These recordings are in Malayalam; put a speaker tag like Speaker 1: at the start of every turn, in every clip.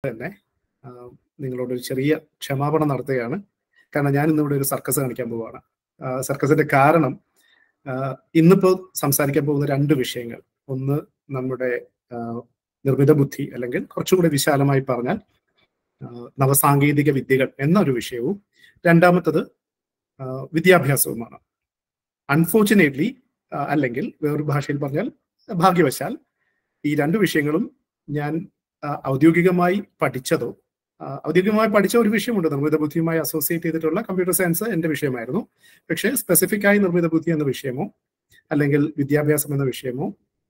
Speaker 1: തന്നെ ആ, നിങ്ങളോട് ഒരു ചെറിയ ക്ഷമാപണം നടത്തുകയാണ് കാരണം ഞാൻ ഇന്നിവിടെ ഒരു സർക്കസ് കാണിക്കാൻ പോവുകയാണ് ആ, സർക്കസിന്റെ കാരണം ആ, ഇന്നിപ്പോ സംസാരിക്കാൻ പോകുന്ന രണ്ട് വിഷയങ്ങൾ ഒന്ന് നമ്മുടെ ആ, നിർമ്മിത ബുദ്ധി അല്ലെങ്കിൽ കുറച്ചുകൂടി വിശാലമായി പറഞ്ഞാൽ ആ, നവസാങ്കേതിക വിദ്യകൾ എന്നൊരു വിഷയവും രണ്ടാമത്തത് ആ, വിദ്യാഭ്യാസവുമാണ് അൺഫോർച്ചുനേറ്റ്ലി അല്ലെങ്കിൽ വേറൊരു ഭാഷയിൽ പറഞ്ഞാൽ ഭാഗ്യവശാൽ ഈ രണ്ട് വിഷയങ്ങളും ഞാൻ ആ, ഔദ്യോഗികമായി പഠിച്ചതോ ആ, ഔദ്യോഗികമായി പഠിച്ച ഒരു വിഷയമുണ്ട് നിർമ്മിത ബുദ്ധിയുമായി അസോസിയേറ്റ് ചെയ്തിട്ടുള്ള കമ്പ്യൂട്ടർ സയൻസ് എന്റെ വിഷയമായിരുന്നു പക്ഷേ സ്പെസിഫിക് ആയി നിർമ്മിത ബുദ്ധി എന്ന വിഷയമോ അല്ലെങ്കിൽ വിദ്യാഭ്യാസം എന്ന വിഷയമോ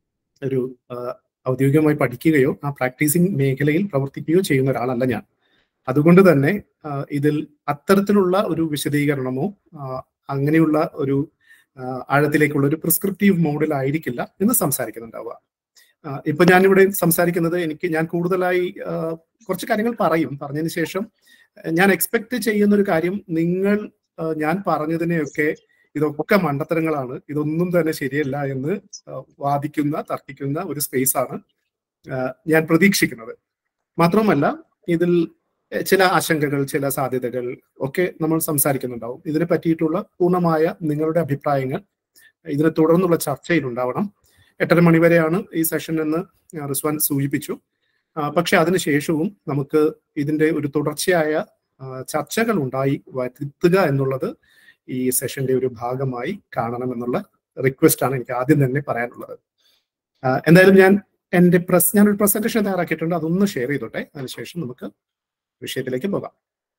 Speaker 1: ഒരു ആ, ഔദ്യോഗികമായി പഠിക്കുകയോ ആ പ്രാക്ടീസിങ് മേഖലയിൽ പ്രവർത്തിക്കുകയോ ചെയ്യുന്ന ഒരാളല്ല ഞാൻ അതുകൊണ്ട് തന്നെ ആ, ഇതിൽ അത്തരത്തിലുള്ള ഒരു വിശദീകരണമോ ആ, അങ്ങനെയുള്ള ഒരു ആ, ആഴത്തിലേക്കുള്ള ഒരു പ്രിസ്ക്രിപ്റ്റീവ് മോഡിലായിരിക്കില്ല എന്ന് സംസാരിക്കുന്നുണ്ടാവുക ആ, ഇപ്പൊ ഞാനിവിടെ സംസാരിക്കുന്നത് എനിക്ക് ഞാൻ കൂടുതലായി ആ, കുറച്ച് കാര്യങ്ങൾ പറയും പറഞ്ഞതിന് ശേഷം ആ, ഞാൻ എക്സ്പെക്ട് ചെയ്യുന്ന ഒരു കാര്യം നിങ്ങൾ ആ, ഞാൻ പറഞ്ഞതിനെയൊക്കെ ഇതൊക്കെ മണ്ടത്തരങ്ങളാണ് ഇതൊന്നും തന്നെ ശരിയല്ല എന്ന് ആ, വാദിക്കുന്ന തർക്കിക്കുന്ന ഒരു സ്പേസ് ആണ് ആ, ഞാൻ പ്രതീക്ഷിക്കുന്നത് മാത്രമല്ല ഇതിൽ എ, ചില ആശങ്കകൾ ചില സാധ്യതകൾ ഒക്കെ നമ്മൾ സംസാരിക്കുന്നുണ്ടാവും ഇതിനെ പറ്റിയിട്ടുള്ള പൂർണ്ണമായ നിങ്ങളുടെ അഭിപ്രായങ്ങൾ ഇതിനെ തുടർന്നുള്ള ചർച്ചയിൽ ഉണ്ടാവണം എട്ടര മണി വരെയാണ് ഈ സെഷൻ എന്ന് റിസ്വാൻ സൂചിപ്പിച്ചു ആ, പക്ഷെ അതിനുശേഷവും നമുക്ക് ഇതിന്റെ ഒരു തുടർച്ചയായ ആ, ചർച്ചകൾ ഉണ്ടായി വരുത്തുക എന്നുള്ളത് ഈ സെഷന്റെ ഒരു ഭാഗമായി കാണണമെന്നുള്ള റിക്വസ്റ്റ് ആണ് എനിക്ക് ആദ്യം തന്നെ പറയാനുള്ളത് ആ, എന്തായാലും ഞാൻ എന്റെ പ്രസ് ഞാനൊരു പ്രസന്റേഷൻ തയ്യാറാക്കിയിട്ടുണ്ട് അതൊന്ന് ഷെയർ ചെയ്തോട്ടെ അതിനുശേഷം നമുക്ക് വിഷയത്തിലേക്ക് പോകാം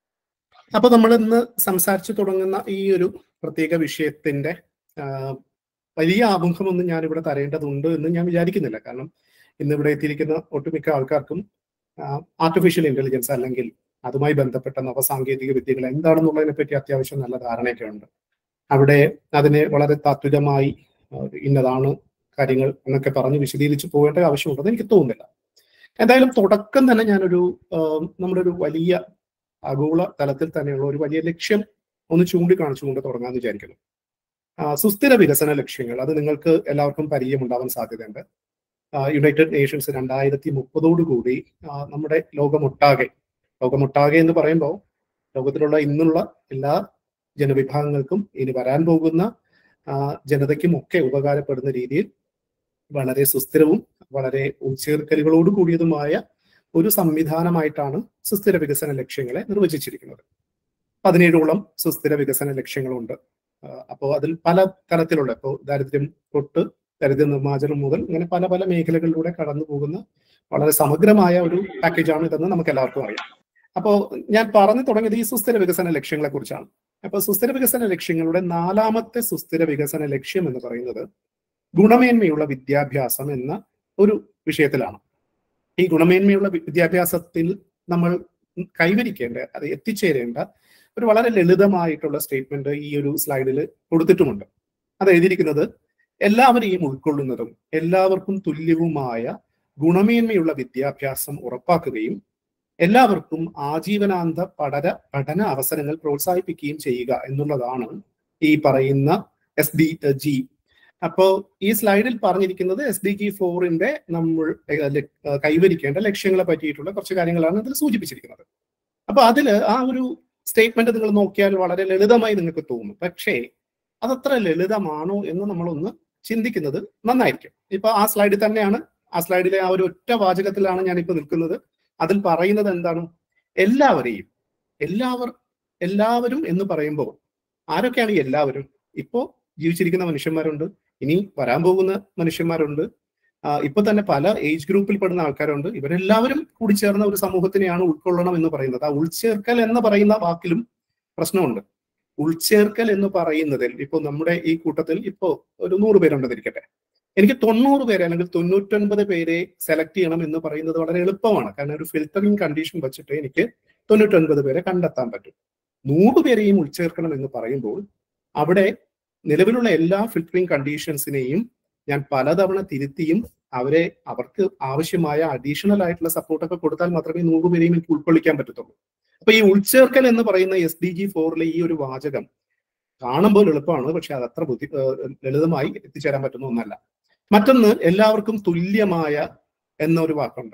Speaker 1: അപ്പൊ നമ്മൾ ഇന്ന് സംസാരിച്ചു തുടങ്ങുന്ന ഈ ഒരു പ്രത്യേക വിഷയത്തിന്റെ ആ, വലിയ ആമുഖമൊന്നും ഞാൻ ഇവിടെ തരേണ്ടതുണ്ട് എന്ന് ഞാൻ വിചാരിക്കുന്നില്ല കാരണം ഇന്ന് ഇവിടെ എത്തിയിരിക്കുന്ന ഒട്ടുമിക്ക ആൾക്കാർക്കും ആർട്ടിഫിഷ്യൽ ഇന്റലിജൻസ് അല്ലെങ്കിൽ അതുമായി ബന്ധപ്പെട്ട നവസാങ്കേതിക വിദ്യകൾ എന്താണെന്നുള്ളതിനെ പറ്റി അത്യാവശ്യം നല്ല ധാരണയൊക്കെ ഉണ്ട് അവിടെ അതിനെ വളരെ താത്വികമായി ആ, ഇന്നതാണ് കാര്യങ്ങൾ എന്നൊക്കെ പറഞ്ഞ് വിശദീകരിച്ച് പോകേണ്ട ആവശ്യമുണ്ടെന്ന് എനിക്ക് തോന്നുന്നില്ല എന്തായാലും തുടക്കം തന്നെ ഞാനൊരു ആ, നമ്മുടെ ഒരു വലിയ ആഗോള തലത്തിൽ തന്നെയുള്ള ഒരു വലിയ ലക്ഷ്യം ഒന്ന് ചൂണ്ടിക്കാണിച്ചുകൊണ്ട് തുടങ്ങാമെന്ന് വിചാരിക്കുന്നു ആ, സുസ്ഥിര വികസന ലക്ഷ്യങ്ങൾ അത് നിങ്ങൾക്ക് എല്ലാവർക്കും പരിചയമുണ്ടാവാൻ സാധ്യതയുണ്ട് ആ, യുണൈറ്റഡ് നേഷൻസ് രണ്ടായിരത്തി മുപ്പതോടുകൂടി ആ, നമ്മുടെ ലോകമൊട്ടാകെ ലോകമൊട്ടാകെ എന്ന് പറയുമ്പോൾ ലോകത്തിലുള്ള ഇന്നുള്ള എല്ലാ ജനവിഭാഗങ്ങൾക്കും ഇനി വരാൻ പോകുന്ന ആ, ജനതയ്ക്കും ഒക്കെ ഉപകാരപ്പെടുന്ന രീതിയിൽ വളരെ സുസ്ഥിരവും വളരെ ഉൾച്ചേർക്കലുകളോട് കൂടിയതുമായ ഒരു സംവിധാനമായിട്ടാണ് സുസ്ഥിര വികസന ലക്ഷ്യങ്ങളെ നിർവചിച്ചിരിക്കുന്നത് പതിനേഴോളം സുസ്ഥിര വികസന ലക്ഷ്യങ്ങളുണ്ട് അപ്പോൾ അതിൽ പല തരത്തിലുള്ള ഇപ്പോൾ ദാരിദ്ര്യം തൊട്ട് ദരിദ്ര നിർമ്മാർജ്ജനം മുതൽ ഇങ്ങനെ പല പല മേഖലകളിലൂടെ കടന്നു പോകുന്ന വളരെ സമഗ്രമായ ഒരു പാക്കേജാണ് ഇതെന്ന് നമുക്ക് എല്ലാവർക്കും അറിയാം അപ്പോൾ ഞാൻ പറഞ്ഞു തുടങ്ങിയത് ഈ സുസ്ഥിര വികസന ലക്ഷ്യങ്ങളെ കുറിച്ചാണ് അപ്പൊ സുസ്ഥിര വികസന ലക്ഷ്യങ്ങളുടെ നാലാമത്തെ സുസ്ഥിര വികസന ലക്ഷ്യം എന്ന് പറയുന്നത് ഗുണമേന്മയുള്ള വിദ്യാഭ്യാസം എന്ന ഒരു വിഷയത്തിലാണ് ഈ ഗുണമേന്മയുള്ള വി- വിദ്യാഭ്യാസത്തിൽ നമ്മൾ കൈവരിക്കേണ്ട അത് എത്തിച്ചേരേണ്ട ഒരു വളരെ ലളിതമായിട്ടുള്ള സ്റ്റേറ്റ്മെന്റ് ഈ ഒരു സ്ലൈഡിൽ കൊടുത്തിട്ടുമുണ്ട് അത് എഴുതിയിരിക്കുന്നത് എല്ലാവരെയും ഉൾക്കൊള്ളുന്നതും എല്ലാവർക്കും തുല്യവുമായ ഗുണമേന്മയുള്ള വിദ്യാഭ്യാസം ഉറപ്പാക്കുകയും എല്ലാവർക്കും ആജീവനാന്ത പഠന പഠന അവസരങ്ങൾ പ്രോത്സാഹിപ്പിക്കുകയും ചെയ്യുക എന്നുള്ളതാണ് ഈ പറയുന്ന എസ് ഡി ജി അപ്പോ ഈ സ്ലൈഡിൽ പറഞ്ഞിരിക്കുന്നത് എസ് ഡി ജി ഫോറിന്റെ നമ്മൾ ഏഹ്, ല- ഏഹ്, കൈവരിക്കേണ്ട ലക്ഷ്യങ്ങളെ പറ്റിയിട്ടുള്ള കുറച്ച് കാര്യങ്ങളാണ് ഇതിൽ സൂചിപ്പിച്ചിരിക്കുന്നത് അപ്പൊ അതില് ആ ഒരു സ്റ്റേറ്റ്മെന്റ് നിങ്ങൾ നോക്കിയാൽ വളരെ ലളിതമായി നിങ്ങൾക്ക് തോന്നും പക്ഷേ അതത്ര ലളിതമാണോ എന്ന് നമ്മളൊന്ന് ചിന്തിക്കുന്നത് നന്നായിരിക്കും ഇപ്പൊ ആ സ്ലൈഡിൽ തന്നെയാണ് ആ സ്ലൈഡിലെ ആ ഒരു ഒറ്റ വാചകത്തിലാണ് ഞാൻ ഇപ്പൊ നിൽക്കുന്നത് അതിൽ പറയുന്നത് എന്താണ് എല്ലാവരെയും എല്ലാവർ എല്ലാവരും എന്ന് പറയുമ്പോൾ ആരൊക്കെയാണ് ഈ എല്ലാവരും ഇപ്പോ ജീവിച്ചിരിക്കുന്ന മനുഷ്യന്മാരുണ്ട് ഇനി വരാൻ പോകുന്ന മനുഷ്യന്മാരുണ്ട് ആ, ഇപ്പൊ തന്നെ പല ഏജ് ഗ്രൂപ്പിൽ പെടുന്ന ആൾക്കാരുണ്ട് ഇവരെല്ലാവരും കൂടി ചേർന്ന ഒരു സമൂഹത്തിനെയാണ് ഉൾക്കൊള്ളണം എന്ന് പറയുന്നത് ആ ഉൾച്ചേർക്കൽ എന്ന് പറയുന്ന വാക്കിലും പ്രശ്നമുണ്ട് ഉൾച്ചേർക്കൽ എന്ന് പറയുന്നതിൽ ഇപ്പൊ നമ്മുടെ ഈ കൂട്ടത്തിൽ ഇപ്പോ ഒരു നൂറ് പേരുണ്ടെന്നിരിക്കട്ടെ എനിക്ക് തൊണ്ണൂറ് പേരെ അല്ലെങ്കിൽ തൊണ്ണൂറ്റൊൻപത് പേരെ സെലക്ട് ചെയ്യണം എന്ന് പറയുന്നത് വളരെ എളുപ്പമാണ് കാരണം ഒരു ഫിൽറ്ററിംഗ് കണ്ടീഷൻ വെച്ചിട്ട് എനിക്ക് തൊണ്ണൂറ്റൊൻപത് പേരെ കണ്ടെത്താൻ പറ്റും നൂറ് പേരെയും ഉൾച്ചേർക്കണം എന്ന് പറയുമ്പോൾ അവിടെ നിലവിലുള്ള എല്ലാ ഫിൽറ്ററിംഗ് കണ്ടീഷൻസിനെയും ഞാൻ പലതവണ തിരുത്തിയും അവരെ അവർക്ക് ആവശ്യമായ അഡീഷണൽ ആയിട്ടുള്ള സപ്പോർട്ടൊക്കെ കൊടുത്താൽ മാത്രമേ നൂറ് പേരെയും എനിക്ക് ഉൾക്കൊള്ളിക്കാൻ പറ്റത്തുള്ളൂ അപ്പൊ ഈ ഉൾച്ചേർക്കൽ എന്ന് പറയുന്ന എസ് ഡി ജി ഫോറിലെ ഈ ഒരു വാചകം കാണുമ്പോൾ എളുപ്പമാണ് പക്ഷെ അത് അത്ര ബുദ്ധി ഏഹ് ലളിതമായി എത്തിച്ചേരാൻ പറ്റുന്ന ഒന്നല്ല മറ്റൊന്ന് എല്ലാവർക്കും തുല്യമായ എന്ന ഒരു വാക്കുണ്ട്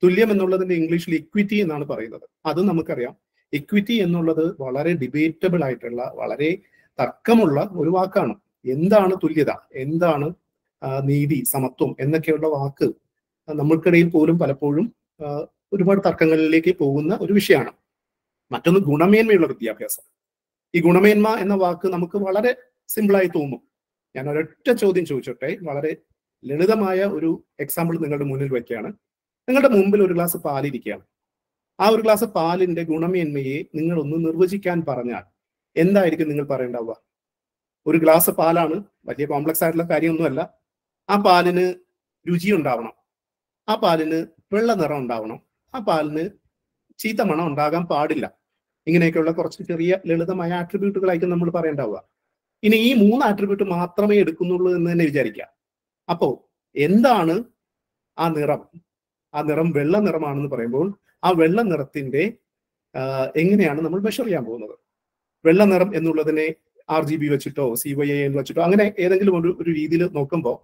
Speaker 1: തുല്യം എന്നുള്ളതിന്റെ ഇംഗ്ലീഷിൽ ഇക്വിറ്റി എന്നാണ് പറയുന്നത് അത് നമുക്കറിയാം ഇക്വിറ്റി എന്നുള്ളത് വളരെ ഡിബേറ്റബിൾ ആയിട്ടുള്ള വളരെ തർക്കമുള്ള ഒരു വാക്കാണ് എന്താണ് തുല്യത എന്താണ് ആ, നീതി സമത്വം എന്നൊക്കെയുള്ള വാക്ക് നമ്മൾക്കിടയിൽ പോലും പലപ്പോഴും ആ, ഒരുപാട് തർക്കങ്ങളിലേക്ക് പോകുന്ന ഒരു വിഷയമാണ് മറ്റൊന്ന് ഗുണമേന്മയുള്ള വിദ്യാഭ്യാസം ഈ ഗുണമേന്മ എന്ന വാക്ക് നമുക്ക് വളരെ സിമ്പിളായി തോന്നും ഞാൻ ഒരൊറ്റ ചോദ്യം ചോദിച്ചോട്ടെ വളരെ ലളിതമായ ഒരു എക്സാമ്പിൾ നിങ്ങളുടെ മുന്നിൽ വയ്ക്കുകയാണ് നിങ്ങളുടെ മുമ്പിൽ ഒരു ഗ്ലാസ് പാലിരിക്കുകയാണ് ആ ഒരു ഗ്ലാസ് പാലിന്റെ ഗുണമേന്മയെ നിങ്ങൾ ഒന്ന് നിർവചിക്കാൻ പറഞ്ഞാൽ എന്തായിരിക്കും നിങ്ങൾ പറയേണ്ടാവുക ഒരു ഗ്ലാസ് പാലാണ് വലിയ കോംപ്ലക്സ് ആയിട്ടുള്ള കാര്യമൊന്നുമല്ല ആ പാലിന് രുചി ഉണ്ടാവണം ആ പാലിന് വെള്ള നിറം ഉണ്ടാവണം ആ പാലിന് ചീത്ത മണം ഉണ്ടാകാൻ പാടില്ല ഇങ്ങനെയൊക്കെയുള്ള കുറച്ച് ചെറിയ ലളിതമായ ആട്രിബ്യൂട്ടുകളായിരിക്കും നമ്മൾ പറയേണ്ടാവുക ഇനി ഈ മൂന്ന് ആട്രിബ്യൂട്ട് മാത്രമേ എടുക്കുന്നുള്ളൂ എന്ന് തന്നെ വിചാരിക്കുക അപ്പോ എന്താണ് ആ നിറം ആ നിറം വെള്ള നിറമാണെന്ന് പറയുമ്പോൾ ആ വെള്ള നിറത്തിന്റെ ആ, എങ്ങനെയാണ് നമ്മൾ മെഷർ ചെയ്യാൻ പോകുന്നത് വെള്ള നിറം എന്നുള്ളതിനെ ആർ ജി ബി വെച്ചിട്ടോ സി വൈ എ എന്ന് വെച്ചിട്ടോ അങ്ങനെ ഏതെങ്കിലും ഒരു ഒരു രീതിയിൽ നോക്കുമ്പോൾ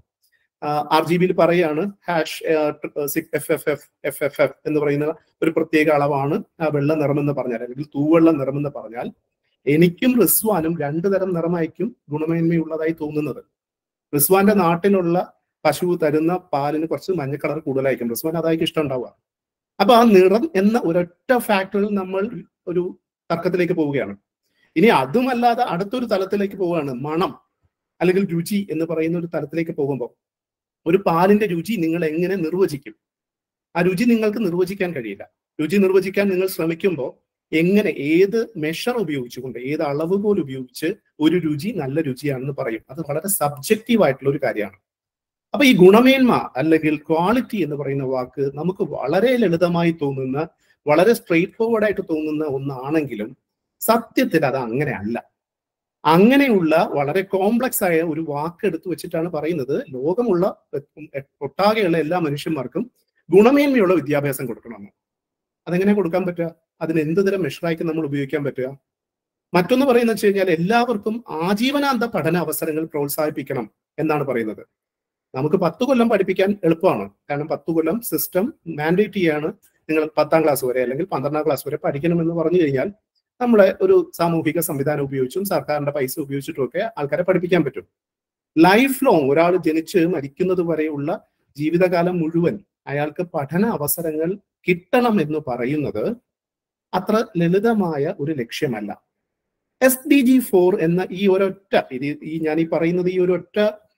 Speaker 1: ആർ ജി ബിയിൽ പറയാണ് hash F F F F F F എന്ന് പറയുന്ന ഒരു പ്രത്യേക അളവാണ് ആ വെള്ള നിറം എന്ന് പറഞ്ഞാൽ അല്ലെങ്കിൽ തൂവെള്ള നിറം എന്ന് പറഞ്ഞാൽ എനിക്കും റിസ്വാനും രണ്ടു തരം നിറമായിരിക്കും ഗുണമേന്മയുള്ളതായി തോന്നുന്നത് റിസ്വാന്റെ നാട്ടിലുള്ള പശു തരുന്ന പാലിന് കുറച്ച് മഞ്ഞ കളർ കൂടുതലായിരിക്കും റിസ്വാൻ അതായിരിക്കും ഇഷ്ടം ഉണ്ടാവുക അപ്പൊ ആ നിറം എന്ന ഒരൊറ്റ ഫാക്ടറിൽ നമ്മൾ ഒരു തർക്കത്തിലേക്ക് പോവുകയാണ് ഇനി അതുമല്ലാതെ അടുത്തൊരു തലത്തിലേക്ക് പോവുകയാണ് മണം അല്ലെങ്കിൽ രുചി എന്ന് പറയുന്ന ഒരു തലത്തിലേക്ക് പോകുമ്പോൾ ഒരു പാലിന്റെ രുചി നിങ്ങൾ എങ്ങനെ നിർവചിക്കും ആ രുചി നിങ്ങൾക്ക് നിർവചിക്കാൻ കഴിയില്ല രുചി നിർവചിക്കാൻ നിങ്ങൾ ശ്രമിക്കുമ്പോൾ എങ്ങനെ ഏത് മെഷർ ഉപയോഗിച്ചുകൊണ്ട് ഏത് അളവുകോൽ ഉപയോഗിച്ച് ഒരു രുചി നല്ല രുചിയാണെന്ന് പറയും അത് വളരെ സബ്ജക്റ്റീവ് ആയിട്ടുള്ള ഒരു കാര്യമാണ് അപ്പൊ ഈ ഗുണമേന്മ അല്ലെങ്കിൽ ക്വാളിറ്റി എന്ന് പറയുന്ന വാക്ക് നമുക്ക് വളരെ ലളിതമായി തോന്നുന്ന വളരെ സ്ട്രെയിറ്റ് ഫോർവേഡ് ആയിട്ട് തോന്നുന്ന ഒന്നാണെങ്കിലും സത്യത്തിൽ അത് അങ്ങനെ അല്ല അങ്ങനെയുള്ള വളരെ കോംപ്ലക്സ് ആയ ഒരു വാക്ക് എടുത്തു വെച്ചിട്ടാണ് പറയുന്നത് ലോകമുള്ള ഒട്ടാകെയുള്ള എല്ലാ മനുഷ്യന്മാർക്കും ഗുണമേന്മയുള്ള വിദ്യാഭ്യാസം കൊടുക്കണമെന്ന് അതെങ്ങനെ കൊടുക്കാൻ പറ്റുക അതിന് എന്ത് തരം മെഷറായിരിക്കും നമ്മൾ ഉപയോഗിക്കാൻ പറ്റുക മറ്റൊന്ന് പറയുന്നത് വെച്ച് കഴിഞ്ഞാൽ എല്ലാവർക്കും ആജീവനാന്ത പഠന അവസരങ്ങൾ പ്രോത്സാഹിപ്പിക്കണം എന്നാണ് പറയുന്നത് നമുക്ക് പത്ത് കൊല്ലം പഠിപ്പിക്കാൻ എളുപ്പമാണ് കാരണം പത്ത് കൊല്ലം സിസ്റ്റം മാൻഡേറ്റ് ചെയ്യാണ് നിങ്ങൾ പത്താം ക്ലാസ് വരെ അല്ലെങ്കിൽ പന്ത്രണ്ടാം ക്ലാസ് വരെ പഠിക്കണമെന്ന് പറഞ്ഞു കഴിഞ്ഞാൽ നമ്മളെ ഒരു സാമൂഹിക സംവിധാനം ഉപയോഗിച്ചും സർക്കാരിന്റെ പൈസ ഉപയോഗിച്ചിട്ടും ഒക്കെ ആൾക്കാരെ പഠിപ്പിക്കാൻ പറ്റും ലൈഫ് ലോങ് ഒരാൾ ജനിച്ച് മരിക്കുന്നത് വരെയുള്ള ജീവിതകാലം മുഴുവൻ അയാൾക്ക് പഠന അവസരങ്ങൾ കിട്ടണം എന്ന് പറയുന്നത് അത്ര ലളിതമായ ഒരു ലക്ഷ്യമല്ല എസ് ഡി ജി ഫോർ എന്ന ഈ ഒരൊറ്റ ഇത് ഈ ഞാൻ ഈ പറയുന്നത് ഈ ഒരൊറ്റ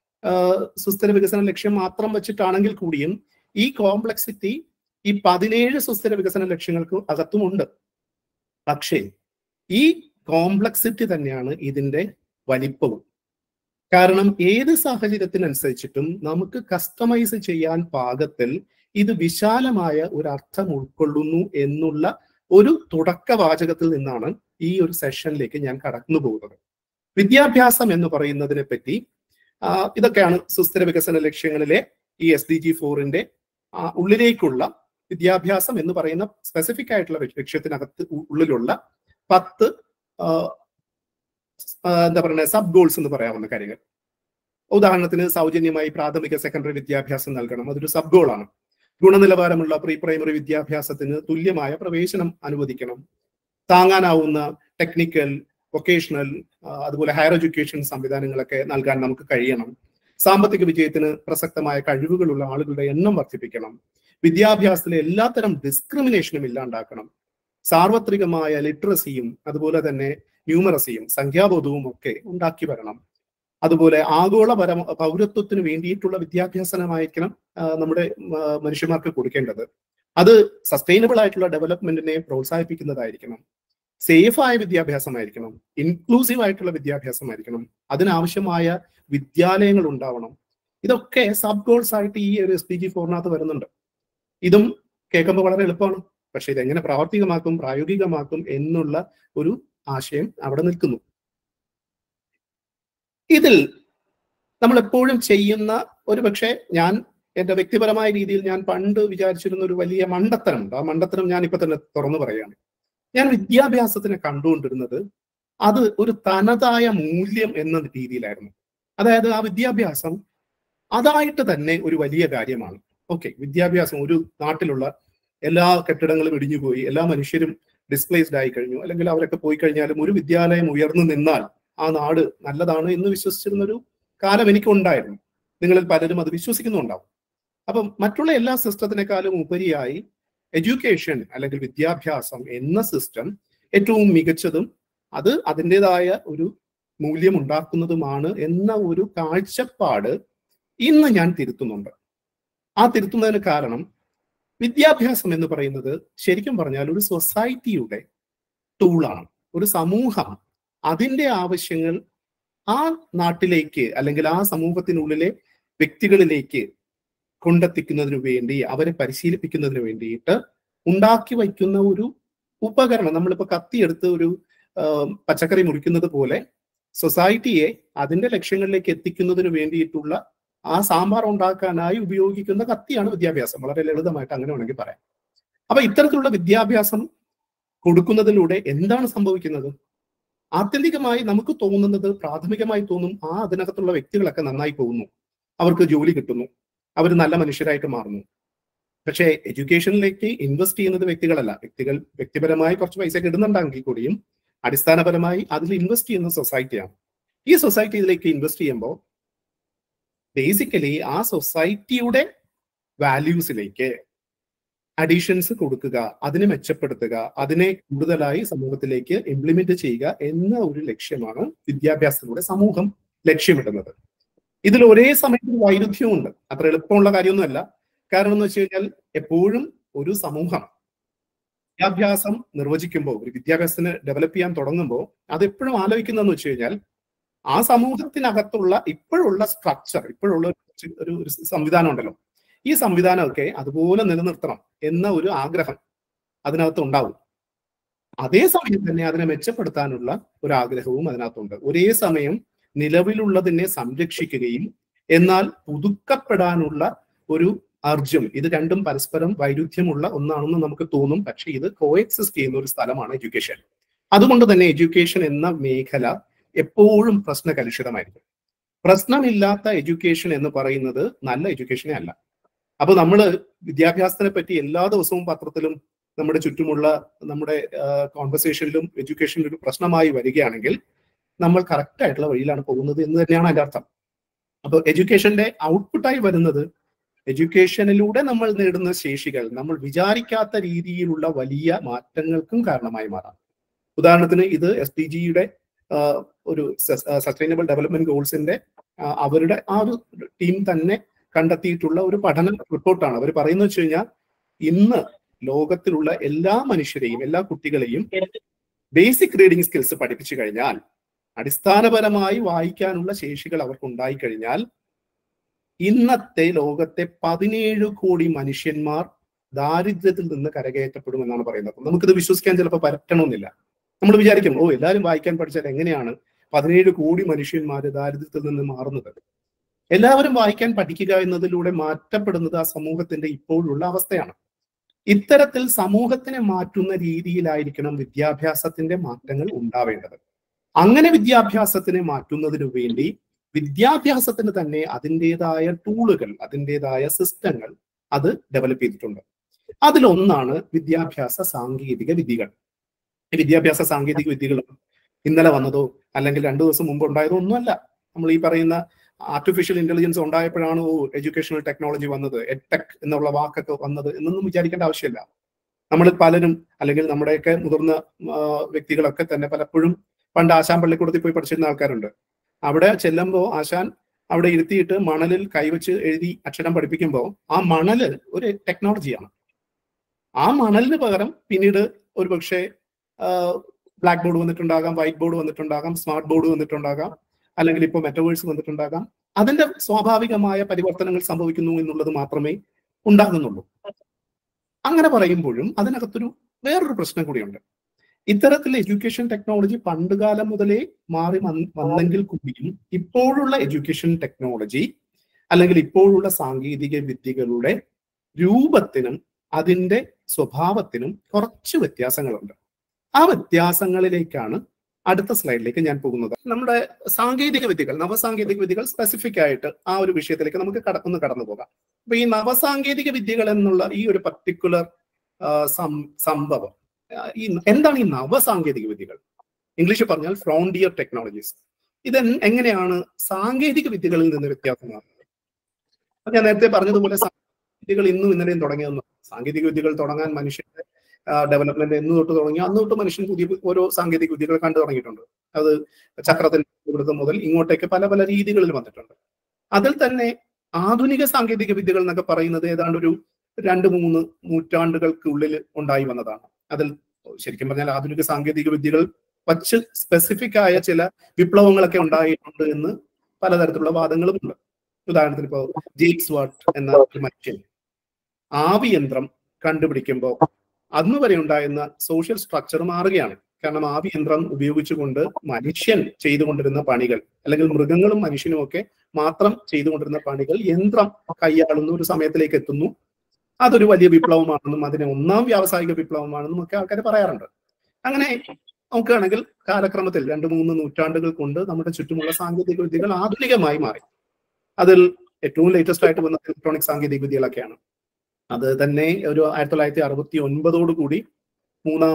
Speaker 1: സുസ്ഥിര വികസന ലക്ഷ്യം മാത്രം വെച്ചിട്ടാണെങ്കിൽ കൂടിയും ഈ കോംപ്ലക്സിറ്റി ഈ പതിനേഴ് സുസ്ഥിര വികസന ലക്ഷ്യങ്ങൾക്ക് അകത്തുമുണ്ട് പക്ഷേ ഈ കോംപ്ലക്സിറ്റി തന്നെയാണ് ഇതിന്റെ വലിപ്പവും കാരണം ഏത് സാഹചര്യത്തിനനുസരിച്ചിട്ടും നമുക്ക് കസ്റ്റമൈസ് ചെയ്യാൻ പാകത്തിൽ ഇത് വിശാലമായ ഒരു അർത്ഥം ഉൾക്കൊള്ളുന്നു എന്നുള്ള ഒരു തുടക്കവാചകത്തിൽ നിന്നാണ് ഈ ഒരു സെഷനിലേക്ക് ഞാൻ കടന്നു പോകുന്നത് വിദ്യാഭ്യാസം എന്ന് പറയുന്നതിനെ പറ്റി ഇതൊക്കെയാണ് സുസ്ഥിര വികസന ലക്ഷ്യങ്ങളിലെ ഈ എസ് ഡി ജി ഫോറിന്റെ ഉള്ളിലേക്കുള്ള വിദ്യാഭ്യാസം എന്ന് പറയുന്ന സ്പെസിഫിക് ആയിട്ടുള്ള ലക്ഷ്യത്തിനകത്ത് ഉള്ളിലുള്ള പത്ത് എന്താ പറയുക സബ് ഗോൾസ് എന്ന് പറയാവുന്ന കാര്യങ്ങൾ ഉദാഹരണത്തിന് സൗജന്യമായി പ്രാഥമിക സെക്കൻഡറി വിദ്യാഭ്യാസം നൽകണം അതൊരു സബ് ഗോളാണ് ഗുണനിലവാരമുള്ള പ്രീ പ്രൈമറി വിദ്യാഭ്യാസത്തിന് തുല്യമായ പ്രവേശനം അനുവദിക്കണം താങ്ങാനാവുന്ന ടെക്നിക്കൽ വൊക്കേഷണൽ അതുപോലെ ഹയർ എഡ്യൂക്കേഷൻ സംവിധാനങ്ങളൊക്കെ നൽകാൻ നമുക്ക് കഴിയണം സാമ്പത്തിക വിജയത്തിന് പ്രസക്തമായ കഴിവുകളുള്ള ആളുകളുടെ എണ്ണം വർദ്ധിപ്പിക്കണം വിദ്യാഭ്യാസത്തിലെ എല്ലാത്തരം ഡിസ്ക്രിമിനേഷനും ഇല്ലാണ്ടാക്കണം സാർവത്രികമായ ലിറ്ററസിയും അതുപോലെ തന്നെ ന്യൂമറസിയും സംഖ്യാബോധവും ഒക്കെ ഉണ്ടാക്കി വരണം അതുപോലെ ആഗോള പര പൗരത്വത്തിന് വേണ്ടിയിട്ടുള്ള വിദ്യാഭ്യാസമായിരിക്കണം നമ്മുടെ മനുഷ്യന്മാർക്ക് കൊടുക്കേണ്ടത് അത് സസ്റ്റൈനബിൾ ആയിട്ടുള്ള ഡെവലപ്മെന്റിനെ പ്രോത്സാഹിപ്പിക്കുന്നതായിരിക്കണം സേഫ് ആയ വിദ്യാഭ്യാസമായിരിക്കണം ഇൻക്ലൂസീവ് ആയിട്ടുള്ള വിദ്യാഭ്യാസമായിരിക്കണം അതിനാവശ്യമായ വിദ്യാലയങ്ങൾ ഉണ്ടാവണം ഇതൊക്കെ സബ് ഗോൾസ് ആയിട്ട് ഈ ഒരു എസ് ഡി ജി ഫോറിനകത്ത് വരുന്നുണ്ട് ഇതും കേൾക്കുമ്പോൾ വളരെ എളുപ്പമാണ് പക്ഷെ ഇതെങ്ങനെ പ്രാവർത്തികമാക്കും പ്രായോഗികമാക്കും എന്നുള്ള ഒരു ആശയം അവിടെ നിൽക്കുന്നു ഇതിൽ നമ്മൾ എപ്പോഴും ചെയ്യുന്ന ഒരു പക്ഷേ ഞാൻ എന്റെ വ്യക്തിപരമായ രീതിയിൽ ഞാൻ പണ്ട് വിചാരിച്ചിരുന്ന ഒരു വലിയ മണ്ടത്തരമുണ്ട് ആ മണ്ടത്തരം ഞാൻ ഇപ്പൊ തന്നെ തുറന്നു പറയുകയാണ് ഞാൻ വിദ്യാഭ്യാസത്തിനെ കണ്ടുകൊണ്ടിരുന്നത് അത് ഒരു തനതായ മൂല്യം എന്ന രീതിയിലായിരുന്നു അതായത് ആ വിദ്യാഭ്യാസം അതായിട്ട് തന്നെ ഒരു വലിയ കാര്യമാണ് ഓക്കെ വിദ്യാഭ്യാസം ഒരു നാട്ടിലുള്ള എല്ലാ കെട്ടിടങ്ങളും ഇടിഞ്ഞുപോയി എല്ലാ മനുഷ്യരും ഡിസ്പ്ലേസ്ഡ് ആയി കഴിഞ്ഞു അല്ലെങ്കിൽ അവരൊക്കെ പോയി കഴിഞ്ഞാലും ഒരു വിദ്യാലയം ഉയർന്നു നിന്നാൽ ആ നാട് നല്ലതാണ് എന്ന് വിശ്വസിച്ചിരുന്ന ഒരു കാലം എനിക്കുണ്ടായിരുന്നു നിങ്ങളിൽ പലരും അത് വിശ്വസിക്കുന്നുണ്ടാവും അപ്പം മറ്റുള്ള എല്ലാ സിസ്റ്റത്തിനേക്കാളും ഉപരിയായി എഡ്യൂക്കേഷൻ അല്ലെങ്കിൽ വിദ്യാഭ്യാസം എന്ന സിസ്റ്റം ഏറ്റവും മികച്ചതും അത് അതിൻ്റെതായ ഒരു മൂല്യം ഉണ്ടാക്കുന്നതുമാണ് എന്ന ഒരു കാഴ്ചപ്പാട് ഇന്ന് ഞാൻ തിരുത്തുന്നുണ്ട് ആ തിരുത്തുന്നതിന് കാരണം വിദ്യാഭ്യാസം എന്ന് പറയുന്നത് ശരിക്കും പറഞ്ഞാൽ ഒരു സൊസൈറ്റിയുടെ ടൂളാണ് ഒരു സമൂഹം അതിൻ്റെ ആവശ്യങ്ങൾ ആ നാട്ടിലേക്ക് അല്ലെങ്കിൽ ആ സമൂഹത്തിനുള്ളിലെ വ്യക്തികളിലേക്ക് കൊണ്ടെത്തിക്കുന്നതിന് വേണ്ടി അവരെ പരിശീലിപ്പിക്കുന്നതിന് വേണ്ടിയിട്ട് ഉണ്ടാക്കി വയ്ക്കുന്ന ഒരു ഉപകരണം നമ്മളിപ്പോ കത്തിയെടുത്ത് ഒരു പച്ചക്കറി മുറിക്കുന്നത് പോലെ സൊസൈറ്റിയെ അതിന്റെ ലക്ഷ്യങ്ങളിലേക്ക് എത്തിക്കുന്നതിന് വേണ്ടിയിട്ടുള്ള ആ സാമ്പാർ ഉണ്ടാക്കാനായി ഉപയോഗിക്കുന്ന കത്തിയാണ് വിദ്യാഭ്യാസം വളരെ ലളിതമായിട്ട് അങ്ങനെ വേണമെങ്കിൽ പറയാം അപ്പൊ ഇത്തരത്തിലുള്ള വിദ്യാഭ്യാസം കൊടുക്കുന്നതിലൂടെ എന്താണ് സംഭവിക്കുന്നത് ആത്യന്തികമായി നമുക്ക് തോന്നുന്നത് പ്രാഥമികമായി തോന്നും ആ അതിനകത്തുള്ള വ്യക്തികളൊക്കെ നന്നായി പോകുന്നു അവർക്ക് ജോലി കിട്ടുന്നു അവർ നല്ല മനുഷ്യരായിട്ട് മാറുന്നു പക്ഷേ എഡ്യൂക്കേഷനിലേക്ക് ഇൻവെസ്റ്റ് ചെയ്യുന്നത് വ്യക്തികളല്ല വ്യക്തികൾ വ്യക്തിപരമായി കുറച്ച് പൈസ ഇടുന്നുണ്ടെങ്കിൽ കൂടിയും അടിസ്ഥാനപരമായി അതിൽ ഇൻവെസ്റ്റ് ചെയ്യുന്ന സൊസൈറ്റിയാണ് ഈ സൊസൈറ്റി ഇതിലേക്ക് ഇൻവെസ്റ്റ് ചെയ്യുമ്പോൾ ബേസിക്കലി ആ സൊസൈറ്റിയുടെ വാല്യൂസിലേക്ക് അഡീഷൻസ് കൊടുക്കുക അതിനെ മെച്ചപ്പെടുത്തുക അതിനെ കൂടുതലായി സമൂഹത്തിലേക്ക് ഇംപ്ലിമെന്റ് ചെയ്യുക എന്ന ഒരു ലക്ഷ്യമാണ് വിദ്യാഭ്യാസത്തിലൂടെ സമൂഹം ലക്ഷ്യമിടുന്നത് ഇതിൽ ഒരേ സമയത്ത് വൈരുദ്ധ്യമുണ്ട് അത്ര എളുപ്പമുള്ള കാര്യമൊന്നുമല്ല കാരണം എന്ന് വെച്ച് കഴിഞ്ഞാൽ എപ്പോഴും ഒരു സമൂഹം വിദ്യാഭ്യാസം നിർവചിക്കുമ്പോൾ ഒരു വിദ്യാഭ്യാസത്തിന് ഡെവലപ്പ് ചെയ്യാൻ തുടങ്ങുമ്പോൾ അത് എപ്പോഴും ആലോചിക്കുന്നതെന്ന് വെച്ച് കഴിഞ്ഞാൽ ആ സമൂഹത്തിനകത്തുള്ള ഇപ്പോഴുള്ള സ്ട്രക്ചർ ഇപ്പോഴുള്ള ഒരു ഒരു സംവിധാനം ഉണ്ടല്ലോ ഈ സംവിധാനമൊക്കെ അതുപോലെ നിലനിർത്തണം എന്ന ഒരു ആഗ്രഹം അതിനകത്ത് ഉണ്ടാവും അതേസമയം തന്നെ അതിനെ മെച്ചപ്പെടുത്താനുള്ള ഒരു ആഗ്രഹവും അതിനകത്തുണ്ട് ഒരേ സമയം നിലവിലുള്ളതിനെ സംരക്ഷിക്കുകയും എന്നാൽ പുതുക്കപ്പെടാനുള്ള ഒരു അർജം ഇത് രണ്ടും പരസ്പരം വൈരുദ്ധ്യമുള്ള ഒന്നാണെന്ന് നമുക്ക് തോന്നും പക്ഷെ ഇത് കോഎക്സിസ്റ്റ് ചെയ്യുന്ന ഒരു സ്ഥലമാണ് എഡ്യൂക്കേഷൻ അതുകൊണ്ട് തന്നെ എഡ്യൂക്കേഷൻ എന്ന മേഖല എപ്പോഴും പ്രശ്ന കലുഷിതമായിരിക്കും പ്രശ്നമില്ലാത്ത എഡ്യൂക്കേഷൻ എന്ന് പറയുന്നത് നല്ല എഡ്യൂക്കേഷനെ അല്ല അപ്പൊ നമ്മൾ വിദ്യാഭ്യാസത്തിനെ പറ്റി എല്ലാ ദിവസവും പത്രത്തിലും നമ്മുടെ ചുറ്റുമുള്ള നമ്മുടെ കോൺവെർസേഷനിലും എഡ്യൂക്കേഷനിൽ ഒരു പ്രശ്നമായി വരികയാണെങ്കിൽ നമ്മൾ കറക്റ്റ് ആയിട്ടുള്ള വഴിയിലാണ് പോകുന്നത് എന്ന് തന്നെയാണ് അതിന്റെ അർത്ഥം അപ്പൊ എഡ്യൂക്കേഷന്റെ ഔട്ട്പുട്ടായി വരുന്നത് എഡ്യൂക്കേഷനിലൂടെ നമ്മൾ നേടുന്ന ശേഷികൾ നമ്മൾ വിചാരിക്കാത്ത രീതിയിലുള്ള വലിയ മാറ്റങ്ങൾക്കും കാരണമായി മാറാം ഉദാഹരണത്തിന് ഇത് എസ് ഡി ജിയുടെ ഒരു സസ്റ്റൈനബിൾ ഡെവലപ്മെന്റ് ഗോൾസിന്റെ അവരുടെ ആ ഒരു ടീം തന്നെ കണ്ടെത്തിയിട്ടുള്ള ഒരു പഠന റിപ്പോർട്ടാണ് അവർ പറയുന്നത് വെച്ച് കഴിഞ്ഞാൽ ഇന്ന് ലോകത്തിലുള്ള എല്ലാ മനുഷ്യരെയും എല്ലാ കുട്ടികളെയും ബേസിക് റീഡിംഗ് സ്കിൽസ് പഠിപ്പിച്ചു കഴിഞ്ഞാൽ അടിസ്ഥാനപരമായി വായിക്കാനുള്ള ശേഷികൾ അവർക്ക് ഉണ്ടായി കഴിഞ്ഞാൽ ഇന്നത്തെ ലോകത്തെ പതിനേഴ് കോടി മനുഷ്യന്മാർ ദാരിദ്ര്യത്തിൽ നിന്ന് കരകയറ്റപ്പെടുമെന്നാണ് പറയുന്നത് നമുക്കിത് വിശ്വസിക്കാൻ ചിലപ്പോൾ പറ്റണമെന്നില്ല നമ്മൾ വിചാരിക്കും ഓ എല്ലാവരും വായിക്കാൻ പഠിച്ചാൽ എങ്ങനെയാണ് പതിനേഴ് കോടി മനുഷ്യന്മാർ ദാരിദ്ര്യത്തിൽ നിന്ന് മാറുന്നത് എല്ലാവരും വായിക്കാൻ പഠിക്കുക എന്നതിലൂടെ മാറ്റപ്പെടുന്നത് ആ സമൂഹത്തിന്റെ ഇപ്പോഴുള്ള അവസ്ഥയാണ് ഇത്തരത്തിൽ സമൂഹത്തിനെ മാറ്റുന്ന രീതിയിലായിരിക്കണം വിദ്യാഭ്യാസത്തിന്റെ മാറ്റങ്ങൾ ഉണ്ടാവേണ്ടത് അങ്ങനെ വിദ്യാഭ്യാസത്തിനെ മാറ്റുന്നതിനു വേണ്ടി വിദ്യാഭ്യാസത്തിന് തന്നെ അതിൻ്റെതായ ടൂളുകൾ അതിൻ്റെതായ സിസ്റ്റങ്ങൾ അത് ഡെവലപ്പ് ചെയ്തിട്ടുണ്ട് അതിലൊന്നാണ് വിദ്യാഭ്യാസ സാങ്കേതിക വിദ്യകൾ വിദ്യാഭ്യാസ സാങ്കേതിക വിദ്യകൾ ഇന്നലെ വന്നതോ അല്ലെങ്കിൽ രണ്ടു ദിവസം മുമ്പ് ഉണ്ടായതോ ഒന്നുമല്ല നമ്മൾ ഈ പറയുന്ന ആർട്ടിഫിഷ്യൽ ഇന്റലിജൻസ് ഉണ്ടായപ്പോഴാണ് ഓ എഡ്യൂക്കേഷണൽ ടെക്നോളജി വന്നത് എഡ്ടെക് എന്നുള്ള വാക്കൊക്കെ വന്നത് എന്നൊന്നും വിചാരിക്കേണ്ട ആവശ്യമില്ല നമ്മൾ പലരും അല്ലെങ്കിൽ നമ്മുടെയൊക്കെ മുതിർന്ന വ്യക്തികളൊക്കെ തന്നെ പലപ്പോഴും പണ്ട് ആശാൻ പള്ളിക്കൂടത്തിൽ പോയി പഠിച്ചിരുന്ന ആൾക്കാരുണ്ട് അവിടെ ചെല്ലുമ്പോൾ ആശാൻ അവിടെ ഇരുത്തിയിട്ട് മണലിൽ കൈവച്ച് എഴുതി അക്ഷരം പഠിപ്പിക്കുമ്പോൾ ആ മണല് ഒരു ടെക്നോളജിയാണ് ആ മണലിന് പകരം പിന്നീട് ഒരു പക്ഷേ ബ്ലാക്ക് ബോർഡ് വന്നിട്ടുണ്ടാകാം വൈറ്റ് ബോർഡ് വന്നിട്ടുണ്ടാകാം സ്മാർട്ട് ബോർഡ് വന്നിട്ടുണ്ടാകാം അല്ലെങ്കിൽ ഇപ്പോൾ മെറ്റവേഴ്സ് വന്നിട്ടുണ്ടാകാം അതിന്റെ സ്വാഭാവികമായ പരിവർത്തനങ്ങൾ സംഭവിക്കുന്നു എന്നുള്ളത് മാത്രമേ ഉണ്ടാകുന്നുള്ളൂ അങ്ങനെ പറയുമ്പോഴും അതിനകത്തൊരു വേറൊരു പ്രശ്നം കൂടിയുണ്ട് ഇത്തരത്തിൽ എഡ്യൂക്കേഷൻ ടെക്നോളജി പണ്ടുകാലം മുതലേ മാറി വന്നെങ്കിൽ കൂടിയും ഇപ്പോഴുള്ള എഡ്യൂക്കേഷൻ ടെക്നോളജി അല്ലെങ്കിൽ ഇപ്പോഴുള്ള സാങ്കേതിക വിദ്യകളുടെ രൂപത്തിനും അതിന്റെ സ്വഭാവത്തിനും കുറച്ച് വ്യത്യാസങ്ങളുണ്ട് ആ വ്യത്യാസങ്ങളിലേക്കാണ് അടുത്ത സ്ലൈഡിലേക്ക് ഞാൻ പോകുന്നത് നമ്മുടെ സാങ്കേതിക വിദ്യകൾ നവസാങ്കേതിക വിദ്യകൾ സ്പെസിഫിക് ആയിട്ട് ആ ഒരു വിഷയത്തിലേക്ക് നമുക്ക് കട ഒന്ന് കടന്നു പോകാം അപ്പൊ ഈ നവസാങ്കേതിക വിദ്യകൾ എന്നുള്ള ഈ ഒരു പർട്ടിക്കുലർ സംഭവം ഈ എന്താണ് ഈ നവസാങ്കേതിക വിദ്യകൾ ഇംഗ്ലീഷിൽ പറഞ്ഞാൽ ഫ്രോണ്ടിയർ ടെക്നോളജീസ് ഇത് എങ്ങനെയാണ് സാങ്കേതിക വിദ്യകളിൽ നിന്ന് വ്യത്യാസമാകുന്നത് ഞാൻ നേരത്തെ പറഞ്ഞതുപോലെ വിദ്യകൾ ഇന്നും ഇന്നലെയും തുടങ്ങിയതെന്ന് സാങ്കേതിക വിദ്യകൾ തുടങ്ങാൻ മനുഷ്യന്റെ ഡെവലപ്മെന്റ് എന്ന് തൊട്ട് തുടങ്ങി അന്ന് തൊട്ട് മനുഷ്യൻ പുതിയ ഓരോ സാങ്കേതിക വിദ്യകൾ കണ്ടു തുടങ്ങിയിട്ടുണ്ട് അത് ചക്രത്തിൽ ഇവിടുത്തെ മുതൽ ഇങ്ങോട്ടേക്ക് പല പല രീതികളിൽ വന്നിട്ടുണ്ട് അതിൽ തന്നെ ആധുനിക സാങ്കേതിക വിദ്യകൾ എന്നൊക്കെ പറയുന്നത് ഏതാണ്ട് ഒരു രണ്ട് മൂന്ന് നൂറ്റാണ്ടുകൾക്കുള്ളിൽ ഉണ്ടായി വന്നതാണ് അതിൽ ശരിക്കും പറഞ്ഞാൽ ആധുനിക സാങ്കേതിക വിദ്യകൾ വച്ച് സ്പെസിഫിക് ആയ ചില വിപ്ലവങ്ങളൊക്കെ ഉണ്ടായിട്ടുണ്ട് എന്ന് പലതരത്തിലുള്ള വാദങ്ങളും ഉണ്ട് ഉദാഹരണത്തിന് ഇപ്പോൾ ജെയിംസ് വാട്ട് എന്ന ഒരു മനുഷ്യൻ ആവി യന്ത്രം കണ്ടുപിടിക്കുമ്പോൾ അന്ന് വരെ ഉണ്ടായിരുന്ന സോഷ്യൽ സ്ട്രക്ചർ മാറുകയാണ് കാരണം ആവി യന്ത്രം ഉപയോഗിച്ചുകൊണ്ട് മനുഷ്യൻ ചെയ്തുകൊണ്ടിരുന്ന പണികൾ അല്ലെങ്കിൽ മൃഗങ്ങളും മനുഷ്യനും ഒക്കെ മാത്രം ചെയ്തുകൊണ്ടിരുന്ന പണികൾ യന്ത്രം കൈയാളുന്ന ഒരു സമയത്തിലേക്ക് എത്തുന്നു അതൊരു വലിയ വിപ്ലവമാണെന്നും അതിനെ ഒന്നാം വ്യാവസായിക വിപ്ലവമാണെന്നും ഒക്കെ ആൾക്കാർ പറയാറുണ്ട് അങ്ങനെ നോക്കുകയാണെങ്കിൽ കാലക്രമത്തിൽ രണ്ട് മൂന്ന് നൂറ്റാണ്ടുകൾ കൊണ്ട് നമ്മുടെ ചുറ്റുമുള്ള സാങ്കേതിക വിദ്യകൾ ആധുനികമായി മാറി അതിൽ ഏറ്റവും ലേറ്റസ്റ്റ് ആയിട്ട് വന്ന ഇലക്ട്രോണിക് സാങ്കേതിക വിദ്യകളൊക്കെയാണ് അത് തന്നെ ഒരു ആയിരത്തി തൊള്ളായിരത്തി അറുപത്തി ഒൻപതോടു കൂടി മൂന്നാം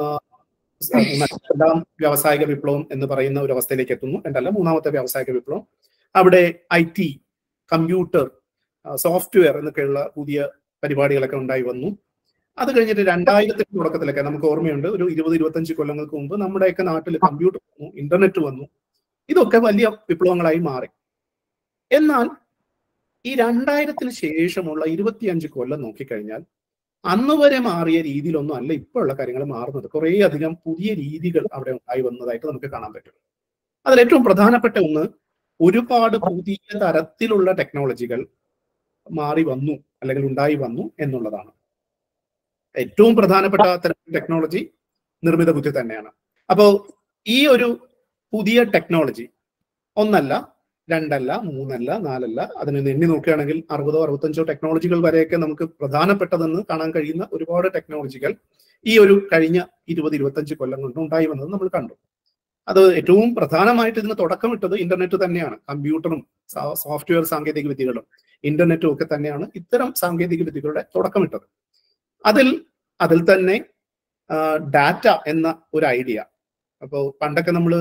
Speaker 1: രണ്ടാം വ്യാവസായിക വിപ്ലവം എന്ന് പറയുന്ന ഒരു അവസ്ഥയിലേക്ക് എത്തുന്നു രണ്ടല്ല മൂന്നാമത്തെ വ്യാവസായിക വിപ്ലവം അവിടെ ഐ ടി കമ്പ്യൂട്ടർ സോഫ്റ്റ്വെയർ എന്നൊക്കെയുള്ള പുതിയ പരിപാടികളൊക്കെ ഉണ്ടായി വന്നു അത് കഴിഞ്ഞിട്ട് രണ്ടായിരത്തിന്റെ തുടക്കത്തിലൊക്കെ നമുക്ക് ഓർമ്മയുണ്ട് ഒരു ഇരുപത് ഇരുപത്തഞ്ച് കൊല്ലങ്ങൾക്ക് മുമ്പ് നമ്മുടെയൊക്കെ നാട്ടിൽ കമ്പ്യൂട്ടർ വന്നു ഇന്റർനെറ്റ് വന്നു ഇതൊക്കെ വലിയ വിപ്ലവങ്ങളായി മാറി എന്നാൽ ഈ രണ്ടായിരത്തിന് ശേഷമുള്ള ഇരുപത്തിയഞ്ച് കൊല്ലം നോക്കിക്കഴിഞ്ഞാൽ അന്ന് വരെ മാറിയ രീതിയിലൊന്നും അല്ല ഇപ്പോഴുള്ള കാര്യങ്ങൾ മാറുന്നത് കുറേ അധികം പുതിയ രീതികൾ അവിടെ ഉണ്ടായി വന്നതായിട്ട് നമുക്ക് കാണാൻ പറ്റും അതിൽ ഏറ്റവും പ്രധാനപ്പെട്ട ഒന്ന് ഒരുപാട് പുതിയ തരത്തിലുള്ള ടെക്നോളജികൾ മാറി വന്നു അല്ലെങ്കിൽ ഉണ്ടായി വന്നു എന്നുള്ളതാണ് ഏറ്റവും പ്രധാനപ്പെട്ട തരം ടെക്നോളജി നിർമ്മിത ബുദ്ധി തന്നെയാണ് അപ്പോൾ ഈ ഒരു പുതിയ ടെക്നോളജി ഒന്നല്ല രണ്ടല്ല മൂന്നല്ല നാലല്ല അതിനെ എണ്ണി നോക്കുകയാണെങ്കിൽ അറുപതോ അറുപത്തഞ്ചോ ടെക്നോളജികൾ വരെയൊക്കെ നമുക്ക് പ്രധാനപ്പെട്ടതെന്ന് കാണാൻ കഴിയുന്ന ഒരുപാട് ടെക്നോളജികൾ ഈ ഒരു കഴിഞ്ഞ ഇരുപത് ഇരുപത്തഞ്ച് കൊല്ലം കൊണ്ട് ഉണ്ടായി വന്നത് നമ്മൾ കണ്ടു അത് ഏറ്റവും പ്രധാനമായിട്ട് ഇതിന് തുടക്കമിട്ടത് ഇന്റർനെറ്റ് തന്നെയാണ് കമ്പ്യൂട്ടറും സോഫ്റ്റ്വെയർ സാങ്കേതിക വിദ്യകളും ഇന്റർനെറ്റും ഒക്കെ തന്നെയാണ് ഇത്തരം സാങ്കേതിക വിദ്യകളുടെ തുടക്കമിട്ടത് അതിൽ അതിൽ തന്നെ ഡാറ്റ എന്ന ഒരു ഐഡിയ അപ്പോൾ പണ്ടൊക്കെ നമ്മൾ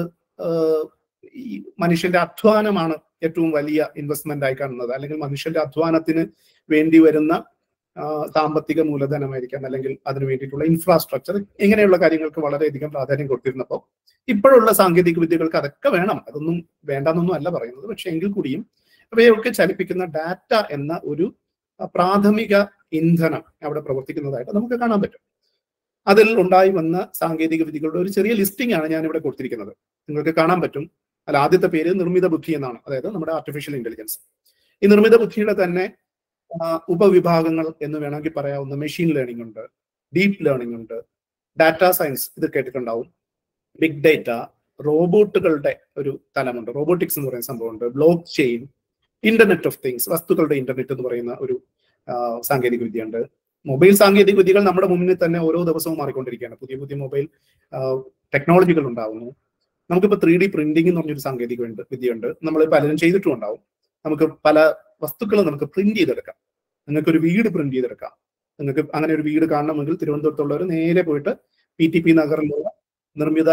Speaker 1: ഈ മനുഷ്യന്റെ അധ്വാനമാണ് ഏറ്റവും വലിയ ഇൻവെസ്റ്റ്മെന്റ് ആയി കാണുന്നത് അല്ലെങ്കിൽ മനുഷ്യന്റെ അധ്വാനത്തിന് വേണ്ടി വരുന്ന സാമ്പത്തിക മൂലധനമായിരിക്കാം അല്ലെങ്കിൽ അതിന് വേണ്ടിയിട്ടുള്ള ഇൻഫ്രാസ്ട്രക്ചർ ഇങ്ങനെയുള്ള കാര്യങ്ങൾക്ക് വളരെയധികം പ്രാധാന്യം കൊടുത്തിരുന്നപ്പോൾ ഇപ്പോഴുള്ള സാങ്കേതിക വിദ്യകൾക്ക് അതൊക്കെ വേണം അതൊന്നും വേണ്ടെന്നൊന്നും അല്ല പറയുന്നത് പക്ഷെ എങ്കിൽ കൂടിയും ഇവയൊക്കെ ചലിപ്പിക്കുന്ന ഡാറ്റ എന്ന ഒരു പ്രാഥമിക ഇന്ധനം അവിടെ പ്രവർത്തിക്കുന്നതായിട്ട് നമുക്ക് കാണാൻ പറ്റും അതിൽ ഉണ്ടായി വന്ന സാങ്കേതിക വിദ്യകളുടെ ഒരു ചെറിയ ലിസ്റ്റിംഗ് ആണ് ഞാൻ ഇവിടെ കൊടുത്തിരിക്കുന്നത് നിങ്ങൾക്ക് കാണാൻ പറ്റും അല്ല ആദ്യത്തെ പേര് നിർമ്മിത ബുദ്ധി എന്നാണ് അതായത് നമ്മുടെ ആർട്ടിഫിഷ്യൽ ഇന്റലിജൻസ് ഈ നിർമ്മിത ബുദ്ധിയുടെ തന്നെ ഉപവിഭാഗങ്ങൾ എന്ന് വേണമെങ്കിൽ പറയാവുന്ന മെഷീൻ ലേണിംഗ് ഉണ്ട് ഡീപ്പ് ലേണിംഗ് ഉണ്ട് ഡാറ്റ സയൻസ് ഇത് കേട്ടിട്ടുണ്ടാവും ബിഗ് ഡേറ്റ റോബോട്ടുകളുടെ ഒരു തലമുണ്ട് റോബോട്ടിക്സ് എന്ന് പറയുന്ന സംഭവമുണ്ട് block chain internet of things വസ്തുക്കളുടെ ഇന്റർനെറ്റ് എന്ന് പറയുന്ന ഒരു സാങ്കേതിക വിദ്യയുണ്ട് മൊബൈൽ സാങ്കേതിക വിദ്യകൾ നമ്മുടെ മുന്നിൽ തന്നെ ഓരോ ദിവസവും മാറിക്കൊണ്ടിരിക്കുകയാണ് പുതിയ പുതിയ മൊബൈൽ ടെക്നോളജികൾ ഉണ്ടാവുന്നു നമുക്കിപ്പോൾ ത്രീ ഡി പ്രിന്റിംഗ് എന്ന് പറഞ്ഞൊരു സാങ്കേതിക വിദ്യയുണ്ട് നമ്മൾ പലരും ചെയ്തിട്ടും ഉണ്ടാവും നമുക്ക് പല വസ്തുക്കൾ നമുക്ക് പ്രിന്റ് ചെയ്തെടുക്കാം നിങ്ങൾക്ക് ഒരു വീട് പ്രിന്റ് ചെയ്തെടുക്കാം നിങ്ങൾക്ക് അങ്ങനെ ഒരു വീട് കാണണമെങ്കിൽ തിരുവനന്തപുരത്തുള്ളവർ നേരെ പോയിട്ട് പി ടി പി നഗറിലുള്ള നിർമ്മിത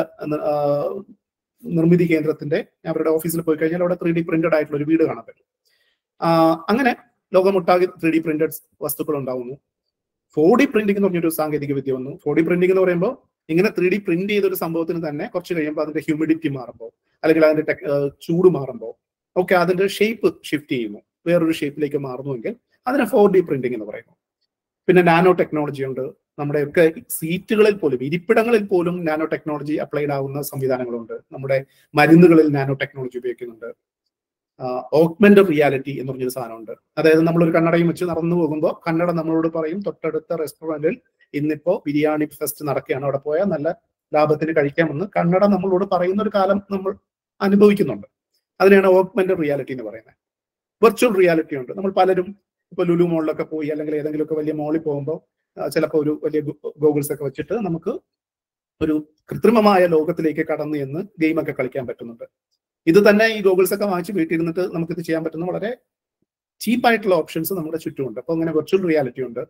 Speaker 1: നിർമ്മിതി കേന്ദ്രത്തിന്റെ അവരുടെ ഓഫീസിൽ പോയി കഴിഞ്ഞാൽ അവിടെ ത്രീ ഡി പ്രിന്റഡ് ആയിട്ടുള്ള ഒരു വീട് കാണാൻ പറ്റും അങ്ങനെ ലോകമൊട്ടാകെ ത്രീ ഡി പ്രിന്റഡ് വസ്തുക്കൾ ഉണ്ടാവുന്നു ഫോർ ഡി പ്രിന്റിംഗ് എന്ന് പറഞ്ഞൊരു സാങ്കേതിക വിദ്യ വന്നു ഫോർ ഡി പ്രിന്റിംഗ് എന്ന് പറയുമ്പോൾ ഇങ്ങനെ ത്രീ ഡി പ്രിന്റ് ചെയ്ത ഒരു സംഭവത്തിന് തന്നെ കുറച്ച് കഴിയുമ്പോൾ അതിന്റെ ഹ്യൂമിഡിറ്റി മാറുമ്പോൾ അല്ലെങ്കിൽ അതിന്റെ ചൂട് മാറുമ്പോൾ ഒക്കെ അതിന്റെ ഷേപ്പ് ഷിഫ്റ്റ് ചെയ്യുന്നു വേറൊരു ഷേപ്പിലേക്ക് മാറുന്നുവെങ്കിൽ അതിനെ ഫോർ ഡി പ്രിന്റിംഗ് എന്ന് പറയുന്നു പിന്നെ നാനോ ടെക്നോളജി ഉണ്ട് നമ്മുടെയൊക്കെ സീറ്റുകളിൽ പോലും ഇരിപ്പിടങ്ങളിൽ പോലും നാനോ ടെക്നോളജി അപ്ലൈഡ് ആവുന്ന സംവിധാനങ്ങളുണ്ട് നമ്മുടെ മരുന്നുകളിൽ നാനോ ടെക്നോളജി ഉപയോഗിക്കുന്നുണ്ട് ഓഗ്മെന്റഡ് റിയാലിറ്റി എന്ന് പറഞ്ഞൊരു സാധനമുണ്ട് അതായത് നമ്മളൊരു കണ്ണടയും വെച്ച് നടന്നു പോകുമ്പോൾ കണ്ണട നമ്മളോട് പറയും തൊട്ടടുത്ത റെസ്റ്റോറന്റിൽ ഇന്നിപ്പോ ബിരിയാണി ഫെസ്റ്റ് നടക്കുകയാണ് അവിടെ പോയാൽ നല്ല ലാഭത്തിന് കഴിക്കാമെന്ന് കണ്ണട നമ്മളോട് പറയുന്ന ഒരു കാലം നമ്മൾ അനുഭവിക്കുന്നുണ്ട് അതിനെയാണ് ഓഗ്മെന്റഡ് റിയാലിറ്റി എന്ന് പറയുന്നത് വെർച്വൽ റിയാലിറ്റി ഉണ്ട് നമ്മൾ പലരും ഇപ്പൊ ലുലു മോളിലൊക്കെ പോയി അല്ലെങ്കിൽ ഏതെങ്കിലുമൊക്കെ വലിയ മോളിൽ പോകുമ്പോൾ ചിലപ്പോൾ ഒരു വലിയ ഗോഗിൾസ് ഒക്കെ വെച്ചിട്ട് നമുക്ക് ഒരു കൃത്രിമമായ ലോകത്തിലേക്ക് കടന്നു എന്ന് ഗെയിമൊക്കെ കളിക്കാൻ പറ്റുന്നുണ്ട് ഇത് തന്നെ ഈ ഗോഗിൾസ് ഒക്കെ വാങ്ങിച്ച് വീട്ടിലിരുന്നിട്ട് നമുക്ക് ഇത് ചെയ്യാൻ പറ്റുന്ന വളരെ ചീപ്പായിട്ടുള്ള ഓപ്ഷൻസ് നമ്മുടെ ചുറ്റുമുണ്ട് അപ്പോൾ അങ്ങനെ വെർച്വൽ റിയാലിറ്റി ഉണ്ട്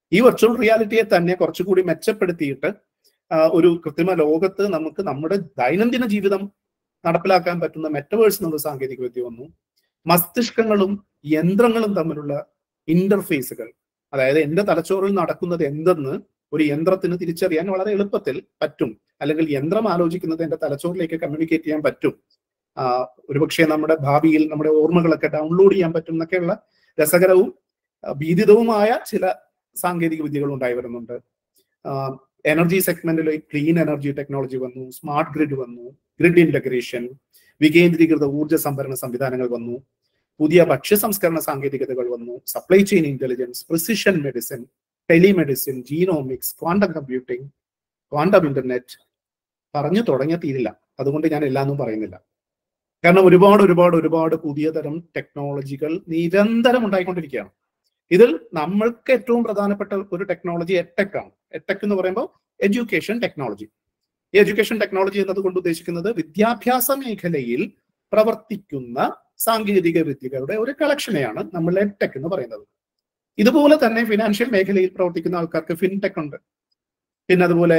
Speaker 1: ഈ വെർച്വൽ റിയാലിറ്റിയെ തന്നെ കുറച്ചുകൂടി മെച്ചപ്പെടുത്തിയിട്ട് ഒരു കൃത്രിമ ലോകത്ത് നമുക്ക് നമ്മുടെ ദൈനംദിന ജീവിതം നടപ്പിലാക്കാൻ പറ്റുന്ന മെറ്റവേഴ്സ് എന്നുള്ള സാങ്കേതിക വിദ്യ വന്നു മസ്തിഷ്കങ്ങളും യന്ത്രങ്ങളും തമ്മിലുള്ള ഇന്റർഫേസുകൾ അതായത് എന്റെ തലച്ചോറിൽ നടക്കുന്നത് എന്തെന്ന് ഒരു യന്ത്രത്തിന് തിരിച്ചറിയാൻ വളരെ എളുപ്പത്തിൽ പറ്റും അല്ലെങ്കിൽ യന്ത്രം ആലോചിക്കുന്നത് എന്റെ തലച്ചോറിലേക്ക് കമ്മ്യൂണിക്കേറ്റ് ചെയ്യാൻ പറ്റും ഒരുപക്ഷെ നമ്മുടെ ഭാവിയിൽ നമ്മുടെ ഓർമ്മകളൊക്കെ ഡൗൺലോഡ് ചെയ്യാൻ പറ്റും എന്നൊക്കെയുള്ള രസകരവും ഭീതിതവുമായ ചില സാങ്കേതിക വിദ്യകൾ ഉണ്ടായി വരുന്നുണ്ട് എനർജി സെഗ്മെന്റിൽ ക്ലീൻ എനർജി ടെക്നോളജി വന്നു സ്മാർട്ട് ഗ്രിഡ് വന്നു ഗ്രിഡ് ഇന്റഗ്രേഷൻ വികേന്ദ്രീകൃത ഊർജ്ജ സംഭരണ സംവിധാനങ്ങൾ വന്നു പുതിയ ഭക്ഷ്യ സംസ്കരണ സാങ്കേതികതകൾ വന്നു supply chain intelligence precision medicine telemedicine genomics quantum computing quantum internet പറഞ്ഞു തുടങ്ങിയ തീരില്ല അതുകൊണ്ട് ഞാൻ എല്ലാന്നും പറയുന്നില്ല കാരണം ഒരുപാട് ഒരുപാട് ഒരുപാട് പുതിയ തരം ടെക്നോളജികൾ നിരന്തരം ഉണ്ടായിക്കൊണ്ടിരിക്കുകയാണ് ഇതിൽ നമ്മൾക്ക് ഏറ്റവും പ്രധാനപ്പെട്ട ഒരു ടെക്നോളജി എടെക് ആണ് എടെക് എന്ന് പറയുമ്പോൾ എഡ്യൂക്കേഷൻ ടെക്നോളജി ഈ എഡ്യൂക്കേഷൻ ടെക്നോളജി എന്നതുകൊണ്ട് ഉദ്ദേശിക്കുന്നത് വിദ്യാഭ്യാസ മേഖലയിൽ പ്രവർത്തിക്കുന്ന സാങ്കേതിക വിദ്യകളുടെ ഒരു കളക്ഷനെയാണ് നമ്മൾ എടെക് എന്ന് പറയുന്നത് ഇതുപോലെ തന്നെ ഫിനാൻഷ്യൽ മേഖലയിൽ പ്രവർത്തിക്കുന്ന ആൾക്കാർക്ക് ഫിൻടെക് ഉണ്ട് പിന്നെ അതുപോലെ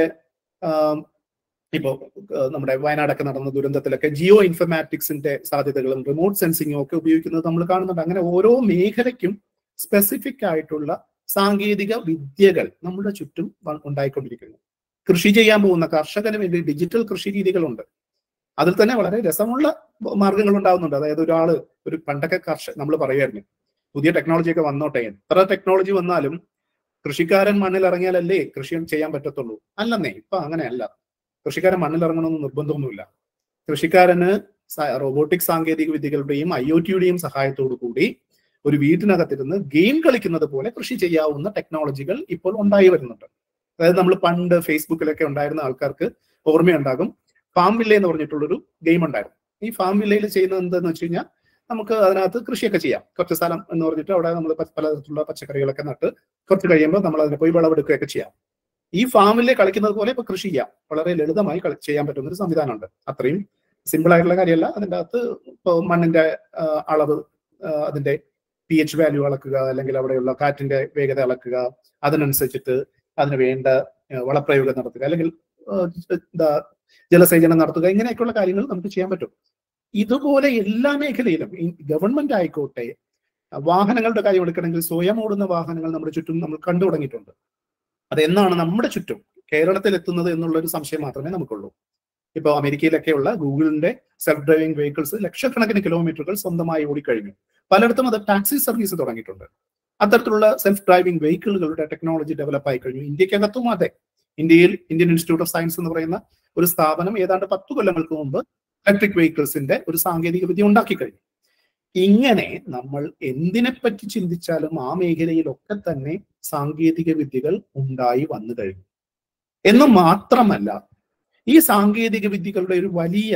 Speaker 1: ഇപ്പോൾ നമ്മുടെ വയനാടൊക്കെ നടന്ന ദുരന്തത്തിലൊക്കെ ജിയോ ഇൻഫർമാറ്റിക്സിന്റെ സാധ്യതകളും റിമോട്ട് സെൻസിങ്ങും ഒക്കെ ഉപയോഗിക്കുന്നത് നമ്മൾ കാണുന്നുണ്ട് അങ്ങനെ ഓരോ മേഖലയ്ക്കും സ്പെസിഫിക് ആയിട്ടുള്ള സാങ്കേതിക വിദ്യകൾ നമ്മുടെ ചുറ്റും ഉണ്ടായിക്കൊണ്ടിരിക്കുന്നു കൃഷി ചെയ്യാൻ പോകുന്ന കർഷകന് വേണ്ടി ഡിജിറ്റൽ കൃഷി രീതികളുണ്ട് അതിൽ തന്നെ വളരെ രസമുള്ള മാർഗങ്ങൾ ഉണ്ടാകുന്നുണ്ട് അതായത് ഒരാള് ഒരു പണ്ടൊക്കെ കർഷക നമ്മൾ പറയുമായിരുന്നു പുതിയ ടെക്നോളജി ഒക്കെ വന്നോട്ടെ എത്ര ടെക്നോളജി വന്നാലും കൃഷിക്കാരൻ മണ്ണിൽ ഇറങ്ങിയാലല്ലേ കൃഷി ചെയ്യാൻ പറ്റത്തുള്ളൂ അല്ലെന്നേ ഇപ്പൊ അങ്ങനെയല്ല കൃഷിക്കാരൻ മണ്ണിൽ ഇറങ്ങണമെന്ന് നിർബന്ധമൊന്നുമില്ല കൃഷിക്കാരന് റോബോട്ടിക് സാങ്കേതിക വിദ്യകളുടെയും ഐ ഒ ടിയുടെയും സഹായത്തോടു കൂടി ഒരു വീട്ടിനകത്തിരുന്ന് ഗെയിം കളിക്കുന്നത് പോലെ കൃഷി ചെയ്യാവുന്ന ടെക്നോളജികൾ ഇപ്പോൾ ഉണ്ടായി വരുന്നുണ്ട് അതായത് നമ്മൾ പണ്ട് ഫേസ്ബുക്കിലൊക്കെ ഉണ്ടായിരുന്ന ആൾക്കാർക്ക് ഓർമ്മയുണ്ടാകും ഫാം വില്ല എന്ന് പറഞ്ഞിട്ടുള്ളൊരു ഗെയിം ഉണ്ടായിരുന്നു ഈ ഫാം വില്ലയിൽ ചെയ്യുന്നത് എന്താന്ന് വെച്ച് കഴിഞ്ഞാൽ നമുക്ക് അതിനകത്ത് കൃഷിയൊക്കെ ചെയ്യാം കുറച്ച് സ്ഥലം എന്ന് പറഞ്ഞിട്ട് അവിടെ നമ്മൾ പലതരത്തിലുള്ള പച്ചക്കറികളൊക്കെ നട്ട് കുറച്ച് കഴിയുമ്പോൾ നമ്മൾ അതിനെ പോയി വിളവെടുക്കുകയൊക്കെ ചെയ്യാം ഈ ഫാമിലെ കളിക്കുന്നത് പോലെ ഇപ്പൊ കൃഷി ചെയ്യാം വളരെ ലളിതമായി ചെയ്യാൻ പറ്റുന്ന ഒരു സംവിധാനമുണ്ട് അത്രയും സിമ്പിൾ ആയിട്ടുള്ള കാര്യമല്ല അതിൻ്റെ അകത്ത് ഇപ്പോൾ മണ്ണിന്റെ അളവ് അതിന്റെ പി എച്ച് വാല്യൂ അളക്കുക അല്ലെങ്കിൽ അവിടെയുള്ള കാറ്റിന്റെ വേഗത അളക്കുക അതിനനുസരിച്ചിട്ട് അതിന് വേണ്ട വളപ്രയോഗം നടത്തുക അല്ലെങ്കിൽ എന്താ ജലസേചനം നടത്തുക ഇങ്ങനെയൊക്കെയുള്ള കാര്യങ്ങൾ നമുക്ക് ചെയ്യാൻ പറ്റും ഇതുപോലെ എല്ലാ മേഖലയിലും ഗവൺമെന്റ് ആയിക്കോട്ടെ വാഹനങ്ങളുടെ കാര്യം എടുക്കണമെങ്കിൽ സ്വയം ഓടുന്ന വാഹനങ്ങൾ നമ്മുടെ ചുറ്റും നമ്മൾ കണ്ടു തുടങ്ങിയിട്ടുണ്ട് അത് എന്നാണ് നമ്മുടെ ചുറ്റും കേരളത്തിൽ എത്തുന്നത് എന്നുള്ള ഒരു സംശയം മാത്രമേ നമുക്കുള്ളൂ ഇപ്പോൾ അമേരിക്കയിലൊക്കെയുള്ള ഗൂഗിളിന്റെ സെൽഫ് ഡ്രൈവിംഗ് വെഹിക്കിൾസ് ലക്ഷക്കണക്കിന് കിലോമീറ്ററുകൾ സ്വന്തമായി ഓടിക്കഴിഞ്ഞു പലയിടത്തും അത് ടാക്സി സർവീസ് തുടങ്ങിയിട്ടുണ്ട് അത്തരത്തിലുള്ള സെൽഫ് ഡ്രൈവിംഗ് വെഹിക്കിളുകളുടെ ടെക്നോളജി ഡെവലപ്പ് ആയി കഴിഞ്ഞു ഇന്ത്യക്കകത്തും അതെ ഇന്ത്യയിൽ ഇന്ത്യൻ ഇൻസ്റ്റിറ്റ്യൂട്ട് ഓഫ് സയൻസ് എന്ന് പറയുന്ന ഒരു സ്ഥാപനം ഏതാണ്ട് പത്തു കൊല്ലങ്ങൾക്ക് മുമ്പ് ഇലക്ട്രിക് വെഹിക്കിൾസിന്റെ ഒരു സാങ്കേതിക വിദ്യ ഉണ്ടാക്കി കഴിഞ്ഞു ഇങ്ങനെ നമ്മൾ എന്തിനെപ്പറ്റി ചിന്തിച്ചാലും ആ മേഖലയിലൊക്കെ തന്നെ സാങ്കേതിക വിദ്യകൾ ഉണ്ടായി വന്നു കഴിഞ്ഞു എന്ന് മാത്രമല്ല ഈ സാങ്കേതിക വിദ്യകളുടെ ഒരു വലിയ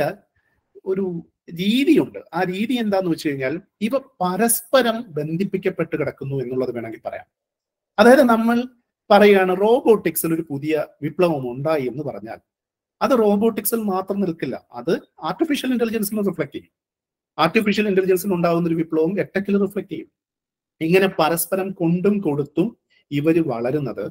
Speaker 1: ഒരു രീതിയുണ്ട് ആ രീതി എന്താന്ന് വെച്ച് കഴിഞ്ഞാൽ ഇവ പരസ്പരം ബന്ധിപ്പിക്കപ്പെട്ട് കിടക്കുന്നു എന്നുള്ളത് വേണമെങ്കിൽ പറയാം അതായത് നമ്മൾ പറയുകയാണ് റോബോട്ടിക്സിൽ ഒരു പുതിയ വിപ്ലവം ഉണ്ടായി എന്ന് പറഞ്ഞാൽ അത് റോബോട്ടിക്സിൽ മാത്രം നിൽക്കില്ല അത് ആർട്ടിഫിഷ്യൽ ഇന്റലിജൻസിൽ റിഫ്ലക്ട് ചെയ്യും ആർട്ടിഫിഷ്യൽ ഇന്റലിജൻസിൽ ഉണ്ടാകുന്ന ഒരു വിപ്ലവം എട്ടക്കിൽ റിഫ്ലക്ട് ചെയ്യും ഇങ്ങനെ പരസ്പരം കൊണ്ടും കൊടുത്തും ഇവർ വളരുന്നത്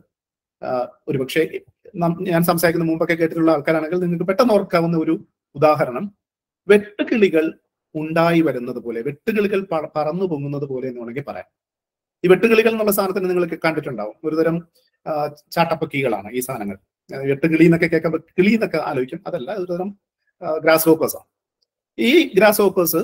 Speaker 1: ഒരുപക്ഷെ ഞാൻ സംസാരിക്കുന്ന മുമ്പൊക്കെ കേട്ടിട്ടുള്ള ആൾക്കാരാണെങ്കിൽ നിങ്ങൾക്ക് പെട്ടെന്ന് ഓർക്കാവുന്ന ഒരു ഉദാഹരണം വെട്ടുകിളികൾ ഉണ്ടായി വരുന്നത് പോലെ വെട്ടുകിളികൾ പറന്നു പൊങ്ങുന്നത് പോലെ എന്ന് വേണമെങ്കിൽ പറയാം ഈ വെട്ടുകിളികൾ എന്നുള്ള സാധനത്തിന് നിങ്ങൾ കണ്ടിട്ടുണ്ടാവും ഒരുതരം ചാട്ടപ്പക്കികളാണ് ഈ സാധനങ്ങൾ വെട്ടുകിളി എന്നൊക്കെ കേൾക്കുമ്പോൾ കിളി എന്നൊക്കെ ആലോചിക്കും അതല്ല ഒരുതരം ഗ്രാസ് ഹോപ്പേഴ്സ് ആണ് ഈ ഗ്രാസ് ഹോപ്പേഴ്സ്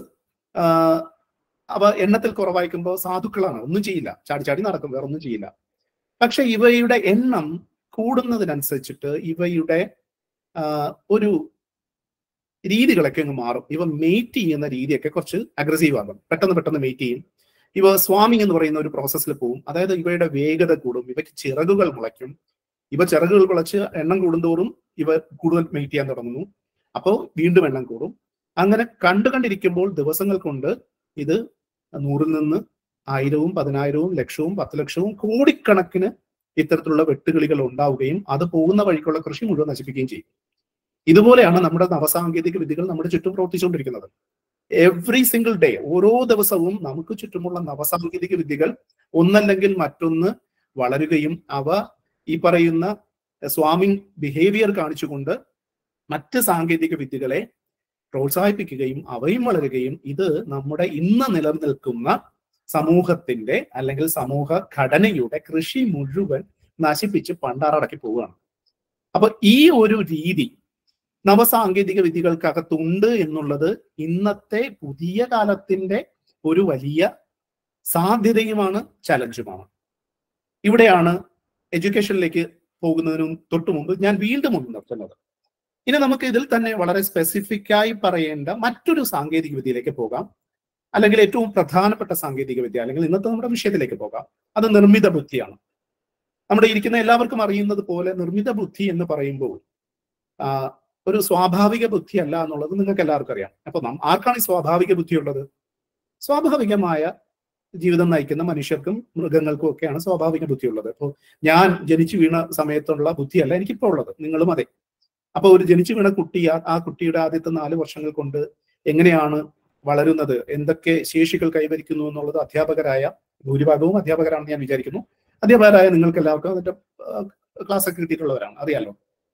Speaker 1: അവ എണ്ണത്തിൽ കുറവായിക്കുമ്പോൾ സാധുക്കളാണ് ഒന്നും ചെയ്യില്ല ചാടി ചാടി നടക്കും വേറെ ഒന്നും ചെയ്യില്ല പക്ഷെ ഇവയുടെ എണ്ണം കൂടുന്നതിനനുസരിച്ചിട്ട് ഇവയുടെ ഒരു രീതികളൊക്കെ അങ്ങ് മാറും ഇവ മെയ്റ്റ് ചെയ്യുന്ന രീതിയൊക്കെ കുറച്ച് അഗ്രസീവ് ആകും പെട്ടെന്ന് പെട്ടെന്ന് മെയ്റ്റ് ചെയ്യും ഇവ സ്വാമിങ് എന്ന് പറയുന്ന ഒരു പ്രോസസ്സിൽ പോകും അതായത് ഇവയുടെ വേഗത കൂടും ഇവയ്ക്ക് ചിറകുകൾ മുളയ്ക്കും ഇവ ചിറകുകൾ കുളച്ച് എണ്ണം കൂടുന്തോറും ഇവ കൂടുതൽ മെയ്റ്റ് ചെയ്യാൻ തുടങ്ങുന്നു അപ്പോൾ വീണ്ടും എണ്ണം കൂടും അങ്ങനെ കണ്ടു കണ്ടിരിക്കുമ്പോൾ ദിവസങ്ങൾ കൊണ്ട് ഇത് നൂറിൽ നിന്ന് ആയിരവും പതിനായിരവും ലക്ഷവും പത്ത് ലക്ഷവും കോടിക്കണക്കിന് ഇത്തരത്തിലുള്ള വെട്ടുകിളികൾ ഉണ്ടാവുകയും അത് പോകുന്ന വഴിക്കുള്ള കൃഷി മുഴുവൻ നശിപ്പിക്കുകയും ചെയ്യും ഇതുപോലെയാണ് നമ്മുടെ നവസാങ്കേതിക വിദ്യകൾ നമ്മുടെ ചുറ്റും പ്രവർത്തിച്ചുകൊണ്ടിരിക്കുന്നത് എവ്രി സിംഗിൾ ഡേ ഓരോ ദിവസവും നമുക്ക് ചുറ്റുമുള്ള നവസാങ്കേതിക വിദ്യകൾ ഒന്നല്ലെങ്കിൽ മറ്റൊന്ന് വളരുകയും അവ ഈ പറയുന്ന സ്വാമിങ് ബിഹേവിയർ കാണിച്ചുകൊണ്ട് മറ്റ് സാങ്കേതിക വിദ്യകളെ പ്രോത്സാഹിപ്പിക്കുകയും അവയും വളരുകയും ഇത് നമ്മുടെ ഇന്ന് നിലനിൽക്കുന്ന സമൂഹത്തിന്റെ അല്ലെങ്കിൽ സമൂഹ ഘടനയുടെ കൃഷി മുഴുവൻ നശിപ്പിച്ച് പണ്ടാറടക്കി പോവുകയാണ് അപ്പൊ ഈ ഒരു രീതി നവസാങ്കേതിക വിദ്യകൾക്കകത്തുണ്ട് എന്നുള്ളത് ഇന്നത്തെ പുതിയ കാലത്തിന്റെ ഒരു വലിയ സാധ്യതയുമാണ് ചലഞ്ചുമാണ് ഇവിടെയാണ് എഡ്യൂക്കേഷനിലേക്ക് പോകുന്നതിനും തൊട്ടു മുമ്പ് ഞാൻ വീണ്ടും ഒന്ന് നിർത്തുന്നത് ഇനി നമുക്ക് ഇതിൽ തന്നെ വളരെ സ്പെസിഫിക് ആയി പറയേണ്ട മറ്റൊരു സാങ്കേതിക വിദ്യയിലേക്ക് പോകാം അല്ലെങ്കിൽ ഏറ്റവും പ്രധാനപ്പെട്ട സാങ്കേതിക വിദ്യ അല്ലെങ്കിൽ ഇന്നത്തെ നമ്മുടെ വിഷയത്തിലേക്ക് പോകാം അത് നിർമ്മിത ബുദ്ധിയാണ് നമ്മുടെ ഇരിക്കുന്ന എല്ലാവർക്കും അറിയുന്നത് പോലെ നിർമ്മിത ബുദ്ധി എന്ന് പറയുമ്പോൾ ആ, ഒരു സ്വാഭാവിക ബുദ്ധി അല്ല എന്നുള്ളത് നിങ്ങൾക്ക് എല്ലാവർക്കും അറിയാം അപ്പൊ നാം ആർക്കാണ് ഈ സ്വാഭാവിക ബുദ്ധി ഉള്ളത് സ്വാഭാവികമായ ജീവിതം നയിക്കുന്ന മനുഷ്യർക്കും മൃഗങ്ങൾക്കും ഒക്കെയാണ് സ്വാഭാവിക ബുദ്ധിയുള്ളത് അപ്പോൾ ഞാൻ ജനിച്ചു വീണ സമയത്തുള്ള ബുദ്ധിയല്ല എനിക്കിപ്പോൾ ഉള്ളത് നിങ്ങളും അതെ അപ്പൊ ഒരു ജനിച്ചു വീണ കുട്ടി ആ- ആ കുട്ടിയുടെ ആദ്യത്തെ നാല് വർഷങ്ങൾ കൊണ്ട് എങ്ങനെയാണ് വളരുന്നത് എന്തൊക്കെ ശേഷികൾ കൈവരിക്കുന്നു എന്നുള്ളത് അധ്യാപകരായ ഭൂരിഭാഗവും അധ്യാപകരാണെന്ന് ഞാൻ വിചാരിക്കുന്നു അധ്യാപകരായ നിങ്ങൾക്ക് എല്ലാവർക്കും അതിന്റെ ക്ലാസ് ഒക്കെ കിട്ടിയിട്ടുള്ളവരാണ് അറിയാലോ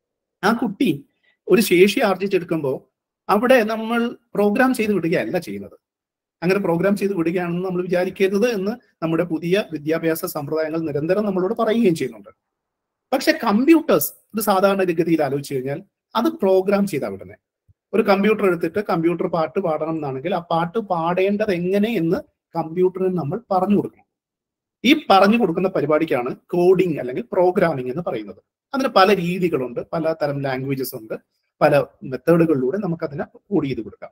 Speaker 1: ആ കുട്ടി ഒരു ശേഷി ആർജിച്ചെടുക്കുമ്പോൾ അവിടെ നമ്മൾ പ്രോഗ്രാം ചെയ്ത് വിടുകയല്ല ചെയ്യുന്നത് അങ്ങനെ പ്രോഗ്രാം ചെയ്ത് വിടുകയാണെന്ന് നമ്മൾ വിചാരിക്കരുത് എന്ന് നമ്മുടെ പുതിയ വിദ്യാഭ്യാസ സമ്പ്രദായങ്ങൾ നിരന്തരം നമ്മളോട് പറയുകയും ചെയ്യുന്നുണ്ട് പക്ഷെ കമ്പ്യൂട്ടേഴ്സ് ഒരു സാധാരണ ഗതിയിൽ ആലോചിച്ച് കഴിഞ്ഞാൽ അത് പ്രോഗ്രാം ചെയ്താ വിടുന്നത് ഒരു കമ്പ്യൂട്ടർ എടുത്തിട്ട് കമ്പ്യൂട്ടർ പാട്ട് പാടണം എന്നാണെങ്കിൽ ആ പാട്ട് പാടേണ്ടത് എങ്ങനെ എന്ന് കമ്പ്യൂട്ടറിന് നമ്മൾ പറഞ്ഞു കൊടുക്കണം ഈ പറഞ്ഞു കൊടുക്കുന്ന പരിപാടിക്കാണ് കോഡിംഗ് അല്ലെങ്കിൽ പ്രോഗ്രാമിംഗ് എന്ന് പറയുന്നത് അതിന് പല രീതികളുണ്ട് പല തരം ലാംഗ്വേജസ് ഉണ്ട് പല മെത്തേഡുകളിലൂടെ നമുക്ക് അതിനെ കോഡ് ചെയ്ത് കൊടുക്കാം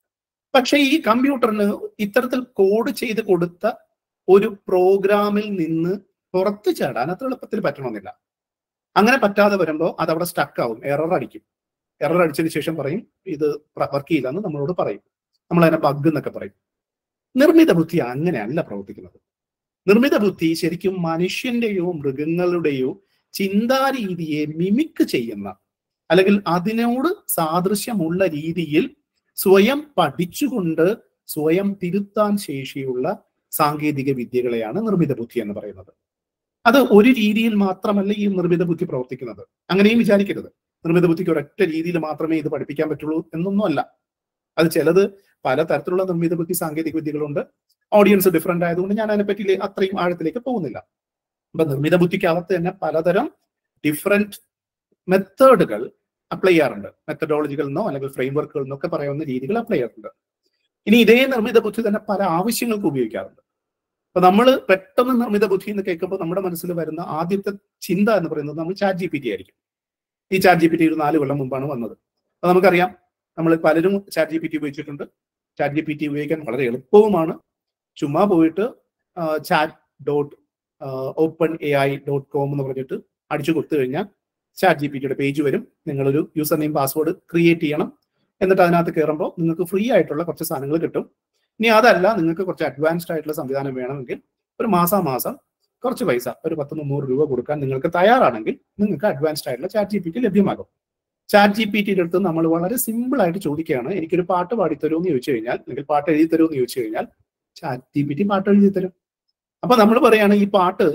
Speaker 1: പക്ഷെ ഈ കമ്പ്യൂട്ടറിന് ഇത്തരത്തിൽ കോഡ് ചെയ്ത് കൊടുത്ത ഒരു പ്രോഗ്രാമിൽ നിന്ന് പുറത്തു ചാടാൻ അത്ര എളുപ്പത്തിൽ പറ്റണമെന്നില്ല അങ്ങനെ പറ്റാതെ വരുമ്പോൾ അത് അവിടെ സ്റ്റക്ക് ആവും എറർ അടിക്കും എറർ അടിച്ചതിന് ശേഷം പറയും ഇത് വർക്ക് ചെയ്യില്ല എന്ന് നമ്മളോട് പറയും നമ്മൾ അതിനെ ബഗ് എന്നൊക്കെ പറയും നിർമ്മിത ബുദ്ധി അങ്ങനെയല്ല പ്രവർത്തിക്കുന്നത് നിർമ്മിത ബുദ്ധി ശരിക്കും മനുഷ്യന്റെയോ മൃഗങ്ങളുടെയോ ചിന്താരീതിയെ മിമിക്ക് ചെയ്യുന്ന അല്ലെങ്കിൽ അതിനോട് സാദൃശ്യമുള്ള രീതിയിൽ സ്വയം പഠിച്ചുകൊണ്ട് സ്വയം തിരുത്താൻ ശേഷിയുള്ള സാങ്കേതിക വിദ്യകളെയാണ് നിർമ്മിത ബുദ്ധി എന്ന് പറയുന്നത് അത് ഒരു രീതിയിൽ മാത്രമല്ല ഈ നിർമ്മിത ബുദ്ധി പ്രവർത്തിക്കുന്നത് അങ്ങനെയും വിചാരിക്കരുത് നിർമ്മിത ബുദ്ധിക്ക് ഒരൊറ്റ രീതിയിൽ മാത്രമേ ഇത് പഠിപ്പിക്കാൻ പറ്റുള്ളൂ എന്നൊന്നും അല്ല അത് ചിലത് പല തരത്തിലുള്ള നിർമ്മിത ബുദ്ധി സാങ്കേതിക വിദ്യകളുണ്ട് ഓഡിയൻസ് ഡിഫറെന്റ് ആയതുകൊണ്ട് ഞാൻ അതിനെപ്പറ്റി അത്രയും ആഴത്തിലേക്ക് പോകുന്നില്ല അപ്പൊ നിർമ്മിത ബുദ്ധിക്കകത്ത് തന്നെ പലതരം ഡിഫറെന്റ് മെത്തേഡുകൾ അപ്ലൈ ചെയ്യാറുണ്ട് മെത്തഡോളജികളിൽ നിന്നോ അല്ലെങ്കിൽ ഫ്രെയിംവർക്കുകളിൽ നിന്നൊക്കെ പറയാവുന്ന രീതികൾ അപ്ലൈ ചെയ്യാറുണ്ട് ഇനി ഇതേ നിർമ്മിത ബുദ്ധി തന്നെ പല ആവശ്യങ്ങൾക്ക് ഉപയോഗിക്കാറുണ്ട് അപ്പൊ നമ്മൾ പെട്ടെന്ന് നിർമ്മിത ബുദ്ധി എന്ന് കേൾക്കുമ്പോൾ നമ്മുടെ മനസ്സിൽ വരുന്ന ആദ്യത്തെ ചിന്ത എന്ന് പറയുന്നത് നമ്മൾ ചാറ്റ് ജി പി ടി ആയിരിക്കും ഈ ചാറ്റ് ജി പി ടി ഒരു നാല് കൊല്ലം മുമ്പാണ് വന്നത് അപ്പൊ നമുക്കറിയാം നമ്മൾ പലരും ചാറ്റ് ജി പി ടി ഉപയോഗിച്ചിട്ടുണ്ട് ചാറ്റ് ജി പി ടി ഉപയോഗിക്കാൻ വളരെ എളുപ്പവുമാണ് ചുമ്മാ പോയിട്ട് chat dot open A I dot com എന്ന് പറഞ്ഞിട്ട് അടിച്ചു കൊടുത്തു കഴിഞ്ഞാൽ ചാറ്റ് ജി പി ടിയുടെ പേജ് വരും നിങ്ങളൊരു യൂസർ നെയിം പാസ്വേഡ് ക്രിയേറ്റ് ചെയ്യണം എന്നിട്ട് അതിനകത്ത് കയറുമ്പോൾ നിങ്ങൾക്ക് ഫ്രീ ആയിട്ടുള്ള കുറച്ച് സാധനങ്ങൾ കിട്ടും ഇനി അതല്ല നിങ്ങൾക്ക് കുറച്ച് അഡ്വാൻസ്ഡ് ആയിട്ടുള്ള സംവിധാനം വേണമെങ്കിൽ ഒരു മാസാമാസം കുറച്ച് പൈസ ഒരു പത്ത് മുന്നൂറ് രൂപ കൊടുക്കാൻ നിങ്ങൾക്ക് തയ്യാറാണെങ്കിൽ നിങ്ങൾക്ക് അഡ്വാൻസ്ഡ് ആയിട്ടുള്ള ചാറ്റ് ജി പി ടി ലഭ്യമാകും ചാറ്റ് ജി പി ടിയുടെ അടുത്ത് നമ്മൾ വളരെ സിമ്പിൾ ആയിട്ട് ചോദിക്കുകയാണ് എനിക്കൊരു പാട്ട് പാടിത്തരുമോ എന്ന് ചോദിച്ചു കഴിഞ്ഞാൽ അല്ലെങ്കിൽ പാട്ട് എഴുതി തരുമോ എന്ന് ചോദിച്ചു കഴിഞ്ഞാൽ ചാറ്റ് ജി പി ടി പാട്ട് എഴുതി തരും അപ്പൊ നമ്മൾ പറയാണ് ഈ പാട്ട്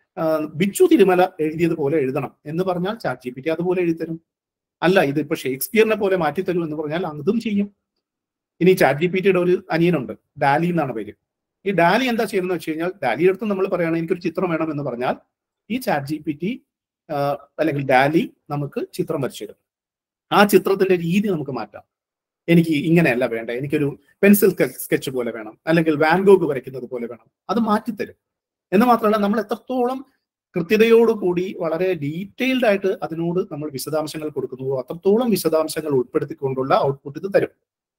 Speaker 1: ബിച്ചു തിരുമല എഴുതിയതുപോലെ എഴുതണം എന്ന് പറഞ്ഞാൽ ചാറ്റ് ജി പി ടി അതുപോലെ എഴുതി തരും അല്ല ഇത് ഇപ്പൊ ഷേക്സ്പിയറിനെ പോലെ മാറ്റി തരൂ എന്ന് പറഞ്ഞാൽ അതും ചെയ്യും ഇനി ചാറ്റ് ജി പി ടിയുടെ ഒരു അനിയനുണ്ട് ഡാലി എന്നാണ് പേര് ഈ ഡാലി എന്താ ചെയ്യുന്നത് വെച്ച് കഴിഞ്ഞാൽ ഡാലിയുടെ അടുത്ത് നമ്മൾ പറയുകയാണ് എനിക്കൊരു ചിത്രം വേണം എന്ന് പറഞ്ഞാൽ ഈ ചാറ്റ് ജി പി ടി അല്ലെങ്കിൽ ഡാലി നമുക്ക് ചിത്രം വരച്ചു തരും ആ ചിത്രത്തിന്റെ രീതി നമുക്ക് മാറ്റാം എനിക്ക് ഇങ്ങനെയല്ല വേണ്ട എനിക്കൊരു പെൻസിൽ സ്കെച്ച് പോലെ വേണം അല്ലെങ്കിൽ വാൻഗോഗ് വരയ്ക്കുന്നത് പോലെ വേണം അത് മാറ്റിത്തരും എന്ന് മാത്രമല്ല നമ്മൾ എത്രത്തോളം കൃത്യതയോടുകൂടി വളരെ ഡീറ്റെയിൽഡ് ആയിട്ട് അതിനോട് നമ്മൾ വിശദാംശങ്ങൾ കൊടുക്കുന്നുവോ അത്രത്തോളം വിശദാംശങ്ങൾ ഉൾപ്പെടുത്തിക്കൊണ്ടുള്ള ഔട്ട്പുട്ട് ഇത് തരും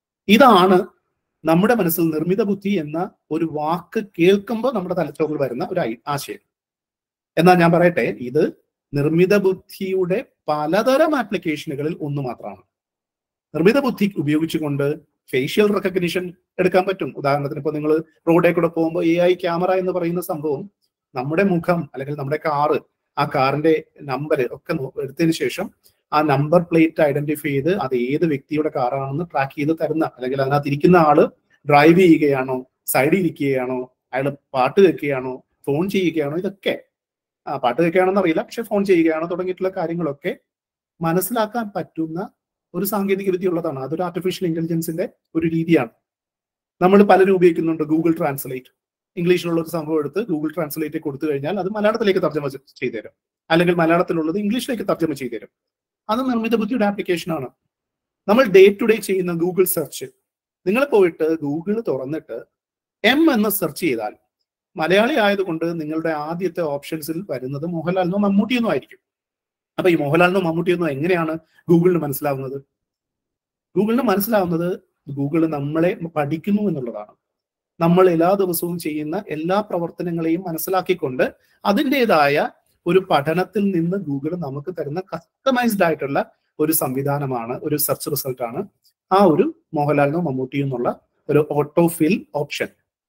Speaker 1: ഇതാണ് നമ്മുടെ മനസ്സിൽ നിർമ്മിത ബുദ്ധി എന്ന ഒരു വാക്ക് കേൾക്കുമ്പോൾ നമ്മുടെ തലച്ചോറിൽ വരുന്ന ഒരു ആശയം എന്നാൽ ഞാൻ പറയട്ടെ ഇത് നിർമ്മിത ബുദ്ധിയുടെ പലതരം ആപ്ലിക്കേഷനുകളിൽ ഒന്ന് മാത്രമാണ് നിർമ്മിത ബുദ്ധി ഉപയോഗിച്ചുകൊണ്ട് ഫേഷ്യൽ റെക്കഗ്നിഷൻ എടുക്കാൻ പറ്റും ഉദാഹരണത്തിന് ഇപ്പൊ നിങ്ങൾ റോഡിൽ കൂടെ പോകുമ്പോൾ എ ഐ ക്യാമറ എന്ന് പറയുന്ന സംഭവം നമ്മുടെ മുഖം അല്ലെങ്കിൽ നമ്മുടെ കാറ് ആ കാറിന്റെ നമ്പർ ഒക്കെ എടുത്തതിന് ശേഷം ആ നമ്പർ പ്ലേറ്റ് ഐഡന്റിഫൈ ചെയ്ത് അത് ഏത് വ്യക്തിയുടെ കാറാണെന്ന് ട്രാക്ക് ചെയ്ത് തരുന്ന അല്ലെങ്കിൽ അതിനകത്ത് ഇരിക്കുന്ന ആള് ഡ്രൈവ് ചെയ്യുകയാണോ സൈഡിൽ ഇരിക്കുകയാണോ അയാൾ പാട്ട് കേൾക്കുകയാണോ ഫോൺ ചെയ്യുകയാണോ ഇതൊക്കെ ആ, പാട്ട് കേൾക്കുകയാണെന്ന് അറിയില്ല പക്ഷെ ഫോൺ ചെയ്യുകയാണ് തുടങ്ങിയിട്ടുള്ള കാര്യങ്ങളൊക്കെ മനസ്സിലാക്കാൻ പറ്റുന്ന ഒരു സാങ്കേതിക വിദ്യ ഉള്ളതാണ് അതൊരു ആർട്ടിഫിഷ്യൽ ഇന്റലിജൻസിന്റെ ഒരു രീതിയാണ് നമ്മൾ പലരും ഉപയോഗിക്കുന്നുണ്ട് ഗൂഗിൾ ട്രാൻസ്ലേറ്റ് ഇംഗ്ലീഷിലുള്ള ഒരു സംഭവം എടുത്ത് ഗൂഗിൾ ട്രാൻസ്ലേറ്റ് കൊടുത്തു കഴിഞ്ഞാൽ അത് മലയാളത്തിലേക്ക് തർജ്ജമ ചെയ്തു തരും അല്ലെങ്കിൽ മലയാളത്തിലുള്ളത് ഇംഗ്ലീഷിലേക്ക് തർജ്ജമ ചെയ്തു തരും അത് നിർമ്മിത ബുദ്ധിയുടെ ആപ്ലിക്കേഷൻ ആണ് നമ്മൾ ഡേ ടു ഡേ ചെയ്യുന്ന ഗൂഗിൾ സെർച്ച് നിങ്ങൾ പോയിട്ട് ഗൂഗിൾ തുറന്നിട്ട് എം എന്ന് സെർച്ച് ചെയ്താൽ മലയാളി ആയതുകൊണ്ട് നിങ്ങളുടെ ആദ്യത്തെ ഓപ്ഷൻസിൽ വരുന്നത് മോഹൻലാലിനോ മമ്മൂട്ടിയെന്നോ ആയിരിക്കും അപ്പൊ ഈ മോഹൻലാലിനോ മമ്മൂട്ടിയെന്നോ എങ്ങനെയാണ് ഗൂഗിളിന് മനസ്സിലാവുന്നത് ഗൂഗിളിന് മനസ്സിലാവുന്നത് ഗൂഗിൾ നമ്മളെ പഠിക്കുന്നു എന്നുള്ളതാണ് നമ്മൾ എല്ലാ ദിവസവും ചെയ്യുന്ന എല്ലാ പ്രവർത്തനങ്ങളെയും മനസ്സിലാക്കിക്കൊണ്ട് അതിൻ്റെതായ ഒരു പഠനത്തിൽ നിന്ന് ഗൂഗിൾ നമുക്ക് തരുന്ന കസ്റ്റമൈസ്ഡ് ആയിട്ടുള്ള ഒരു സംവിധാനമാണ് ഒരു സെർച്ച് റിസൾട്ട് ആണ് ആ ഒരു മോഹൻലാലിനോ മമ്മൂട്ടിയോ എന്നുള്ള ഒരു ഓട്ടോ ഫിൽ ഓപ്ഷൻ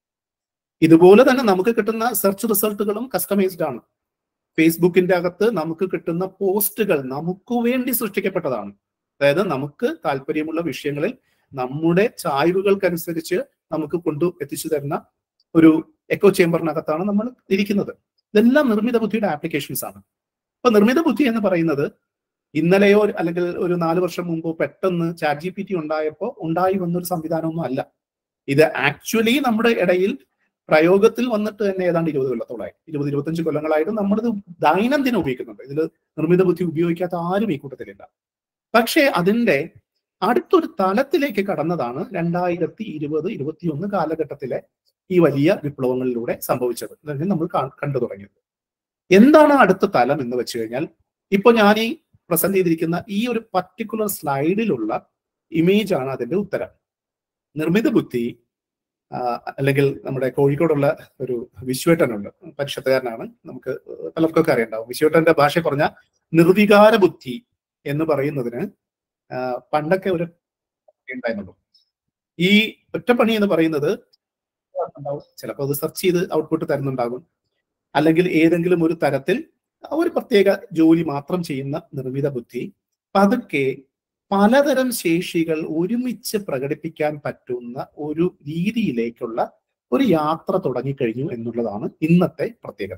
Speaker 1: ഇതുപോലെ തന്നെ നമുക്ക് കിട്ടുന്ന സെർച്ച് റിസൾട്ടുകളും കസ്റ്റമൈസ്ഡ് ആണ് ഫേസ്ബുക്കിന്റെ അകത്ത് നമുക്ക് കിട്ടുന്ന പോസ്റ്റുകൾ നമുക്ക് വേണ്ടി സൃഷ്ടിക്കപ്പെട്ടതാണ് അതായത് നമുക്ക് താല്പര്യമുള്ള വിഷയങ്ങളിൽ നമ്മുടെ ചായ്വുകൾക്കനുസരിച്ച് നമുക്ക് കൊണ്ടു എത്തിച്ചു തരുന്ന ഒരു എക്കോ ചേംബറിനകത്താണ് നമ്മൾ ഇരിക്കുന്നത് ഇതെല്ലാം നിർമ്മിത ബുദ്ധിയുടെ ആപ്ലിക്കേഷൻസ് ആണ് അപ്പൊ നിർമ്മിത ബുദ്ധി എന്ന് പറയുന്നത് ഇന്നലെയോ അല്ലെങ്കിൽ ഒരു നാല് വർഷം മുമ്പോ പെട്ടെന്ന് ചാറ്റ് ജി പി ടി ഉണ്ടായപ്പോൾ ഉണ്ടായി വന്നൊരു സംവിധാനമൊന്നും അല്ല ഇത് ആക്ച്വലി നമ്മുടെ ഇടയിൽ പ്രയോഗത്തിൽ വന്നിട്ട് തന്നെ ഏതാണ്ട് ഇരുപത് കൊല്ലത്തോളായി ഇരുപത് ഇരുപത്തഞ്ച് കൊല്ലങ്ങളായിട്ട് നമ്മളിത് ദൈനംദിനം ഉപയോഗിക്കുന്നുണ്ട് ഇതിൽ നിർമ്മിത ബുദ്ധി ഉപയോഗിക്കാത്ത ആരും ഈ കൂട്ടത്തിലില്ല പക്ഷേ അതിന്റെ അടുത്തൊരു തലത്തിലേക്ക് കടന്നതാണ് രണ്ടായിരത്തി ഇരുപത് ഇരുപത്തിയൊന്ന് കാലഘട്ടത്തിലെ ഈ വലിയ വിപ്ലവങ്ങളിലൂടെ സംഭവിച്ചത് അല്ലെങ്കിൽ നമ്മൾ കാ- കണ്ടു തുടങ്ങിയത് എന്താണ് അടുത്ത തലം എന്ന് വെച്ച് കഴിഞ്ഞാൽ ഇപ്പൊ ഞാൻ ഈ പ്രസന്റ് ചെയ്തിരിക്കുന്ന ഈ ഒരു പർട്ടിക്കുലർ സ്ലൈഡിലുള്ള ഇമേജ് ആണ് അതിന്റെ ഉത്തരം നിർമ്മിത ബുദ്ധി ആ, അല്ലെങ്കിൽ നമ്മുടെ കോഴിക്കോടുള്ള ഒരു വിശ്വേട്ടനുണ്ട് പരിഷത്തുകാരനാണ് നമുക്ക് പലർക്കൊക്കെ അറിയണ്ടാവും വിശ്വേട്ടന്റെ ഭാഷ പറഞ്ഞ നിർവികാര ബുദ്ധി എന്ന് പറയുന്നതിന് ആ, പണ്ടൊക്കെ ഒരു ഉണ്ടായിരുന്നുള്ളൂ ഈ ഒറ്റപ്പണി എന്ന് പറയുന്നത് ഉണ്ടാവും ചിലപ്പോൾ അത് സെർച്ച് ചെയ്ത് ഔട്ട്പുട്ട് തരുന്നുണ്ടാകും അല്ലെങ്കിൽ ഏതെങ്കിലും ഒരു തരത്തിൽ ഒരു പ്രത്യേക ജോലി മാത്രം ചെയ്യുന്ന നിർമ്മിത ബുദ്ധി പതുക്കെ പലതരം ശേഷികൾ ഒരുമിച്ച് പ്രകടിപ്പിക്കാൻ പറ്റുന്ന ഒരു രീതിയിലേക്കുള്ള ഒരു യാത്ര തുടങ്ങിക്കഴിഞ്ഞു എന്നുള്ളതാണ് ഇന്നത്തെ പ്രത്യേകത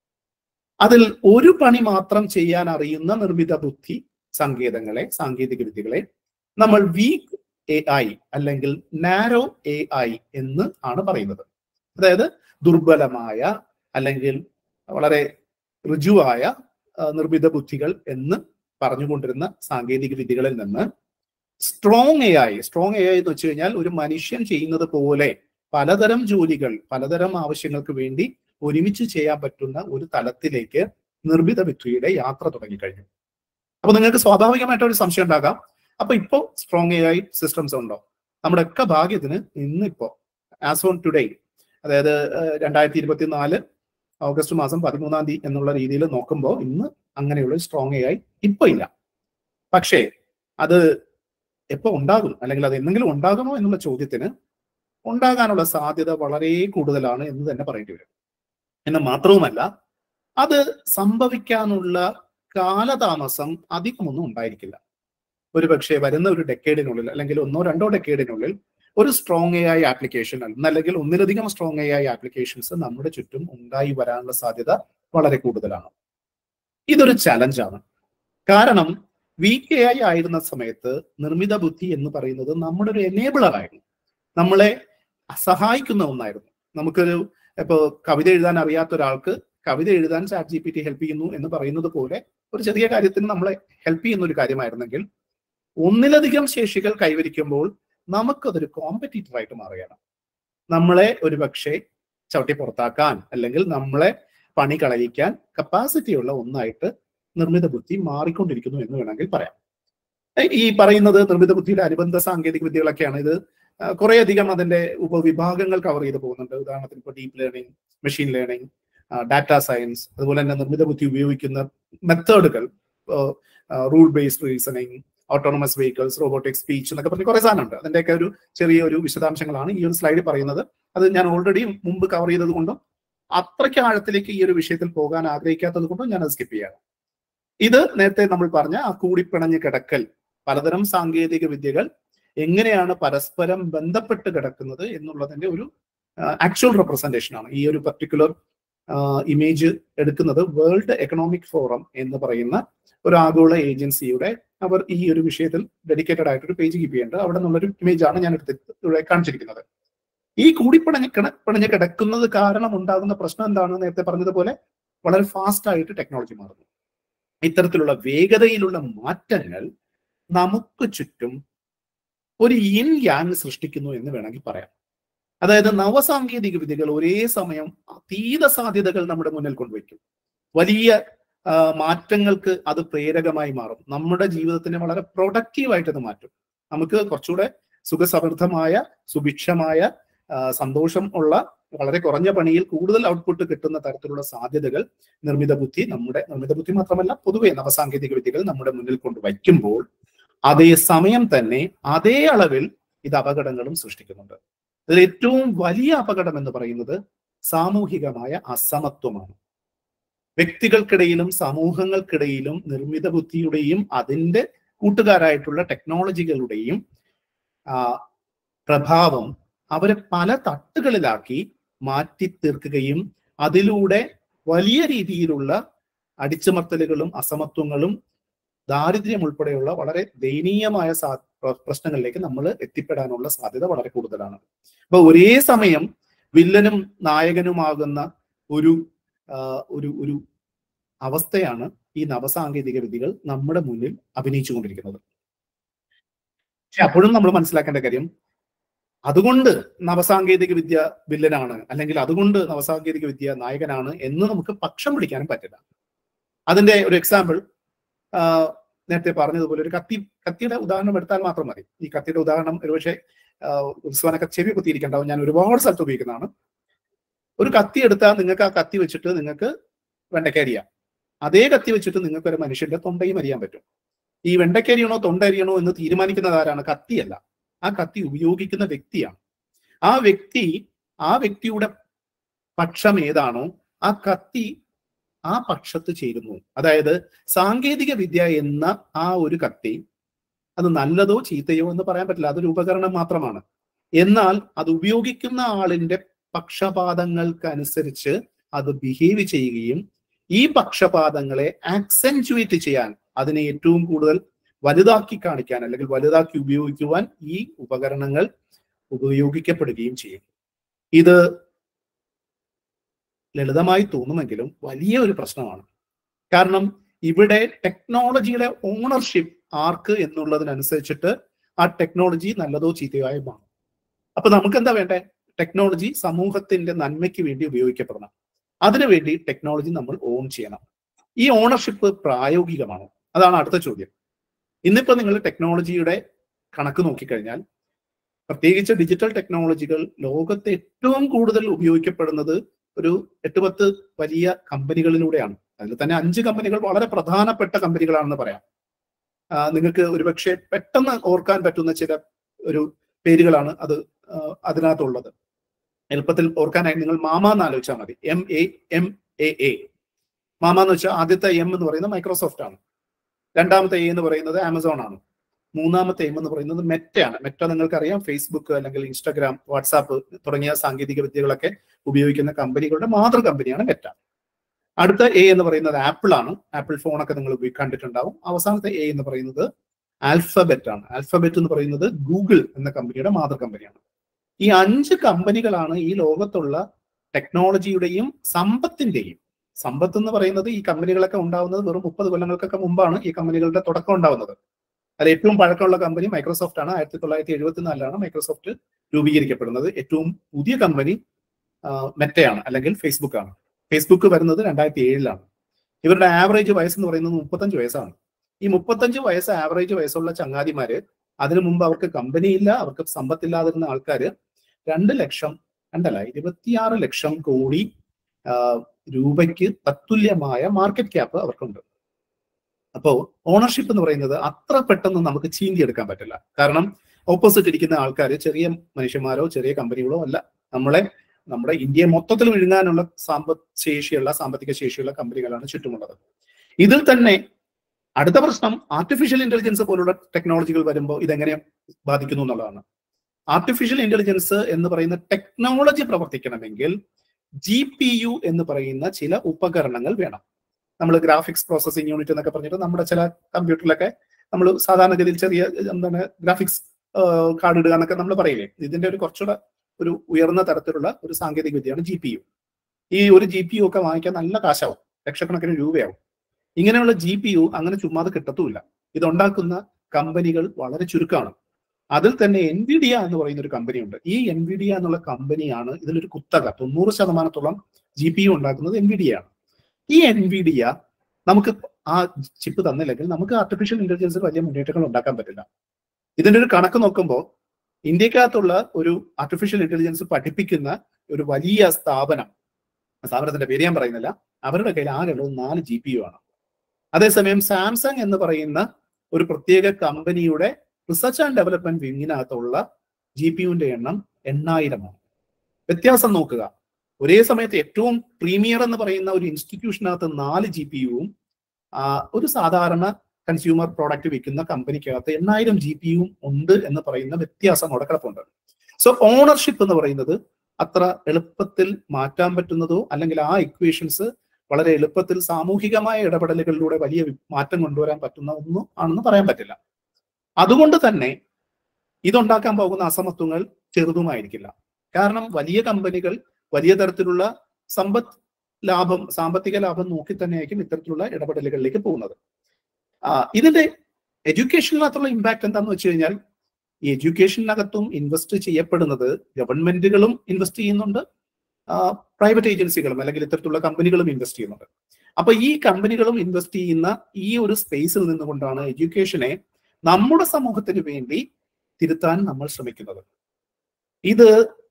Speaker 1: അതിൽ ഒരു പണി മാത്രം ചെയ്യാൻ അറിയുന്ന നിർമ്മിത ബുദ്ധി സങ്കേതങ്ങളെ സാങ്കേതിക വിദ്യകളെ നമ്മൾ വീക്ക് എ ഐ അല്ലെങ്കിൽ നാരോ എ ഐ എന്ന് ആണ് പറയുന്നത് അതായത് ദുർബലമായ അല്ലെങ്കിൽ വളരെ ഋജുവായ ആ, നിർമ്മിത ബുദ്ധികൾ എന്ന് പറഞ്ഞുകൊണ്ടിരുന്ന സാങ്കേതിക വിദ്യകളിൽ നിന്ന് strong A I strong A I എന്ന് വെച്ച് കഴിഞ്ഞാൽ ഒരു മനുഷ്യൻ ചെയ്യുന്നത് പോലെ പലതരം ജോലികൾ പലതരം ആവശ്യങ്ങൾക്ക് വേണ്ടി ഒരുമിച്ച് ചെയ്യാൻ പറ്റുന്ന ഒരു തലത്തിലേക്ക് നിർമ്മിത ബുദ്ധിയുടെ യാത്ര തുടങ്ങിക്കഴിഞ്ഞു അപ്പൊ നിങ്ങൾക്ക് സ്വാഭാവികമായിട്ട് ഒരു സംശയം ഉണ്ടാകാം അപ്പൊ ഇപ്പോ സ്ട്രോങ് എ ഐ സിസ്റ്റംസ് ഉണ്ടോ നമ്മുടെ ഒക്കെ ഭാഗ്യത്തിന് ഇന്നിപ്പോ ആസ് ഓൺ ടുഡേ അതായത് രണ്ടായിരത്തി ഇരുപത്തിനാല് ഓഗസ്റ്റ് മാസം പതിമൂന്നാം തീയതി എന്നുള്ള രീതിയിൽ നോക്കുമ്പോൾ ഇന്ന് അങ്ങനെയുള്ള സ്ട്രോങ് എ ഐ ഇപ്പൊ ഇല്ല പക്ഷേ അത് എപ്പോ ഉണ്ടാകും അല്ലെങ്കിൽ അത് എന്തെങ്കിലും ഉണ്ടാകുമോ എന്നുള്ള ചോദ്യത്തിന് ഉണ്ടാകാനുള്ള സാധ്യത വളരെ കൂടുതലാണ് എന്ന് തന്നെ പറയേണ്ടി വരും എന്ന് മാത്രവുമല്ല അത് സംഭവിക്കാനുള്ള കാലതാമസം അധികമൊന്നും ഉണ്ടായിരിക്കില്ല ഒരു പക്ഷേ വരുന്ന ഒരു ഡെക്കേഡിനുള്ളിൽ അല്ലെങ്കിൽ ഒന്നോ രണ്ടോ ഡെക്കേഡിനുള്ളിൽ ഒരു സ്ട്രോങ് എ ഐ ആപ്ലിക്കേഷൻ അല്ലെങ്കിൽ ഒന്നിലധികം സ്ട്രോങ് എ ഐ ആപ്ലിക്കേഷൻസ് നമ്മുടെ ചുറ്റും ഉണ്ടായി വരാനുള്ള സാധ്യത വളരെ കൂടുതലാണ് ഇതൊരു ചലഞ്ചാണ് കാരണം വീക്ക് എ ഐ ആയിരുന്ന സമയത്ത് നിർമ്മിത ബുദ്ധി എന്ന് പറയുന്നത് നമ്മുടെ ഒരു എനേബിളർ ആയിരുന്നു നമ്മളെ സഹായിക്കുന്ന ഒന്നായിരുന്നു നമുക്കൊരു ഇപ്പോ കവിത എഴുതാൻ അറിയാത്ത ഒരാൾക്ക് കവിത എഴുതാൻ chat G P T help ചെയ്യുന്നു എന്ന് പറയുന്നത് പോലെ ഒരു ചെറിയ കാര്യത്തിന് നമ്മളെ ഹെൽപ്പ് ചെയ്യുന്ന ഒരു കാര്യമായിരുന്നെങ്കിൽ ഒന്നിലധികം ശേഷികൾ കൈവരിക്കുമ്പോൾ നമുക്കതൊരു കോമ്പറ്റീറ്റർ ആയിട്ട് മാറുകയാണ് നമ്മളെ ഒരു പക്ഷേ ചവിട്ടി പുറത്താക്കാൻ അല്ലെങ്കിൽ നമ്മളെ പണി കളയിക്കാൻ കപ്പാസിറ്റി ഉള്ള ഒന്നായിട്ട് നിർമ്മിത ബുദ്ധി മാറിക്കൊണ്ടിരിക്കുന്നു എന്ന് വേണമെങ്കിൽ പറയാം ഏ, ഈ പറയുന്നത് നിർമ്മിത ബുദ്ധിയുടെ അനുബന്ധ സാങ്കേതിക വിദ്യകളൊക്കെയാണ് ഇത് ആ, കുറേയധികം അതിന്റെ ഉപവിഭാഗങ്ങൾ കവർ ചെയ്ത് പോകുന്നുണ്ട് ഉദാഹരണത്തിന് ഇപ്പോൾ deep learning machine learning data science അതുപോലെ തന്നെ നിർമ്മിത ബുദ്ധി ഉപയോഗിക്കുന്ന മെത്തേഡുകൾ rule based reasoning autonomous vehicles robotic speech എന്നൊക്കെ പറഞ്ഞ് കുറെ സാധനമുണ്ട് അതിന്റെയൊക്കെ ഒരു ചെറിയ ഒരു വിശദാംശങ്ങളാണ് ഈ ഒരു സ്ലൈഡിൽ പറയുന്നത് അത് ഞാൻ ഓൾറെഡി മുമ്പ് കവർ ചെയ്തത് കൊണ്ടും അത്രയ്ക്ക് ആഴത്തിലേക്ക് ഈ ഒരു വിഷയത്തിൽ പോകാൻ ആഗ്രഹിക്കാത്തത് കൊണ്ടും ഞാൻ അത് സ്കിപ്പ് ചെയ്യാണ് ഇത് നേരത്തെ നമ്മൾ പറഞ്ഞ ആ കൂടിപ്പിണഞ്ഞ് കിടക്കൽ പലതരം സാങ്കേതിക വിദ്യകൾ എങ്ങനെയാണ് പരസ്പരം ബന്ധപ്പെട്ട് കിടക്കുന്നത് എന്നുള്ളതിന്റെ ഒരു ആക്ച്വൽ റെപ്രസെന്റേഷൻ ആണ് ഈ ഒരു പർട്ടിക്കുലർ ഇമേജ് എടുക്കുന്നത് വേൾഡ് എക്കണോമിക് ഫോറം എന്ന് പറയുന്ന ഒരു ആഗോള ഏജൻസിയുടെ അവർ ഈ ഒരു വിഷയത്തിൽ ഡെഡിക്കേറ്റഡ് ആയിട്ടൊരു പേജ് കീപ്പ് ചെയ്യുന്നുണ്ട് അവിടെ നിന്നുള്ളൊരു ഇമേജ് ആണ് ഞാൻ എടുത്ത് ഇവിടെ കാണിച്ചിരിക്കുന്നത് ഈ കൂടിപ്പണഞ്ഞ് കിട പണഞ്ഞ് കിടക്കുന്നത് കാരണം ഉണ്ടാകുന്ന പ്രശ്നം എന്താണെന്ന് നേരത്തെ പറഞ്ഞതുപോലെ വളരെ ഫാസ്റ്റ് ആയിട്ട് ടെക്നോളജി മാറുന്നു ഇത്തരത്തിലുള്ള വേഗതയിലുള്ള മാറ്റങ്ങൾ നമുക്ക് ചുറ്റും ഒരു ഇൻ യാങ് സൃഷ്ടിക്കുന്നു എന്ന് വേണമെങ്കിൽ പറയാം അതായത് നവസാങ്കേതിക വിദ്യകൾ ഒരേ സമയം അതീത സാധ്യതകൾ നമ്മുടെ മുന്നിൽ കൊണ്ടുവയ്ക്കും വലിയ ആ, മാറ്റങ്ങൾക്ക് അത് പ്രേരകമായി മാറും നമ്മുടെ ജീവിതത്തിനെ വളരെ പ്രൊഡക്റ്റീവായിട്ട് അത് മാറ്റും നമുക്ക് കുറച്ചുകൂടെ സുഖസമൃദ്ധമായ സുഭിക്ഷമായ ആ, സന്തോഷം ഉള്ള വളരെ കുറഞ്ഞ പണിയിൽ കൂടുതൽ ഔട്ട്പുട്ട് കിട്ടുന്ന തരത്തിലുള്ള സാധ്യതകൾ നിർമ്മിത ബുദ്ധി നമ്മുടെ നിർമ്മിത ബുദ്ധി മാത്രമല്ല പൊതുവെ നവസാങ്കേതിക വിദ്യകൾ നമ്മുടെ മുന്നിൽ കൊണ്ട് വയ്ക്കുമ്പോൾ അതേ സമയം തന്നെ അതേ അളവിൽ ഇത് അപകടങ്ങളും സൃഷ്ടിക്കുന്നുണ്ട് ഇതിൽ ഏറ്റവും വലിയ അപകടം എന്ന് പറയുന്നത് സാമൂഹികമായ അസമത്വമാണ് വ്യക്തികൾക്കിടയിലും സമൂഹങ്ങൾക്കിടയിലും നിർമ്മിത ബുദ്ധിയുടെയും അതിന്റെ കൂട്ടുകാരായിട്ടുള്ള ടെക്നോളജികളുടെയും ആ, പ്രഭാവം അവരെ പല തട്ടുകളിലാക്കി മാറ്റി തീർക്കുകയും അതിലൂടെ വലിയ രീതിയിലുള്ള അടിച്ചമർത്തലുകളും അസമത്വങ്ങളും ദാരിദ്ര്യം ഉൾപ്പെടെയുള്ള വളരെ ദയനീയമായ സാ- പ്ര- പ്രശ്നങ്ങളിലേക്ക് നമ്മൾ എത്തിപ്പെടാനുള്ള സാധ്യത വളരെ കൂടുതലാണ് അപ്പൊ ഒരേ സമയം വില്ലനും നായകനുമാകുന്ന ഒരു ആ, ഒരു ഒരു അവസ്ഥയാണ് ഈ നവസാങ്കേതിക വിദ്യകൾ നമ്മുടെ മുന്നിൽ അഭിനയിച്ചുകൊണ്ടിരിക്കുന്നത് പക്ഷെ അപ്പോഴും നമ്മൾ മനസ്സിലാക്കേണ്ട കാര്യം അതുകൊണ്ട് നവസാങ്കേതിക വിദ്യ വില്ലനാണ് അല്ലെങ്കിൽ അതുകൊണ്ട് നവസാങ്കേതിക വിദ്യ നായകനാണ് എന്ന് നമുക്ക് പക്ഷം പിടിക്കാനും പറ്റില്ല അതിന്റെ ഒരു എക്സാമ്പിൾ നേരത്തെ പറഞ്ഞതുപോലെ ഒരു കത്തി കത്തിയുടെ ഉദാഹരണം എടുത്താൽ മാത്രം മതി ഈ കത്തിയുടെ ഉദാഹരണം ഒരുപക്ഷെ ഉത്സവനൊക്കെ ചെവി കുത്തിയിരിക്കണ്ടാവും ഞാൻ ഒരുപാട് സ്ഥലത്ത് ഉപയോഗിക്കുന്നതാണ് ഒരു കത്തി എടുത്താൽ നിങ്ങൾക്ക് ആ കത്തി വെച്ചിട്ട് നിങ്ങൾക്ക് വെണ്ടയ്ക്ക അരിയാം അതേ കത്തി വെച്ചിട്ട് നിങ്ങൾക്ക് ഒരു മനുഷ്യന്റെ തൊണ്ടയും അരിയാൻ പറ്റും ഈ വെണ്ടയ്ക്ക അരിയണോ തൊണ്ട അരിയണോ എന്ന് തീരുമാനിക്കുന്നത് ആരാണ് കത്തിയല്ല ആ കത്തി ഉപയോഗിക്കുന്ന വ്യക്തിയാണ് ആ വ്യക്തി ആ വ്യക്തിയുടെ പക്ഷം ഏതാണോ ആ കത്തി ആ പക്ഷത്ത് ചേരുന്നു അതായത് സാങ്കേതിക വിദ്യ എന്ന ആ ഒരു കത്തി അത് നല്ലതോ ചീത്തയോ എന്ന് പറയാൻ പറ്റില്ല അതൊരു ഉപകരണം മാത്രമാണ് എന്നാൽ അത് ഉപയോഗിക്കുന്ന ആളിന്റെ പക്ഷപാതങ്ങൾക്കനുസരിച്ച് അത് ബിഹേവ് ചെയ്യുകയും ഈ പക്ഷപാതങ്ങളെ ആക്സെൻറ്റുവേറ്റ് ചെയ്യാൻ അതിനെ ഏറ്റവും കൂടുതൽ വലുതാക്കി കാണിക്കാൻ അല്ലെങ്കിൽ വലുതാക്കി ഉപയോഗിക്കുവാൻ ഈ ഉപകരണങ്ങൾ ഉപയോഗിക്കപ്പെടുകയും ചെയ്യും ഇത് ലളിതമായി തോന്നുമെങ്കിലും വലിയ ഒരു പ്രശ്നമാണ് കാരണം ഇവിടെ ടെക്നോളജിയുടെ ഓണർഷിപ്പ് ആർക്ക് എന്നുള്ളതിനനുസരിച്ചിട്ട് ആ ടെക്നോളജി നല്ലതോ ചീത്തയോ ആയി മാറും അപ്പൊ നമുക്ക് എന്താ വേണ്ടേ ടെക്നോളജി സമൂഹത്തിന്റെ നന്മയ്ക്ക് വേണ്ടി ഉപയോഗിക്കപ്പെടണം അതിനുവേണ്ടി ടെക്നോളജി നമ്മൾ ഓൺ ചെയ്യണം ഈ ഓണർഷിപ്പ് പ്രായോഗികമാണോ അതാണ് അടുത്ത ചോദ്യം ഇന്നിപ്പോ നിങ്ങൾ ടെക്നോളജിയുടെ കണക്ക് നോക്കിക്കഴിഞ്ഞാൽ പ്രത്യേകിച്ച് ഡിജിറ്റൽ ടെക്നോളജികൾ ലോകത്ത് ഏറ്റവും കൂടുതൽ ഉപയോഗിക്കപ്പെടുന്നത് ഒരു എട്ട് പത്ത് വലിയ കമ്പനികളിലൂടെയാണ് അതിൽ തന്നെ അഞ്ച് കമ്പനികൾ വളരെ പ്രധാനപ്പെട്ട കമ്പനികളാണെന്ന് പറയാം ആ, നിങ്ങൾക്ക് ഒരുപക്ഷെ പെട്ടെന്ന് ഓർക്കാൻ പറ്റുന്ന ചില ഒരു പേരുകളാണ് അത് ആ, അതിനകത്തുള്ളത് എളുപ്പത്തിൽ ഓർക്കാനായി നിങ്ങൾ മാമ എന്ന് ആലോചിച്ചാൽ മതി M A M A A MAMAA എന്ന് വെച്ചാൽ ആദ്യത്തെ എം എന്ന് പറയുന്നത് മൈക്രോസോഫ്റ്റ് ആണ് രണ്ടാമത്തെ എ എന്ന് പറയുന്നത് ആമസോൺ ആണ് മൂന്നാമത്തെ എം എന്ന് പറയുന്നത് മെറ്റയാണ് മെറ്റ നിങ്ങൾക്കറിയാം ഫേസ്ബുക്ക് അല്ലെങ്കിൽ ഇൻസ്റ്റാഗ്രാം വാട്സാപ്പ് തുടങ്ങിയ സാങ്കേതിക വിദ്യകളൊക്കെ ഉപയോഗിക്കുന്ന കമ്പനികളുടെ മാതൃ കമ്പനിയാണ് മെറ്റ അടുത്ത എ എന്ന് പറയുന്നത് ആപ്പിൾ ആണ് ആപ്പിൾ ഫോണൊക്കെ നിങ്ങൾ ഉപയോഗി- കണ്ടിട്ടുണ്ടാവും അവസാനത്തെ എ എന്ന് പറയുന്നത് ആൽഫബറ്റ് ആണ് ആൽഫബറ്റ് എന്ന് പറയുന്നത് ഗൂഗിൾ എന്ന കമ്പനിയുടെ മാതൃ കമ്പനിയാണ് ഈ അഞ്ച് കമ്പനികളാണ് ഈ ലോകത്തുള്ള ടെക്നോളജിയുടെയും സമ്പത്തിന്റെയും സമ്പത്ത് എന്ന് പറയുന്നത് ഈ കമ്പനികളൊക്കെ ഉണ്ടാവുന്നത് വെറും മുപ്പത് കൊല്ലങ്ങൾക്കൊക്കെ മുമ്പാണ് ഈ കമ്പനികളുടെ തുടക്കം ഉണ്ടാവുന്നത് അതിൽ ഏറ്റവും പഴക്കമുള്ള കമ്പനി മൈക്രോസോഫ്റ്റ് ആണ് ആയിരത്തി തൊള്ളായിരത്തി എഴുപത്തിനാലിലാണ് മൈക്രോസോഫ്റ്റ് രൂപീകരിക്കപ്പെടുന്നത് ഏറ്റവും പുതിയ കമ്പനി മെറ്റയാണ് അല്ലെങ്കിൽ ഫേസ്ബുക്ക് ആണ് ഫേസ്ബുക്ക് വരുന്നത് രണ്ടായിരത്തി ഏഴിലാണ് ഇവരുടെ ആവറേജ് വയസ്സ് എന്ന് പറയുന്നത് മുപ്പത്തഞ്ച് വയസ്സാണ് ഈ മുപ്പത്തഞ്ച് വയസ്സ് ആവറേജ് വയസ്സുള്ള ചങ്ങാതിമാര് അതിനു മുമ്പ് അവർക്ക് കമ്പനി ഇല്ല അവർക്ക് സമ്പത്തില്ലാതിരുന്ന ആൾക്കാര് രണ്ട് ലക്ഷം രണ്ടല്ല ഇരുപത്തിയാറ് ലക്ഷം കോടി ആ, രൂപയ്ക്ക് തത്തുല്യമായ മാർക്കറ്റ് ക്യാപ്പ് അവർക്കുണ്ട് അപ്പോ ഓണർഷിപ്പ് എന്ന് പറയുന്നത് അത്ര പെട്ടെന്ന് നമുക്ക് ചീന്തിയെടുക്കാൻ പറ്റില്ല കാരണം ഓപ്പോസിറ്റ് ഇരിക്കുന്ന ആൾക്കാർ ചെറിയ മനുഷ്യന്മാരോ ചെറിയ കമ്പനികളോ അല്ല നമ്മളെ നമ്മുടെ ഇന്ത്യയെ മൊത്തത്തിൽ വിഴുങ്ങാനുള്ള സാമ്പ ശേഷിയുള്ള സാമ്പത്തിക ശേഷിയുള്ള കമ്പനികളാണ് ചുറ്റുമുള്ളത് ഇതിൽ തന്നെ അടുത്ത പ്രശ്നം ആർട്ടിഫിഷ്യൽ ഇന്റലിജൻസ് പോലുള്ള ടെക്നോളജികൾ വരുമ്പോൾ ഇതെങ്ങനെ ബാധിക്കുന്നു എന്നുള്ളതാണ് ആർട്ടിഫിഷ്യൽ ഇന്റലിജൻസ് എന്ന് പറയുന്ന ടെക്നോളജി പ്രവർത്തിക്കണമെങ്കിൽ ജി പി യു എന്ന് പറയുന്ന ചില ഉപകരണങ്ങൾ വേണം നമ്മൾ ഗ്രാഫിക്സ് പ്രോസസ്സിംഗ് യൂണിറ്റ് എന്നൊക്കെ പറഞ്ഞിട്ട് നമ്മുടെ ചില കമ്പ്യൂട്ടറിലൊക്കെ നമ്മൾ സാധാരണഗതിയിൽ ചെറിയ എന്താണ് ഗ്രാഫിക്സ് കാർഡ് ഇടുക എന്നൊക്കെ നമ്മൾ പറയില്ലേ ഇതിന്റെ ഒരു കുറച്ചുകൂടെ ഒരു ഉയർന്ന തരത്തിലുള്ള ഒരു സാങ്കേതിക വിദ്യയാണ് ജി പി യു ഈ ഒരു ജി പി യു ഒക്കെ വാങ്ങിക്കാൻ നല്ല കാശാവും ലക്ഷക്കണക്കിന് രൂപയാവും ഇങ്ങനെയുള്ള ജി പി യു അങ്ങനെ ചുമ്മാതെ കിട്ടത്തുമില്ല ഇതുണ്ടാക്കുന്ന കമ്പനികൾ വളരെ ചുരുക്കമാണ് അതിൽ തന്നെ എൻവിഡിയ എന്ന് പറയുന്ന ഒരു കമ്പനി ഉണ്ട് ഈ എൻവിഡിയ എന്നുള്ള കമ്പനിയാണ് ഇതിലൊരു കുത്തക തൊണ്ണൂറ് ശതമാനത്തോളം ജി പി യു ഉണ്ടാക്കുന്നത് എൻവിഡിയ ആണ് ഈ എൻവിഡിയ നമുക്ക് ആ ചിപ്പ് തന്നില്ലെങ്കിൽ നമുക്ക് ആർട്ടിഫിഷ്യൽ ഇന്റലിജൻസിൽ വലിയ മുന്നേറ്റങ്ങൾ ഉണ്ടാക്കാൻ പറ്റില്ല ഇതിന്റെ ഒരു കണക്ക് നോക്കുമ്പോൾ ഇന്ത്യക്കകത്തുള്ള ഒരു ആർട്ടിഫിഷ്യൽ ഇന്റലിജൻസ് പഠിപ്പിക്കുന്ന ഒരു വലിയ സ്ഥാപനം സ്ഥാപനത്തിന്റെ പേര് ഞാൻ പറയുന്നില്ല അവരുടെ കയ്യിൽ ആകെയുള്ളത് നാല് ജി പി യു ആണ് അതേസമയം സാംസങ് എന്ന് പറയുന്ന ഒരു പ്രത്യേക കമ്പനിയുടെ റിസർച്ച് ആൻഡ് ഡെവലപ്മെന്റ് വിങ്ങിനകത്തുള്ള ജി പി യുവിന്റെ എണ്ണം എണ്ണായിരമാണ് വ്യത്യാസം നോക്കുക ഒരേ സമയത്ത് ഏറ്റവും പ്രീമിയർ എന്ന് പറയുന്ന ഒരു ഇൻസ്റ്റിറ്റ്യൂഷനകത്ത് നാല് ജി പി യുവും ഒരു സാധാരണ കൺസ്യൂമർ പ്രോഡക്റ്റ് വിൽക്കുന്ന കമ്പനിക്കകത്ത് എണ്ണായിരം ജി പി യും ഉണ്ട് എന്ന് പറയുന്ന വ്യത്യാസം അവിടെ കിടപ്പുണ്ട് സോ ഓണർഷിപ്പ് എന്ന് പറയുന്നത് അത്ര എളുപ്പത്തിൽ മാറ്റാൻ പറ്റുന്നതോ അല്ലെങ്കിൽ ആ ഇക്വേഷൻസ് വളരെ എളുപ്പത്തിൽ സാമൂഹികമായ ഇടപെടലുകളിലൂടെ വലിയ മാറ്റം കൊണ്ടുവരാൻ പറ്റുന്ന ഒന്നും ആണെന്ന് പറയാൻ പറ്റില്ല അതുകൊണ്ട് തന്നെ ഇതുണ്ടാക്കാൻ പോകുന്ന അസമത്വങ്ങൾ ചെറുതുമായിരിക്കില്ല കാരണം വലിയ കമ്പനികൾ വലിയ തരത്തിലുള്ള സമ്പദ് ലാഭം സാമ്പത്തിക ലാഭം നോക്കി തന്നെയായിരിക്കും ഇത്തരത്തിലുള്ള ഇടപെടലുകളിലേക്ക് പോകുന്നത് ഇതിന്റെ എഡ്യൂക്കേഷനിനകത്തുള്ള ഇമ്പാക്ട് എന്താന്ന് വെച്ച് കഴിഞ്ഞാൽ ഈ എഡ്യൂക്കേഷനകത്തും ഇൻവെസ്റ്റ് ചെയ്യപ്പെടുന്നത് ഗവൺമെന്റുകളും ഇൻവെസ്റ്റ് ചെയ്യുന്നുണ്ട് പ്രൈവറ്റ് ഏജൻസികളും അല്ലെങ്കിൽ ഇത്തരത്തിലുള്ള കമ്പനികളും ഇൻവെസ്റ്റ് ചെയ്യുന്നുണ്ട് അപ്പൊ ഈ കമ്പനികളും ഇൻവെസ്റ്റ് ചെയ്യുന്ന ഈ ഒരു സ്പേസിൽ നിന്നുകൊണ്ടാണ് എഡ്യൂക്കേഷനെ നമ്മുടെ സമൂഹത്തിന് വേണ്ടി തിരുത്താൻ നമ്മൾ ശ്രമിക്കുന്നത് ഇത്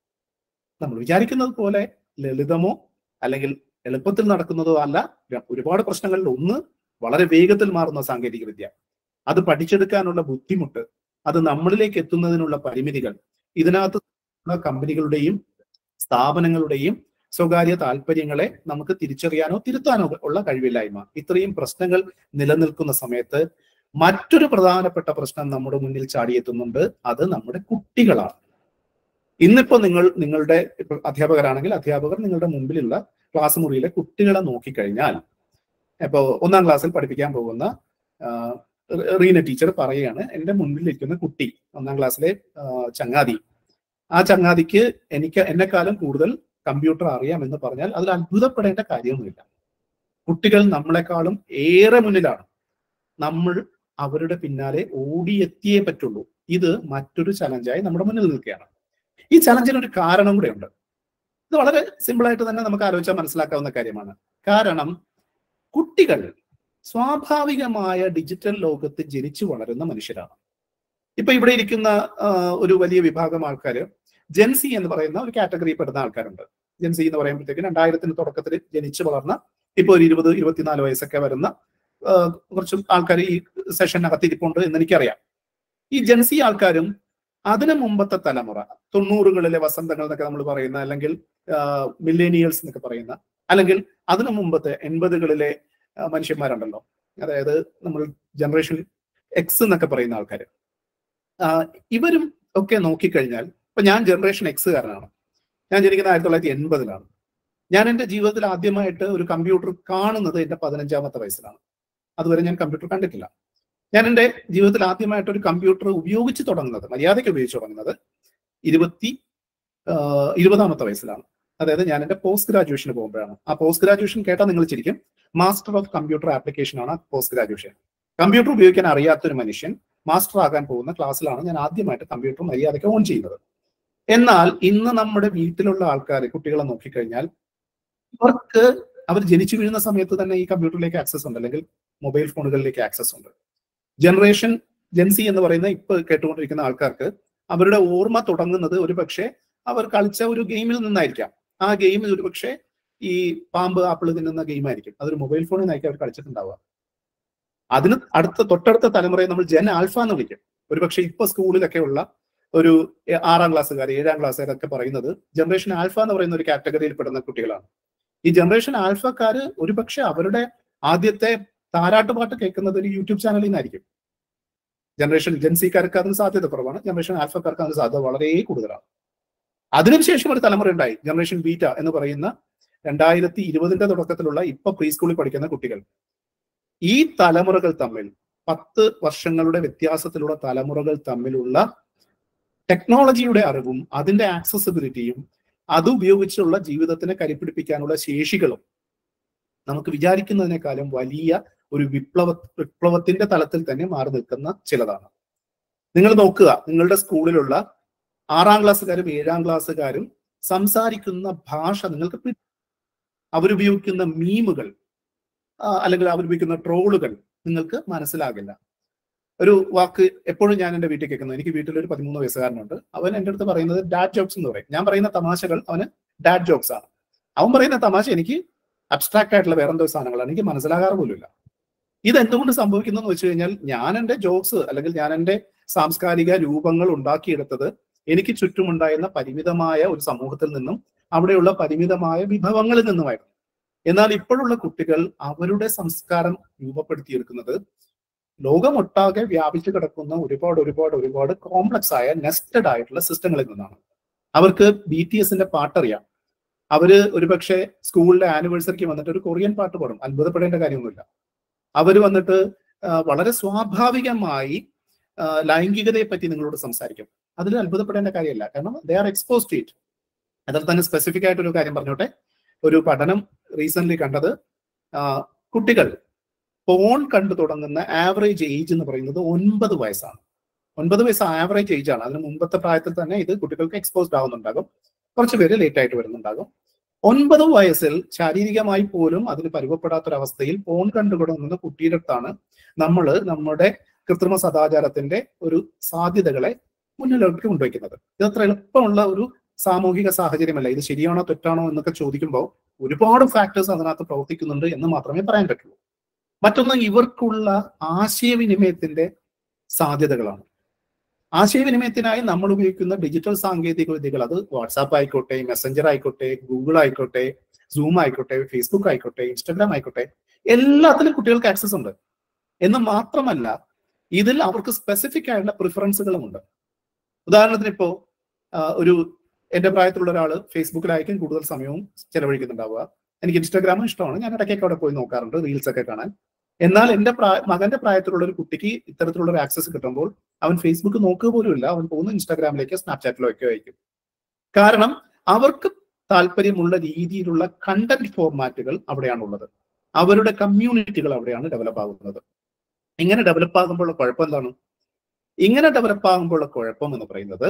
Speaker 1: നമ്മൾ വിചാരിക്കുന്നത് പോലെ ലളിതമോ അല്ലെങ്കിൽ എളുപ്പത്തിൽ നടക്കുന്നതോ അല്ല ഒരുപാട് പ്രശ്നങ്ങളിൽ ഒന്ന് വളരെ വേഗത്തിൽ മാറുന്ന സാങ്കേതിക വിദ്യ അത് പഠിച്ചെടുക്കാനുള്ള ബുദ്ധിമുട്ട് അത് നമ്മളിലേക്ക് എത്തുന്നതിനുള്ള പരിമിതികൾ ഇതിനകത്ത് കമ്പനികളുടെയും സ്ഥാപനങ്ങളുടെയും സ്വകാര്യ താല്പര്യങ്ങളെ നമുക്ക് തിരിച്ചറിയാനോ തിരുത്താനോ ഉള്ള കഴിവില്ലായ്മ ഇത്രയും പ്രശ്നങ്ങൾ നിലനിൽക്കുന്ന സമയത്ത് മറ്റൊരു പ്രധാനപ്പെട്ട പ്രശ്നം നമ്മുടെ മുന്നിൽ ചാടിയെത്തുന്നുണ്ട് അത് നമ്മുടെ കുട്ടികളാണ് ഇന്നിപ്പോ നിങ്ങൾ നിങ്ങളുടെ അധ്യാപകരാണെങ്കിൽ അധ്യാപകർ നിങ്ങളുടെ മുമ്പിലുള്ള ക്ലാസ് മുറിയിലെ കുട്ടികളെ നോക്കിക്കഴിഞ്ഞാൽ ഇപ്പോ ഒന്നാം ക്ലാസ്സിൽ പഠിപ്പിക്കാൻ പോകുന്ന റീന ടീച്ചർ പറയുകയാണ് എൻ്റെ മുന്നിലിരിക്കുന്ന കുട്ടി ഒന്നാം ക്ലാസ്സിലെ ചങ്ങാതി ആ ചങ്ങാതിക്ക് എനിക്ക് എന്നെക്കാളും കൂടുതൽ കമ്പ്യൂട്ടർ അറിയാമെന്ന് പറഞ്ഞാൽ അതിൽ അത്ഭുതപ്പെടേണ്ട കാര്യമൊന്നുമില്ല കുട്ടികൾ നമ്മളെക്കാളും ഏറെ മുന്നിലാണ് നമ്മൾ അവരുടെ പിന്നാലെ ഓടിയെത്തിയേ പറ്റുള്ളൂ ഇത് മറ്റൊരു ചലഞ്ചായി നമ്മുടെ മുന്നിൽ നിൽക്കുകയാണ് ഈ ചലഞ്ചിന് ഒരു കാരണം കൂടെ ഉണ്ട് ഇത് വളരെ സിമ്പിൾ ആയിട്ട് തന്നെ നമുക്ക് ആലോചിച്ചാൽ മനസ്സിലാക്കാവുന്ന കാര്യമാണ് കാരണം കുട്ടികൾ സ്വാഭാവികമായ ഡിജിറ്റൽ ലോകത്ത് ജനിച്ചു വളരുന്ന മനുഷ്യരാണ് ഇപ്പൊ ഇവിടെ ഇരിക്കുന്ന ഒരു വലിയ വിഭാഗം ആൾക്കാർ ജെൻസി എന്ന് പറയുന്ന ഒരു കാറ്റഗറി പെടുന്ന ആൾക്കാരുണ്ട് ജെൻസി എന്ന് പറയുമ്പോഴത്തേക്ക് രണ്ടായിരത്തിന് തുടക്കത്തിൽ ജനിച്ചു വളർന്ന ഇപ്പൊ ഒരു ഇരുപത് ഇരുപത്തിനാല് വയസ്സൊക്കെ വരുന്ന കുറച്ച് ആൾക്കാർ ഈ സെഷനകത്ത് ഇരിപ്പുണ്ട് എന്ന് എനിക്കറിയാം ഈ ജെൻസി ആൾക്കാരും അതിനു മുമ്പത്തെ തലമുറ തൊണ്ണൂറുകളിലെ വസന്തങ്ങൾ എന്നൊക്കെ നമ്മൾ പറയുന്ന അല്ലെങ്കിൽ മില്ലേനിയൽസ് എന്നൊക്കെ പറയുന്ന അല്ലെങ്കിൽ അതിനു മുമ്പത്തെ എൺപതുകളിലെ മനുഷ്യന്മാരുണ്ടല്ലോ അതായത് നമ്മൾ ജനറേഷൻ എക്സ് എന്നൊക്കെ പറയുന്ന ആൾക്കാർ ഇവരും ഒക്കെ നോക്കിക്കഴിഞ്ഞാൽ ഇപ്പൊ ഞാൻ ജനറേഷൻ എക്സ് കാരനാണ് ഞാൻ ജനിക്കുന്ന ആയിരത്തി തൊള്ളായിരത്തി എൺപതിലാണ് ഞാൻ എൻ്റെ ജീവിതത്തിൽ ആദ്യമായിട്ട് ഒരു കമ്പ്യൂട്ടർ കാണുന്നത് എൻ്റെ പതിനഞ്ചാമത്തെ വയസ്സിലാണ് അതുവരെ ഞാൻ കമ്പ്യൂട്ടർ കണ്ടിട്ടില്ല ഞാൻ എൻ്റെ ജീവിതത്തിൽ ആദ്യമായിട്ട് ഒരു കമ്പ്യൂട്ടർ ഉപയോഗിച്ച് തുടങ്ങുന്നത് മര്യാദയ്ക്ക് ഉപയോഗിച്ച് തുടങ്ങുന്നത് ഇരുപത്തി ഇരുപതാമത്തെ വയസ്സിലാണ് അതായത് ഞാൻ എൻ്റെ പോസ്റ്റ് ഗ്രാജുവേഷന് പോകുമ്പോഴാണ് ആ പോസ്റ്റ് ഗ്രാജുവേഷൻ കേട്ടാൽ നിങ്ങൾ ചിരിക്കും മാസ്റ്റർ ഓഫ് കമ്പ്യൂട്ടർ ആപ്ലിക്കേഷൻ ആണ് പോസ്റ്റ് ഗ്രാജുവേഷൻ കമ്പ്യൂട്ടർ ഉപയോഗിക്കാൻ അറിയാത്തൊരു മനുഷ്യൻ മാസ്റ്റർ ആകാൻ പോകുന്ന ക്ലാസ്സിലാണ് ഞാൻ ആദ്യമായിട്ട് കമ്പ്യൂട്ടർ മര്യാദയ്ക്ക് ഓൺ ചെയ്യുന്നത് എന്നാൽ ഇന്ന് നമ്മുടെ വീട്ടിലുള്ള ആൾക്കാർ കുട്ടികളെ നോക്കിക്കഴിഞ്ഞാൽ അവർക്ക് അവർ ജനിച്ചു വീഴുന്ന സമയത്ത് തന്നെ ഈ കമ്പ്യൂട്ടറിലേക്ക് ആക്സസ് ഉണ്ട് അല്ലെങ്കിൽ മൊബൈൽ ഫോണുകളിലേക്ക് ആക്സസ് ഉണ്ട് ജനറേഷൻ ജെൻസി എന്ന് പറയുന്ന ഇപ്പൊ കേട്ടുകൊണ്ടിരിക്കുന്ന ആൾക്കാർക്ക് അവരുടെ ഓർമ്മ തുടങ്ങുന്നത് ഒരു പക്ഷേ അവർ കളിച്ച ഒരു ഗെയിമിൽ നിന്നായിരിക്കാം ആ ഗെയിമിൽ ഒരു പക്ഷേ ഈ പാമ്പ് ആപ്പിൾ തിന്നുന്ന ഗെയിം ആയിരിക്കും അതൊരു മൊബൈൽ ഫോണിൽ നിന്നായിരിക്കും അവർ കളിച്ചിട്ടുണ്ടാവുക അതിന് അടുത്ത തൊട്ടടുത്ത തലമുറയെ നമ്മൾ ജൻ ആൽഫ എന്ന് വിളിക്കും ഒരു പക്ഷേ ഇപ്പൊ സ്കൂളിലൊക്കെ ഉള്ള ഒരു ആറാം ക്ലാസ്സുകാർ ഏഴാം ക്ലാസ്സുകാരൊക്കെ പറയുന്നത് ജനറേഷൻ ആൽഫ എന്ന് പറയുന്ന ഒരു കാറ്റഗറിയിൽ പെടുന്ന കുട്ടികളാണ് ഈ ജനറേഷൻ ആൽഫക്കാര് ഒരുപക്ഷെ അവരുടെ ആദ്യത്തെ താരാട്ടുപാട്ട് കേൾക്കുന്നത് ഒരു യൂട്യൂബ് ചാനലിൽ നിന്നായിരിക്കും ജനറേഷൻ ജൻസിക്കാർക്ക് അതിന് സാധ്യത കുറവാണ് ജനറേഷൻ ആൽഫക്കാർക്ക് അതിന് സാധ്യത വളരെ കൂടുതലാണ് അതിനുശേഷം ഒരു തലമുറ ഉണ്ടായി ജനറേഷൻ ബീറ്റ എന്ന് പറയുന്ന രണ്ടായിരത്തി ഇരുപതിന്റെ തുടക്കത്തിലുള്ള ഇപ്പൊ പ്രീ സ്കൂളിൽ പഠിക്കുന്ന കുട്ടികൾ ഈ തലമുറകൾ തമ്മിൽ പത്ത് വർഷങ്ങളുടെ വ്യത്യാസത്തിലുള്ള തലമുറകൾ തമ്മിലുള്ള ടെക്നോളജിയുടെ അറിവും അതിന്റെ ആക്സസിബിലിറ്റിയും അത് ഉപയോഗിച്ചുള്ള ജീവിതത്തിനെ കരിപ്പിടിപ്പിക്കാനുള്ള ശേഷികളും നമുക്ക് വിചാരിക്കുന്നതിനേക്കാളും വലിയ ഒരു വിപ്ലവ വിപ്ലവത്തിന്റെ തലത്തിൽ തന്നെ മാറി നിൽക്കുന്ന ചിലതാണ് നിങ്ങൾ നോക്കുക നിങ്ങളുടെ സ്കൂളിലുള്ള ആറാം ക്ലാസ്സുകാരും ഏഴാം ക്ലാസ്സുകാരും സംസാരിക്കുന്ന ഭാഷ നിങ്ങൾക്ക് പി- അവരുപയോഗിക്കുന്ന മീമുകൾ ആ, അല്ലെങ്കിൽ അവരുപയോഗിക്കുന്ന ട്രോളുകൾ നിങ്ങൾക്ക് മനസ്സിലാകില്ല ഒരു വാക്ക് എപ്പോഴും ഞാൻ എൻ്റെ വീട്ടിൽ കേൾക്കുന്നത് എനിക്ക് വീട്ടിൽ ഒരു പതിമൂന്ന് വയസ്സുകാരനുണ്ട് അവൻ എൻ്റെ അടുത്ത് പറയുന്നത് ഡാഡ് ജോക്സ് എന്ന് പറയും ഞാൻ പറയുന്ന തമാശകൾ അവന് ഡാഡ് ജോക്സ് ആണ് അവൻ പറയുന്ന തമാശ എനിക്ക് അബ്സ്ട്രാക്ട് ആയിട്ടുള്ള വേറെന്തോ സാധനങ്ങളാണ് എനിക്ക് മനസ്സിലാകാറ് പോലുമില്ല ഇത് എന്തുകൊണ്ട് സംഭവിക്കുന്നു എന്ന് വെച്ച് കഴിഞ്ഞാൽ ഞാൻ എൻ്റെ ജോക്സ് അല്ലെങ്കിൽ ഞാൻ എൻ്റെ സാംസ്കാരിക രൂപങ്ങൾ ഉണ്ടാക്കിയെടുത്തത് എനിക്ക് ചുറ്റുമുണ്ടായിരുന്ന പരിമിതമായ ഒരു സമൂഹത്തിൽ നിന്നും അവിടെയുള്ള പരിമിതമായ വിഭവങ്ങളിൽ നിന്നുമായിരുന്നു എന്നാൽ ഇപ്പോഴുള്ള കുട്ടികൾ അവരുടെ സംസ്കാരം രൂപപ്പെടുത്തിയെടുക്കുന്നത് ലോകമൊട്ടാകെ വ്യാപിച്ചു കിടക്കുന്ന ഒരുപാട് ഒരുപാട് ഒരുപാട് കോംപ്ലക്സ് ആയ നെസ്റ്റഡ് ആയിട്ടുള്ള സിസ്റ്റങ്ങളിൽ നിന്നാണ് അവർക്ക് ബി ടി എസിന്റെ പാട്ടറിയാം അവര് ഒരുപക്ഷെ സ്കൂളിലെ ആനിവേഴ്സറിക്ക് വന്നിട്ട് ഒരു കൊറിയൻ പാട്ട് പാടും അത്ഭുതപ്പെടേണ്ട കാര്യമൊന്നുമില്ല അവര് വന്നിട്ട് ആ, വളരെ സ്വാഭാവികമായി ആ, ലൈംഗികതയെ പറ്റി നിങ്ങളോട് സംസാരിക്കും അതിൽ അത്ഭുതപ്പെടേണ്ട കാര്യമല്ല കാരണം they are expose to it അതിൽ തന്നെ സ്പെസിഫിക് ആയിട്ട് ഒരു കാര്യം പറഞ്ഞോട്ടെ ഒരു പഠനം റീസെന്റ് കണ്ടത് ആ, കുട്ടികൾ ഫോൺ കണ്ടു തുടങ്ങുന്ന ആവറേജ് ഏജ് എന്ന് പറയുന്നത് ഒൻപത് വയസ്സാണ് ഒൻപത് വയസ്സ് ആവറേജ് ഏജ് ആണ് അതിന് മുമ്പത്തെ പ്രായത്തിൽ തന്നെ ഇത് കുട്ടികൾക്ക് എക്സ്പോസ്ഡ് ആവുന്നുണ്ടാകും കുറച്ച് പേര് ലേറ്റ് ആയിട്ട് വരുന്നുണ്ടാകും ഒൻപത് വയസ്സിൽ ശാരീരികമായി പോലും അതിന് പരുവപ്പെടാത്തൊരവസ്ഥയിൽ ഫോൺ കണ്ടു തുടങ്ങുന്ന കുട്ടിയുടെ അടുത്താണ് നമ്മൾ നമ്മുടെ കൃത്രിമ സദാചാരത്തിന്റെ ഒരു സാധ്യതകളെ മുന്നിലേക്ക് കൊണ്ടുവയ്ക്കുന്നത് ഇത് അത്ര എളുപ്പമുള്ള ഒരു സാമൂഹിക സാഹചര്യമല്ല ഇത് ശരിയാണോ തെറ്റാണോ എന്നൊക്കെ ചോദിക്കുമ്പോൾ ഒരുപാട് ഫാക്ടേഴ്സ് അതിനകത്ത് പ്രവർത്തിക്കുന്നുണ്ട് എന്ന് മാത്രമേ പറയാൻ പറ്റുള്ളൂ മറ്റൊന്ന് ഇവർക്കുള്ള ആശയവിനിമയത്തിന്റെ സാധ്യതകളാണ് ആശയവിനിമയത്തിനായി നമ്മൾ ഉപയോഗിക്കുന്ന ഡിജിറ്റൽ സാങ്കേതിക വിദ്യകൾ അത് വാട്സാപ്പ് ആയിക്കോട്ടെ മെസ്സഞ്ചർ ആയിക്കോട്ടെ ഗൂഗിൾ ആയിക്കോട്ടെ സൂം ആയിക്കോട്ടെ ഫേസ്ബുക്ക് ആയിക്കോട്ടെ ഇൻസ്റ്റാഗ്രാം ആയിക്കോട്ടെ എല്ലാത്തിലും കുട്ടികൾക്ക് ആക്സസ് ഉണ്ട് എന്ന് മാത്രമല്ല ഇതിൽ അവർക്ക് സ്പെസിഫിക് ആയിട്ടുള്ള പ്രിഫറൻസുകളുമുണ്ട് ഉദാഹരണത്തിന് ഇപ്പോ ആ, ഒരു എന്റെ പ്രായത്തിലുള്ള ഒരാൾ ഫേസ്ബുക്കിലായിരിക്കും കൂടുതൽ സമയവും ചെലവഴിക്കുന്നുണ്ടാവുക എനിക്ക് ഇൻസ്റ്റാഗ്രാം ഇഷ്ടമാണ് ഞാൻ ഇടയ്ക്കൊക്കെ അവിടെ പോയി നോക്കാറുണ്ട് റീൽസ് ഒക്കെ കാണാൻ എന്നാൽ എന്റെ പ്രായ മകന്റെ പ്രായത്തിലുള്ള ഒരു കുട്ടിക്ക് ഇത്തരത്തിലുള്ള ഒരു ആക്സസ് കിട്ടുമ്പോൾ അവൻ ഫേസ്ബുക്ക് നോക്കുക പോലുമില്ല അവൻ പോകുന്ന ഇൻസ്റ്റാഗ്രാമിലേക്ക് സ്നാപ്ചാറ്റിലൊക്കെ അയക്കും കാരണം അവർക്ക് താല്പര്യമുള്ള രീതിയിലുള്ള കണ്ടന്റ് ഫോർമാറ്റുകൾ അവിടെയാണുള്ളത് അവരുടെ കമ്മ്യൂണിറ്റികൾ അവിടെയാണ് ഡെവലപ്പ് ആകുന്നത് ഇങ്ങനെ ഡെവലപ്പ് ആകുമ്പോഴുള്ള കുഴപ്പം എന്താണ് ഇങ്ങനെ ഡെവലപ്പ് ആകുമ്പോഴുള്ള കുഴപ്പം എന്ന് പറയുന്നത്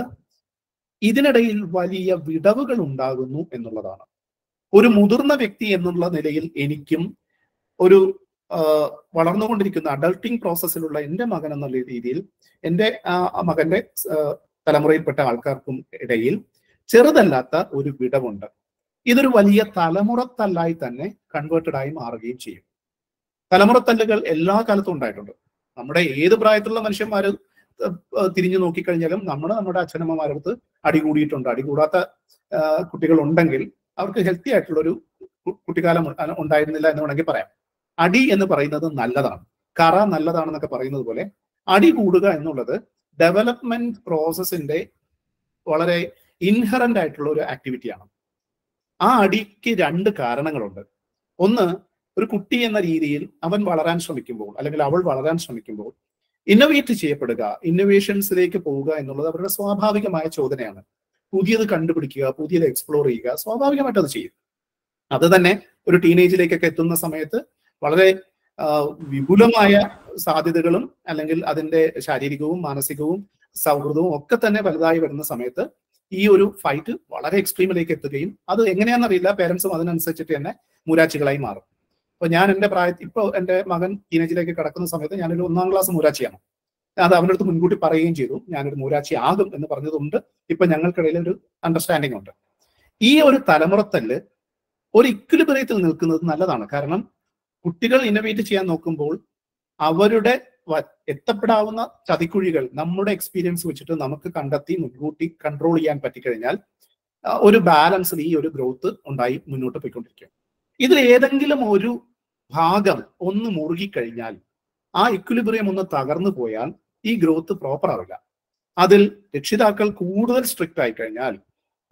Speaker 1: ഇതിനിടയിൽ വലിയ വിടവുകൾ ഉണ്ടാകുന്നു എന്നുള്ളതാണ് ഒരു മുതിർന്ന വ്യക്തി എന്നുള്ള നിലയിൽ എനിക്കും ഒരു ആ, വളർന്നുകൊണ്ടിരിക്കുന്ന അഡൾട്ടിങ് പ്രോസസ്സിലുള്ള എൻ്റെ മകൻ എന്നുള്ള രീതിയിൽ എൻ്റെ ആ മകന്റെ ആ, തലമുറയിൽപ്പെട്ട ആൾക്കാർക്കും ഇടയിൽ ചെറുതല്ലാത്ത ഒരു വിടവുണ്ട് ഇതൊരു വലിയ തലമുറത്തല്ലായി തന്നെ കൺവേർട്ടഡ് ആയി മാറുകയും ചെയ്യും തലമുറത്തല്ലുകൾ എല്ലാ കാലത്തും ഉണ്ടായിട്ടുണ്ട് നമ്മുടെ ഏത് പ്രായത്തിലുള്ള മനുഷ്യന്മാർ തിരിഞ്ഞു നോക്കിക്കഴിഞ്ഞാലും നമ്മൾ നമ്മുടെ അച്ഛനമ്മമാരടുത്ത് അടികൂടിയിട്ടുണ്ട് അടികൂടാത്ത ആ, കുട്ടികളുണ്ടെങ്കിൽ അവർക്ക് ഹെൽത്തി ആയിട്ടുള്ള ഒരു കുട്ടിക്കാലം ഉ- ഉണ്ടായിരുന്നില്ല എന്ന് വേണമെങ്കിൽ പറയാം അടി എന്ന് പറയുന്നത് നല്ലതാണ് കറ നല്ലതാണെന്നൊക്കെ പറയുന്നത് പോലെ അടി കൂടുക എന്നുള്ളത് ഡെവലപ്മെന്റ് പ്രോസസ്സിന്റെ വളരെ ഇൻഹറന്റ് ആയിട്ടുള്ള ഒരു ആക്ടിവിറ്റിയാണ് ആ അടിക്ക് രണ്ട് കാരണങ്ങളുണ്ട് ഒന്ന് ഒരു കുട്ടി എന്ന രീതിയിൽ അവൻ വളരാൻ ശ്രമിക്കുമ്പോൾ അല്ലെങ്കിൽ അവൾ വളരാൻ ശ്രമിക്കുമ്പോൾ ഇന്നോവേറ്റ് ചെയ്യപ്പെടുക ഇന്നോവേഷൻസിലേക്ക് പോവുക എന്നുള്ളത് അവരുടെ സ്വാഭാവികമായ ചോദനയാണ് പുതിയത് കണ്ടുപിടിക്കുക പുതിയത് എക്സ്പ്ലോർ ചെയ്യുക സ്വാഭാവികമായിട്ട് അത് ചെയ്യും അത് തന്നെ ഒരു ടീനേജിലേക്കൊക്കെ എത്തുന്ന സമയത്ത് വളരെ ആ, വിപുലമായ സാധ്യതകളും അല്ലെങ്കിൽ അതിന്റെ ശാരീരികവും മാനസികവും സൗഹൃദവും ഒക്കെ തന്നെ വലുതായി വരുന്ന സമയത്ത് ഈ ഒരു ഫൈറ്റ് വളരെ എക്സ്ട്രീമിലേക്ക് എത്തുകയും അത് എങ്ങനെയാണെന്നറിയില്ല പേരൻസും അതിനനുസരിച്ചിട്ട് തന്നെ മൂരാച്ചികളായി മാറും അപ്പൊ ഞാൻ എന്റെ പ്രായത്തിൽ ഇപ്പൊ എന്റെ മകൻ ടീനേജിലേക്ക് കടക്കുന്ന സമയത്ത് ഞാനൊരു ഒന്നാം ക്ലാസ് മൂരാച്ചിയാണ് അത് അവൻ്റെ അടുത്ത് മുൻകൂട്ടി പറയുകയും ചെയ്തു ഞാനൊരു മൂരാച്ചി ആകും എന്ന് പറഞ്ഞതുകൊണ്ട് ഇപ്പൊ ഞങ്ങൾക്കിടയിൽ ഒരു അണ്ടർസ്റ്റാൻഡിംഗ് ഉണ്ട് ഈ ഒരു തലമുറത്തല്ല് ഒരു ഇക്വിലിബ്രിയത്തിൽ നിൽക്കുന്നത് നല്ലതാണ് കാരണം കുട്ടികൾ ഇന്നോവേറ്റ് ചെയ്യാൻ നോക്കുമ്പോൾ അവരുടെ വ- എത്തപ്പെടാവുന്ന ചതിക്കുഴികൾ നമ്മുടെ എക്സ്പീരിയൻസ് വെച്ചിട്ട് നമുക്ക് കണ്ടെത്തി മുൻകൂട്ടി കൺട്രോൾ ചെയ്യാൻ പറ്റിക്കഴിഞ്ഞാൽ ആ, ഒരു ബാലൻസിൽ ഈ ഒരു ഗ്രോത്ത് ഉണ്ടായി മുന്നോട്ട് പോയിക്കൊണ്ടിരിക്കും ഇതിൽ ഏതെങ്കിലും ഒരു ഭാഗം ഒന്ന് മുറുകിക്കഴിഞ്ഞാൽ ആ ഇക്വിലിബ്രിയം ഒന്ന് തകർന്നു പോയാൽ ഈ ഗ്രോത്ത് പ്രോപ്പർ ആവില്ല അതിൽ രക്ഷിതാക്കൾ കൂടുതൽ സ്ട്രിക്റ്റ് ആയി കഴിഞ്ഞാൽ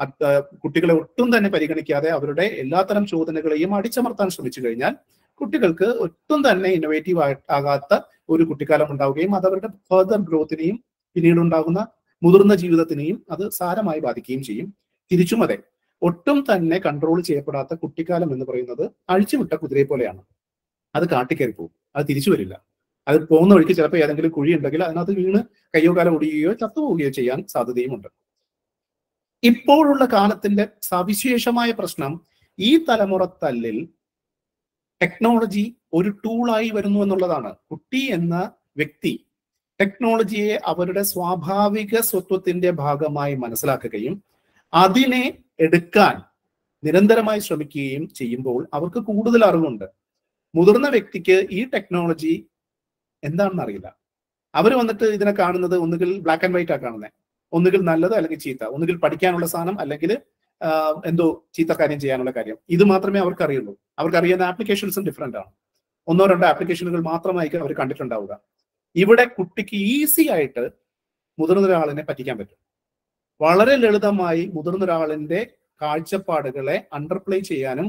Speaker 1: അത് കുട്ടികളെ ഒട്ടും തന്നെ പരിഗണിക്കാതെ അവരുടെ എല്ലാത്തരം ചോദനകളെയും അടിച്ചമർത്താൻ ശ്രമിച്ചു കഴിഞ്ഞാൽ കുട്ടികൾക്ക് ഒട്ടും തന്നെ ഇന്നോവേറ്റീവ് ആകാത്ത ഒരു കുട്ടിക്കാലം ഉണ്ടാവുകയും അത് അവരുടെ ഫർദർ ഗ്രോത്തിനെയും പിന്നീട് ഉണ്ടാകുന്ന മുതിർന്ന ജീവിതത്തിനെയും അത് സാരമായി ബാധിക്കുകയും ചെയ്യും തിരിച്ചും അതെ ഒട്ടും തന്നെ കൺട്രോൾ ചെയ്യപ്പെടാത്ത കുട്ടിക്കാലം എന്ന് പറയുന്നത് അഴിച്ചുവിട്ട കുതിരയെ പോലെയാണ് അത് കാട്ടിക്കയറി പോകും അത് തിരിച്ചു വരില്ല അത് പോകുന്ന വഴിക്ക് ചിലപ്പോൾ ഏതെങ്കിലും കുഴി ഉണ്ടെങ്കിൽ അതിനകത്ത് വീണ് കയ്യോ കാലം ഒടിയുകയോ ചത്തുപോവുകയോ ചെയ്യാൻ സാധ്യതയുമുണ്ട് ഇപ്പോഴുള്ള കാലത്തിന്റെ സവിശേഷമായ പ്രശ്നം ഈ തലമുറ തല്ലിൽ ടെക്നോളജി ഒരു ടൂളായി വരുന്നു എന്നുള്ളതാണ് കുട്ടി എന്ന വ്യക്തി ടെക്നോളജിയെ അവരുടെ സ്വാഭാവിക സ്വത്വത്തിന്റെ ഭാഗമായി മനസ്സിലാക്കുകയും അതിനെ എടുക്കാൻ നിരന്തരമായി ശ്രമിക്കുകയും ചെയ്യുമ്പോൾ അവർക്ക് കൂടുതൽ അറിവുണ്ട് മുതിർന്ന വ്യക്തിക്ക് ഈ ടെക്നോളജി എന്താണെന്ന് അറിയില്ല അവർ വന്നിട്ട് ഇതിനെ കാണുന്നത് ഒന്നുകിൽ ബ്ലാക്ക് ആൻഡ് വൈറ്റ് ആ കാണുന്നത് ഒന്നുകിൽ നല്ലത് അല്ലെങ്കിൽ ചീത്ത ഒന്നുകിൽ പഠിക്കാനുള്ള സാധനം അല്ലെങ്കിൽ എന്തോ ചീത്ത കാര്യം ചെയ്യാനുള്ള കാര്യം ഇത് മാത്രമേ അവർക്ക് അറിയുള്ളൂ അവർക്ക് അറിയുന്ന ആപ്ലിക്കേഷൻസും ഡിഫറെന്റ് ആണ് ഒന്നോ രണ്ടോ ആപ്ലിക്കേഷനുകൾ മാത്രമായിരിക്കും അവർ കണ്ടിട്ടുണ്ടാവുക ഇവിടെ കുട്ടിക്ക് ഈസി ആയിട്ട് മുതിർന്ന ഒരാളിനെ പറ്റിക്കാൻ പറ്റും വളരെ ലളിതമായി മുതിർന്ന ഒരാളിന്റെ കാഴ്ചപ്പാടുകളെ അണ്ടർപ്ലേ ചെയ്യാനും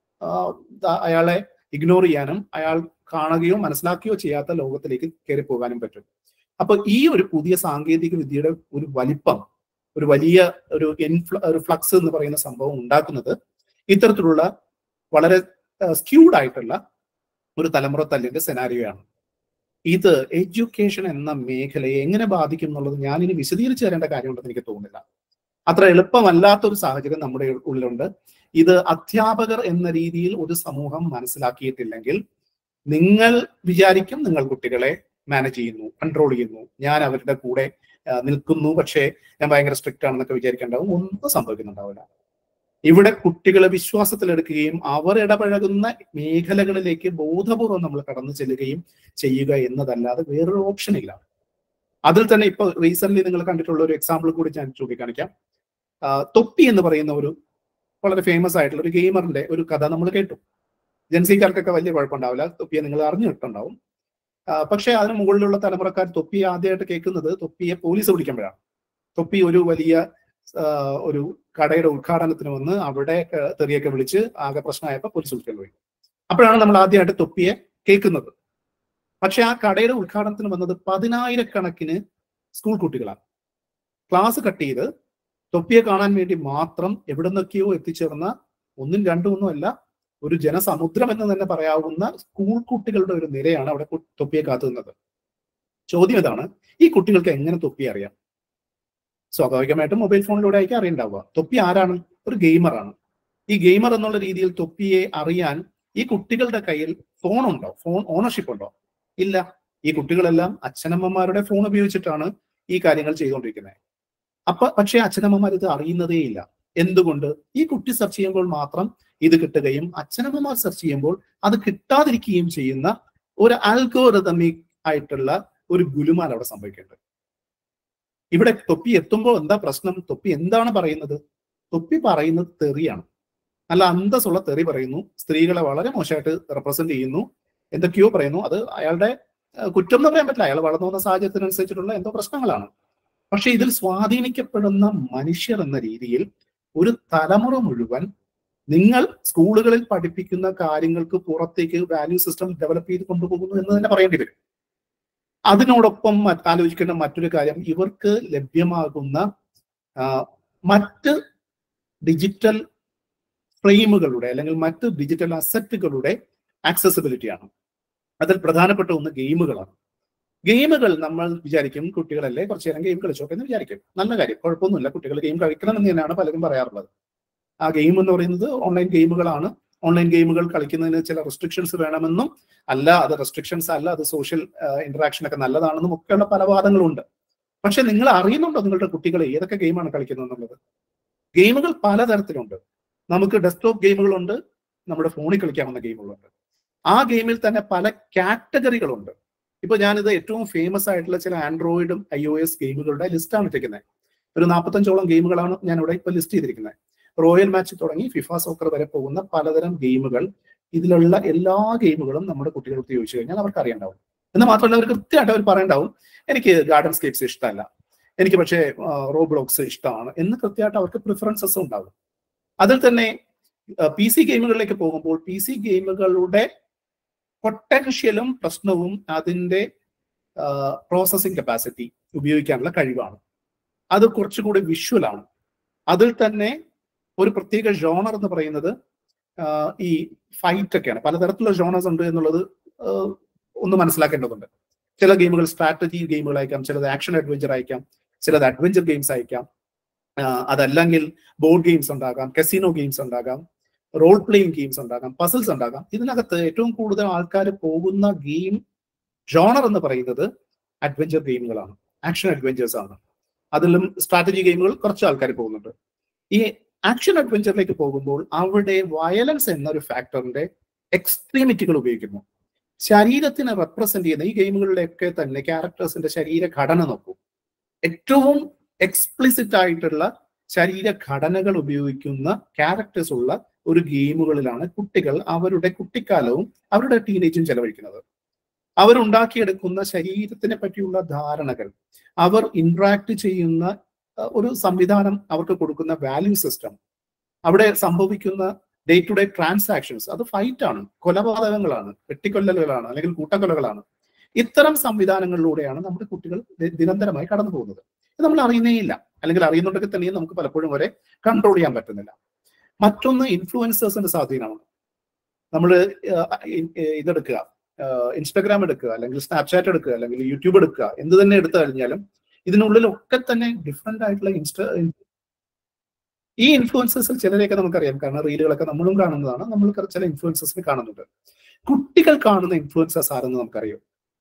Speaker 1: അയാളെ ഇഗ്നോർ ചെയ്യാനും അയാൾ കാണുകയോ മനസ്സിലാക്കുകയോ ചെയ്യാത്ത ലോകത്തിലേക്ക് കയറി പോകാനും പറ്റും അപ്പൊ ഈ ഒരു പുതിയ സാങ്കേതിക വിദ്യയുടെ ഒരു വലിപ്പം ഒരു വലിയ ഒരു ഇൻഫ്ല ഒരു ഫ്ലക്സ് എന്ന് പറയുന്ന സംഭവം ഉണ്ടാക്കുന്നത് ഇത്തരത്തിലുള്ള വളരെ സ്ക്യൂഡ് ആയിട്ടുള്ള ഒരു തലമുറ തല്ലിന്റെ സെനാരിയോയാണ് ഇത് എഡ്യൂക്കേഷൻ എന്ന മേഖലയെ എങ്ങനെ ബാധിക്കും എന്നുള്ളത് ഞാൻ ഇനി വിശദീകരിച്ചു തരേണ്ട കാര്യമുണ്ടെന്ന് എനിക്ക് തോന്നുന്നില്ല അത്ര എളുപ്പമല്ലാത്ത ഒരു സാഹചര്യം നമ്മുടെ ഉള്ളിലുണ്ട് ഇത് അധ്യാപകർ എന്ന രീതിയിൽ ഒരു സമൂഹം മനസ്സിലാക്കിയിട്ടില്ലെങ്കിൽ നിങ്ങൾ വിചാരിക്കും നിങ്ങൾ കുട്ടികളെ മാനേജ് ചെയ്യുന്നു കൺട്രോൾ ചെയ്യുന്നു ഞാൻ അവരുടെ കൂടെ നിൽക്കുന്നു പക്ഷേ ഞാൻ ഭയങ്കര സ്ട്രിക്റ്റ് ആണെന്നൊക്കെ വിചാരിക്കേണ്ടാവും ഒന്നും സംഭവിക്കുന്നുണ്ടാവില്ല ഇവിടെ കുട്ടികളെ വിശ്വാസത്തിലെടുക്കുകയും അവർ ഇടപഴകുന്ന മേഖലകളിലേക്ക് ബോധപൂർവം നമ്മൾ കടന്നു ചെല്ലുകയും ചെയ്യുക എന്നതല്ലാതെ വേറൊരു ഓപ്ഷൻ ഇല്ല അതിൽ തന്നെ ഇപ്പൊ റീസെന്റ് നിങ്ങൾ കണ്ടിട്ടുള്ള ഒരു എക്സാമ്പിൾ കൂടി ഞാൻ ചൂണ്ടിക്കാണിക്കാം തൊപ്പി എന്ന് പറയുന്ന ഒരു വളരെ ഫേമസ് ആയിട്ടുള്ള ഒരു ഗെയിമറിന്റെ ഒരു കഥ നമ്മൾ കേട്ടു ജൻസിക്കാർക്കൊക്കെ വലിയ കുഴപ്പമുണ്ടാവില്ല തൊപ്പിയെ നിങ്ങൾ അറിഞ്ഞിട്ടുണ്ടാവും പക്ഷെ അതിന് മുകളിലുള്ള തലമുറക്കാർ തൊപ്പിയെ ആദ്യമായിട്ട് കേൾക്കുന്നത് തൊപ്പിയെ പോലീസ് പിടിക്കുമ്പോഴാണ് തൊപ്പി ഒരു വലിയ ഒരു കടയുടെ ഉദ്ഘാടനത്തിന് വന്ന് അവിടെ തെറിയൊക്കെ വിളിച്ച് ആകെ പ്രശ്നമായപ്പോൾ പോലീസ് വിളിക്കാൻ പോയി അപ്പോഴാണ് നമ്മൾ ആദ്യമായിട്ട് തൊപ്പിയെ കേൾക്കുന്നത് പക്ഷെ ആ കടയുടെ ഉദ്ഘാടനത്തിന് വന്നത് പതിനായിരക്കണക്കിന് സ്കൂൾ കുട്ടികളാണ് ക്ലാസ് കട്ട് ചെയ്ത് തൊപ്പിയെ കാണാൻ വേണ്ടി മാത്രം എവിടെ നിന്നൊക്കെയോ എത്തിച്ചേർന്ന ഒന്നും രണ്ടും ഒന്നും അല്ല ഒരു ജനസമുദ്രം എന്ന് തന്നെ പറയാവുന്ന സ്കൂൾ കുട്ടികളുടെ ഒരു നിരയാണ് അവിടെ തൊപ്പിയെ കാത്തുനിന്നത് ചോദ്യം ഇതാണ് ഈ കുട്ടികൾക്ക് എങ്ങനെ തൊപ്പി അറിയാം സ്വാഭാവികമായിട്ടും മൊബൈൽ ഫോണിലൂടെ ആയിരിക്കും അറിയണ്ടാവുക തൊപ്പി ആരാണ് ഒരു ഗെയിമറാണ് ഈ ഗെയിമർ എന്നുള്ള രീതിയിൽ തൊപ്പിയെ അറിയാൻ ഈ കുട്ടികളുടെ കയ്യിൽ ഫോൺ ഉണ്ടോ ഫോൺ ഓണർഷിപ്പ് ഉണ്ടോ ഇല്ല ഈ കുട്ടികളെല്ലാം അച്ഛനമ്മമാരുടെ ഫോൺ ഉപയോഗിച്ചിട്ടാണ് ഈ കാര്യങ്ങൾ ചെയ്തുകൊണ്ടിരിക്കുന്നത് അപ്പൊ പക്ഷേ അച്ഛനമ്മമാർ ഇത് അറിയുന്നതേ ഇല്ല എന്തുകൊണ്ട് ഈ കുട്ടി സെർച്ച് ചെയ്യുമ്പോൾ മാത്രം ഇത് കിട്ടുകയും അച്ഛനമ്മമാർ സെർച്ച് ചെയ്യുമ്പോൾ അത് കിട്ടാതിരിക്കുകയും ചെയ്യുന്ന ഒരു ആൽഗോറിതമിക് ആയിട്ടുള്ള ഒരു ഗുലുമാൽ അവിടെ സംഭവിക്കുന്നുണ്ട് ഇവിടെ തൊപ്പി എത്തുമ്പോൾ എന്താ പ്രശ്നം തൊപ്പി എന്താണ് പറയുന്നത് തൊപ്പി പറയുന്നത് തെറിയാണ് നല്ല അന്തസ്സുള്ള തെറി പറയുന്നു സ്ത്രീകളെ വളരെ മോശമായിട്ട് റെപ്രസെന്റ് ചെയ്യുന്നു എന്തൊക്കെയോ പറയുന്നു അത് അയാളുടെ കുറ്റം എന്ന് പറയാൻ പറ്റില്ല അയാൾ വളർന്നു വന്ന സാഹചര്യത്തിനനുസരിച്ചിട്ടുള്ള എന്തോ പ്രശ്നങ്ങളാണ് പക്ഷെ ഇതിൽ സ്വാധീനിക്കപ്പെടുന്ന മനുഷ്യർ എന്ന രീതിയിൽ ഒരു തലമുറ മുഴുവൻ നിങ്ങൾ സ്കൂളുകളിൽ പഠിപ്പിക്കുന്ന കാര്യങ്ങൾക്ക് പുറത്തേക്ക് വാല്യൂ സിസ്റ്റം ഡെവലപ്പ് ചെയ്ത് കൊണ്ടുപോകുന്നു എന്ന് തന്നെ പറയേണ്ടി വരും അതിനോടൊപ്പം ആലോചിക്കേണ്ട മറ്റൊരു കാര്യം ഇവർക്ക് ലഭ്യമാകുന്ന മറ്റ് ഡിജിറ്റൽ ഫ്രെയിമുകളുടെ അല്ലെങ്കിൽ മറ്റ് ഡിജിറ്റൽ അസറ്റുകളുടെ ആക്സസിബിലിറ്റിയാണ് അതിൽ പ്രധാനപ്പെട്ട ഒന്ന് ഗെയിമുകളാണ് ഗെയിമുകൾ നമ്മൾ വിചാരിക്കും കുട്ടികളല്ലേ കുറച്ചു നേരം ഗെയിം കളിച്ചോട്ടെ എന്ന് വിചാരിക്കും നല്ല കാര്യം കുഴപ്പമൊന്നുമില്ല കുട്ടികൾ ഗെയിം കളിക്കണം എന്ന് തന്നെയാണ് പലരും പറയാറുള്ളത് ആ ഗെയിം എന്ന് പറയുന്നത് ഓൺലൈൻ ഗെയിമുകളാണ് ഓൺലൈൻ ഗെയിമുകൾ കളിക്കുന്നതിന് ചില റെസ്ട്രിക്ഷൻസ് വേണമെന്നും അല്ല അത് റെസ്ട്രിക്ഷൻസ് അല്ല അത് സോഷ്യൽ ഇന്ററാക്ഷൻ ഒക്കെ നല്ലതാണെന്നും ഒക്കെയുള്ള പല വാദങ്ങളുണ്ട് പക്ഷെ നിങ്ങൾ അറിയുന്നുണ്ടോ നിങ്ങളുടെ കുട്ടികൾ ഏതൊക്കെ ഗെയിമാണ് കളിക്കുന്നത് എന്നുള്ളത് ഗെയിമുകൾ പലതരത്തിലുണ്ട് നമുക്ക് ഡെസ്ക്ടോപ്പ് ഗെയിമുകളുണ്ട് നമ്മുടെ ഫോണിൽ കളിക്കാവുന്ന ഗെയിമുകളുണ്ട് ആ ഗെയിമിൽ തന്നെ പല കാറ്റഗറികളുണ്ട് ഇപ്പൊ ഞാനിത് ഏറ്റവും ഫേമസ് ആയിട്ടുള്ള ചില ആൻഡ്രോയിഡും ഐ ഒ എസ് ഗെയിമുകളുടെ ലിസ്റ്റാണ് ഇട്ടിരിക്കുന്നത് ഒരു നാൽപ്പത്തഞ്ചോളം ഗെയിമുകളാണ് ഞാൻ ഇവിടെ ഇപ്പൊ ലിസ്റ്റ് ചെയ്തിരിക്കുന്നത് റോയൽ മാച്ച് തുടങ്ങി ഫിഫ സോക്കർ വരെ പോകുന്ന പലതരം ഗെയിമുകൾ ഇതിലുള്ള എല്ലാ ഗെയിമുകളും നമ്മുടെ കുട്ടികൾക്ക് ചോദിച്ചു കഴിഞ്ഞാൽ അവർക്ക് അറിയണ്ടാവും എന്ന് മാത്രമല്ല അവർ കൃത്യമായിട്ട് അവർ പറയണ്ടാവും എനിക്ക് ഗാർഡൻ സ്കേപ്സ് ഇഷ്ടമല്ല എനിക്ക് പക്ഷേ റോബ്ലോക്സ് ഇഷ്ടമാണ് എന്ന് കൃത്യമായിട്ട് അവർക്ക് പ്രിഫറൻസസ് ഉണ്ടാകും അതിൽ തന്നെ പി സി ഗെയിമുകളിലേക്ക് പോകുമ്പോൾ പി സി ഗെയിമുകളുടെ പൊട്ടൻഷ്യലും പ്രശ്നവും അതിന്റെ പ്രോസസ്സിംഗ് കപ്പാസിറ്റി ഉപയോഗിക്കാനുള്ള കഴിവാണ് അത് കുറച്ചുകൂടി വിഷ്വൽ ആണ് അതിൽ തന്നെ ഒരു പ്രത്യേക ജോണർ എന്ന് പറയുന്നത് ഈ ഫൈറ്റ് ഒക്കെയാണ് പലതരത്തിലുള്ള ജോണേഴ്സ് ഉണ്ട് എന്നുള്ളത് ഒന്ന് മനസ്സിലാക്കേണ്ടതുണ്ട് ചില ഗെയിമുകൾ സ്ട്രാറ്റജി ഗെയിമുകൾ അയക്കാം ചിലത് ആക്ഷൻ അഡ്വഞ്ചർ അയക്കാം ചിലത് അഡ്വഞ്ചർ ഗെയിംസ് അയക്കാം അതല്ലെങ്കിൽ ബോർഡ് ഗെയിംസ് ഉണ്ടാകാം കസിനോ ഗെയിംസ് ഉണ്ടാകാം റോൾ പ്ലേയിങ് ഗെയിംസ് ഉണ്ടാകാം പസിൽസ് ഉണ്ടാകാം ഇതിനകത്ത് ഏറ്റവും കൂടുതൽ ആൾക്കാർ പോകുന്ന ഗെയിം ജോണർ എന്ന് പറയുന്നത് അഡ്വഞ്ചർ ഗെയിമുകളാണ് ആക്ഷൻ അഡ്വഞ്ചേഴ്സ് ആണ് അതിലും സ്ട്രാറ്റജി ഗെയിമുകൾ കുറച്ച് ആൾക്കാർ പോകുന്നുണ്ട് ഈ ആക്ഷൻ അഡ്വഞ്ചറിലേക്ക് പോകുമ്പോൾ അവിടെ വയലൻസ് എന്നൊരു ഫാക്ടറിന്റെ എക്സ്ട്രീമിറ്റികൾ ഉപയോഗിക്കുന്നു ശരീരത്തിനെ റെപ്രസെന്റ് ചെയ്യുന്ന ഈ ഗെയിമുകളിലൊക്കെ തന്നെ ക്യാരക്ടേഴ്സിന്റെ ശരീരഘടന നോക്കൂ ഏറ്റവും എക്സ്പ്ലിസിറ്റ് ആയിട്ടുള്ള ശരീരഘടനകൾ ഉപയോഗിക്കുന്ന ക്യാരക്ടേഴ്സ് ഉള്ള ഒരു ഗെയിമുകളിലാണ് കുട്ടികൾ അവരുടെ കുട്ടിക്കാലവും അവരുടെ ടീനേജും ചെലവഴിക്കുന്നത് അവരുണ്ടാക്കിയെടുക്കുന്ന ശരീരത്തിനെ പറ്റിയുള്ള ധാരണകൾ അവർ ഇന്ററാക്ട് ചെയ്യുന്ന ഒരു സംവിധാനം അവർക്ക് കൊടുക്കുന്ന വാല്യൂ സിസ്റ്റം അവിടെ സംഭവിക്കുന്ന ഡേ ടു ഡേ ട്രാൻസാക്ഷൻസ് അത് ഫൈറ്റ് ആണ് കൊലപാതകങ്ങളാണ് വെട്ടിക്കൊല്ലലുകളാണ് അല്ലെങ്കിൽ കൂട്ടക്കൊലകളാണ് ഇത്തരം സംവിധാനങ്ങളിലൂടെയാണ് നമ്മുടെ കുട്ടികൾ നിരന്തരമായി കടന്നു പോകുന്നത് ഇത് നമ്മൾ അറിയുന്നേ ഇല്ല അല്ലെങ്കിൽ അറിയുന്നുണ്ടെങ്കിൽ തന്നെയും നമുക്ക് പലപ്പോഴും വരെ കൺട്രോൾ ചെയ്യാൻ പറ്റുന്നില്ല മറ്റൊന്ന് ഇൻഫ്ലുവൻസേഴ്സിന്റെ സ്വാധീനമാണ് നമ്മൾ ഇതെടുക്കുക ഇൻസ്റ്റാഗ്രാം എടുക്കുക അല്ലെങ്കിൽ സ്നാപ്ചാറ്റ് എടുക്കുക അല്ലെങ്കിൽ യൂട്യൂബ് എടുക്കുക എന്ത് തന്നെ എടുത്തു കഴിഞ്ഞാലും ഇതിനുള്ളിലൊക്കെ തന്നെ ഡിഫറെന്റ് ആയിട്ടുള്ള ഇൻസ്റ്റ ഈ ഇൻഫ്ലുവൻസേഴ്സിൽ ചിലരെയൊക്കെ നമുക്കറിയാം കാരണം റീലുകളൊക്കെ നമ്മളും കാണുന്നതാണ് നമ്മൾ ചില ഇൻഫ്ലുവൻസേഴ്സിനെ കാണുന്നുണ്ട് കുട്ടികൾ കാണുന്ന ഇൻഫ്ലുവൻസേഴ്സ് ആരെന്ന് നമുക്കറിയാം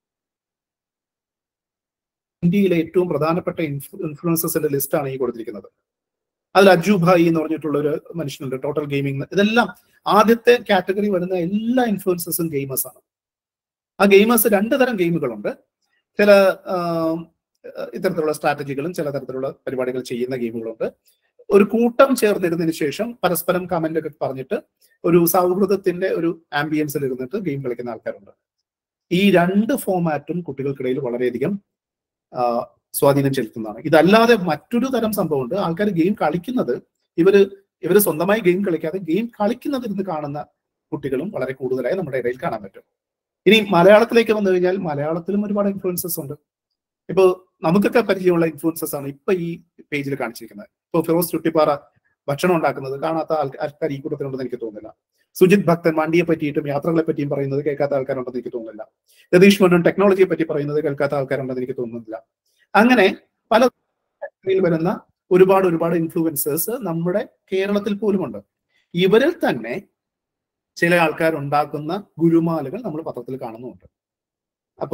Speaker 1: ഇന്ത്യയിലെ ഏറ്റവും പ്രധാനപ്പെട്ട ഇൻഫ്ലുവൻസേഴ്സിന്റെ ലിസ്റ്റാണ് ഈ കൊടുത്തിരിക്കുന്നത് അതിൽ അജു ഭായി എന്ന് പറഞ്ഞിട്ടുള്ള ഒരു മനുഷ്യനുണ്ട് ടോട്ടൽ ഗെയിമിംഗ് ഇതെല്ലാം ആദ്യത്തെ കാറ്റഗറി വരുന്ന എല്ലാ ഇൻഫ്ലുവൻസേഴ്സും ഗെയിമേഴ്സ് ആണ് ആ ഗെയിമേഴ്സ് രണ്ട് തരം ഗെയിമുകളുണ്ട് ചില ഇത്തരത്തിലുള്ള സ്ട്രാറ്റജികളും ചില തരത്തിലുള്ള പരിപാടികൾ ചെയ്യുന്ന ഗെയിമുകളുണ്ട് ഒരു കൂട്ടം ചേർന്നിരുന്നതിന് ശേഷം പരസ്പരം കമന്റ് ഒക്കെ പറഞ്ഞിട്ട് ഒരു സൗഹൃദത്തിന്റെ ഒരു ആംബിയൻസിൽ ഇരുന്നിട്ട് ഗെയിം കളിക്കുന്ന ആൾക്കാരുണ്ട് ഈ രണ്ട് ഫോമാറ്റും കുട്ടികൾക്കിടയിൽ വളരെയധികം സ്വാധീനം ചെലുത്തുന്നതാണ് ഇതല്ലാതെ മറ്റൊരു തരം സംഭവമുണ്ട് ആൾക്കാർ ഗെയിം കളിക്കുന്നത് ഇവര് ഇവര് സ്വന്തമായി ഗെയിം കളിക്കാതെ ഗെയിം കളിക്കുന്നത് ഇരുന്ന് കാണുന്ന കുട്ടികളും വളരെ കൂടുതലായി നമ്മുടെ ഇടയിൽ കാണാൻ പറ്റും ഇനി മലയാളത്തിലേക്ക് വന്നു കഴിഞ്ഞാൽ മലയാളത്തിലും ഒരുപാട് ഇൻഫ്ലുവൻസസ് ഉണ്ട് ഇപ്പോ നമുക്കൊക്കെ പരിചയമുള്ള ഇൻഫ്ലുവൻസസ് ആണ് ഇപ്പൊ ഈ പേജിൽ കാണിച്ചിരിക്കുന്നത് ഇപ്പൊ ഫിറോസ് ചുട്ടിപ്പാറ ഭക്ഷണം ഉണ്ടാക്കുന്നത് കാണാത്ത ആൾക്കാർ ഈ കൂട്ടത്തിലുണ്ടെന്ന് എനിക്ക് തോന്നുന്നില്ല സുജിത് ഭക്തൻ വണ്ടിയെ പറ്റിയിട്ടും യാത്രകളെ പറ്റിയും പറയുന്നത് കേൾക്കാത്ത ആൾക്കാരുണ്ടെന്ന് എനിക്ക് തോന്നുന്നില്ല രതീഷ് മനോൻ ടെക്നോളജിയെ പറ്റി പറയുന്നത് കേൾക്കാത്ത ആൾക്കാരുണ്ടെന്ന് എനിക്ക് തോന്നുന്നില്ല അങ്ങനെ പല വരുന്ന ഒരുപാട് ഒരുപാട് ഇൻഫ്ലുവൻസേഴ്സ് നമ്മുടെ കേരളത്തിൽ പോലുമുണ്ട് ഇവരിൽ തന്നെ ചില ആൾക്കാർ ഉണ്ടാക്കുന്ന ഗുരുമാലകൾ നമ്മൾ പത്രത്തിൽ കാണുന്നുമുണ്ട് അപ്പോ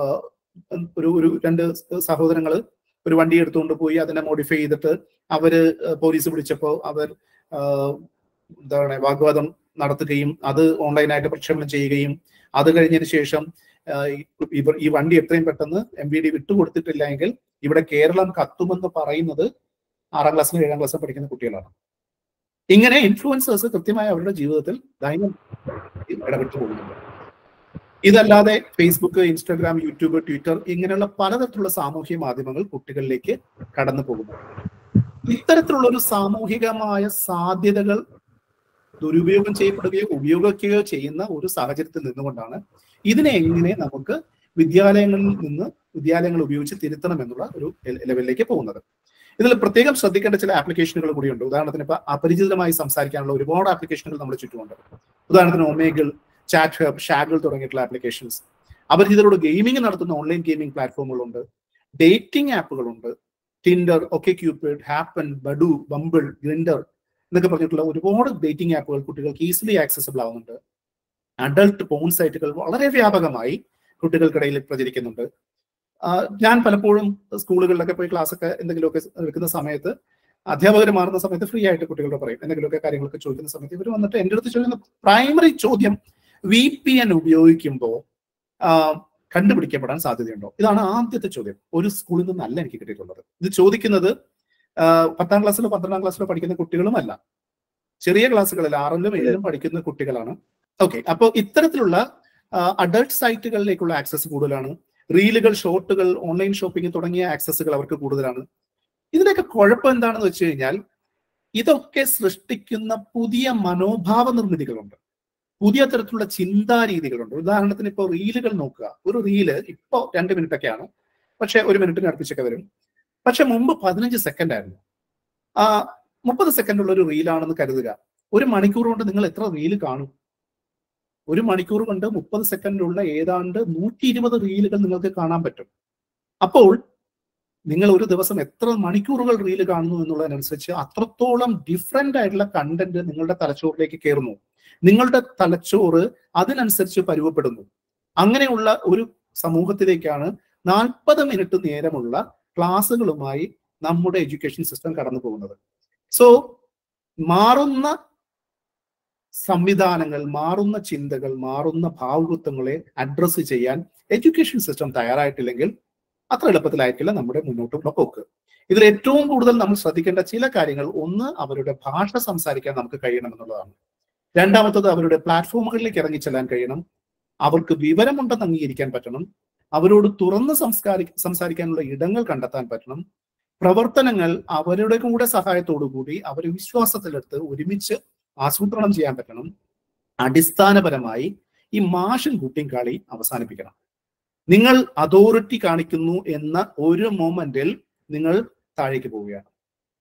Speaker 1: ഒരു ഒരു രണ്ട് സഹോദരങ്ങൾ ഒരു വണ്ടി എടുത്തുകൊണ്ട് പോയി അതിനെ മോഡിഫൈ ചെയ്തിട്ട് അവര് പോലീസ് പിടിച്ചപ്പോൾ അവർ എന്താണ് വാഗ്വാദം നടത്തുകയും അത് ഓൺലൈനായിട്ട് പ്രക്ഷേപണം ചെയ്യുകയും അത് കഴിഞ്ഞതിന് ശേഷം ഇവർ ഈ വണ്ടി എത്രയും പെട്ടെന്ന് എം വി ഡി വിട്ടുകൊടുത്തിട്ടില്ല എങ്കിൽ ഇവിടെ കേരളം കത്തുമെന്ന് പറയുന്നത് ആറാം ക്ലാസ്സിലും ഏഴാം ക്ലാസ്സിലും പഠിക്കുന്ന കുട്ടികളാണ് ഇങ്ങനെ ഇൻഫ്ലുവൻസേഴ്സ് കൃത്യമായി അവരുടെ ജീവിതത്തിൽ ദൈനം ഇടപെട്ടു പോകുന്നുണ്ട് ഇതല്ലാതെ ഫേസ്ബുക്ക് ഇൻസ്റ്റാഗ്രാം യൂട്യൂബ് ട്വിറ്റർ ഇങ്ങനെയുള്ള പലതരത്തിലുള്ള സാമൂഹ്യ മാധ്യമങ്ങൾ കുട്ടികളിലേക്ക് കടന്നു പോകുന്നു ഇത്തരത്തിലുള്ള ഒരു സാമൂഹികമായ സാധ്യതകൾ ദുരുപയോഗം ചെയ്യപ്പെടുകയോ ഉപയോഗിക്കുകയോ ചെയ്യുന്ന ഒരു സാഹചര്യത്തിൽ നിന്നുകൊണ്ടാണ് ഇതിനെ എങ്ങനെ നമുക്ക് വിദ്യാലയങ്ങളിൽ നിന്ന് വിദ്യാലയങ്ങൾ ഉപയോഗിച്ച് തിരുത്തണം എന്നുള്ള ഒരു ലെവലിലേക്ക് പോകുന്നത് ഇതിൽ പ്രത്യേകം ശ്രദ്ധിക്കേണ്ട ചില ആപ്ലിക്കേഷനുകൾ കൂടിയുണ്ട് ഉദാഹരണത്തിന് ഇപ്പൊ അപരിചിതമായി സംസാരിക്കാനുള്ള ഒരുപാട് ആപ്ലിക്കേഷനുകൾ നമ്മുടെ ചുറ്റുമുണ്ട് ഉദാഹരണത്തിന് ഒമേഗിൾ ചാറ്റ് ഹബ് ഷാഗിൾ തുടങ്ങിയിട്ടുള്ള ആപ്ലിക്കേഷൻസ് അപരിചിതരോട് ഗെയിമിംഗ് നടത്തുന്ന ഓൺലൈൻ ഗെയിമിംഗ് പ്ലാറ്റ്ഫോമുകളുണ്ട് ഡേറ്റിംഗ് ആപ്പുകളുണ്ട് ടിൻഡർ ഒക്കെ Cupid Happn Badoo Bumble Grindr എന്നൊക്കെ പറഞ്ഞിട്ടുള്ള ഒരുപാട് ഡേറ്റിംഗ് ആപ്പുകൾ കുട്ടികൾക്ക് ഈസിലി ആക്സസബിൾ ആവുന്നുണ്ട് അഡൾട്ട് പോൺ സൈറ്റുകൾ വളരെ വ്യാപകമായി കുട്ടികൾക്കിടയിൽ പ്രചരിക്കുന്നുണ്ട് ഞാൻ പലപ്പോഴും സ്കൂളുകളിലൊക്കെ പോയി ക്ലാസ് ഒക്കെ എന്തെങ്കിലുമൊക്കെ എടുക്കുന്ന സമയത്ത് അധ്യാപകർ മാറുന്ന സമയത്ത് ഫ്രീ ആയിട്ട് കുട്ടികളോട് പറയും എന്തെങ്കിലുമൊക്കെ കാര്യങ്ങളൊക്കെ ചോദിക്കുന്ന സമയത്ത് ഇവർ വന്നിട്ട് എൻ്റെ അടുത്ത് ചോദിക്കുന്ന പ്രൈമറി ചോദ്യം വി പി എൻ ഉപയോഗിക്കുമ്പോൾ കണ്ടുപിടിക്കപ്പെടാൻ സാധ്യതയുണ്ടോ ഇതാണ് ആദ്യത്തെ ചോദ്യം ഒരു സ്കൂളിൽ നിന്നല്ല എനിക്ക് കിട്ടിയിട്ടുള്ളത് ഇത് ചോദിക്കുന്നത് പത്താം ക്ലാസ്സിലോ പന്ത്രണ്ടാം ക്ലാസ്സിലോ പഠിക്കുന്ന കുട്ടികളുമല്ല ചെറിയ ക്ലാസ്സുകളിൽ ആറിലും ഏഴിലും പഠിക്കുന്ന കുട്ടികളാണ് ഓക്കെ അപ്പോൾ ഇത്തരത്തിലുള്ള അഡൾട്ട് സൈറ്റുകളിലേക്കുള്ള ആക്സസ് കൂടുതലാണ് റീലുകൾ ഷോർട്ടുകൾ ഓൺലൈൻ ഷോപ്പിംഗ് തുടങ്ങിയ ആക്സസുകൾ അവർക്ക് കൂടുതലാണ് ഇതിനൊക്കെ കുഴപ്പം എന്താണെന്ന് വെച്ച് കഴിഞ്ഞാൽ ഇതൊക്കെ സൃഷ്ടിക്കുന്ന പുതിയ മനോഭാവ നിർമ്മിതികളുണ്ട് പുതിയ തരത്തിലുള്ള ചിന്താരീതികളുണ്ട് ഉദാഹരണത്തിന് ഇപ്പോൾ റീലുകൾ നോക്കുക ഒരു റീല് ഇപ്പോൾ രണ്ട് മിനിറ്റ് ഒക്കെയാണ് പക്ഷെ ഒരു മിനിറ്റിന് അടുപ്പിച്ചൊക്കെ വരും പക്ഷെ മുമ്പ് പതിനഞ്ച് സെക്കൻഡ് ആയിരുന്നു ആ മുപ്പത് സെക്കൻഡ് ഉള്ള ഒരു റീലാണെന്ന് കരുതുക ഒരു മണിക്കൂർ കൊണ്ട് നിങ്ങൾ എത്ര റീല് കാണും ഒരു മണിക്കൂർ കൊണ്ട് മുപ്പത് സെക്കൻഡിലുള്ള ഏതാണ്ട് നൂറ്റി ഇരുപത് റീലുകൾ നിങ്ങൾക്ക് കാണാൻ പറ്റും അപ്പോൾ നിങ്ങൾ ഒരു ദിവസം എത്ര മണിക്കൂറുകൾ റീല് കാണുന്നു എന്നുള്ളതിനനുസരിച്ച് അത്രത്തോളം ഡിഫറെന്റ് ആയിട്ടുള്ള കണ്ടന്റ് നിങ്ങളുടെ തലച്ചോറിലേക്ക് കയറുന്നു നിങ്ങളുടെ തലച്ചോറ് അതിനനുസരിച്ച് പരുവപ്പെടുന്നു അങ്ങനെയുള്ള ഒരു സമൂഹത്തിലേക്കാണ് നാൽപ്പത് മിനിറ്റ് നേരമുള്ള ക്ലാസ്സുകളുമായി നമ്മുടെ എഡ്യൂക്കേഷൻ സിസ്റ്റം കടന്നു പോകുന്നത് സോ മാറുന്ന സംവിധാനങ്ങൾ മാറുന്ന ചിന്തകൾ മാറുന്ന ഭാവുകത്വങ്ങളെ അഡ്രസ്സ് ചെയ്യാൻ എഡ്യൂക്കേഷൻ സിസ്റ്റം തയ്യാറായിട്ടില്ലെങ്കിൽ അത്ര എളുപ്പത്തിലായിരിക്കില്ല നമ്മുടെ മുന്നോട്ടുള്ള പോക്ക് ഇതിൽ ഏറ്റവും കൂടുതൽ നമ്മൾ ശ്രദ്ധിക്കേണ്ട ചില കാര്യങ്ങൾ ഒന്ന് അവരുടെ ഭാഷ സംസാരിക്കാൻ നമുക്ക് കഴിയണം എന്നുള്ളതാണ് രണ്ടാമത്തത് അവരുടെ പ്ലാറ്റ്ഫോമുകളിലേക്ക് ഇറങ്ങിച്ചെല്ലാൻ കഴിയണം അവർക്ക് വിവരമുണ്ടെന്ന് അംഗീകരിക്കാൻ പറ്റണം അവരോട് തുറന്ന് സംസ്കാരി സംസാരിക്കാനുള്ള ഇടങ്ങൾ കണ്ടെത്താൻ പറ്റണം പ്രവർത്തനങ്ങൾ അവരുടെ കൂടെ സഹായത്തോടു കൂടി അവരെ വിശ്വാസത്തിലെടുത്ത് ഒരുമിച്ച് ആസൂത്രണം ചെയ്യാൻ പറ്റണം അടിസ്ഥാനപരമായി ഈ മാഷും കുട്ടിയും കളി അവസാനിപ്പിക്കണം നിങ്ങൾ അതോറിറ്റി കാണിക്കുന്നു എന്ന ഒരു മൊമെന്റിൽ നിങ്ങൾ താഴേക്ക് പോവുകയാണ്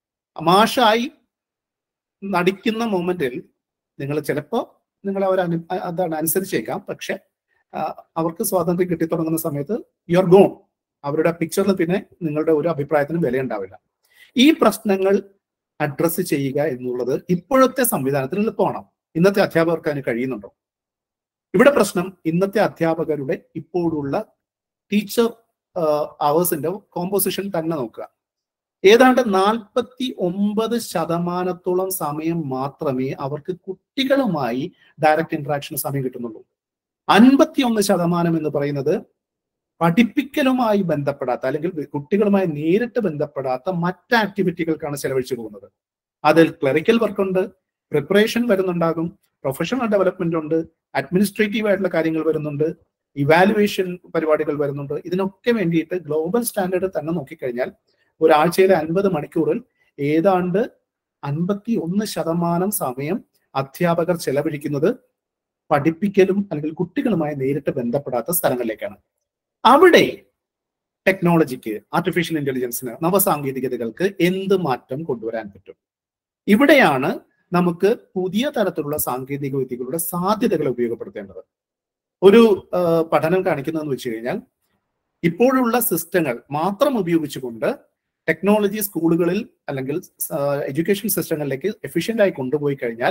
Speaker 1: മാഷായി നടിക്കുന്ന മൊമെന്റിൽ നിങ്ങൾ ചിലപ്പോൾ നിങ്ങൾ അവർ അനു അതാണ് അനുസരിച്ചേക്കാം പക്ഷെ അവർക്ക് സ്വാതന്ത്ര്യം കിട്ടിത്തുടങ്ങുന്ന സമയത്ത് യു ആർ ഗോൺ അവരുടെ പിക്ചറിൽ പിന്നെ നിങ്ങളുടെ ഒരു അഭിപ്രായത്തിനും വിലയുണ്ടാവില്ല ഈ പ്രശ്നങ്ങൾ അഡ്രസ്സ് ചെയ്യുക എന്നുള്ളത് ഇപ്പോഴത്തെ സംവിധാനത്തിൽ എളുപ്പമാണ് ഇന്നത്തെ അധ്യാപകർക്ക് അതിന് കഴിയുന്നുണ്ടോ ഇവിടെ പ്രശ്നം ഇന്നത്തെ അധ്യാപകരുടെ ഇപ്പോഴുള്ള ടീച്ചർ അവേഴ്സിന്റെ കോമ്പോസിഷൻ തന്നെ നോക്കുക ഏതാണ്ട് നാൽപ്പത്തി ഒമ്പത് ശതമാനത്തോളം സമയം മാത്രമേ അവർക്ക് കുട്ടികളുമായി ഡയറക്റ്റ് ഇന്ററാക്ഷന് സമയം കിട്ടുന്നുള്ളൂ അൻപത്തി ഒന്ന് ശതമാനം എന്ന് പറയുന്നത് പഠിപ്പിക്കലുമായി ബന്ധപ്പെടാത്ത അല്ലെങ്കിൽ കുട്ടികളുമായി നേരിട്ട് ബന്ധപ്പെടാത്ത മറ്റ് ആക്ടിവിറ്റികൾക്കാണ് ചെലവഴിച്ചു പോകുന്നത് അതിൽ ക്ലറിക്കൽ വർക്ക് ഉണ്ട് പ്രിപ്പറേഷൻ വരുന്നുണ്ടാകും പ്രൊഫഷണൽ ഡെവലപ്മെന്റ് ഉണ്ട് അഡ്മിനിസ്ട്രേറ്റീവ് ആയിട്ടുള്ള കാര്യങ്ങൾ വരുന്നുണ്ട് ഇവാലുവേഷൻ പരിപാടികൾ വരുന്നുണ്ട് ഇതിനൊക്കെ വേണ്ടിയിട്ട് ഗ്ലോബൽ സ്റ്റാൻഡേർഡ് തന്നെ നോക്കിക്കഴിഞ്ഞാൽ ഒരാഴ്ചയിലെ അൻപത് മണിക്കൂറിൽ ഏതാണ്ട് അൻപത്തി ഒന്ന് ശതമാനം സമയം അധ്യാപകർ ചെലവഴിക്കുന്നത് പഠിപ്പിക്കലും അല്ലെങ്കിൽ കുട്ടികളുമായി നേരിട്ട് ബന്ധപ്പെടാത്ത സ്ഥലങ്ങളിലേക്കാണ് അവിടെ ടെക്നോളജിക്ക് ആർട്ടിഫിഷ്യൽ ഇന്റലിജൻസിന് നവസാങ്കേതികതകൾക്ക് എന്ത് മാറ്റം കൊണ്ടുവരാൻ പറ്റും ഇവിടെയാണ് നമുക്ക് പുതിയ തരത്തിലുള്ള സാങ്കേതിക വിദ്യകളുടെ സാധ്യതകൾ ഉപയോഗപ്പെടുത്തേണ്ടത് ഒരു പഠനം കാണിക്കുന്നതെന്ന് വെച്ച് കഴിഞ്ഞാൽ ഇപ്പോഴുള്ള സിസ്റ്റങ്ങൾ മാത്രം ഉപയോഗിച്ചുകൊണ്ട് ടെക്നോളജി സ്കൂളുകളിൽ അല്ലെങ്കിൽ എഡ്യൂക്കേഷൻ സിസ്റ്റങ്ങളിലേക്ക് എഫിഷ്യന്റ് ആയി കൊണ്ടുപോയി കഴിഞ്ഞാൽ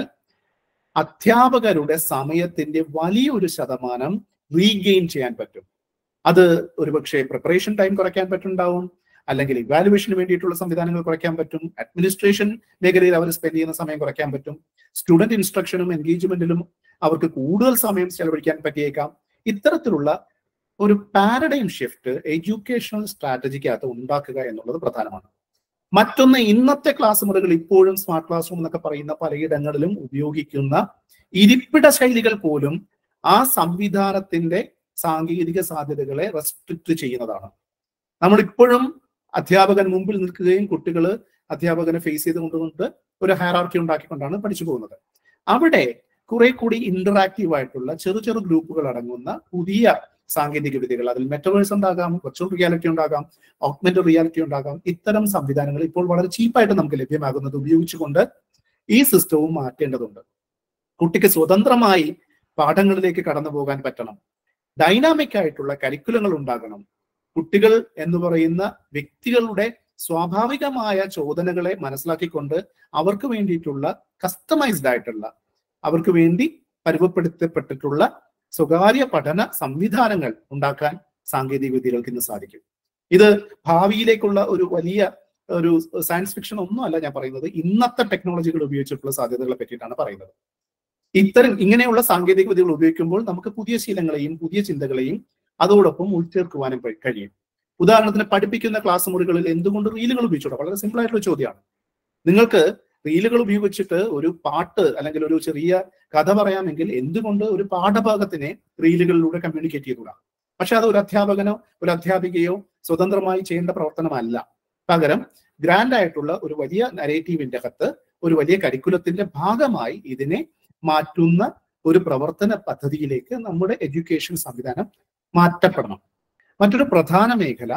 Speaker 1: അധ്യാപകരുടെ സമയത്തിന്റെ വലിയൊരു ശതമാനം റീഗെയിൻ ചെയ്യാൻ പറ്റും അത് ഒരുപക്ഷെ പ്രിപ്പറേഷൻ ടൈം കുറയ്ക്കാൻ പറ്റുണ്ടാവും അല്ലെങ്കിൽ ഇവാലുവേഷന് വേണ്ടിയിട്ടുള്ള സംവിധാനങ്ങൾ കുറയ്ക്കാൻ പറ്റും അഡ്മിനിസ്ട്രേഷൻ മേഖലയിൽ അവർ സ്പെൻഡ് ചെയ്യുന്ന സമയം കുറയ്ക്കാൻ പറ്റും സ്റ്റുഡന്റ് ഇൻസ്ട്രക്ഷനും എൻഗേജ്മെന്റിലും അവർക്ക് കൂടുതൽ സമയം ചെലവഴിക്കാൻ പറ്റിയേക്കാം ഇത്തരത്തിലുള്ള ഒരു പാരഡൈം ഷിഫ്റ്റ് എഡ്യൂക്കേഷണൽ സ്ട്രാറ്റജിക്കകത്ത് ഉണ്ടാക്കുക എന്നുള്ളത് പ്രധാനമാണ് മറ്റൊന്ന് ഇന്നത്തെ ക്ലാസ് മുറികൾ ഇപ്പോഴും സ്മാർട്ട് ക്ലാസ് റൂം എന്നൊക്കെ പറയുന്ന പലയിടങ്ങളിലും ഉപയോഗിക്കുന്ന ഇരിപ്പിട ശൈലികൾ പോലും ആ സംവിധാനത്തിന്റെ സാങ്കേതിക സാധ്യതകളെ റെസ്ട്രിക്ട് ചെയ്യുന്നതാണ് നമ്മൾ ഇപ്പോഴും അധ്യാപകൻ മുമ്പിൽ നിൽക്കുകയും കുട്ടികൾ അധ്യാപകനെ ഫേസ് ചെയ്തുകൊണ്ടുകൊണ്ട് ഒരു ഹയറാർക്കി ഉണ്ടാക്കിക്കൊണ്ടാണ് പഠിച്ചു പോകുന്നത് അവിടെ കുറെ കൂടി ഇന്ററാക്റ്റീവ് ആയിട്ടുള്ള ചെറു ചെറു ഗ്രൂപ്പുകൾ അടങ്ങുന്ന പുതിയ സാങ്കേതിക വിദ്യകൾ അതിൽ മെറ്റവേഴ്സ് ഉണ്ടാകാം വെർച്വൽ റിയാലിറ്റി ഉണ്ടാകാം ഓഗ്മെന്റഡ് റിയാലിറ്റി ഉണ്ടാകാം ഇത്തരം സംവിധാനങ്ങൾ ഇപ്പോൾ വളരെ ചീപ്പായിട്ട് നമുക്ക് ലഭ്യമാകുന്നത് ഉപയോഗിച്ചുകൊണ്ട് ഈ സിസ്റ്റവും മാറ്റേണ്ടതുണ്ട് കുട്ടിക്ക് സ്വതന്ത്രമായി പാഠങ്ങളിലേക്ക് കടന്നു പോകാൻ പറ്റണം ഡൈനാമിക് ആയിട്ടുള്ള കരിക്കുലങ്ങൾ ഉണ്ടാകണം കുട്ടികൾ എന്ന് പറയുന്ന വ്യക്തികളുടെ സ്വാഭാവികമായ ചോദനകളെ മനസ്സിലാക്കിക്കൊണ്ട് അവർക്ക് വേണ്ടിയിട്ടുള്ള കസ്റ്റമൈസ്ഡ് ആയിട്ടുള്ള അവർക്ക് വേണ്ടി പരുവപ്പെടുത്തപ്പെട്ടിട്ടുള്ള സ്വകാര്യ പഠന സംവിധാനങ്ങൾ ഉണ്ടാക്കാൻ സാങ്കേതിക വിദ്യകൾക്ക് ഇന്ന് സാധിക്കും ഇത് ഭാവിയിലേക്കുള്ള ഒരു വലിയ ഒരു സയൻസ് ഫിക്ഷൻ ഒന്നുമല്ല ഞാൻ പറയുന്നത് ഇന്നത്തെ ടെക്നോളജികൾ ഉപയോഗിച്ചിട്ടുള്ള സാധ്യതകളെ പറ്റിയിട്ടാണ് പറയുന്നത് ഇത്തരം ഇങ്ങനെയുള്ള സാങ്കേതിക വിദ്യകൾ ഉപയോഗിക്കുമ്പോൾ നമുക്ക് പുതിയ ശീലങ്ങളെയും പുതിയ ചിന്തകളെയും അതോടൊപ്പം ഉൾച്ചേർക്കുവാനും കഴിയും ഉദാഹരണത്തിന് പഠിപ്പിക്കുന്ന ക്ലാസ് മുറികളിൽ എന്തുകൊണ്ട് റീലുകൾ ഉപയോഗിച്ചോട്ടെ വളരെ സിമ്പിൾ ആയിട്ടുള്ള ചോദ്യമാണ് നിങ്ങൾക്ക് റീലുകൾ ഉപയോഗിച്ചിട്ട് ഒരു പാട്ട് അല്ലെങ്കിൽ ഒരു ചെറിയ കഥ പറയാമെങ്കിൽ എന്തുകൊണ്ട് ഒരു പാഠഭാഗത്തിനെ റീലുകളിലൂടെ കമ്മ്യൂണിക്കേറ്റ് ചെയ്തുകൂടാ പക്ഷെ അത് ഒരു അധ്യാപകനോ ഒരു അധ്യാപികയോ സ്വതന്ത്രമായി ചെയ്യേണ്ട പ്രവർത്തനമല്ല പകരം ഗ്രാൻഡ് ആയിട്ടുള്ള ഒരു വലിയ നരേറ്റീവിന്റെ അകത്ത് ഒരു വലിയ കരിക്കുലത്തിന്റെ ഭാഗമായി ഇതിനെ മാറ്റുന്ന ഒരു പ്രവർത്തന പദ്ധതിയിലേക്ക് നമ്മുടെ എഡ്യൂക്കേഷൻ സംവിധാനം മാറ്റപ്പെടണം മറ്റൊരു പ്രധാന മേഖല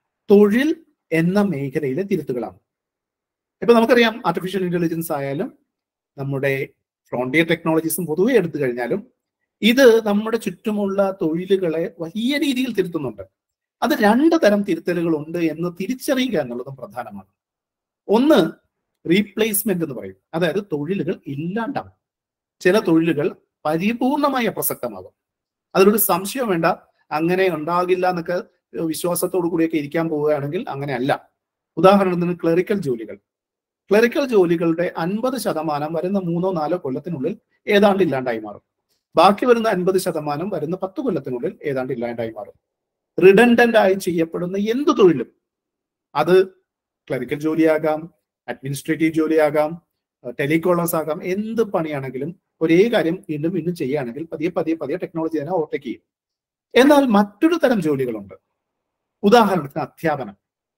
Speaker 1: തൊഴിൽ എന്ന മേഖലയിലെ തിരുത്തുകളാണ് ഇപ്പൊ നമുക്കറിയാം ആർട്ടിഫിഷ്യൽ ഇന്റലിജൻസ് ആയാലും നമ്മുടെ ഫ്രോണ്ടിയർ ടെക്നോളജീസും പൊതുവെ എടുത്തു കഴിഞ്ഞാലും ഇത് നമ്മുടെ ചുറ്റുമുള്ള തൊഴിലുകളെ വലിയ രീതിയിൽ തിരുത്തുന്നുണ്ട് അത് രണ്ട് തരം തിരുത്തലുകൾ ഉണ്ട് എന്ന് തിരിച്ചറിയുക എന്നുള്ളതും പ്രധാനമാണ് ഒന്ന് റീപ്ലേസ്മെന്റ് എന്ന് പറയും അതായത് തൊഴിലുകൾ ഇല്ലാണ്ടാവും ചില തൊഴിലുകൾ പരിപൂർണമായി അപ്രസക്തമാകും അതിലൊരു സംശയം വേണ്ട അങ്ങനെ ഉണ്ടാകില്ല എന്നൊക്കെ വിശ്വാസത്തോടു കൂടിയൊക്കെ ഇരിക്കാൻ പോവുകയാണെങ്കിൽ അങ്ങനെ അല്ല ഉദാഹരണത്തിന് ക്ലറിക്കൽ ജോലികൾ ക്ലറിക്കൽ ജോലികളുടെ അൻപത് ശതമാനം വരുന്ന മൂന്നോ നാലോ കൊല്ലത്തിനുള്ളിൽ ഏതാണ്ട് ഇല്ലാണ്ടായി മാറും ബാക്കി വരുന്ന അൻപത് ശതമാനം വരുന്ന പത്ത് കൊല്ലത്തിനുള്ളിൽ ഏതാണ്ട് ഇല്ലാണ്ടായി മാറും റിഡൻഡന്റ് ആയി ചെയ്യപ്പെടുന്ന എന്ത് തൊഴിലും അത് ക്ലറിക്കൽ ജോലിയാകാം അഡ്മിനിസ്ട്രേറ്റീവ് ജോലിയാകാം ടെലികോളേഴ്സ് ആകാം എന്ത് പണിയാണെങ്കിലും ഒരേ കാര്യം വീണ്ടും വീണ്ടും ചെയ്യുകയാണെങ്കിൽ പതിയെ പതിയെ പതിയെ ടെക്നോളജി തന്നെ ഓവർടേക്ക് ചെയ്യും എന്നാൽ മറ്റൊരു തരം ജോലികളുണ്ട് ഉദാഹരണത്തിന് അധ്യാപനം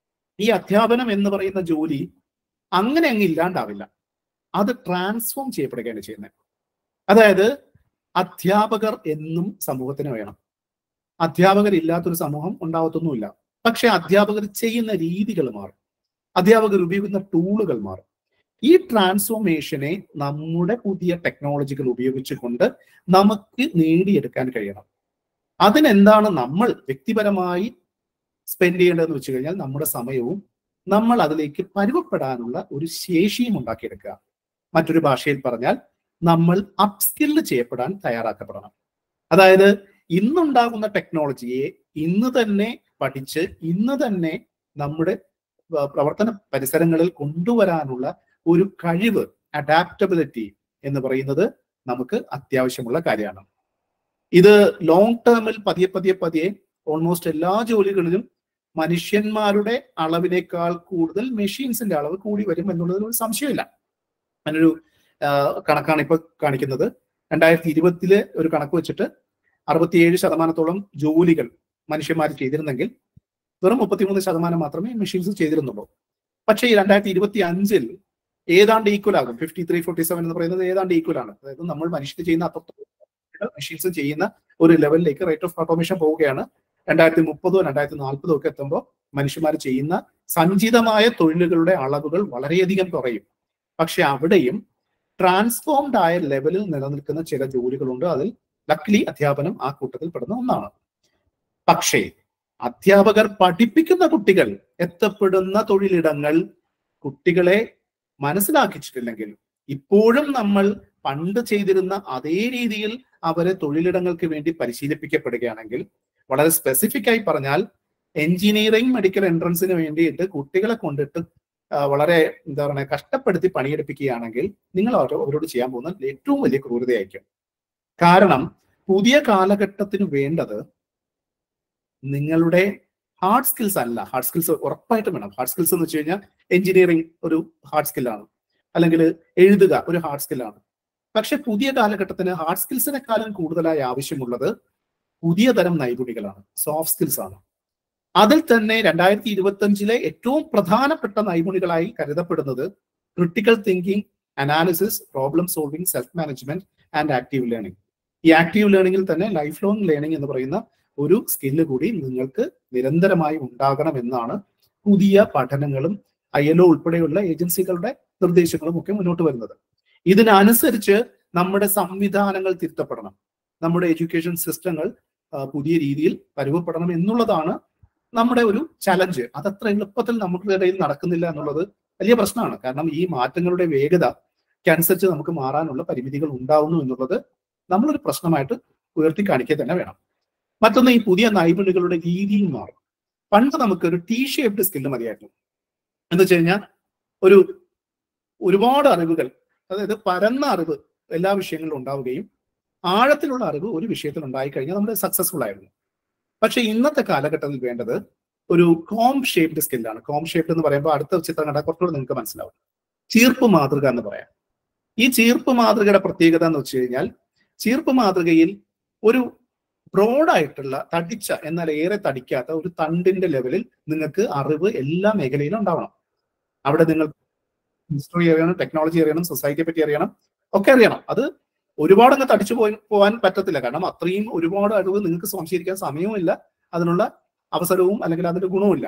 Speaker 1: ഈ അധ്യാപനം എന്ന് പറയുന്ന ജോലി അങ്ങനെ അങ്ങ് ഇല്ലാണ്ടാവില്ല അത് ട്രാൻസ്ഫോം ചെയ്യപ്പെടുകയാണ് ചെയ്യുന്നത് അതായത് അധ്യാപകർ എന്നും സമൂഹത്തിന് വേണം അധ്യാപകർ ഇല്ലാത്തൊരു സമൂഹം ഉണ്ടാവത്തൊന്നുമില്ല പക്ഷെ അധ്യാപകർ ചെയ്യുന്ന രീതികൾ മാറും അധ്യാപകർ ഉപയോഗിക്കുന്ന ടൂളുകൾ മാറും ഈ ട്രാൻസ്ഫോർമേഷനെ നമ്മുടെ പുതിയ ടെക്നോളജികൾ ഉപയോഗിച്ചുകൊണ്ട് നമുക്ക് നേടിയെടുക്കാൻ കഴിയണം അതിനെന്താണ് നമ്മൾ വ്യക്തിപരമായി സ്പെൻഡ് ചെയ്യേണ്ടതെന്ന് വെച്ച് കഴിഞ്ഞാൽ നമ്മുടെ സമയവും നമ്മൾ അതിലേക്ക് പരുവപ്പെടാനുള്ള ഒരു ശേഷിയും ഉണ്ടാക്കിയെടുക്കുക മറ്റൊരു ഭാഷയിൽ പറഞ്ഞാൽ നമ്മൾ അപ്സ്കില്ല് ചെയ്യപ്പെടാൻ തയ്യാറാക്കപ്പെടണം അതായത് ഇന്നുണ്ടാകുന്ന ടെക്നോളജിയെ ഇന്ന് തന്നെ പഠിച്ച് ഇന്ന് തന്നെ നമ്മുടെ പ്രവർത്തന പരിസരങ്ങളിൽ കൊണ്ടുവരാനുള്ള ഒരു കഴിവ് അഡാപ്റ്റബിലിറ്റി എന്ന് പറയുന്നത് നമുക്ക് അത്യാവശ്യമുള്ള കാര്യമാണ് ഇത് ലോങ് ടേമിൽ പതിയെ പതിയെ പതിയെ ഓൾമോസ്റ്റ് എല്ലാ ജോലികളിലും മനുഷ്യന്മാരുടെ അളവിനേക്കാൾ കൂടുതൽ മെഷീൻസിന്റെ അളവ് കൂടി വരും എന്നുള്ളതിൽ ഒരു സംശയമില്ല അങ്ങനൊരു കണക്കാണ് ഇപ്പൊ കാണിക്കുന്നത് രണ്ടായിരത്തി ഇരുപത്തില് ഒരു കണക്ക് വെച്ചിട്ട് അറുപത്തിയേഴ് ശതമാനത്തോളം ജോലികൾ മനുഷ്യന്മാർ ചെയ്തിരുന്നെങ്കിൽ വെറും മുപ്പത്തിമൂന്ന് ശതമാനം മാത്രമേ മെഷീൻസ് ചെയ്തിരുന്നുള്ളൂ പക്ഷേ ഈ രണ്ടായിരത്തി ഇരുപത്തി അഞ്ചിൽ ഏതാണ്ട് ഈക്വൽ ആകും ഫിഫ്റ്റി ത്രീ ഫോർട്ടി സെവൻ എന്ന് പറയുന്നത് ഏതാണ്ട് ഈക്വൽ ആണ് അതായത് നമ്മൾ മനുഷ്യർ ചെയ്യുന്ന അത്രത്തോളം മെഷീൻസ് ചെയ്യുന്ന ഒരു ലെവലിലേക്ക് റേറ്റ് ഓഫ് ഓട്ടോമേഷൻ പോവുകയാണ് രണ്ടായിരത്തി മുപ്പതോ രണ്ടായിരത്തി നാൽപ്പതോ ഒക്കെ എത്തുമ്പോൾ മനുഷ്യന്മാർ ചെയ്യുന്ന സഞ്ചിതമായ തൊഴിലുകളുടെ അളവുകൾ വളരെയധികം കുറയും പക്ഷെ അവിടെയും ട്രാൻസ്ഫോംഡ് ആയ ലെവലിൽ നിലനിൽക്കുന്ന ചില ജോലികളുണ്ട് അതിൽ ലക്ലി അധ്യാപനം ആ കൂട്ടത്തിൽ പെടുന്ന ഒന്നാണ് പക്ഷേ അധ്യാപകർ പഠിപ്പിക്കുന്ന കുട്ടികൾ എത്തപ്പെടുന്ന തൊഴിലിടങ്ങൾ കുട്ടികളെ മനസ്സിലാക്കിച്ചിട്ടില്ലെങ്കിൽ ഇപ്പോഴും നമ്മൾ പണ്ട് ചെയ്തിരുന്ന അതേ രീതിയിൽ അവരെ തൊഴിലിടങ്ങൾക്ക് വേണ്ടി പരിശീലിപ്പിക്കപ്പെടുകയാണെങ്കിൽ വളരെ സ്പെസിഫിക് ആയി പറഞ്ഞാൽ എഞ്ചിനീയറിംഗ് മെഡിക്കൽ എൻട്രൻസിന് വേണ്ടിയിട്ട് കുട്ടികളെ കൊണ്ടിട്ട് വളരെ എന്താ പറയുക കഷ്ടപ്പെടുത്തി പണിയെടുപ്പിക്കുകയാണെങ്കിൽ നിങ്ങൾ അവരോട് ചെയ്യാൻ പോകുന്ന ഏറ്റവും വലിയ ക്രൂരതയായിരിക്കും കാരണം പുതിയ കാലഘട്ടത്തിന് വേണ്ടത് നിങ്ങളുടെ ഹാർഡ് സ്കിൽസ് അല്ല ഹാർഡ് സ്കിൽസ് ഉറപ്പായിട്ടും വേണം ഹാർഡ് സ്കിൽസ് എന്ന് വെച്ച് കഴിഞ്ഞാൽ എഞ്ചിനീയറിംഗ് ഒരു ഹാർഡ് സ്കില്ലാണ് അല്ലെങ്കിൽ എഴുതുക ഒരു ഹാർഡ് സ്കില്ലാണ് പക്ഷെ പുതിയ കാലഘട്ടത്തിന് ഹാർഡ് സ്കിൽസിനെക്കാളും കൂടുതലായി ആവശ്യമുള്ളത് പുതിയ തരം നൈപുണികളാണ് സോഫ്റ്റ് സ്കിൽസ് ആണ് അതിൽ തന്നെ രണ്ടായിരത്തി ഇരുപത്തി അഞ്ചിലെ ഏറ്റവും പ്രധാനപ്പെട്ട നൈപുണികളായി കരുതപ്പെടുന്നത് critical thinking analysis problem solving self management and active learning ഈ ആക്റ്റീവ് ലേണിംഗിൽ തന്നെ ലൈഫ് ലോങ് ലേണിംഗ് എന്ന് പറയുന്ന ഒരു സ്കില്ല് കൂടി നിങ്ങൾക്ക് നിരന്തരമായി ഉണ്ടാകണം എന്നാണ് പുതിയ പഠനങ്ങളും ഐ എൽ ഒ ഉൾപ്പെടെയുള്ള ഏജൻസികളുടെ നിർദ്ദേശങ്ങളും ഒക്കെ മുന്നോട്ട് വരുന്നത് ഇതിനനുസരിച്ച് നമ്മുടെ സംവിധാനങ്ങൾ തിരുത്തപ്പെടണം നമ്മുടെ എഡ്യൂക്കേഷൻ സിസ്റ്റങ്ങൾ പുതിയ രീതിയിൽ പരുവപ്പെടണം എന്നുള്ളതാണ് നമ്മുടെ ഒരു ചലഞ്ച് അതത്ര എളുപ്പത്തിൽ നമ്മുടെ ഇടയിൽ നടക്കുന്നില്ല എന്നുള്ളത് വലിയ പ്രശ്നമാണ് കാരണം ഈ മാറ്റങ്ങളുടെ വേഗതയ്ക്കനുസരിച്ച് നമുക്ക് മാറാനുള്ള പരിമിതികൾ ഉണ്ടാവുന്നു എന്നുള്ളത് നമ്മളൊരു പ്രശ്നമായിട്ട് ഉയർത്തി കാണിക്കുക തന്നെ വേണം മറ്റൊന്ന് ഈ പുതിയ നൈപുണ്യങ്ങളുടെ രീതിയും മാറും പണ്ട് നമുക്ക് ഒരു ടീ ഷേപ്ഡ് സ്കില്ല് മതിയായിരുന്നു എന്ന് വെച്ച് കഴിഞ്ഞാൽ ഒരു ഒരുപാട് അറിവുകൾ അതായത് പരന്ന അറിവ് എല്ലാ വിഷയങ്ങളിലും ഉണ്ടാവുകയും ആഴത്തിലുള്ള അറിവ് ഒരു വിഷയത്തിൽ ഉണ്ടായി കഴിഞ്ഞാൽ നമ്മൾ സക്സസ്ഫുൾ ആയിരുന്നു പക്ഷെ ഇന്നത്തെ കാലഘട്ടത്തിൽ വേണ്ടത് ഒരു കോം ഷേപ്ഡ് സ്കില്ലാണ് കോം ഷേപ്ഡ് എന്ന് പറയുമ്പോൾ അടുത്ത ചിത്രം കണ്ടാൽ കുറച്ചുകൂടെ നിങ്ങൾക്ക് മനസ്സിലാവും ചീർപ്പ് മാതൃക എന്ന് പറയാം ഈ ചീർപ്പ് മാതൃകയുടെ പ്രത്യേകത എന്ന് വെച്ച് കഴിഞ്ഞാൽ ചീർപ്പ് മാതൃകയിൽ ഒരു ബ്രോഡായിട്ടുള്ള തടിച്ച എന്നാൽ ഏറെ തടിക്കാത്ത ഒരു തണ്ടിന്റെ ലെവലിൽ നിങ്ങൾക്ക് അറിവ് എല്ലാ മേഖലയിലും ഉണ്ടാവണം അവിടെ നിങ്ങൾ ഹിസ്റ്ററി അറിയണം ടെക്നോളജി അറിയണം സൊസൈറ്റിയെ പറ്റി അറിയണം ഒക്കെ അറിയണം അത് ഒരുപാട് അങ്ങ് തടിച്ചു പോയി പോകാൻ പറ്റത്തില്ല കാരണം അത്രയും ഒരുപാട് അറിവ് നിങ്ങൾക്ക് സംശയിക്കാൻ സമയവുമില്ല അതിനുള്ള അവസരവും അല്ലെങ്കിൽ അതിന്റെ ഗുണവുമില്ല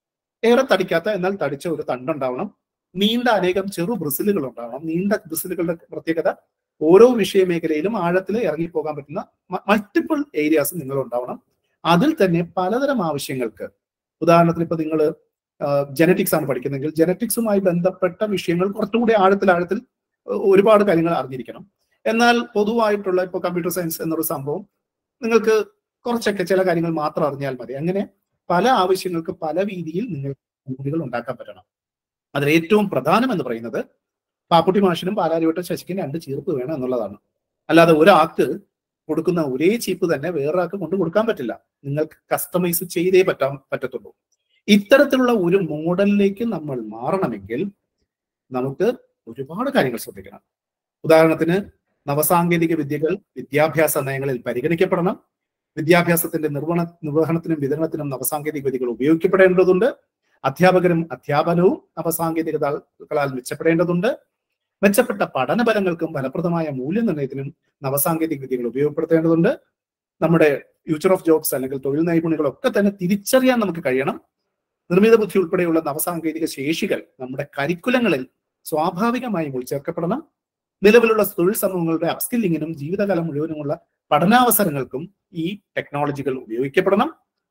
Speaker 1: ഏറെ തടിക്കാത്ത എന്നാൽ തടിച്ച ഒരു തണ്ടുണ്ടാവണം നീണ്ട അനേകം ചെറു ബ്രിസിലുകൾ ഉണ്ടാവണം നീണ്ട ബ്രിസിലുകളുടെ പ്രത്യേകത ഓരോ വിഷയ മേഖലയിലും ആഴത്തിൽ ഇറങ്ങിപ്പോകാൻ പറ്റുന്ന മൾട്ടിപ്പിൾ ഏരിയാസ് നിങ്ങൾ ഉണ്ടാവണം അതിൽ തന്നെ പലതരം ആവശ്യങ്ങൾക്ക് ഉദാഹരണത്തിന് ഇപ്പൊ നിങ്ങൾ ജനറ്റിക്സ് ആണ് പഠിക്കുന്നതെങ്കിൽ ജനറ്റിക്സുമായി ബന്ധപ്പെട്ട വിഷയങ്ങൾ കുറച്ചുകൂടി ആഴത്തിൽ ആഴത്തിൽ ഒരുപാട് കാര്യങ്ങൾ അറിഞ്ഞിരിക്കണം എന്നാൽ പൊതുവായിട്ടുള്ള ഇപ്പോൾ കമ്പ്യൂട്ടർ സയൻസ് എന്നൊരു സംഭവം നിങ്ങൾക്ക് കുറച്ചൊക്കെ ചില കാര്യങ്ങൾ മാത്രം അറിഞ്ഞാൽ മതി അങ്ങനെ പല ആവശ്യങ്ങൾക്ക് പല രീതിയിൽ നിങ്ങൾക്ക് ജോലികൾ ഉണ്ടാക്കാൻ പറ്റണം അതിൽ ഏറ്റവും പ്രധാനം എന്ന് പറയുന്നത് പാപ്പുട്ടി മാഷിനും പാലാരിവട്ട ശശിക്കും രണ്ട് ചീർപ്പ് വേണം എന്നുള്ളതാണ് അല്ലാതെ ഒരാൾക്ക് കൊടുക്കുന്ന ഒരേ ചീപ്പ് തന്നെ വേറൊരാൾക്ക് കൊണ്ട് കൊടുക്കാൻ പറ്റില്ല നിങ്ങൾക്ക് കസ്റ്റമൈസ് ചെയ്തേ പറ്റാൻ പറ്റത്തുള്ളൂ ഇത്തരത്തിലുള്ള ഒരു മോഡലിലേക്ക് നമ്മൾ മാറണമെങ്കിൽ നമുക്ക് ഒരുപാട് കാര്യങ്ങൾ ശ്രദ്ധിക്കണം ഉദാഹരണത്തിന് നവസാങ്കേതിക വിദ്യകൾ വിദ്യാഭ്യാസ നയങ്ങളിൽ പരിഗണിക്കപ്പെടണം വിദ്യാഭ്യാസത്തിന്റെ നിർവഹണ നിർവഹണത്തിനും വിതരണത്തിനും നവസാങ്കേതിക വിദ്യകൾ ഉപയോഗിക്കപ്പെടേണ്ടതുണ്ട് അധ്യാപകരും അധ്യാപനവും നവസാങ്കേതികതകളാൽ മെച്ചപ്പെടേണ്ടതുണ്ട് മെച്ചപ്പെട്ട പഠനഫലങ്ങൾക്കും ഫലപ്രദമായ മൂല്യനിർണ്ണയത്തിനും നവസാങ്കേതിക വിദ്യകൾ ഉപയോഗപ്പെടുത്തേണ്ടതുണ്ട് നമ്മുടെ ഫ്യൂച്ചർ ഓഫ് ജോബ്സ് അല്ലെങ്കിൽ തൊഴിൽ നൈപുണ്യങ്ങളൊക്കെ തന്നെ തിരിച്ചറിയാൻ നമുക്ക് കഴിയണം നിർമ്മിത ബുദ്ധി ഉൾപ്പെടെയുള്ള നവസാങ്കേതിക ശേഷികൾ നമ്മുടെ കരിക്കുലങ്ങളിൽ സ്വാഭാവികമായും ഉൾച്ചേർക്കപ്പെടണം നിലവിലുള്ള തൊഴിൽ സമൂഹങ്ങളുടെ അപ്സ്കില്ലിങ്ങിനും ജീവിതകാലം മുഴുവനുമുള്ള പഠനാവസരങ്ങൾക്കും ഈ ടെക്നോളജികൾ ഉപയോഗിക്കപ്പെടണം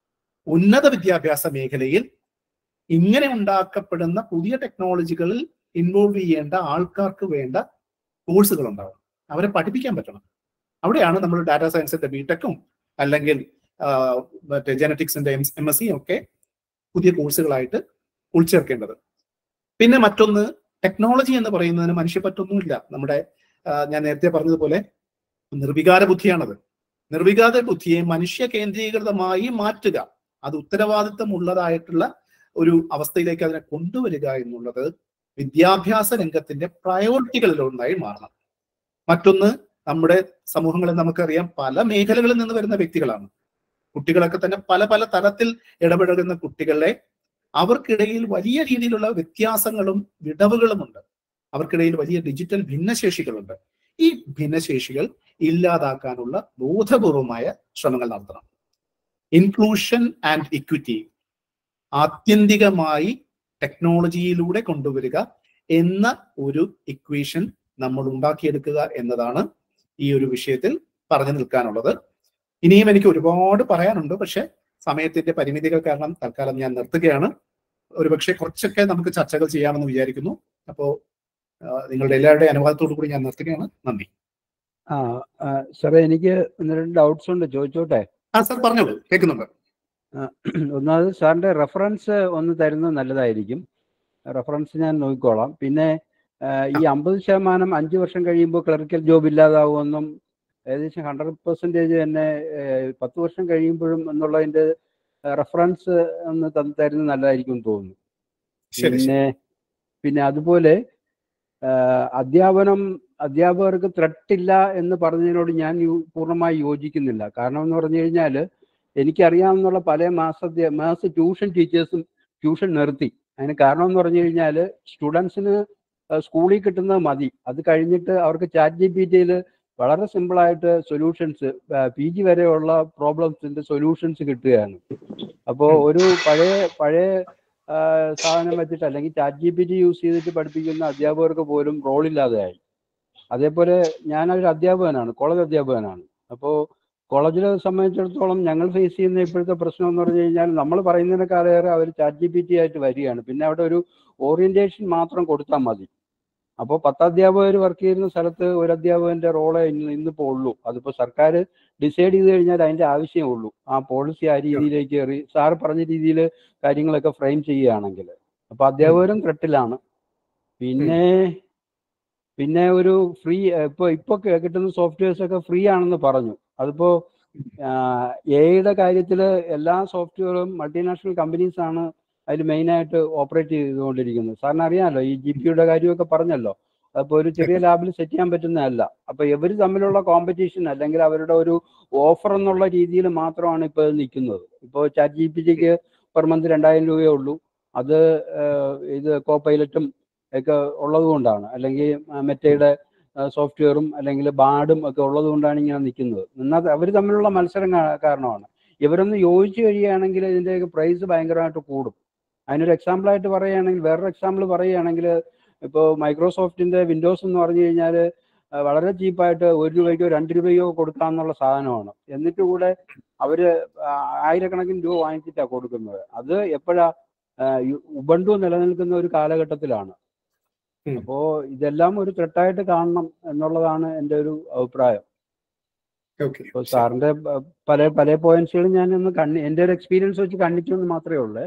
Speaker 1: ഉന്നത വിദ്യാഭ്യാസ മേഖലയിൽ ഇങ്ങനെ ഉണ്ടാക്കപ്പെടുന്ന പുതിയ ടെക്നോളജികളിൽ ഇൻവോൾവ് ചെയ്യേണ്ട ആൾക്കാർക്ക് വേണ്ട കോഴ്സുകൾ ഉണ്ടാവും അവരെ പഠിപ്പിക്കാൻ പറ്റണം അവിടെയാണ് നമ്മൾ ഡാറ്റാ സയൻസിന്റെ ബിടെക്കും അല്ലെങ്കിൽ മറ്റേ ജനറ്റിക്സിന്റെ എം എസ് സിയും ഒക്കെ പുതിയ കോഴ്സുകളായിട്ട് ഉൾച്ചേർക്കേണ്ടത് പിന്നെ മറ്റൊന്ന് ടെക്നോളജി എന്ന് പറയുന്നതിന് മനുഷ്യപ്പറ്റൊന്നുമില്ല നമ്മുടെ ഞാൻ നേരത്തെ പറഞ്ഞതുപോലെ നിർവികാര ബുദ്ധിയാണത് നിർവികാര ബുദ്ധിയെ മനുഷ്യ കേന്ദ്രീകൃതമായി മാറ്റുക അത് ഉത്തരവാദിത്തമുള്ളതായിട്ടുള്ള ഒരു അവസ്ഥയിലേക്ക് അതിനെ കൊണ്ടുവരിക എന്നുള്ളത് വിദ്യാഭ്യാസ രംഗത്തിന്റെ പ്രയോറിറ്റികളിൽ ഒന്നായി മാറണം മറ്റൊന്ന് നമ്മുടെ സമൂഹങ്ങളിൽ നമുക്കറിയാം പല മേഖലകളിൽ നിന്ന് വരുന്ന വ്യക്തികളാണ് കുട്ടികളൊക്കെ തന്നെ പല പല തലത്തിൽ ഇടപഴകുന്ന കുട്ടികളെ അവർക്കിടയിൽ വലിയ രീതിയിലുള്ള വ്യത്യാസങ്ങളും വിടവുകളുമുണ്ട് അവർക്കിടയിൽ വലിയ ഡിജിറ്റൽ ഭിന്നശേഷികളുണ്ട് ഈ ഭിന്നശേഷികൾ ഇല്ലാതാക്കാനുള്ള ബോധപൂർവമായ ശ്രമങ്ങൾ നടത്തണം ഇൻക്ലൂഷൻ ആൻഡ് ഇക്വിറ്റി ആത്യന്തികമായി ടെക്നോളജിയിലൂടെ കൊണ്ടുവരിക എന്ന ഒരു ഇക്വേഷൻ നമ്മൾ ഉണ്ടാക്കിയെടുക്കുക എന്നതാണ് ഈ ഒരു വിഷയത്തിൽ പറഞ്ഞു നിൽക്കാനുള്ളത് ഇനിയും എനിക്ക് ഒരുപാട് പറയാനുണ്ട് പക്ഷെ സമയത്തിന്റെ പരിമിതികൾ കാരണം തൽക്കാലം ഞാൻ നിർത്തുകയാണ് ഒരുപക്ഷെ കുറച്ചൊക്കെ നമുക്ക് ചർച്ചകൾ ചെയ്യാമെന്ന് വിചാരിക്കുന്നു അപ്പോ നിങ്ങളുടെ എല്ലാവരുടെയും അനുവാദത്തോടു കൂടി ഞാൻ നിർത്തുകയാണ് നന്ദി
Speaker 2: ആ സാറേ എനിക്ക് ഒന്ന് രണ്ട് ഡൗട്ട്സ് ഉണ്ട് ചോദിച്ചോട്ടെ
Speaker 1: ആ സാർ പറഞ്ഞോളൂ കേൾക്കുന്നുണ്ട്
Speaker 2: ഒന്നാമത് സാറിന്റെ റെഫറൻസ് ഒന്ന് തരുന്നത് നല്ലതായിരിക്കും റെഫറൻസ് ഞാൻ നോക്കിക്കോളാം പിന്നെ ഈ അമ്പത് ശതമാനം അഞ്ച് വർഷം കഴിയുമ്പോൾ ക്ലറിക്കൽ ജോബ് ഇല്ലാതാവുമെന്നും ഏകദേശം ഹൺഡ്രഡ് പെർസെൻറ്റേജ് തന്നെ പത്ത് വർഷം കഴിയുമ്പോഴും എന്നുള്ളതിന്റെ റെഫറൻസ് ഒന്ന് തരുന്നത് നല്ലതായിരിക്കും തോന്നുന്നു പിന്നെ പിന്നെ അതുപോലെ അധ്യാപനം അധ്യാപകർക്ക് ത്രട്ടില്ല എന്ന് പറഞ്ഞതിനോട് ഞാൻ പൂർണ്ണമായി യോജിക്കുന്നില്ല കാരണം എന്ന് പറഞ്ഞു കഴിഞ്ഞാൽ എനിക്കറിയാവുന്ന പല മാസ മാസ ട്യൂഷൻ ടീച്ചേഴ്സും ട്യൂഷൻ നിർത്തി അതിന് കാരണം എന്ന് പറഞ്ഞു കഴിഞ്ഞാൽ സ്റ്റുഡൻസിന് സ്കൂളിൽ കിട്ടുന്നത് മതി അത് കഴിഞ്ഞിട്ട് അവർക്ക് ചാറ്റ് ജി പി ടിയിൽ വളരെ സിമ്പിളായിട്ട് സൊല്യൂഷൻസ് പി ജി വരെയുള്ള പ്രോബ്ലംസിന്റെ സൊല്യൂഷൻസ് കിട്ടുകയാണ് അപ്പോൾ ഒരു പഴയ പഴയ സാധനം വെച്ചിട്ട് അല്ലെങ്കിൽ chat G P T use ചെയ്തിട്ട് പഠിപ്പിക്കുന്ന അധ്യാപകർക്ക് പോലും റോളില്ലാതെയായി അതേപോലെ ഞാനൊരു അധ്യാപകനാണ് കോളേജ് അധ്യാപകനാണ് അപ്പോൾ കോളേജിനെ സംബന്ധിച്ചിടത്തോളം ഞങ്ങൾ ഫേസ് ചെയ്യുന്ന ഇപ്പോഴത്തെ പ്രശ്നം എന്ന് പറഞ്ഞു കഴിഞ്ഞാൽ നമ്മൾ പറയുന്നതിനേക്കാളേറെ അവർ ചാറ്റ് ജി പി ടി ആയിട്ട് വരികയാണ് പിന്നെ അവിടെ ഒരു ഓറിയന്റേഷൻ മാത്രം കൊടുത്താൽ മതി അപ്പോൾ പത്ത് അധ്യാപകർ വർക്ക് ചെയ്യുന്ന സ്ഥലത്ത് ഒരു അധ്യാപകന്റെ റോളെ ഇന്ന് ഇന്നിപ്പോൾ ഉള്ളൂ അതിപ്പോൾ സർക്കാർ ഡിസൈഡ് ചെയ്ത് കഴിഞ്ഞാൽ അതിന്റെ ആവശ്യമേ ഉള്ളൂ ആ പോളിസി ആ രീതിയിലേക്ക് കയറി സാർ പറഞ്ഞ രീതിയിൽ കാര്യങ്ങളൊക്കെ ഫ്രെയിം ചെയ്യുകയാണെങ്കിൽ അപ്പൊ അധ്യാപകരും ത്രെട്ടിലാണ് പിന്നെ പിന്നെ ഒരു ഫ്രീ ഇപ്പൊ ഇപ്പൊ കിട്ടുന്ന സോഫ്റ്റ്വെയർസ് ഒക്കെ ഫ്രീ ആണെന്ന് പറഞ്ഞു അതിപ്പോ എയുടെ കാര്യത്തിൽ എല്ലാ സോഫ്റ്റ്വെയറും മൾട്ടിനാഷണൽ കമ്പനീസ് ആണ് അതിൽ മെയിനായിട്ട് ഓപ്പറേറ്റ് ചെയ്തുകൊണ്ടിരിക്കുന്നത് സാറിന് അറിയാമല്ലോ ഈ ജി പിയുടെ കാര്യമൊക്കെ പറഞ്ഞല്ലോ അപ്പൊ ഒരു ചെറിയ ലാബിൽ സെറ്റ് ചെയ്യാൻ പറ്റുന്നതല്ല അപ്പൊ ഇവർ തമ്മിലുള്ള കോമ്പറ്റീഷൻ അല്ലെങ്കിൽ അവരുടെ ഒരു ഓഫർ എന്നുള്ള രീതിയിൽ മാത്രമാണ് ഇപ്പൊ നിൽക്കുന്നത് ഇപ്പോൾ ചാറ്റ് ജി പി ജിക്ക് പെർ മന്ത് രണ്ടായിരം രൂപയേ ഉള്ളൂ അത് ഏഹ്, ഇത് കോ പൈലറ്റും ഒക്കെ ഉള്ളത് കൊണ്ടാണ് അല്ലെങ്കിൽ മെറ്റയുടെ സോഫ്റ്റ്വെയറും അല്ലെങ്കിൽ ബാഡും ഒക്കെ ഉള്ളത് കൊണ്ടാണ് ഇങ്ങനെ നിൽക്കുന്നത് എന്നാൽ അവർ തമ്മിലുള്ള മത്സരം കാ- കാരണമാണ് ഇവരൊന്ന് യോജിച്ച് കഴിയുകയാണെങ്കിൽ ഇതിൻ്റെയൊക്കെ പ്രൈസ് ഭയങ്കരമായിട്ട് കൂടും അതിനൊരു എക്സാമ്പിൾ ആയിട്ട് പറയുകയാണെങ്കിൽ വേറൊരു എക്സാമ്പിൾ പറയുകയാണെങ്കിൽ ഇപ്പോൾ മൈക്രോസോഫ്റ്റിന്റെ വിൻഡോസ് എന്ന് പറഞ്ഞു കഴിഞ്ഞാൽ വളരെ ചീപ്പായിട്ട് ഒരു രൂപയ്ക്കോ രണ്ട് രൂപയ്ക്കോ കൊടുക്കാന്നുള്ള സാധനമാണ് എന്നിട്ട് കൂടെ അവര് ആ, ആയിരക്കണക്കിന് രൂപ വാങ്ങിച്ചിട്ടാണ് കൊടുക്കുന്നത് അത് എപ്പോഴാ ഉബണ്ടു നിലനിൽക്കുന്ന ഒരു കാലഘട്ടത്തിലാണ്
Speaker 1: ഉം.
Speaker 2: അപ്പോ ഇതെല്ലാം ഒരു ത്രെട്ടായിട്ട് കാണണം എന്നുള്ളതാണ് എൻ്റെ ഒരു അഭിപ്രായം
Speaker 1: ഓക്കെ
Speaker 2: ഇപ്പോൾ സാറിന്റെ പ- പല പല പോയിന്റ്സുകളും ഞാൻ ഒന്ന് കണ്ണി എൻ്റെ ഒരു എക്സ്പീരിയൻസ് വെച്ച് കണ്ടിച്ചു എന്ന് മാത്രമേ ഉള്ളൂ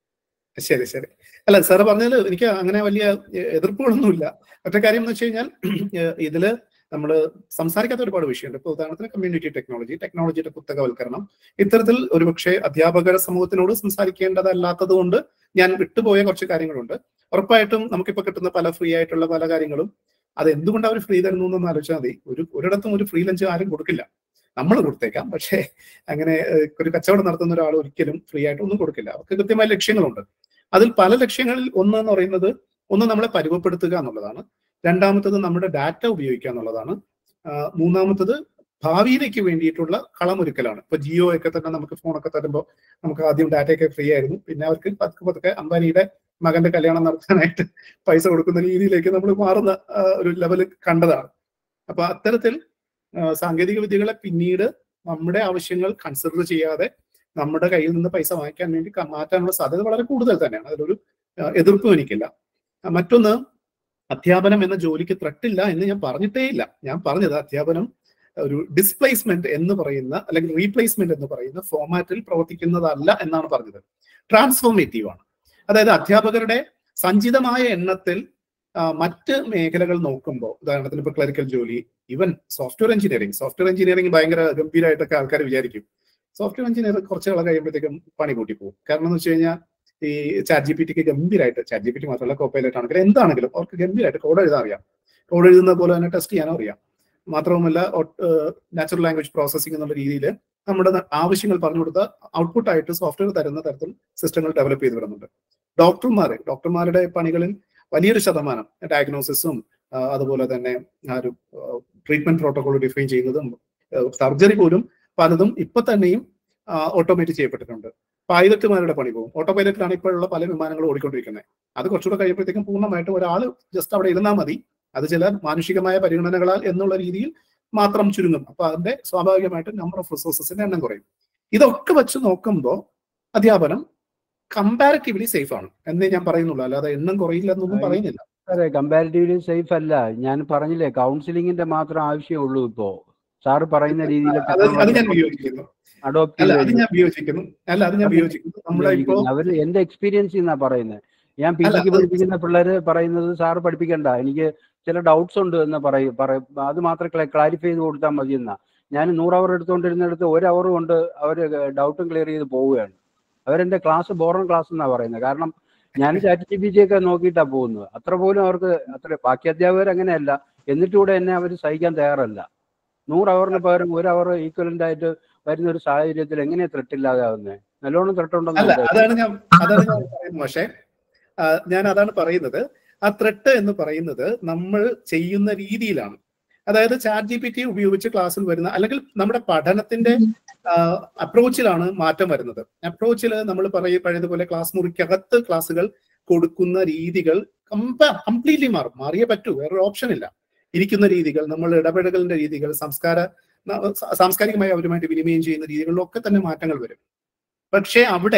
Speaker 1: ശരി ശരി അല്ല സാറ് പറഞ്ഞതിൽ എനിക്ക് അങ്ങനെ വലിയ എ- എതിർപ്പുകളൊന്നുമില്ല ഒറ്റ കാര്യം എന്ന് വെച്ച് കഴിഞ്ഞാൽ ഏഹ് ഇതില് നമ്മൾ സംസാരിക്കാത്ത ഒരുപാട് വിഷയമുണ്ട് ഇപ്പോൾ ഉദാഹരണത്തിന് കമ്മ്യൂണിറ്റി ടെക്നോളജി ടെക്നോളജിയുടെ കുത്തകവൽക്കരണം ഇത്തരത്തിൽ ഒരുപക്ഷെ അധ്യാപക സമൂഹത്തിനോട് സംസാരിക്കേണ്ടതല്ലാത്തത് കൊണ്ട് ഞാൻ വിട്ടുപോയ കുറച്ച് കാര്യങ്ങളുണ്ട് ഉറപ്പായിട്ടും നമുക്കിപ്പോൾ കിട്ടുന്ന പല ഫ്രീ ആയിട്ടുള്ള പല കാര്യങ്ങളും അത് എന്തുകൊണ്ട് അവർ ഫ്രീ തരുന്നു എന്നൊന്ന് ആലോചിച്ചാൽ മതി ഒരു ഒരിടത്തും ഒരു ഫ്രീ ലഞ്ച് ആരും കൊടുക്കില്ല നമ്മൾ കൊടുത്തേക്കാം പക്ഷേ അങ്ങനെ ഏഹ്, ഒരു കച്ചവടം നടത്തുന്ന ഒരാൾ ഒരിക്കലും ഫ്രീ ആയിട്ട് ഒന്നും കൊടുക്കില്ല അവർക്ക് കൃത്യമായ ലക്ഷ്യങ്ങളുണ്ട് അതിൽ പല ലക്ഷ്യങ്ങളിൽ ഒന്ന് എന്ന് പറയുന്നത് ഒന്ന് നമ്മളെ പരുവപ്പെടുത്തുക എന്നുള്ളതാണ് രണ്ടാമത്തത് നമ്മുടെ ഡാറ്റ ഉപയോഗിക്കുക എന്നുള്ളതാണ് ആ, മൂന്നാമത്തത് ഭാവിയിലേക്ക് വേണ്ടിയിട്ടുള്ള കളമൊരുക്കലാണ് ഇപ്പൊ ജിയോ ഒക്കെ തന്നെ നമുക്ക് ഫോണൊക്കെ തരുമ്പോൾ നമുക്ക് ആദ്യം ഡാറ്റയൊക്കെ ഫ്രീ ആയിരുന്നു പിന്നെ അവർക്ക് പതുക്കെ പതുക്കെ അംബാനിയുടെ മകന്റെ കല്യാണം നടത്താനായിട്ട് പൈസ കൊടുക്കുന്ന രീതിയിലേക്ക് നമ്മൾ മാറുന്ന ആ, ഒരു ലെവൽ കണ്ടതാണ് അപ്പൊ അത്തരത്തിൽ ആ, സാങ്കേതിക വിദ്യകളെ പിന്നീട് നമ്മുടെ ആവശ്യങ്ങൾ കൺസിഡർ ചെയ്യാതെ നമ്മുടെ കയ്യിൽ നിന്ന് പൈസ വാങ്ങിക്കാൻ വേണ്ടി ക- മാറ്റാനുള്ള സാധ്യത വളരെ കൂടുതൽ തന്നെയാണ് അതിലൊരു ആ, എതിർപ്പും എനിക്കില്ല ആ, മറ്റൊന്ന് അധ്യാപനം എന്ന ജോലിക്ക് ത്രട്ടില്ല എന്ന് ഞാൻ പറഞ്ഞിട്ടേ ഇല്ല ഞാൻ പറഞ്ഞത് അധ്യാപനം ഒരു ഡിസ്പ്ലേസ്മെന്റ് എന്ന് പറയുന്ന അല്ലെങ്കിൽ റീപ്ലേസ്മെന്റ് എന്ന് പറയുന്ന ഫോമാറ്റിൽ പ്രവർത്തിക്കുന്നതല്ല എന്നാണ് പറഞ്ഞത് ട്രാൻസ്ഫോർമേറ്റീവ് ആണ് അതായത് അധ്യാപകരുടെ സഞ്ചിതമായ എണ്ണത്തിൽ ആ, മറ്റ് മേഖലകൾ നോക്കുമ്പോൾ ഉദാഹരണത്തിന് ഇപ്പൊ ക്ലറിക്കൽ ജോലി even software engineering software engineering ഭയങ്കര ഗംഭീരമായിട്ടൊക്കെ ആൾക്കാർ വിചാരിക്കും സോഫ്റ്റ്വെയർ എഞ്ചിനീയർ കുറച്ച് കാലം കഴിയുമ്പോഴത്തേക്കും പണി കൂട്ടി പോകും കാരണം എന്ന് വെച്ച് കഴിഞ്ഞാൽ ഈ ചാറ്റ് ജി പി ടിക്ക് ഗംഭീരമായിട്ട് ചാറ്റ് ജി പി ടി മാത്രമല്ല കോപ്പൈലറ്റ് ആണെങ്കിലും എന്താണെങ്കിലും അവർക്ക് ഗംഭീരമായിട്ട് കോഡ് എഴുതാൻ അറിയാം കോഡ് എഴുതുന്ന പോലെ തന്നെ ടെസ്റ്റ് ചെയ്യാനും അറിയാം മാത്രവുമല്ല നാച്ചുറൽ ലാംഗ്വേജ് പ്രോസസ്സിംഗ് എന്നുള്ള രീതിയിൽ നമ്മുടെ ന- ആവശ്യങ്ങൾ പറഞ്ഞു കൊടുത്ത ഔട്ട്പുട്ട് ആയിട്ട് സോഫ്റ്റ്വെയർ തരുന്ന തരത്തിൽ സിസ്റ്റങ്ങൾ ഡെവലപ്പ് ചെയ്ത് വരുന്നുണ്ട് ഡോക്ടർമാർ ഡോക്ടർമാരുടെ പണികളിൽ വലിയൊരു ശതമാനം ഡയഗ്നോസിസും അതുപോലെ തന്നെ ആ ഒരു ട്രീറ്റ്മെന്റ് പ്രോട്ടോകോൾ ഡിഫൈൻ ചെയ്യുന്നതും സർജറി പോലും പലതും ഇപ്പൊ തന്നെയും ഓട്ടോമേറ്റ് ചെയ്യപ്പെട്ടിട്ടുണ്ട് പൈലറ്റുമാരുടെ പണി പോകും ഓട്ടോ പൈലറ്റിലാണ് ഇപ്പോഴുള്ള പല വിമാനങ്ങളും ഓടിക്കൊണ്ടിരിക്കുന്നത് അത് കുറച്ചുകൂടെ കഴിയുമ്പോഴത്തേക്കും പൂർണ്ണമായിട്ട് ഒരാൾ ജസ്റ്റ് അവിടെ ഇരുന്നാൽ മതി അത് ചില മാനുഷികമായ പരിഗണനകളാൽ എന്നുള്ള രീതിയിൽ മാത്രം ചുരുങ്ങും അപ്പൊ അതിന്റെ സ്വാഭാവികമായിട്ട് നമ്പർ ഓഫ് റിസോഴ്സസിന്റെ എണ്ണം കുറയും ഇതൊക്കെ വെച്ച് നോക്കുമ്പോൾ അധ്യാപനം കമ്പാരിറ്റീവ്ലി സേഫ് ആണ് എന്നേ ഞാൻ പറയുന്നുള്ളൂ അല്ലാതെ എണ്ണം കുറയില്ല എന്നൊന്നും
Speaker 2: ആ,
Speaker 1: പറയുന്നില്ല
Speaker 2: അതെ കമ്പാരിറ്റീവ്ലി സേഫ് അല്ല ഞാൻ പറഞ്ഞില്ലേ കൗൺസിലിങ്ങിന്റെ മാത്രം ആവശ്യമുള്ളൂ ഇപ്പോ സാറ് പറയുന്ന രീതിയിൽ
Speaker 1: അത് അത് ഞാൻ വിയോജിക്കുന്നു
Speaker 2: അഡോപ്റ്റ്
Speaker 1: അല്ല അത് ഞാൻ വിയോജിക്കുന്നു അല്ല അത് ഞാൻ വിയോജിക്കുന്നു നമ്മുടെ ഇപ്പോ
Speaker 2: അവര് എന്റെ എക്സ്പീരിയൻസ് എന്നാ പറയുന്നത് ഞാൻ പി
Speaker 1: അല്ല,
Speaker 2: ജിക്ക്
Speaker 1: അത്
Speaker 2: പഠിപ്പിക്കുന്ന പിള്ളേര് പറയുന്നത് സാറ് പഠിപ്പിക്കണ്ട എനിക്ക് ചില ഡൗട്ട്സ് ഉണ്ട് എന്ന് പറയും പറയും അത് മാത്രം ക്ലാരിഫൈ ചെയ്ത് കൊടുത്താൽ മതി എന്നാ ഞാൻ നൂറ് അവർ എടുത്തുകൊണ്ടിരുന്നിടത്ത് ഒരു അവർ കൊണ്ട് അവർ ഡൗട്ടും ക്ലിയർ ചെയ്ത് പോവുകയാണ് അവരെന്റെ ക്ലാസ് ബോറൺ ക്ലാസ് എന്നാ പറയുന്നത് കാരണം ഞാൻ ചാറ്റ് ജി പി ജി ഒക്കെ നോക്കിയിട്ടാണ് പോകുന്നത് അത്ര പോലും അവർക്ക് അത്ര ബാക്കി അധ്യാപകർ അങ്ങനെയല്ല എന്നിട്ട് കൂടെ എന്നെ അവർ സഹിക്കാൻ തയ്യാറല്ല നൂറ് അവറിന് പകരം ഒരു അവർ ഈക്വലന്റ് ആയിട്ട് വരുന്ന ഒരു സാഹചര്യത്തിൽ എങ്ങനെയാ ത്രെട്ടില്ലാതാവുന്നത് നല്ലോണം
Speaker 1: അല്ല
Speaker 2: ത്രെട്ടുണ്ടെന്ന്
Speaker 1: അതാണ് ഞാൻ അതാണ് ഞാൻ പറയുന്നത് പക്ഷേ ആ, ഞാൻ അതാണ് പറയുന്നത് ആ ത്രെട്ട് എന്ന് പറയുന്നത് നമ്മൾ ചെയ്യുന്ന രീതിയിലാണ് അതായത് ചാറ്റ് ജി പി ടി ഉപയോഗിച്ച് ക്ലാസ്സിൽ വരുന്ന അല്ലെങ്കിൽ നമ്മുടെ പഠനത്തിന്റെ അപ്രോച്ചിലാണ് മാറ്റം വരുന്നത് അപ്രോച്ചിൽ നമ്മൾ പറയ പഴയതുപോലെ ക്ലാസ് മുറിക്കകത്ത് ക്ലാസ്സുകൾ കൊടുക്കുന്ന രീതികൾ കംപ്ലീറ്റ്ലി മാറും മാറിയേ പറ്റൂ വേറൊരു ഓപ്ഷൻ ഇല്ല ഇരിക്കുന്ന രീതികൾ നമ്മൾ ഇടപെടലുകളുടെ രീതികൾ സംസ്കാര ന- സ- സാംസ്കാരികമായി അവരുമായിട്ട് വിനിമയം ചെയ്യുന്ന രീതികളിലൊക്കെ തന്നെ മാറ്റങ്ങൾ വരും പക്ഷേ അവിടെ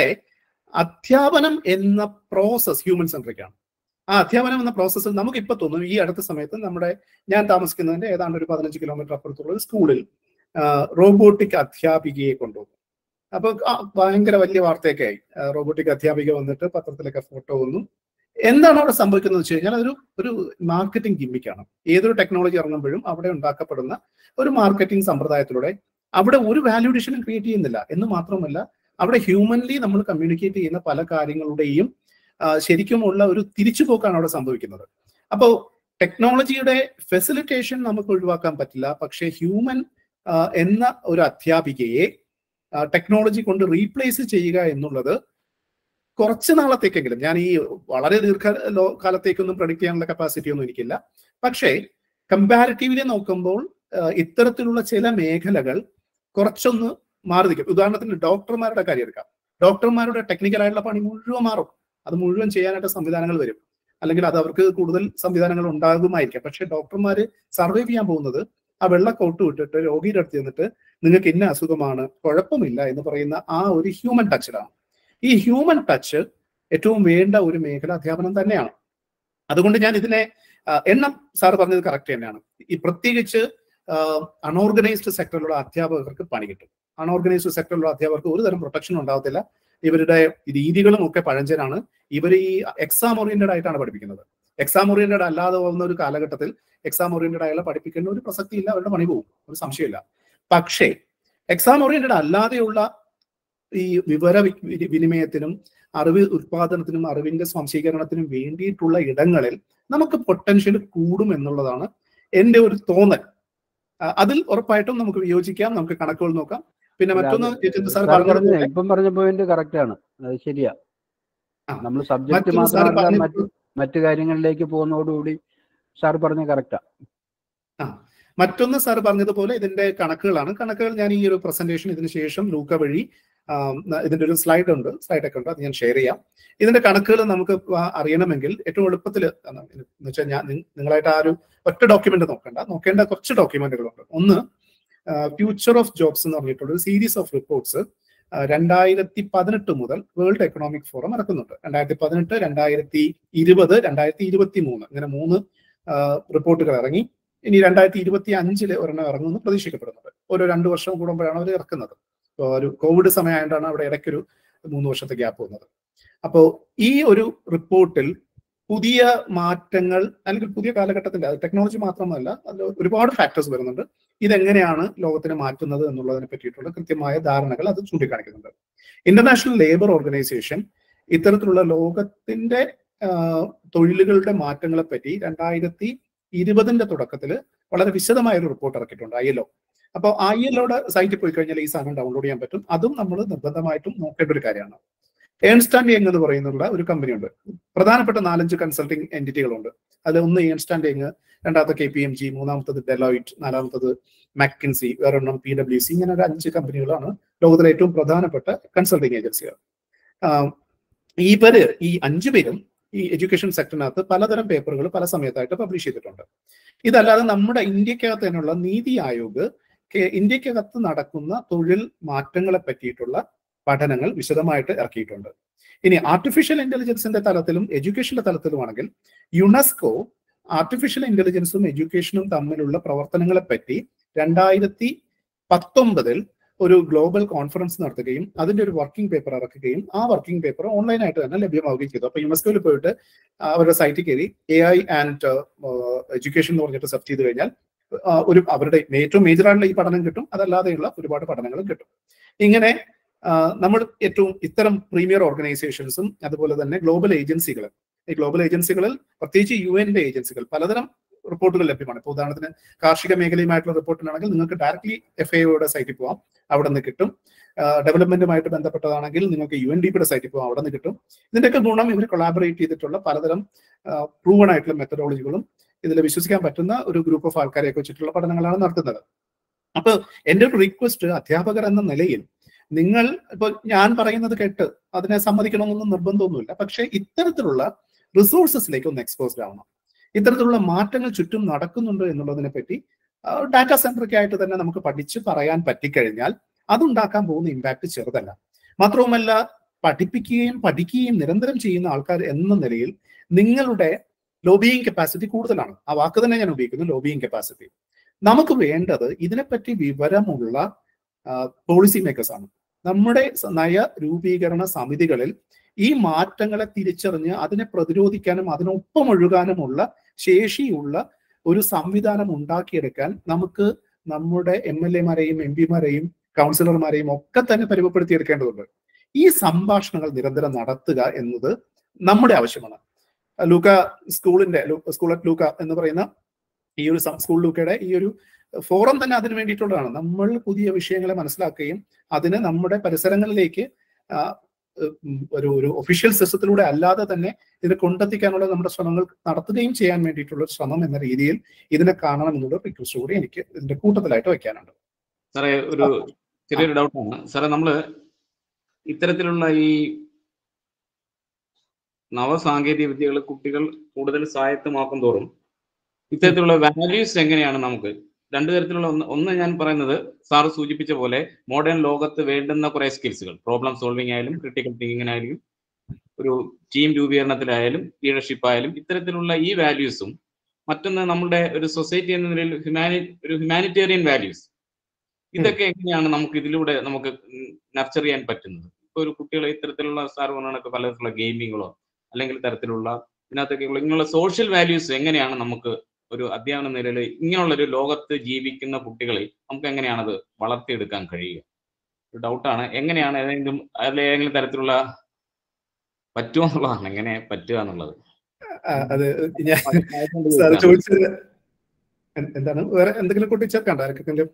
Speaker 1: അധ്യാപനം എന്ന പ്രോസസ് ഹ്യൂമൻ സെൻട്രിക് ആണ് ആ അധ്യാപനം എന്ന പ്രോസസ്സിൽ നമുക്ക് ഇപ്പൊ തോന്നും ഈ അടുത്ത സമയത്ത് നമ്മുടെ ഞാൻ താമസിക്കുന്നതിന്റെ ഏതാണ്ട് ഒരു പതിനഞ്ച് കിലോമീറ്റർ അപ്പുറത്തുള്ള ഒരു സ്കൂളിൽ റോബോട്ടിക് അധ്യാപികയെ കൊണ്ടുവന്നു അപ്പൊ ആ ഭയങ്കര വലിയ വാർത്തയൊക്കെ ആയി റോബോട്ടിക് അധ്യാപിക വന്നിട്ട് പത്രത്തിലൊക്കെ ഫോട്ടോ വന്നു എന്താണ് അവിടെ സംഭവിക്കുന്നത് വെച്ച് കഴിഞ്ഞാൽ അതൊരു ഒരു മാർക്കറ്റിംഗ് ഗിമ്മിക്കാണ് ഏതൊരു ടെക്നോളജി ഇറങ്ങുമ്പോഴും അവിടെ ഉണ്ടാക്കപ്പെടുന്ന ഒരു മാർക്കറ്റിംഗ് സമ്പ്രദായത്തിലൂടെ അവിടെ ഒരു വാല്യൂഡേഷനും ക്രിയേറ്റ് ചെയ്യുന്നില്ല എന്ന് മാത്രമല്ല അവിടെ ഹ്യൂമൻലി നമ്മൾ കമ്മ്യൂണിക്കേറ്റ് ചെയ്യുന്ന പല കാര്യങ്ങളുടെയും ആ, ശരിക്കുമുള്ള ഒരു തിരിച്ചുപോക്കാണ് അവിടെ സംഭവിക്കുന്നത് അപ്പോൾ ടെക്നോളജിയുടെ ഫെസിലിറ്റേഷൻ നമുക്ക് ഒഴിവാക്കാൻ പറ്റില്ല പക്ഷേ ഹ്യൂമൻ എന്ന ഒരു അധ്യാപികയെ ടെക്നോളജി കൊണ്ട് റീപ്ലേസ് ചെയ്യുക എന്നുള്ളത് കുറച്ച് നാളത്തേക്കെങ്കിലും ഞാൻ ഈ വളരെ ദീർഘ കാലത്തേക്കൊന്നും പ്രഡിക്ട് ചെയ്യാനുള്ള കപ്പാസിറ്റി ഒന്നും എനിക്കില്ല പക്ഷേ കമ്പാരിറ്റീവ്ലി നോക്കുമ്പോൾ ഇത്തരത്തിലുള്ള ചില മേഖലകൾ കുറച്ചൊന്ന് മാറി നിൽക്കും ഉദാഹരണത്തിന് ഡോക്ടർമാരുടെ കാര്യം എടുക്കാം ഡോക്ടർമാരുടെ ടെക്നിക്കലായിട്ടുള്ള പണി മുഴുവൻ മാറും അത് മുഴുവൻ ചെയ്യാനായിട്ട് സംവിധാനങ്ങൾ വരും അല്ലെങ്കിൽ അത് അവർക്ക് കൂടുതൽ സംവിധാനങ്ങൾ ഉണ്ടാകുമായിരിക്കാം പക്ഷെ ഡോക്ടർമാർ സർവൈവ് ചെയ്യാൻ പോകുന്നത് ആ വെള്ള കോട്ട് വിട്ടിട്ട് രോഗിയുടെ അടുത്ത് ചെന്നിട്ട് നിങ്ങൾക്ക് ഇന്ന അസുഖമാണ് കുഴപ്പമില്ല എന്ന് പറയുന്ന ആ ഒരു ഹ്യൂമൻ ടച്ചിലാണ് ഈ ഹ്യൂമൻ ടച്ച് ഏറ്റവും വേണ്ട ഒരു മേഖല അധ്യാപനം തന്നെയാണ് അതുകൊണ്ട് ഞാൻ ഇതിനെ എണ്ണം സാർ പറഞ്ഞത് കറക്റ്റ് തന്നെയാണ് ഈ പ്രത്യേകിച്ച് അൺഓർഗനൈസ്ഡ് സെക്ടറിലുള്ള അധ്യാപകർക്ക് പണി കിട്ടും അൺഓർഗനൈസ്ഡ് സെക്ടറിലുള്ള അധ്യാപകർക്ക് ഒരു തരം പ്രൊട്ടക്ഷൻ ഉണ്ടാവത്തില്ല ഇവരുടെ രീതികളും ഒക്കെ പഴഞ്ചനാണ് ഇവർ ഈ എക്സാം ഓറിയന്റഡ് ആയിട്ടാണ് പഠിപ്പിക്കുന്നത് എക്സാം ഓറിയന്റഡ് അല്ലാതെ പോകുന്ന ഒരു കാലഘട്ടത്തിൽ എക്സാം ഓറിയന്റഡ് ആയുള്ള പഠിപ്പിക്കേണ്ട ഒരു പ്രസക്തിയില്ല അവരുടെ പണി പോകും ഒരു സംശയമില്ല പക്ഷേ എക്സാം ഓറിയന്റഡ് അല്ലാതെയുള്ള ഈ വിവര വിനിമയത്തിനും അറിവ് ഉത്പാദനത്തിനും അറിവിന്റെ സ്വാംശീകരണത്തിനും വേണ്ടിയിട്ടുള്ള ഇടങ്ങളിൽ നമുക്ക് പൊട്ടൻഷ്യൽ കൂടും എന്നുള്ളതാണ് എന്റെ ഒരു തോന്നൽ അതിൽ ഉറപ്പായിട്ടും നമുക്ക് വിയോജിക്കാം നമുക്ക് കണക്കുകൾ നോക്കാം പിന്നെ മറ്റൊന്ന് ജിതേന്ദ്ര സാർ
Speaker 2: പറഞ്ഞ ഇപ്പം പറഞ്ഞ പോയിന്റ് കറക്റ്റ് ആണ് അത് ശരിയാ നമ്മൾ സബ്ജക്ട് മാത്രമല്ല മറ്റു മറ്റു കാര്യങ്ങളിലേക്ക് പോകുന്നതോടുകൂടി സാർ പറഞ്ഞ കറക്റ്റാ
Speaker 1: ആ മറ്റൊന്ന് സാർ പറഞ്ഞതുപോലെ ഇതിന്റെ കണക്കുകളാണ് കണക്കുകൾ ഞാൻ ഈ ഒരു പ്രസന്റേഷൻ ഇതിന് ശേഷം ലൂക്ക വഴി ഇതിന്റെ ഒരു സ്ലൈഡ് ഉണ്ട് സ്ലൈഡ് ഒക്കെ ഉണ്ട് അത് ഞാൻ ഷെയർ ചെയ്യാം ഇതിന്റെ കണക്കുകൾ നമുക്ക് അറിയണമെങ്കിൽ ഏറ്റവും എളുപ്പത്തിൽ എന്ന് വെച്ചാൽ ഞാൻ നിങ്ങളായിട്ട് ആ ഒരു ഒറ്റ ഡോക്യുമെന്റ് നോക്കണ്ട നോക്കേണ്ട കുറച്ച് ഡോക്യുമെന്റുകളുണ്ട് ഒന്ന് ഫ്യൂച്ചർ ഓഫ് ജോബ്സ് എന്ന് പറഞ്ഞിട്ടുള്ള ഒരു സീരീസ് ഓഫ് റിപ്പോർട്ട്സ് രണ്ടായിരത്തി പതിനെട്ട് മുതൽ വേൾഡ് എക്കണോമിക് ഫോറം ഇറക്കുന്നുണ്ട് രണ്ടായിരത്തി പതിനെട്ട് രണ്ടായിരത്തി ഇരുപത് രണ്ടായിരത്തി ഇരുപത്തി മൂന്ന് ഇങ്ങനെ മൂന്ന് റിപ്പോർട്ടുകൾ ഇറങ്ങി ഇനി രണ്ടായിരത്തി ഇരുപത്തി അഞ്ചില് ഒരെണ്ണം ഇറങ്ങുമെന്ന് പ്രതീക്ഷിക്കപ്പെടുന്നുണ്ട് ഓരോ രണ്ട് വർഷം കൂടുമ്പോഴാണ് അവർ ഇറക്കുന്നത് ഇപ്പോൾ ഒരു കോവിഡ് സമയമായതുകൊണ്ടാണ് അവിടെ ഇടയ്ക്കൊരു മൂന്ന് വർഷത്തെ ഗ്യാപ്പ് വന്നത് അപ്പോൾ ഈ ഒരു റിപ്പോർട്ടിൽ പുതിയ മാറ്റങ്ങൾ അല്ലെങ്കിൽ പുതിയ കാലഘട്ടത്തിന്റെ അത് ടെക്നോളജി മാത്രമല്ല അതിൽ ഒരുപാട് ഫാക്ടേഴ്സ് വരുന്നുണ്ട് ഇതെങ്ങനെയാണ് ലോകത്തിനെ മാറ്റുന്നത് എന്നുള്ളതിനെ പറ്റിയിട്ടുള്ള കൃത്യമായ ധാരണകൾ അത് ചൂണ്ടിക്കാണിക്കുന്നുണ്ട് ഇന്റർനാഷണൽ ലേബർ ഓർഗനൈസേഷൻ ഇത്തരത്തിലുള്ള ലോകത്തിന്റെ തൊഴിലുകളുടെ മാറ്റങ്ങളെ പറ്റി രണ്ടായിരത്തി ഇരുപതിന്റെ തുടക്കത്തിൽ വളരെ വിശദമായ ഒരു റിപ്പോർട്ട് ഇറക്കിയിട്ടുണ്ട് ഐ എൽ ഒ അപ്പോൾ ഐ എൽ ഒയുടെ സൈറ്റിൽ പോയി കഴിഞ്ഞാൽ ഈ സാധനം ഡൗൺലോഡ് ചെയ്യാൻ പറ്റും അതും നമ്മൾ നിർബന്ധമായിട്ടും നോക്കേണ്ട ഒരു കാര്യമാണ് ഏൺസ്റ്റ് ആൻഡ് യങ് എന്ന് പറയുന്നുള്ള ഒരു കമ്പനി ഉണ്ട് പ്രധാനപ്പെട്ട നാലഞ്ച് കൺസൾട്ടിംഗ് എൻറ്റിറ്റികളുണ്ട് അതിൽ ഒന്ന് ഏൺസ്റ്റ് ആൻഡ് യങ് രണ്ടാമത്തെ കെ പി എം ജി മൂന്നാമത്തത് ഡെലോയിറ്റ് നാലാമത്തത് മാക്കിൻസി വേറൊരെണ്ണം പി ഡബ്ല്യു സി ഇങ്ങനെ ഒരു അഞ്ച് കമ്പനികളാണ് ലോകത്തിലെ ഏറ്റവും പ്രധാനപ്പെട്ട കൺസൾട്ടിംഗ് ഏജൻസികൾ ഇവര് ഈ അഞ്ചു പേരും ഈ എഡ്യൂക്കേഷൻ സെക്ടറിനകത്ത് പലതരം പേപ്പറുകൾ പല സമയത്തായിട്ട് പബ്ലിഷ് ചെയ്തിട്ടുണ്ട് ഇതല്ലാതെ നമ്മുടെ ഇന്ത്യക്കകത്ത് തന്നെയുള്ള നീതി ആയോഗ് ഇന്ത്യക്കകത്ത് നടക്കുന്ന തൊഴിൽ മാറ്റങ്ങളെ പറ്റിയിട്ടുള്ള പഠനങ്ങൾ വിശദമായിട്ട് ഇറക്കിയിട്ടുണ്ട് ഇനി ആർട്ടിഫിഷ്യൽ ഇന്റലിജൻസിന്റെ തലത്തിലും എഡ്യൂക്കേഷന്റെ തലത്തിലുമാണെങ്കിൽ യുനെസ്കോ ആർട്ടിഫിഷ്യൽ ഇന്റലിജൻസും എഡ്യൂക്കേഷനും തമ്മിലുള്ള പ്രവർത്തനങ്ങളെ പറ്റി രണ്ടായിരത്തി പത്തൊമ്പതിൽ ഒരു ഗ്ലോബൽ കോൺഫറൻസ് നടത്തുകയും അതിന്റെ ഒരു വർക്കിംഗ് പേപ്പർ ഇറക്കുകയും ആ വർക്കിംഗ് പേപ്പർ ഓൺലൈനായിട്ട് തന്നെ ലഭ്യമാവുകയും ചെയ്തു അപ്പൊ യുനെസ്കോയിൽ പോയിട്ട് അവരുടെ സൈറ്റിൽ കയറി എ ഐ ആൻഡ് എഡ്യൂക്കേഷൻ എന്ന് പറഞ്ഞിട്ട് സെർച്ച് ചെയ്ത് കഴിഞ്ഞാൽ ഒരു അവരുടെ ഏറ്റവും മേജർ ആയിട്ടുള്ള ഈ പഠനം കിട്ടും അതല്ലാതെയുള്ള ഒരുപാട് പഠനങ്ങളും കിട്ടും ഇങ്ങനെ നമ്മൾ ഏറ്റവും ഇത്തരം പ്രീമിയർ ഓർഗനൈസേഷൻസും അതുപോലെ തന്നെ ഗ്ലോബൽ ഏജൻസികൾ ഈ ഗ്ലോബൽ ഏജൻസികളിൽ പ്രത്യേകിച്ച് യു എൻ്റെ ഏജൻസികൾ പലതരം റിപ്പോർട്ടുകൾ ലഭ്യമാണ് ഇപ്പോൾ ഉദാഹരണത്തിന് കാർഷിക മേഖലയുമായിട്ടുള്ള റിപ്പോർട്ടിനാണെങ്കിൽ നിങ്ങൾക്ക് ഡയറക്ട്ലി എഫ് ഐ ഒയുടെ സൈറ്റിൽ പോവാം അവിടെ നിന്ന് കിട്ടും ഡെവലപ്മെന്റുമായിട്ട് ബന്ധപ്പെട്ടതാണെങ്കിൽ നിങ്ങൾക്ക് യു എൻ ഡി പിയുടെ സൈറ്റിൽ പോകാം അവിടെ നിന്ന് കിട്ടും ഇതിന്റെയൊക്കെ ഗുണം ഇവർ കൊളാബറേറ്റ് ചെയ്തിട്ടുള്ള പലതരം പ്രൂവൺ ആയിട്ടുള്ള മെത്തഡോളജികളും ഇതിൽ വിശ്വസിക്കാൻ പറ്റുന്ന ഒരു ഗ്രൂപ്പ് ഓഫ് ആൾക്കാരെയൊക്കെ വെച്ചിട്ടുള്ള പഠനങ്ങളാണ് നടത്തുന്നത് അപ്പൊ എൻ്റെ ഒരു റിക്വസ്റ്റ് അധ്യാപകർ എന്ന നിലയിൽ നിങ്ങൾ ഇപ്പൊ ഞാൻ പറയുന്നത് കേട്ട് അതിനെ സമ്മതിക്കണമെന്നൊന്നും നിർബന്ധമൊന്നുമില്ല പക്ഷെ ഇത്തരത്തിലുള്ള റിസോഴ്സസിലേക്ക് ഒന്ന് എക്സ്പോസ്ഡ് ആവണം ഇത്തരത്തിലുള്ള മാറ്റങ്ങൾ ചുറ്റും നടക്കുന്നുണ്ട് എന്നുള്ളതിനെ പറ്റി ഡാറ്റാ സെന്ററൊക്കെ ആയിട്ട് തന്നെ നമുക്ക് പഠിച്ച് പറയാൻ പറ്റിക്കഴിഞ്ഞാൽ അതുണ്ടാക്കാൻ പോകുന്ന ഇമ്പാക്ട് ചെറുതല്ല മാത്രവുമല്ല പഠിപ്പിക്കുകയും പഠിക്കുകയും നിരന്തരം ചെയ്യുന്ന ആൾക്കാർ എന്ന നിലയിൽ നിങ്ങളുടെ ലോബിയിങ് കപ്പാസിറ്റി കൂടുതലാണ് ആ വാക്ക് തന്നെ ഞാൻ ഉപയോഗിക്കുന്നു ലോബിയിങ് കപ്പാസിറ്റി നമുക്ക് വേണ്ടത് ഇതിനെപ്പറ്റി വിവരമുള്ള പോളിസി മേക്കേഴ്സ് ആണ് നമ്മുടെ നയ രൂപീകരണ സമിതികളിൽ ഈ മാറ്റങ്ങളെ തിരിച്ചറിഞ്ഞ് അതിനെ പ്രതിരോധിക്കാനും അതിനൊപ്പം ഒഴുകാനുമുള്ള ശേഷിയുള്ള ഒരു സംവിധാനം ഉണ്ടാക്കിയെടുക്കാൻ നമുക്ക് നമ്മുടെ എം എൽ എമാരെയും എം പിമാരെയും കൗൺസിലർമാരെയും ഒക്കെ തന്നെ പരിമപ്പെടുത്തിയെടുക്കേണ്ടതുണ്ട് ഈ സംഭാഷണങ്ങൾ നിരന്തരം നടത്തുക എന്നത് നമ്മുടെ ആവശ്യമാണ് ലൂക്ക സ്കൂളിന്റെ സ്കൂൾ അറ്റ് ലൂക്ക എന്ന് പറയുന്ന ഈ ഒരു സം- സ്കൂൾ ലൂക്കയുടെ ഈ ഒരു ഫോറം തന്നെ അതിന് വേണ്ടിയിട്ടുള്ളതാണ് നമ്മൾ പുതിയ വിഷയങ്ങളെ മനസ്സിലാക്കുകയും അതിന് നമ്മുടെ പരിസരങ്ങളിലേക്ക് ആ, ഉം, ഒരു ഒരു ഒഫീഷ്യൽ സിസ്റ്റത്തിലൂടെ അല്ലാതെ തന്നെ ഇത് കൊണ്ടെത്തിക്കാനുള്ള നമ്മുടെ ശ്രമങ്ങൾ നടത്തുകയും ചെയ്യാൻ വേണ്ടിയിട്ടുള്ള ഒരു ശ്രമം എന്ന രീതിയിൽ ഇതിനെ കാണണം എന്നുള്ള റിക്വസ്റ്റ് കൂടി എനിക്ക് ഇതിന്റെ കൂട്ടത്തിലായിട്ട് വെക്കാനുണ്ട്
Speaker 3: സാറേ ഒരു ചെറിയൊരു ഡൗട്ടാണ് സാറേ നമ്മള് ഇത്തരത്തിലുള്ള ഈ നവസാങ്കേതിക വിദ്യകൾ കുട്ടികൾ കൂടുതൽ സ്വായത്തമാക്കും തോറും ഇത്തരത്തിലുള്ള വാല്യൂസ് എങ്ങനെയാണ് നമുക്ക് രണ്ടു തരത്തിലുള്ള ഒന്ന് ഒന്ന് ഞാൻ പറയുന്നത് സാർ സൂചിപ്പിച്ച പോലെ മോഡേൺ ലോകത്ത് വേണ്ടുന്ന കുറെ സ്കിൽസുകൾ പ്രോബ്ലം സോൾവിംഗ് ആയാലും ക്രിട്ടിക്കൽ തിങ്കിങ്ങിനായാലും ഒരു ടീം രൂപീകരണത്തിലായാലും ലീഡർഷിപ്പ് ആയാലും ഇത്തരത്തിലുള്ള ഈ വാല്യൂസും മറ്റൊന്ന് നമ്മുടെ ഒരു സൊസൈറ്റി എന്ന നിലയിൽ ഹ്യൂമാനി ഒരു ഹ്യൂമാനിറ്റേറിയൻ വാല്യൂസ് ഇതൊക്കെ എങ്ങനെയാണ് നമുക്ക് ഇതിലൂടെ നമുക്ക് നർച്ചർ ചെയ്യാൻ പറ്റുന്നത് ഇപ്പൊ ഒരു കുട്ടികളെ ഇത്തരത്തിലുള്ള സാർ പറഞ്ഞ പലതരത്തിലുള്ള ഗെയിമിങ്ങുകളോ അല്ലെങ്കിൽ തരത്തിലുള്ള ഇതിനകത്തൊക്കെയുള്ള ഇങ്ങനെയുള്ള സോഷ്യൽ വാല്യൂസ് എങ്ങനെയാണ് നമുക്ക് ഒരു അധ്യാപന നിലയിൽ ഇങ്ങനെയുള്ള ഒരു ലോകത്ത് ജീവിക്കുന്ന കുട്ടികളെ നമുക്ക് എങ്ങനെയാണ് അത് വളർത്തിയെടുക്കാൻ കഴിയുക ഒരു ഡൗട്ടാണ് എങ്ങനെയാണ് ഏതെങ്കിലും അതിൽ ഏതെങ്കിലും തരത്തിലുള്ള പറ്റുമോ എന്നുള്ളതാണ് എങ്ങനെ പറ്റുക എന്നുള്ളത്
Speaker 1: ആ, അത് ഞാൻ സാർ ചോദിച്ചത് എൻ- എന്താണ് വേറെ എന്തെങ്കിലും കൂട്ടിച്ചേർക്കണ്ട ആർക്കെങ്കിലും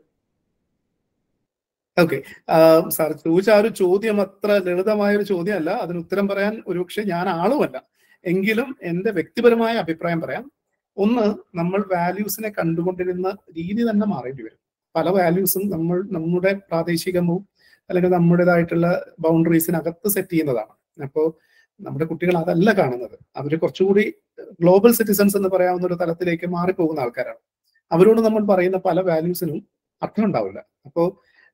Speaker 1: ഓക്കെ സാർ ചോദിച്ച ആ ഒരു ചോദ്യം അത്ര ലളിതമായ ഒരു ചോദ്യമല്ല അതിന് ഉത്തരം പറയാൻ ഒരുപക്ഷെ ഞാൻ ആളുമല്ല എങ്കിലും എന്റെ വ്യക്തിപരമായ അഭിപ്രായം പറയാം ഒന്ന് നമ്മൾ വാല്യൂസിനെ കണ്ടുകൊണ്ടിരുന്ന രീതി തന്നെ മാറേണ്ടി വരും പല വാല്യൂസും നമ്മൾ നമ്മുടെ പ്രാദേശികമോ അല്ലെങ്കിൽ നമ്മുടേതായിട്ടുള്ള ബൗണ്ടറീസിനകത്ത് സെറ്റ് ചെയ്യുന്നതാണ് അപ്പോൾ നമ്മുടെ കുട്ടികൾ അതല്ല കാണുന്നത് അവർ കുറച്ചുകൂടി ഗ്ലോബൽ സിറ്റിസൺസ് എന്ന് പറയാവുന്ന ഒരു തലത്തിലേക്ക് മാറിപ്പോകുന്ന ആൾക്കാരാണ് അവരോട് നമ്മൾ പറയുന്ന പല വാല്യൂസിനും അർത്ഥം ഉണ്ടാവില്ല അപ്പോൾ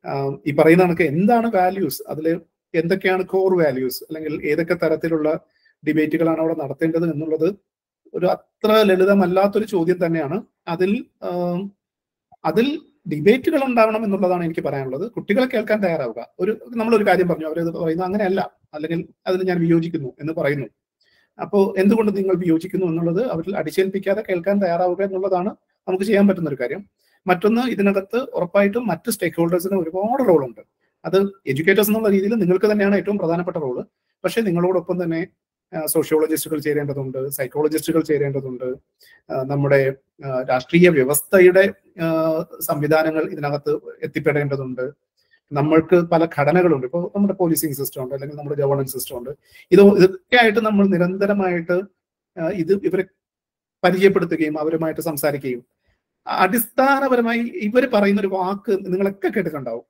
Speaker 1: ഈ പറയുന്ന കണക്ക് എന്താണ് വാല്യൂസ് അതിൽ എന്തൊക്കെയാണ് കോർ വാല്യൂസ് അല്ലെങ്കിൽ ഏതൊക്കെ തരത്തിലുള്ള ഡിബേറ്റുകളാണ് അവിടെ നടത്തേണ്ടത് എന്നുള്ളത് ഒരു അത്ര ലളിതമല്ലാത്തൊരു ചോദ്യം തന്നെയാണ് അതിൽ ആം, അതിൽ ഡിബേറ്റുകൾ ഉണ്ടാവണം എന്നുള്ളതാണ് എനിക്ക് പറയാനുള്ളത് കുട്ടികളെ കേൾക്കാൻ തയ്യാറാവുക ഒരു നമ്മളൊരു കാര്യം പറഞ്ഞു അവരത് പറയുന്നു അങ്ങനെയല്ല അല്ലെങ്കിൽ അതിൽ ഞാൻ വിയോജിക്കുന്നു എന്ന് പറയുന്നു അപ്പോൾ എന്തുകൊണ്ട് നിങ്ങൾ വിയോജിക്കുന്നു എന്നുള്ളത് അവരിൽ അടിച്ചേൽപ്പിക്കാതെ കേൾക്കാൻ തയ്യാറാവുക എന്നുള്ളതാണ് നമുക്ക് ചെയ്യാൻ പറ്റുന്ന ഒരു കാര്യം മറ്റൊന്ന് ഇതിനകത്ത് ഉറപ്പായിട്ടും മറ്റ് സ്റ്റേക്ക് ഹോൾഡേഴ്സിന് ഒരുപാട് റോളുണ്ട് അത് എഡ്യൂക്കേറ്റേഴ്സ് എന്നുള്ള രീതിയിൽ നിങ്ങൾക്ക് തന്നെയാണ് ഏറ്റവും പ്രധാനപ്പെട്ട റോള് പക്ഷേ നിങ്ങളോടൊപ്പം തന്നെ സോഷ്യോളജിസ്റ്റുകൾ ചേരേണ്ടതുണ്ട് സൈക്കോളജിസ്റ്റുകൾ ചേരേണ്ടതുണ്ട് ആ, നമ്മുടെ ആ, രാഷ്ട്രീയ വ്യവസ്ഥയുടെ ആ, സംവിധാനങ്ങൾ ഇതിനകത്ത് എത്തിപ്പെടേണ്ടതുണ്ട് നമ്മൾക്ക് പല ഘടനകളുണ്ട് ഇപ്പോൾ നമ്മുടെ പോലീസിങ് സിസ്റ്റം ഉണ്ട് അല്ലെങ്കിൽ നമ്മുടെ ഗവർണൻസ് സിസ്റ്റം ഉണ്ട് ഇത് ഇതൊക്കെ ആയിട്ട് നമ്മൾ നിരന്തരമായിട്ട് ആ, ഇത് ഇവരെ പരിചയപ്പെടുത്തുകയും അവരുമായിട്ട് സംസാരിക്കുകയും അടിസ്ഥാനപരമായി ഇവർ പറയുന്ന ഒരു വാക്ക് നിങ്ങളൊക്കെ കേട്ടിട്ടുണ്ടാവും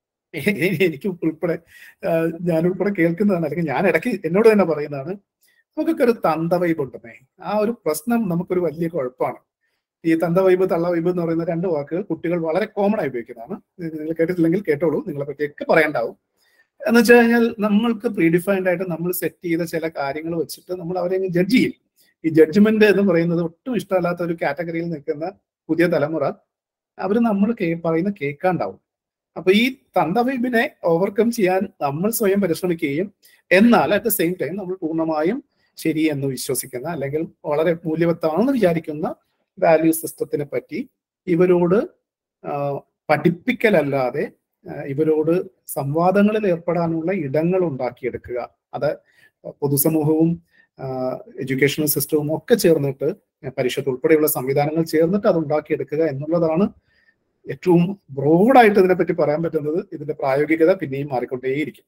Speaker 1: എ- എ- എനിക്ക് ഉൾപ്പെടെ ആ, ഞാൻ ഉൾപ്പെടെ കേൾക്കുന്നതാണ് അല്ലെങ്കിൽ ഞാൻ ഇടയ്ക്ക് എന്നോട് തന്നെ പറയുന്നതാണ് നമുക്കൊക്കെ ഒരു തന്ത വൈബ് ഉണ്ടെന്നേ ആ ഒരു പ്രശ്നം നമുക്കൊരു വലിയ കുഴപ്പമാണ് ഈ തന്ത വൈബ് തള്ള വൈബ് എന്ന് പറയുന്ന രണ്ട് വാക്കുകൾ കുട്ടികൾ വളരെ കോമൺ ആയി ഉപയോഗിക്കുന്നതാണ് ഇത് നിങ്ങൾ കേട്ടിട്ടില്ലെങ്കിൽ കേട്ടോളൂ നിങ്ങളെ പറ്റിയൊക്കെ പറയണ്ടാവും എന്ന് വെച്ച് കഴിഞ്ഞാൽ നമ്മൾക്ക് പ്രീഡിഫൈൻഡ് ആയിട്ട് നമ്മൾ സെറ്റ് ചെയ്ത ചില കാര്യങ്ങൾ വെച്ചിട്ട് നമ്മൾ അവരെ ജഡ്ജ് ചെയ്യും ഈ ജഡ്ജ്മെന്റ് എന്ന് പറയുന്നത് ഒട്ടും ഇഷ്ടമല്ലാത്ത ഒരു കാറ്റഗറിയിൽ നിൽക്കുന്ന പുതിയ തലമുറ അവർ നമ്മൾ കേ- പറയുന്ന കേൾക്കാണ്ടാവും അപ്പൊ ഈ തന്തവൈബിനെ ഓവർകം ചെയ്യാൻ നമ്മൾ സ്വയം പരിശ്രമിക്കുകയും എന്നാൽ അറ്റ് ദ സെയിം ടൈം നമ്മൾ പൂർണ്ണമായും ശരി എന്ന് വിശ്വസിക്കുന്ന അല്ലെങ്കിൽ വളരെ മൂല്യവത്താണെന്ന് വിചാരിക്കുന്ന വാല്യൂ സിസ്റ്റത്തിനെ പറ്റി ഇവരോട് ആ, പഠിപ്പിക്കലല്ലാതെ ആ, ഇവരോട് സംവാദങ്ങളിൽ ഏർപ്പെടാനുള്ള ഇടങ്ങൾ ഉണ്ടാക്കിയെടുക്കുക അത് പൊതുസമൂഹവും എഡ്യൂക്കേഷണൽ സിസ്റ്റവും ഒക്കെ ചേർന്നിട്ട് പരിഷത്ത് ഉൾപ്പെടെയുള്ള സംവിധാനങ്ങൾ ചേർന്നിട്ട് അത് ഉണ്ടാക്കിയെടുക്കുക എന്നുള്ളതാണ് ഏറ്റവും ബ്രോഡായിട്ട് ഇതിനെപ്പറ്റി പറയാൻ പറ്റുന്നത് ഇതിന്റെ പ്രായോഗികത പിന്നെയും മാറിക്കൊണ്ടേയിരിക്കും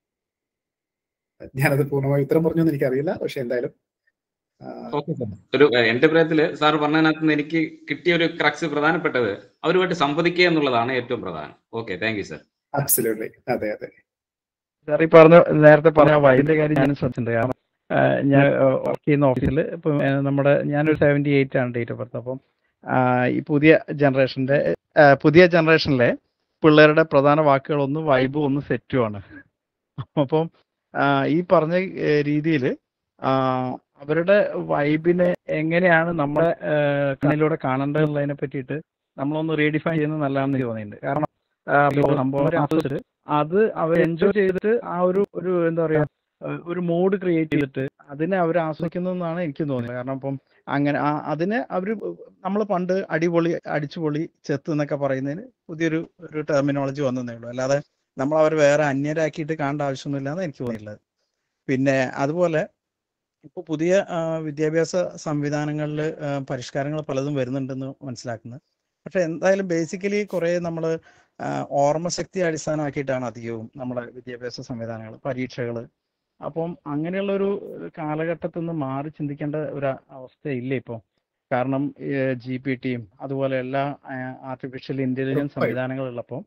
Speaker 1: ഞാനത് പൂർണ്ണമായി ഉത്തരം പറഞ്ഞു എന്ന് എനിക്കറിയില്ല പക്ഷെ എന്തായാലും
Speaker 3: ഓക്കെ സാർ ഒരു ഏഹ്, എന്റെ അഭിപ്രായത്തില് സാർ പറഞ്ഞതിനകത്ത് നിന്ന് എനിക്ക് കിട്ടിയ ഒരു ക്രക്സ് പ്രധാനപ്പെട്ടത് അവരുമായിട്ട് സംവദിക്കുക എന്നുള്ളതാണ് ഏറ്റവും പ്രധാനം okay thank you sir
Speaker 1: absolutely അതെ അതെ
Speaker 4: സാർ ഈ പറഞ്ഞ നേരത്തെ പറഞ്ഞ വൈദ്യുതി കാര്യം ഞാനും ശ്രദ്ധിച്ചിട്ടുണ്ട് കാരണം ആ, ഞാൻ വർക്ക് ചെയ്യുന്ന ഓഫീസിൽ ഇപ്പം ആ, നമ്മുടെ ഞാനൊരു സെവൻറ്റി എയ്റ്റ് ആണ് ഡേറ്റ് ഓഫ് ബർത്ത് അപ്പം ആ, ഈ പുതിയ ജനറേഷന്റെ ആ, പുതിയ ജനറേഷനിലെ പിള്ളേരുടെ പ്രധാന വാക്കുകളൊന്ന് വൈബും ഒന്ന് സെറ്റുമാണ് അപ്പം ആ, ഈ പറഞ്ഞ രീതിയിൽ അവരുടെ വൈബിനെ എങ്ങനെയാണ് നമ്മുടെ ആ, കണ്ണിലൂടെ കാണേണ്ടതെന്നുള്ളതിനെ പറ്റിയിട്ട് നമ്മളൊന്ന് റീഡിഫൈൻ ചെയ്യുന്നത് നല്ലതാണെന്ന് എനിക്ക് തോന്നിയിട്ടുണ്ട് കാരണം ആ, സംഭവം അവരെ ആസ്വദിച്ചിട്ട് അത് അവർ എൻജോയ് ചെയ്തിട്ട് ആ ഒരു ഒരു എന്താ പറയാ ഏഹ് ഒരു മൂഡ് ക്രിയേറ്റ് ചെയ്തിട്ട് അതിനെ അവർ ആസ്വദിക്കുന്നതെന്നാണ് എനിക്ക് തോന്നിയത് കാരണം ഇപ്പം അങ്ങനെ ആ- അതിനെ അവർ നമ്മൾ പണ്ട് അടിപൊളി അടിച്ചുപൊളി ചെത്ത് എന്നൊക്കെ പറയുന്നതിന് പുതിയൊരു ഒരു ടെർമിനോളജി വന്നതേ ഉള്ളൂ അല്ലാതെ നമ്മൾ അവർ വേറെ അന്യരാക്കിയിട്ട് കാണേണ്ട ആവശ്യമൊന്നുമില്ല എന്ന് എനിക്ക് തോന്നിയിട്ടുള്ളത് പിന്നെ അതുപോലെ ഇപ്പോൾ പുതിയ ആ, വിദ്യാഭ്യാസ സംവിധാനങ്ങളിൽ പരിഷ്കാരങ്ങൾ പലതും വരുന്നുണ്ടെന്ന് മനസ്സിലാക്കുന്നത് പക്ഷെ എന്തായാലും ബേസിക്കലി കുറേ നമ്മൾ ഓർമ്മശക്തി അടിസ്ഥാനമാക്കിയിട്ടാണ് അധികവും നമ്മുടെ വിദ്യാഭ്യാസ സംവിധാനങ്ങൾ പരീക്ഷകൾ അപ്പം അങ്ങനെയുള്ള ഒരു കാലഘട്ടത്തിൽ നിന്ന് മാറി ചിന്തിക്കേണ്ട ഒരു അവസ്ഥയില്ല ഇപ്പോൾ കാരണം ജി പി ടിയും അതുപോലെ എല്ലാ ആർട്ടിഫിഷ്യൽ ഇന്റലിജൻസ്
Speaker 1: ഉറപ്പായും.
Speaker 4: സംവിധാനങ്ങളുള്ളപ്പോൾ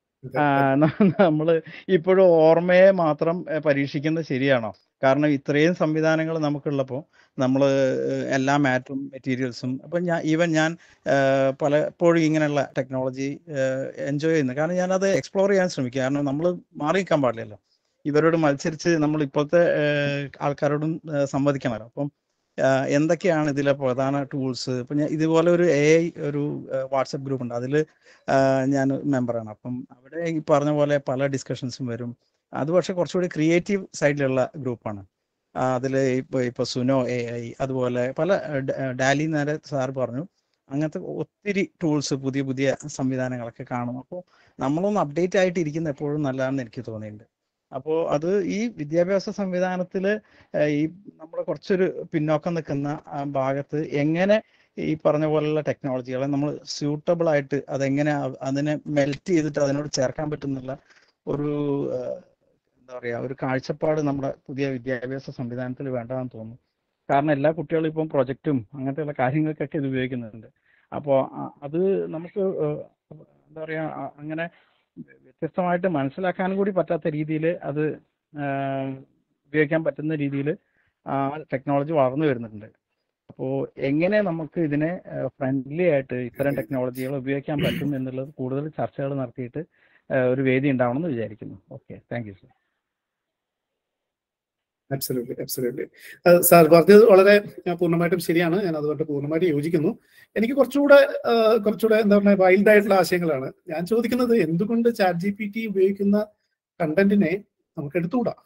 Speaker 4: നമ്മൾ ഇപ്പോഴും ഓർമ്മയെ മാത്രം ഏഹ്, പരീക്ഷിക്കുന്നത് ശരിയാണോ കാരണം ഇത്രയും സംവിധാനങ്ങൾ നമുക്കുള്ളപ്പോൾ നമ്മൾ എല്ലാ മാറ്ററും മെറ്റീരിയൽസും അപ്പം ഞാൻ ഈവൻ ഞാൻ ഏഹ്, പലപ്പോഴും ഇങ്ങനെയുള്ള ടെക്നോളജി എൻജോയ് ചെയ്യുന്നു കാരണം ഞാനത് എക്സ്പ്ലോർ ചെയ്യാൻ ശ്രമിക്കുക കാരണം നമ്മൾ മാറി നിൽക്കാൻ പാടില്ലല്ലോ ഇവരോട് മത്സരിച്ച് നമ്മൾ ഇപ്പോഴത്തെ ഏഹ്, ആൾക്കാരോടും ഏഹ്, സംവദിക്കണമല്ലോ അപ്പം ആഹ്, എന്തൊക്കെയാണ് ഇതിലെ പ്രധാന ടൂൾസ് ഇപ്പം ഞാൻ ഇതുപോലെ ഒരു എ ഐ ഒരു വാട്സപ്പ് ഗ്രൂപ്പ് ഉണ്ട് അതിൽ ഞാൻ മെമ്പറാണ് അപ്പം അവിടെ ഈ പറഞ്ഞ പോലെ പല ഡിസ്കഷൻസും വരും അത് പക്ഷെ കുറച്ചുകൂടി ക്രിയേറ്റീവ് സൈഡിലുള്ള ഗ്രൂപ്പാണ് അതിൽ ഇപ്പോൾ ഇപ്പോൾ സുനോ എ ഐ അതുപോലെ പല ഡ- ഡാലി നേരെ സാർ പറഞ്ഞു അങ്ങനത്തെ ഒത്തിരി ടൂൾസ് പുതിയ പുതിയ സംവിധാനങ്ങളൊക്കെ കാണും അപ്പോൾ നമ്മളൊന്ന് അപ്ഡേറ്റ് ആയിട്ട് ഇരിക്കുന്ന എപ്പോഴും നല്ലതാണെന്ന് എനിക്ക് തോന്നിയിട്ടുണ്ട് അപ്പോൾ അത് ഈ വിദ്യാഭ്യാസ സംവിധാനത്തിൽ ഈ നമ്മുടെ കുറച്ചൊരു പിന്നോക്കം നിൽക്കുന്ന ആ ഭാഗത്ത് എങ്ങനെ ഈ പറഞ്ഞ പോലുള്ള ടെക്നോളജികളെ നമ്മൾ സ്യൂട്ടബിൾ ആയിട്ട് അതെങ്ങനെ അ- അതിനെ മെൽറ്റ് ചെയ്തിട്ട് അതിനോട് ചേർക്കാൻ പറ്റുന്നുള്ള ഒരു ആ, എന്താ പറയാ ഒരു കാഴ്ചപ്പാട് നമ്മുടെ പുതിയ വിദ്യാഭ്യാസ സംവിധാനത്തിൽ വേണ്ടതാന്ന് തോന്നുന്നു കാരണം എല്ലാ കുട്ടികളും ഇപ്പം പ്രൊജക്റ്റും അങ്ങനത്തെയുള്ള കാര്യങ്ങൾക്കൊക്കെ ഇത് ഉപയോഗിക്കുന്നുണ്ട് അപ്പോൾ അത് നമുക്ക് ആ, എന്താ പറയാ ആ, അങ്ങനെ വ്യത്യസ്തമായിട്ട് മനസ്സിലാക്കാനും കൂടി പറ്റാത്ത രീതിയിൽ അത് ആ, ഉപയോഗിക്കാൻ പറ്റുന്ന രീതിയിൽ ആ ടെക്നോളജി വളർന്നു വരുന്നുണ്ട് അപ്പോൾ എങ്ങനെ നമുക്ക് ഇതിനെ ഫ്രണ്ട്ലി ആയിട്ട് ഇത്തരം ടെക്നോളജികൾ ഉപയോഗിക്കാൻ പറ്റും എന്നുള്ളത് കൂടുതൽ ചർച്ചകൾ നടത്തിയിട്ട് ആ, ഒരു വേദി ഉണ്ടാവണം എന്ന് വിചാരിക്കുന്നു okay thank you sir
Speaker 1: absolutely absolutely sir പറഞ്ഞത് വളരെ ഞാൻ പൂർണ്ണമായിട്ടും ശരിയാണ് ഞാൻ അതുകൊണ്ട് പൂർണ്ണമായിട്ട് യോജിക്കുന്നു എനിക്ക് കുറച്ചുകൂടെ ആ, കുറച്ചുകൂടെ എന്താ പറയുക വൈൽഡ് ആയിട്ടുള്ള ആശയങ്ങളാണ് ഞാൻ ചോദിക്കുന്നത് എന്തുകൊണ്ട് ചാറ്റ് ജി പി ടി ഉപയോഗിക്കുന്ന കണ്ടന്റിനെ നമുക്ക് എടുത്തുകൂടാ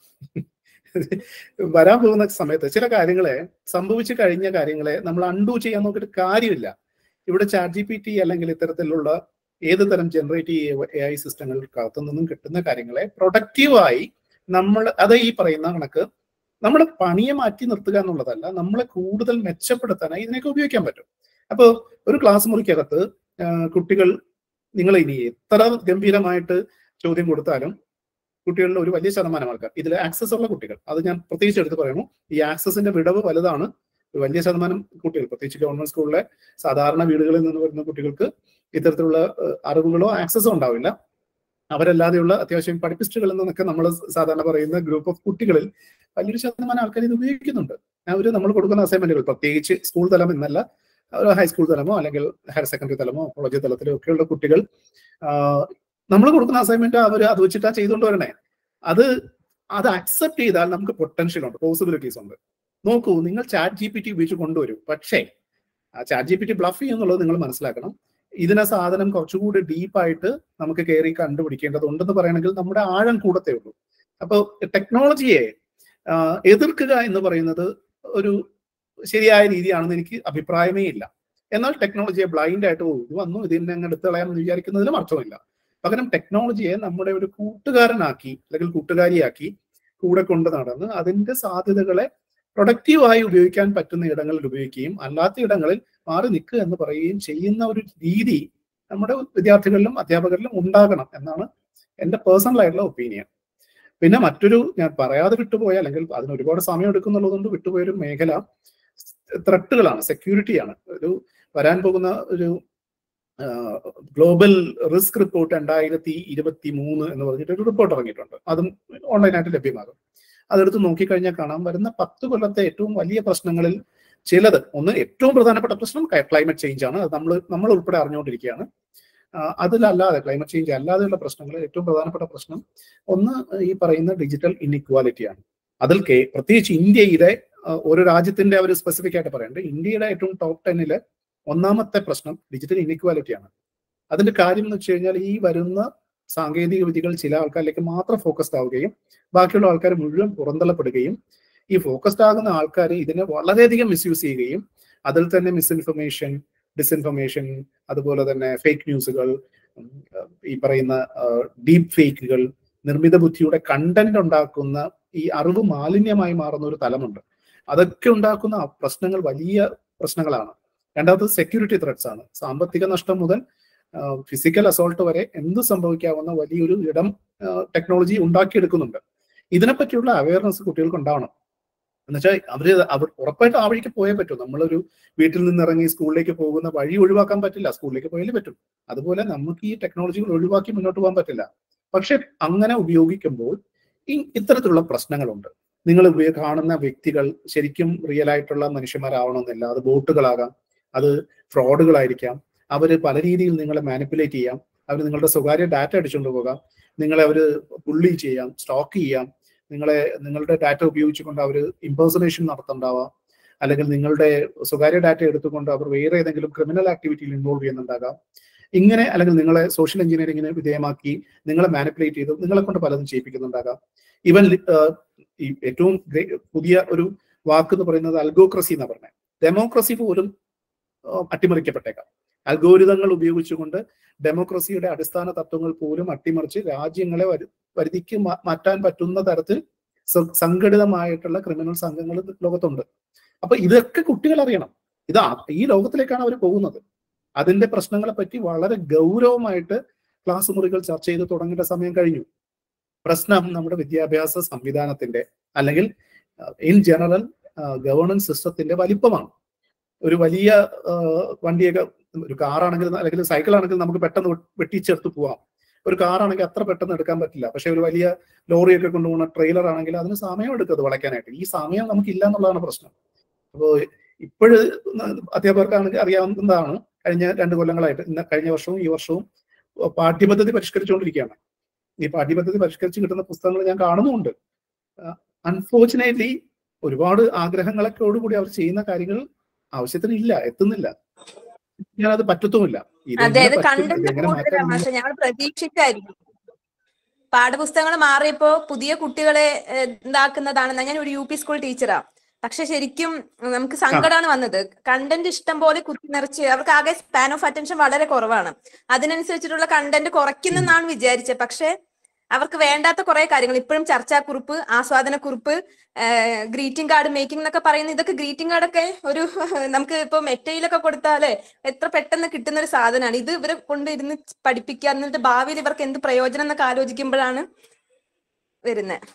Speaker 1: വരാൻ പോകുന്ന സമയത്ത് ചില കാര്യങ്ങളെ സംഭവിച്ചു കഴിഞ്ഞ കാര്യങ്ങളെ നമ്മൾ അൺഡു ചെയ്യാൻ നോക്കിയിട്ട് കാര്യമില്ല ഇവിടെ ചാറ്റ് ജി പി ടി അല്ലെങ്കിൽ ഇത്തരത്തിലുള്ള ഏത് തരം ജനറേറ്റീവ് എ ഐ സിസ്റ്റങ്ങൾക്കകത്തു നിന്നും കിട്ടുന്ന കാര്യങ്ങളെ പ്രൊഡക്റ്റീവായി നമ്മൾ അത് ഈ പറയുന്ന കണക്ക് നമ്മുടെ പണിയെ മാറ്റി നിർത്തുക എന്നുള്ളതല്ല നമ്മളെ കൂടുതൽ മെച്ചപ്പെടുത്താനായി ഇതിനൊക്കെ ഉപയോഗിക്കാൻ പറ്റും അപ്പോൾ ഒരു ക്ലാസ് മുറിക്കകത്ത് ആ, കുട്ടികൾ നിങ്ങൾ ഇനി എത്ര ഗംഭീരമായിട്ട് ചോദ്യം കൊടുത്താലും കുട്ടികളിൽ ഒരു വലിയ ശതമാനം ആൾക്കാർ ഇതിൽ ആക്സസ് ഉള്ള കുട്ടികൾ അത് ഞാൻ പ്രത്യേകിച്ച് എടുത്ത് പറയുന്നു ഈ ആക്സസിന്റെ വിടവ് വലുതാണ് ഒരു വലിയ ശതമാനം കുട്ടികൾ പ്രത്യേകിച്ച് ഗവൺമെന്റ് സ്കൂളിലെ സാധാരണ വീടുകളിൽ നിന്ന് വരുന്ന കുട്ടികൾക്ക് ഇത്തരത്തിലുള്ള ഏഹ്, അറിവുകളോ ആക്സസോ ഉണ്ടാവില്ല അവരല്ലാതെയുള്ള അത്യാവശ്യം പഠിപ്പിസ്റ്റുകൾ എന്നൊക്കെ നമ്മൾ സാധാരണ പറയുന്ന ഗ്രൂപ്പ് ഓഫ് കുട്ടികളിൽ വലിയൊരു ശതമാനം ആൾക്കാർ ഇത് ഉപയോഗിക്കുന്നുണ്ട് അവർ നമ്മൾ കൊടുക്കുന്ന അസൈൻമെന്റുകൾ പ്രത്യേകിച്ച് സ്കൂൾ തലം എന്നല്ല ഒരു ഹൈസ്കൂൾ തലമോ അല്ലെങ്കിൽ ഹയർ സെക്കൻഡറി തലമോ കോളേജ് തലത്തിലോ ഒക്കെയുള്ള കുട്ടികൾ നമ്മൾ കൊടുക്കുന്ന അസൈൻമെന്റ് അവർ അത് വെച്ചിട്ടാ ചെയ്തുകൊണ്ട് വരണേ അത് അത് അക്സെപ്റ്റ് ചെയ്താൽ നമുക്ക് പൊട്ടൻഷ്യൽ ഉണ്ട് പോസിബിലിറ്റീസ് ഉണ്ട് നോക്കൂ നിങ്ങൾ ചാറ്റ് ജി പി ടി ഉപയോഗിച്ച് കൊണ്ടുവരും പക്ഷേ ആ chat G P T bluff ചെയ്യുന്നുള്ളത് നിങ്ങൾ മനസ്സിലാക്കണം ഇതിനെ സാധനം കുറച്ചുകൂടി ഡീപ്പായിട്ട് നമുക്ക് കയറി കണ്ടുപിടിക്കേണ്ടതുണ്ടെന്ന് പറയണമെങ്കിൽ നമ്മുടെ ആഴം കൂടത്തേ ഉള്ളൂ അപ്പോൾ ടെക്നോളജിയെ എതിർക്കുക എന്ന് പറയുന്നത് ഒരു ശരിയായ രീതിയാണെന്ന് എനിക്ക് അഭിപ്രായമേ ഇല്ല എന്നാൽ ടെക്നോളജിയെ ബ്ലൈൻഡ് ആയിട്ട് "ഓ, ഇത് വന്നു ഇതിനെ അങ്ങ് എടുത്ത് കളയാമെന്ന് വിചാരിക്കുന്നതിലും അർത്ഥമില്ല പകരം ടെക്നോളജിയെ നമ്മുടെ ഒരു കൂട്ടുകാരനാക്കി അല്ലെങ്കിൽ കൂട്ടുകാരിയാക്കി കൂടെ കൊണ്ട് നടന്ന് അതിന്റെ സാധ്യതകളെ പ്രൊഡക്റ്റീവായി ഉപയോഗിക്കാൻ പറ്റുന്ന ഇടങ്ങളിൽ ഉപയോഗിക്കുകയും അല്ലാത്ത ഇടങ്ങളിൽ മാറി നിൽക്കുക എന്ന് പറയുകയും ചെയ്യുന്ന ഒരു രീതി നമ്മുടെ വിദ്യാർത്ഥികളിലും അധ്യാപകരിലും ഉണ്ടാകണം എന്നാണ് എന്റെ പേഴ്സണൽ ആയിട്ടുള്ള ഒപ്പീനിയൻ പിന്നെ മറ്റൊരു ഞാൻ പറയാതെ വിട്ടുപോയ അല്ലെങ്കിൽ അതിന് ഒരുപാട് സമയം എടുക്കുന്നുള്ളതുകൊണ്ട് വിട്ടുപോയ ഒരു മേഖല ത്രെട്ടുകളാണ് സെക്യൂരിറ്റിയാണ് ഒരു വരാൻ പോകുന്ന ഒരു ഗ്ലോബൽ റിസ്ക് റിപ്പോർട്ട് രണ്ടായിരത്തി ഇരുപത്തി മൂന്ന് എന്ന് പറഞ്ഞിട്ട് ഒരു റിപ്പോർട്ട് ഇറങ്ങിയിട്ടുണ്ട് അതും ഓൺലൈനായിട്ട് ലഭ്യമാകും അതെടുത്ത് നോക്കിക്കഴിഞ്ഞാൽ കാണാം വരുന്ന പത്ത് കൊല്ലത്തെ ഏറ്റവും വലിയ പ്രശ്നങ്ങളിൽ ചിലത് ഒന്ന് ഏറ്റവും പ്രധാനപ്പെട്ട പ്രശ്നം ക്ലൈമറ്റ് ചേഞ്ച് ആണ് അത് നമ്മൾ നമ്മൾ ഉൾപ്പെടെ അറിഞ്ഞുകൊണ്ടിരിക്കുകയാണ് ആ, അതിലല്ലാതെ ക്ലൈമറ്റ് ചേഞ്ച് അല്ലാതെയുള്ള പ്രശ്നങ്ങൾ ഏറ്റവും പ്രധാനപ്പെട്ട പ്രശ്നം ഒന്ന് ഈ പറയുന്ന ഡിജിറ്റൽ ഇൻഇക്വാലിറ്റിയാണ് അതിൽ കെ പ്രത്യേകിച്ച് ഇന്ത്യയിലെ ആ, ഓരോ രാജ്യത്തിന്റെ അവർ സ്പെസിഫിക് ആയിട്ട് പറയേണ്ടത് ഇന്ത്യയുടെ ഏറ്റവും ടോപ്പ് ടെന്നിലെ ഒന്നാമത്തെ പ്രശ്നം ഡിജിറ്റൽ ഇൻഇക്വാലിറ്റിയാണ് അതിന്റെ കാര്യം എന്ന് വെച്ച് കഴിഞ്ഞാൽ ഈ വരുന്ന സാങ്കേതിക വിദ്യകൾ ചില ആൾക്കാരിലേക്ക് മാത്രം ഫോക്കസ്ഡ് ആവുകയും ബാക്കിയുള്ള ആൾക്കാർ മുഴുവൻ പുറന്തള്ളപ്പെടുകയും ഈ ഫോക്കസ്ഡ് ആകുന്ന ആൾക്കാർ ഇതിനെ വളരെയധികം മിസ്യൂസ് ചെയ്യുകയും അതിൽ തന്നെ മിസ്ഇൻഫർമേഷൻ ഡിസ്ഇൻഫർമേഷൻ അതുപോലെ തന്നെ ഫേക്ക് ന്യൂസുകൾ ഉം, ഈ പറയുന്ന ഡീപ് ഫേക്കുകൾ നിർമ്മിത ബുദ്ധിയുടെ കണ്ടന്റ് ഉണ്ടാക്കുന്ന ഈ അറിവ് മാലിന്യമായി മാറുന്ന ഒരു തലമുണ്ട് അതൊക്കെ ഉണ്ടാക്കുന്ന പ്രശ്നങ്ങൾ വലിയ പ്രശ്നങ്ങളാണ് രണ്ടാമത് സെക്യൂരിറ്റി ത്രെറ്റ്സ് ആണ് സാമ്പത്തിക നഷ്ടം മുതൽ ഫിസിക്കൽ അസോൾട്ട് വരെ എന്ത് സംഭവിക്കാവുന്ന വലിയൊരു ഇടം ടെക്നോളജി ഉണ്ടാക്കിയെടുക്കുന്നുണ്ട് ഇതിനെപ്പറ്റിയുള്ള അവയർനെസ് കുട്ടികൾക്ക് ഉണ്ടാവണം എന്നുവെച്ചാൽ അവര് അവർ ഉറപ്പായിട്ടും ആ വഴിക്ക് പോയേ പറ്റൂ നമ്മളൊരു വീട്ടിൽ നിന്ന് ഇറങ്ങി സ്കൂളിലേക്ക് പോകുന്ന വഴി ഒഴിവാക്കാൻ പറ്റില്ല സ്കൂളിലേക്ക് പോയാലേ പറ്റും അതുപോലെ നമുക്ക് ഈ ടെക്നോളജികൾ ഒഴിവാക്കി മുന്നോട്ട് പോകാൻ പറ്റില്ല പക്ഷെ അങ്ങനെ ഉപയോഗിക്കുമ്പോൾ ഈ ഇത്തരത്തിലുള്ള പ്രശ്നങ്ങളുണ്ട് നിങ്ങൾ ഉപയോ- കാണുന്ന വ്യക്തികൾ ശരിക്കും റിയൽ ആയിട്ടുള്ള മനുഷ്യന്മാരാവണമെന്നില്ല അത് ബോട്ടുകളാകാം അത് ഫ്രോഡുകളായിരിക്കാം അവർ പല രീതിയിൽ നിങ്ങളെ മാനിപ്പുലേറ്റ് ചെയ്യാം അവർ നിങ്ങളുടെ സ്വകാര്യ ഡാറ്റ അടിച്ചുകൊണ്ട് പോകാം നിങ്ങളെ അവർ പുള്ളി ചെയ്യാം സ്റ്റോക്ക് ചെയ്യാം നിങ്ങളെ നിങ്ങളുടെ ഡാറ്റ ഉപയോഗിച്ചുകൊണ്ട് അവർ ഇമ്പേഴ്സണേഷൻ നടത്തുന്നുണ്ടാവാം അല്ലെങ്കിൽ നിങ്ങളുടെ സ്വകാര്യ ഡാറ്റ എടുത്തുകൊണ്ട് അവർ വേറെ ഏതെങ്കിലും ക്രിമിനൽ ആക്ടിവിറ്റിയിൽ ഇൻവോൾവ് ചെയ്യുന്നുണ്ടാകാം ഇങ്ങനെ അല്ലെങ്കിൽ നിങ്ങളെ സോഷ്യൽ എഞ്ചിനീയറിംഗിന് വിധേയമാക്കി നിങ്ങളെ മാനിപ്പുലേറ്റ് ചെയ്ത് നിങ്ങളെ കൊണ്ട് പലതും ചെയ്യിപ്പിക്കുന്നുണ്ടാകാം ഈവൻ ഈ ഏറ്റവും ഗ്രേ- പുതിയ ഒരു വാക്ക് എന്ന് പറയുന്നത് അൽഗോക്രസി എന്ന് പറഞ്ഞത് ഡെമോക്രസി പോലും ആ, അട്ടിമറിക്കപ്പെട്ടേക്കാം അൽഗോരിതങ്ങൾ ഉപയോഗിച്ചുകൊണ്ട് ഡെമോക്രസിയുടെ അടിസ്ഥാന തത്വങ്ങൾ പോലും അട്ടിമറിച്ച് രാജ്യങ്ങളെ വരു- പരിധിക്ക് മാ- മാറ്റാൻ പറ്റുന്ന തരത്തിൽ സ- സംഘടിതമായിട്ടുള്ള ക്രിമിനൽ സംഘങ്ങൾ ലോകത്തുണ്ട് അപ്പൊ ഇതൊക്കെ കുട്ടികൾ അറിയണം ഇത് ആ- ഈ ലോകത്തിലേക്കാണ് അവർ പോകുന്നത് അതിന്റെ പ്രശ്നങ്ങളെ പറ്റി വളരെ ഗൗരവമായിട്ട് ക്ലാസ് മുറികൾ ചർച്ച ചെയ്ത് തുടങ്ങേണ്ട സമയം കഴിഞ്ഞു പ്രശ്നം നമ്മുടെ വിദ്യാഭ്യാസ സംവിധാനത്തിന്റെ അല്ലെങ്കിൽ ഇൻ ജനറൽ ഗവേണൻസ് സിസ്റ്റത്തിന്റെ വലിപ്പമാണ് ഒരു വലിയ ആ, വണ്ടിയൊക്കെ ഒരു കാറാണെങ്കിൽ അല്ലെങ്കിൽ സൈക്കിൾ ആണെങ്കിൽ നമുക്ക് പെട്ടെന്ന് വെ- വെട്ടിച്ചേർത്ത് പോവാം ഒരു കാറാണെങ്കിൽ അത്ര പെട്ടെന്ന് എടുക്കാൻ പറ്റില്ല പക്ഷെ ഒരു വലിയ ലോറിയൊക്കെ കൊണ്ടുപോകുന്ന ട്രെയിലർ ആണെങ്കിൽ അതിന് സമയം എടുക്കും അത് വളയ്ക്കാനായിട്ട് ഈ സമയം നമുക്കില്ല എന്നുള്ളതാണ് പ്രശ്നം അപ്പോൾ ഇപ്പോഴ് അധ്യാപകർക്കാണെങ്കിൽ അറിയാവുന്നതാണ് കഴിഞ്ഞ രണ്ട് കൊല്ലങ്ങളായിട്ട് ഇന്ന് കഴിഞ്ഞ വർഷവും ഈ വർഷവും പാഠ്യപദ്ധതി പരിഷ്കരിച്ചുകൊണ്ടിരിക്കുകയാണ് ഈ പാഠ്യപദ്ധതി പരിഷ്കരിച്ച് കിട്ടുന്ന പുസ്തകങ്ങൾ ഞാൻ കാണുന്നുമുണ്ട് അൺഫോർച്ചുനേറ്റ്ലി ഒരുപാട് ആഗ്രഹങ്ങളൊക്കെ കൂടി അവർ ചെയ്യുന്ന കാര്യങ്ങൾ ആവശ്യത്തിന് ഇല്ല എത്തുന്നില്ല ഞാനത് പറ്റത്തുമില്ല
Speaker 5: അതെ
Speaker 1: ഇതെങ്ങനെ
Speaker 5: അത്
Speaker 1: പറ്റും
Speaker 5: കണ്ടന്റ്
Speaker 1: ഇതെങ്ങനെ മാറ്റാൻ
Speaker 5: കൂടുതലാണ് പക്ഷെ ഞങ്ങൾ പ്രതീക്ഷിക്കായിരിക്കും പാഠപുസ്തകങ്ങൾ മാറിയപ്പോ പുതിയ കുട്ടികളെ ഏഹ്, ഇതാക്കുന്നതാണെന്ന് ഞാൻ ഒരു യു പി സ്കൂൾ ടീച്ചറാ പക്ഷെ ശരിക്കും നമുക്ക് സങ്കടമാണ് വന്നത് കണ്ടന്റ് ഇഷ്ടം പോലെ കുത്തി നിറച്ച് അവർക്ക് ആകെ സ്പാൻ ഓഫ് അറ്റൻഷൻ വളരെ കുറവാണ് അതിനനുസരിച്ചിട്ടുള്ള കണ്ടന്റ് കുറയ്ക്കുന്നെന്നാണ് വിചാരിച്ചത് പക്ഷെ അവർക്ക് വേണ്ടാത്ത കുറെ കാര്യങ്ങൾ ഇപ്പോഴും ചർച്ചാക്കുറിപ്പ് ആസ്വാദനക്കുറിപ്പ് ഗ്രീറ്റിംഗ് കാർഡ് മേക്കിംഗ് എന്നൊക്കെ പറയുന്ന ഇതൊക്കെ ഗ്രീറ്റിംഗ് കാർഡൊക്കെ ഒരു നമുക്ക് ഇപ്പൊ മെറ്റയിലൊക്കെ കൊടുത്താലേ എത്ര പെട്ടെന്ന് കിട്ടുന്ന ഒരു സാധനമാണ് ഇത് ഇവരെ കൊണ്ട് ഇരുന്ന് പഠിപ്പിക്കുക എന്നിട്ട് ഭാവിയിൽ ഇവർക്ക് എന്ത് പ്രയോജനം എന്നൊക്കെ ആലോചിക്കുമ്പോഴാണ് വരുന്നത്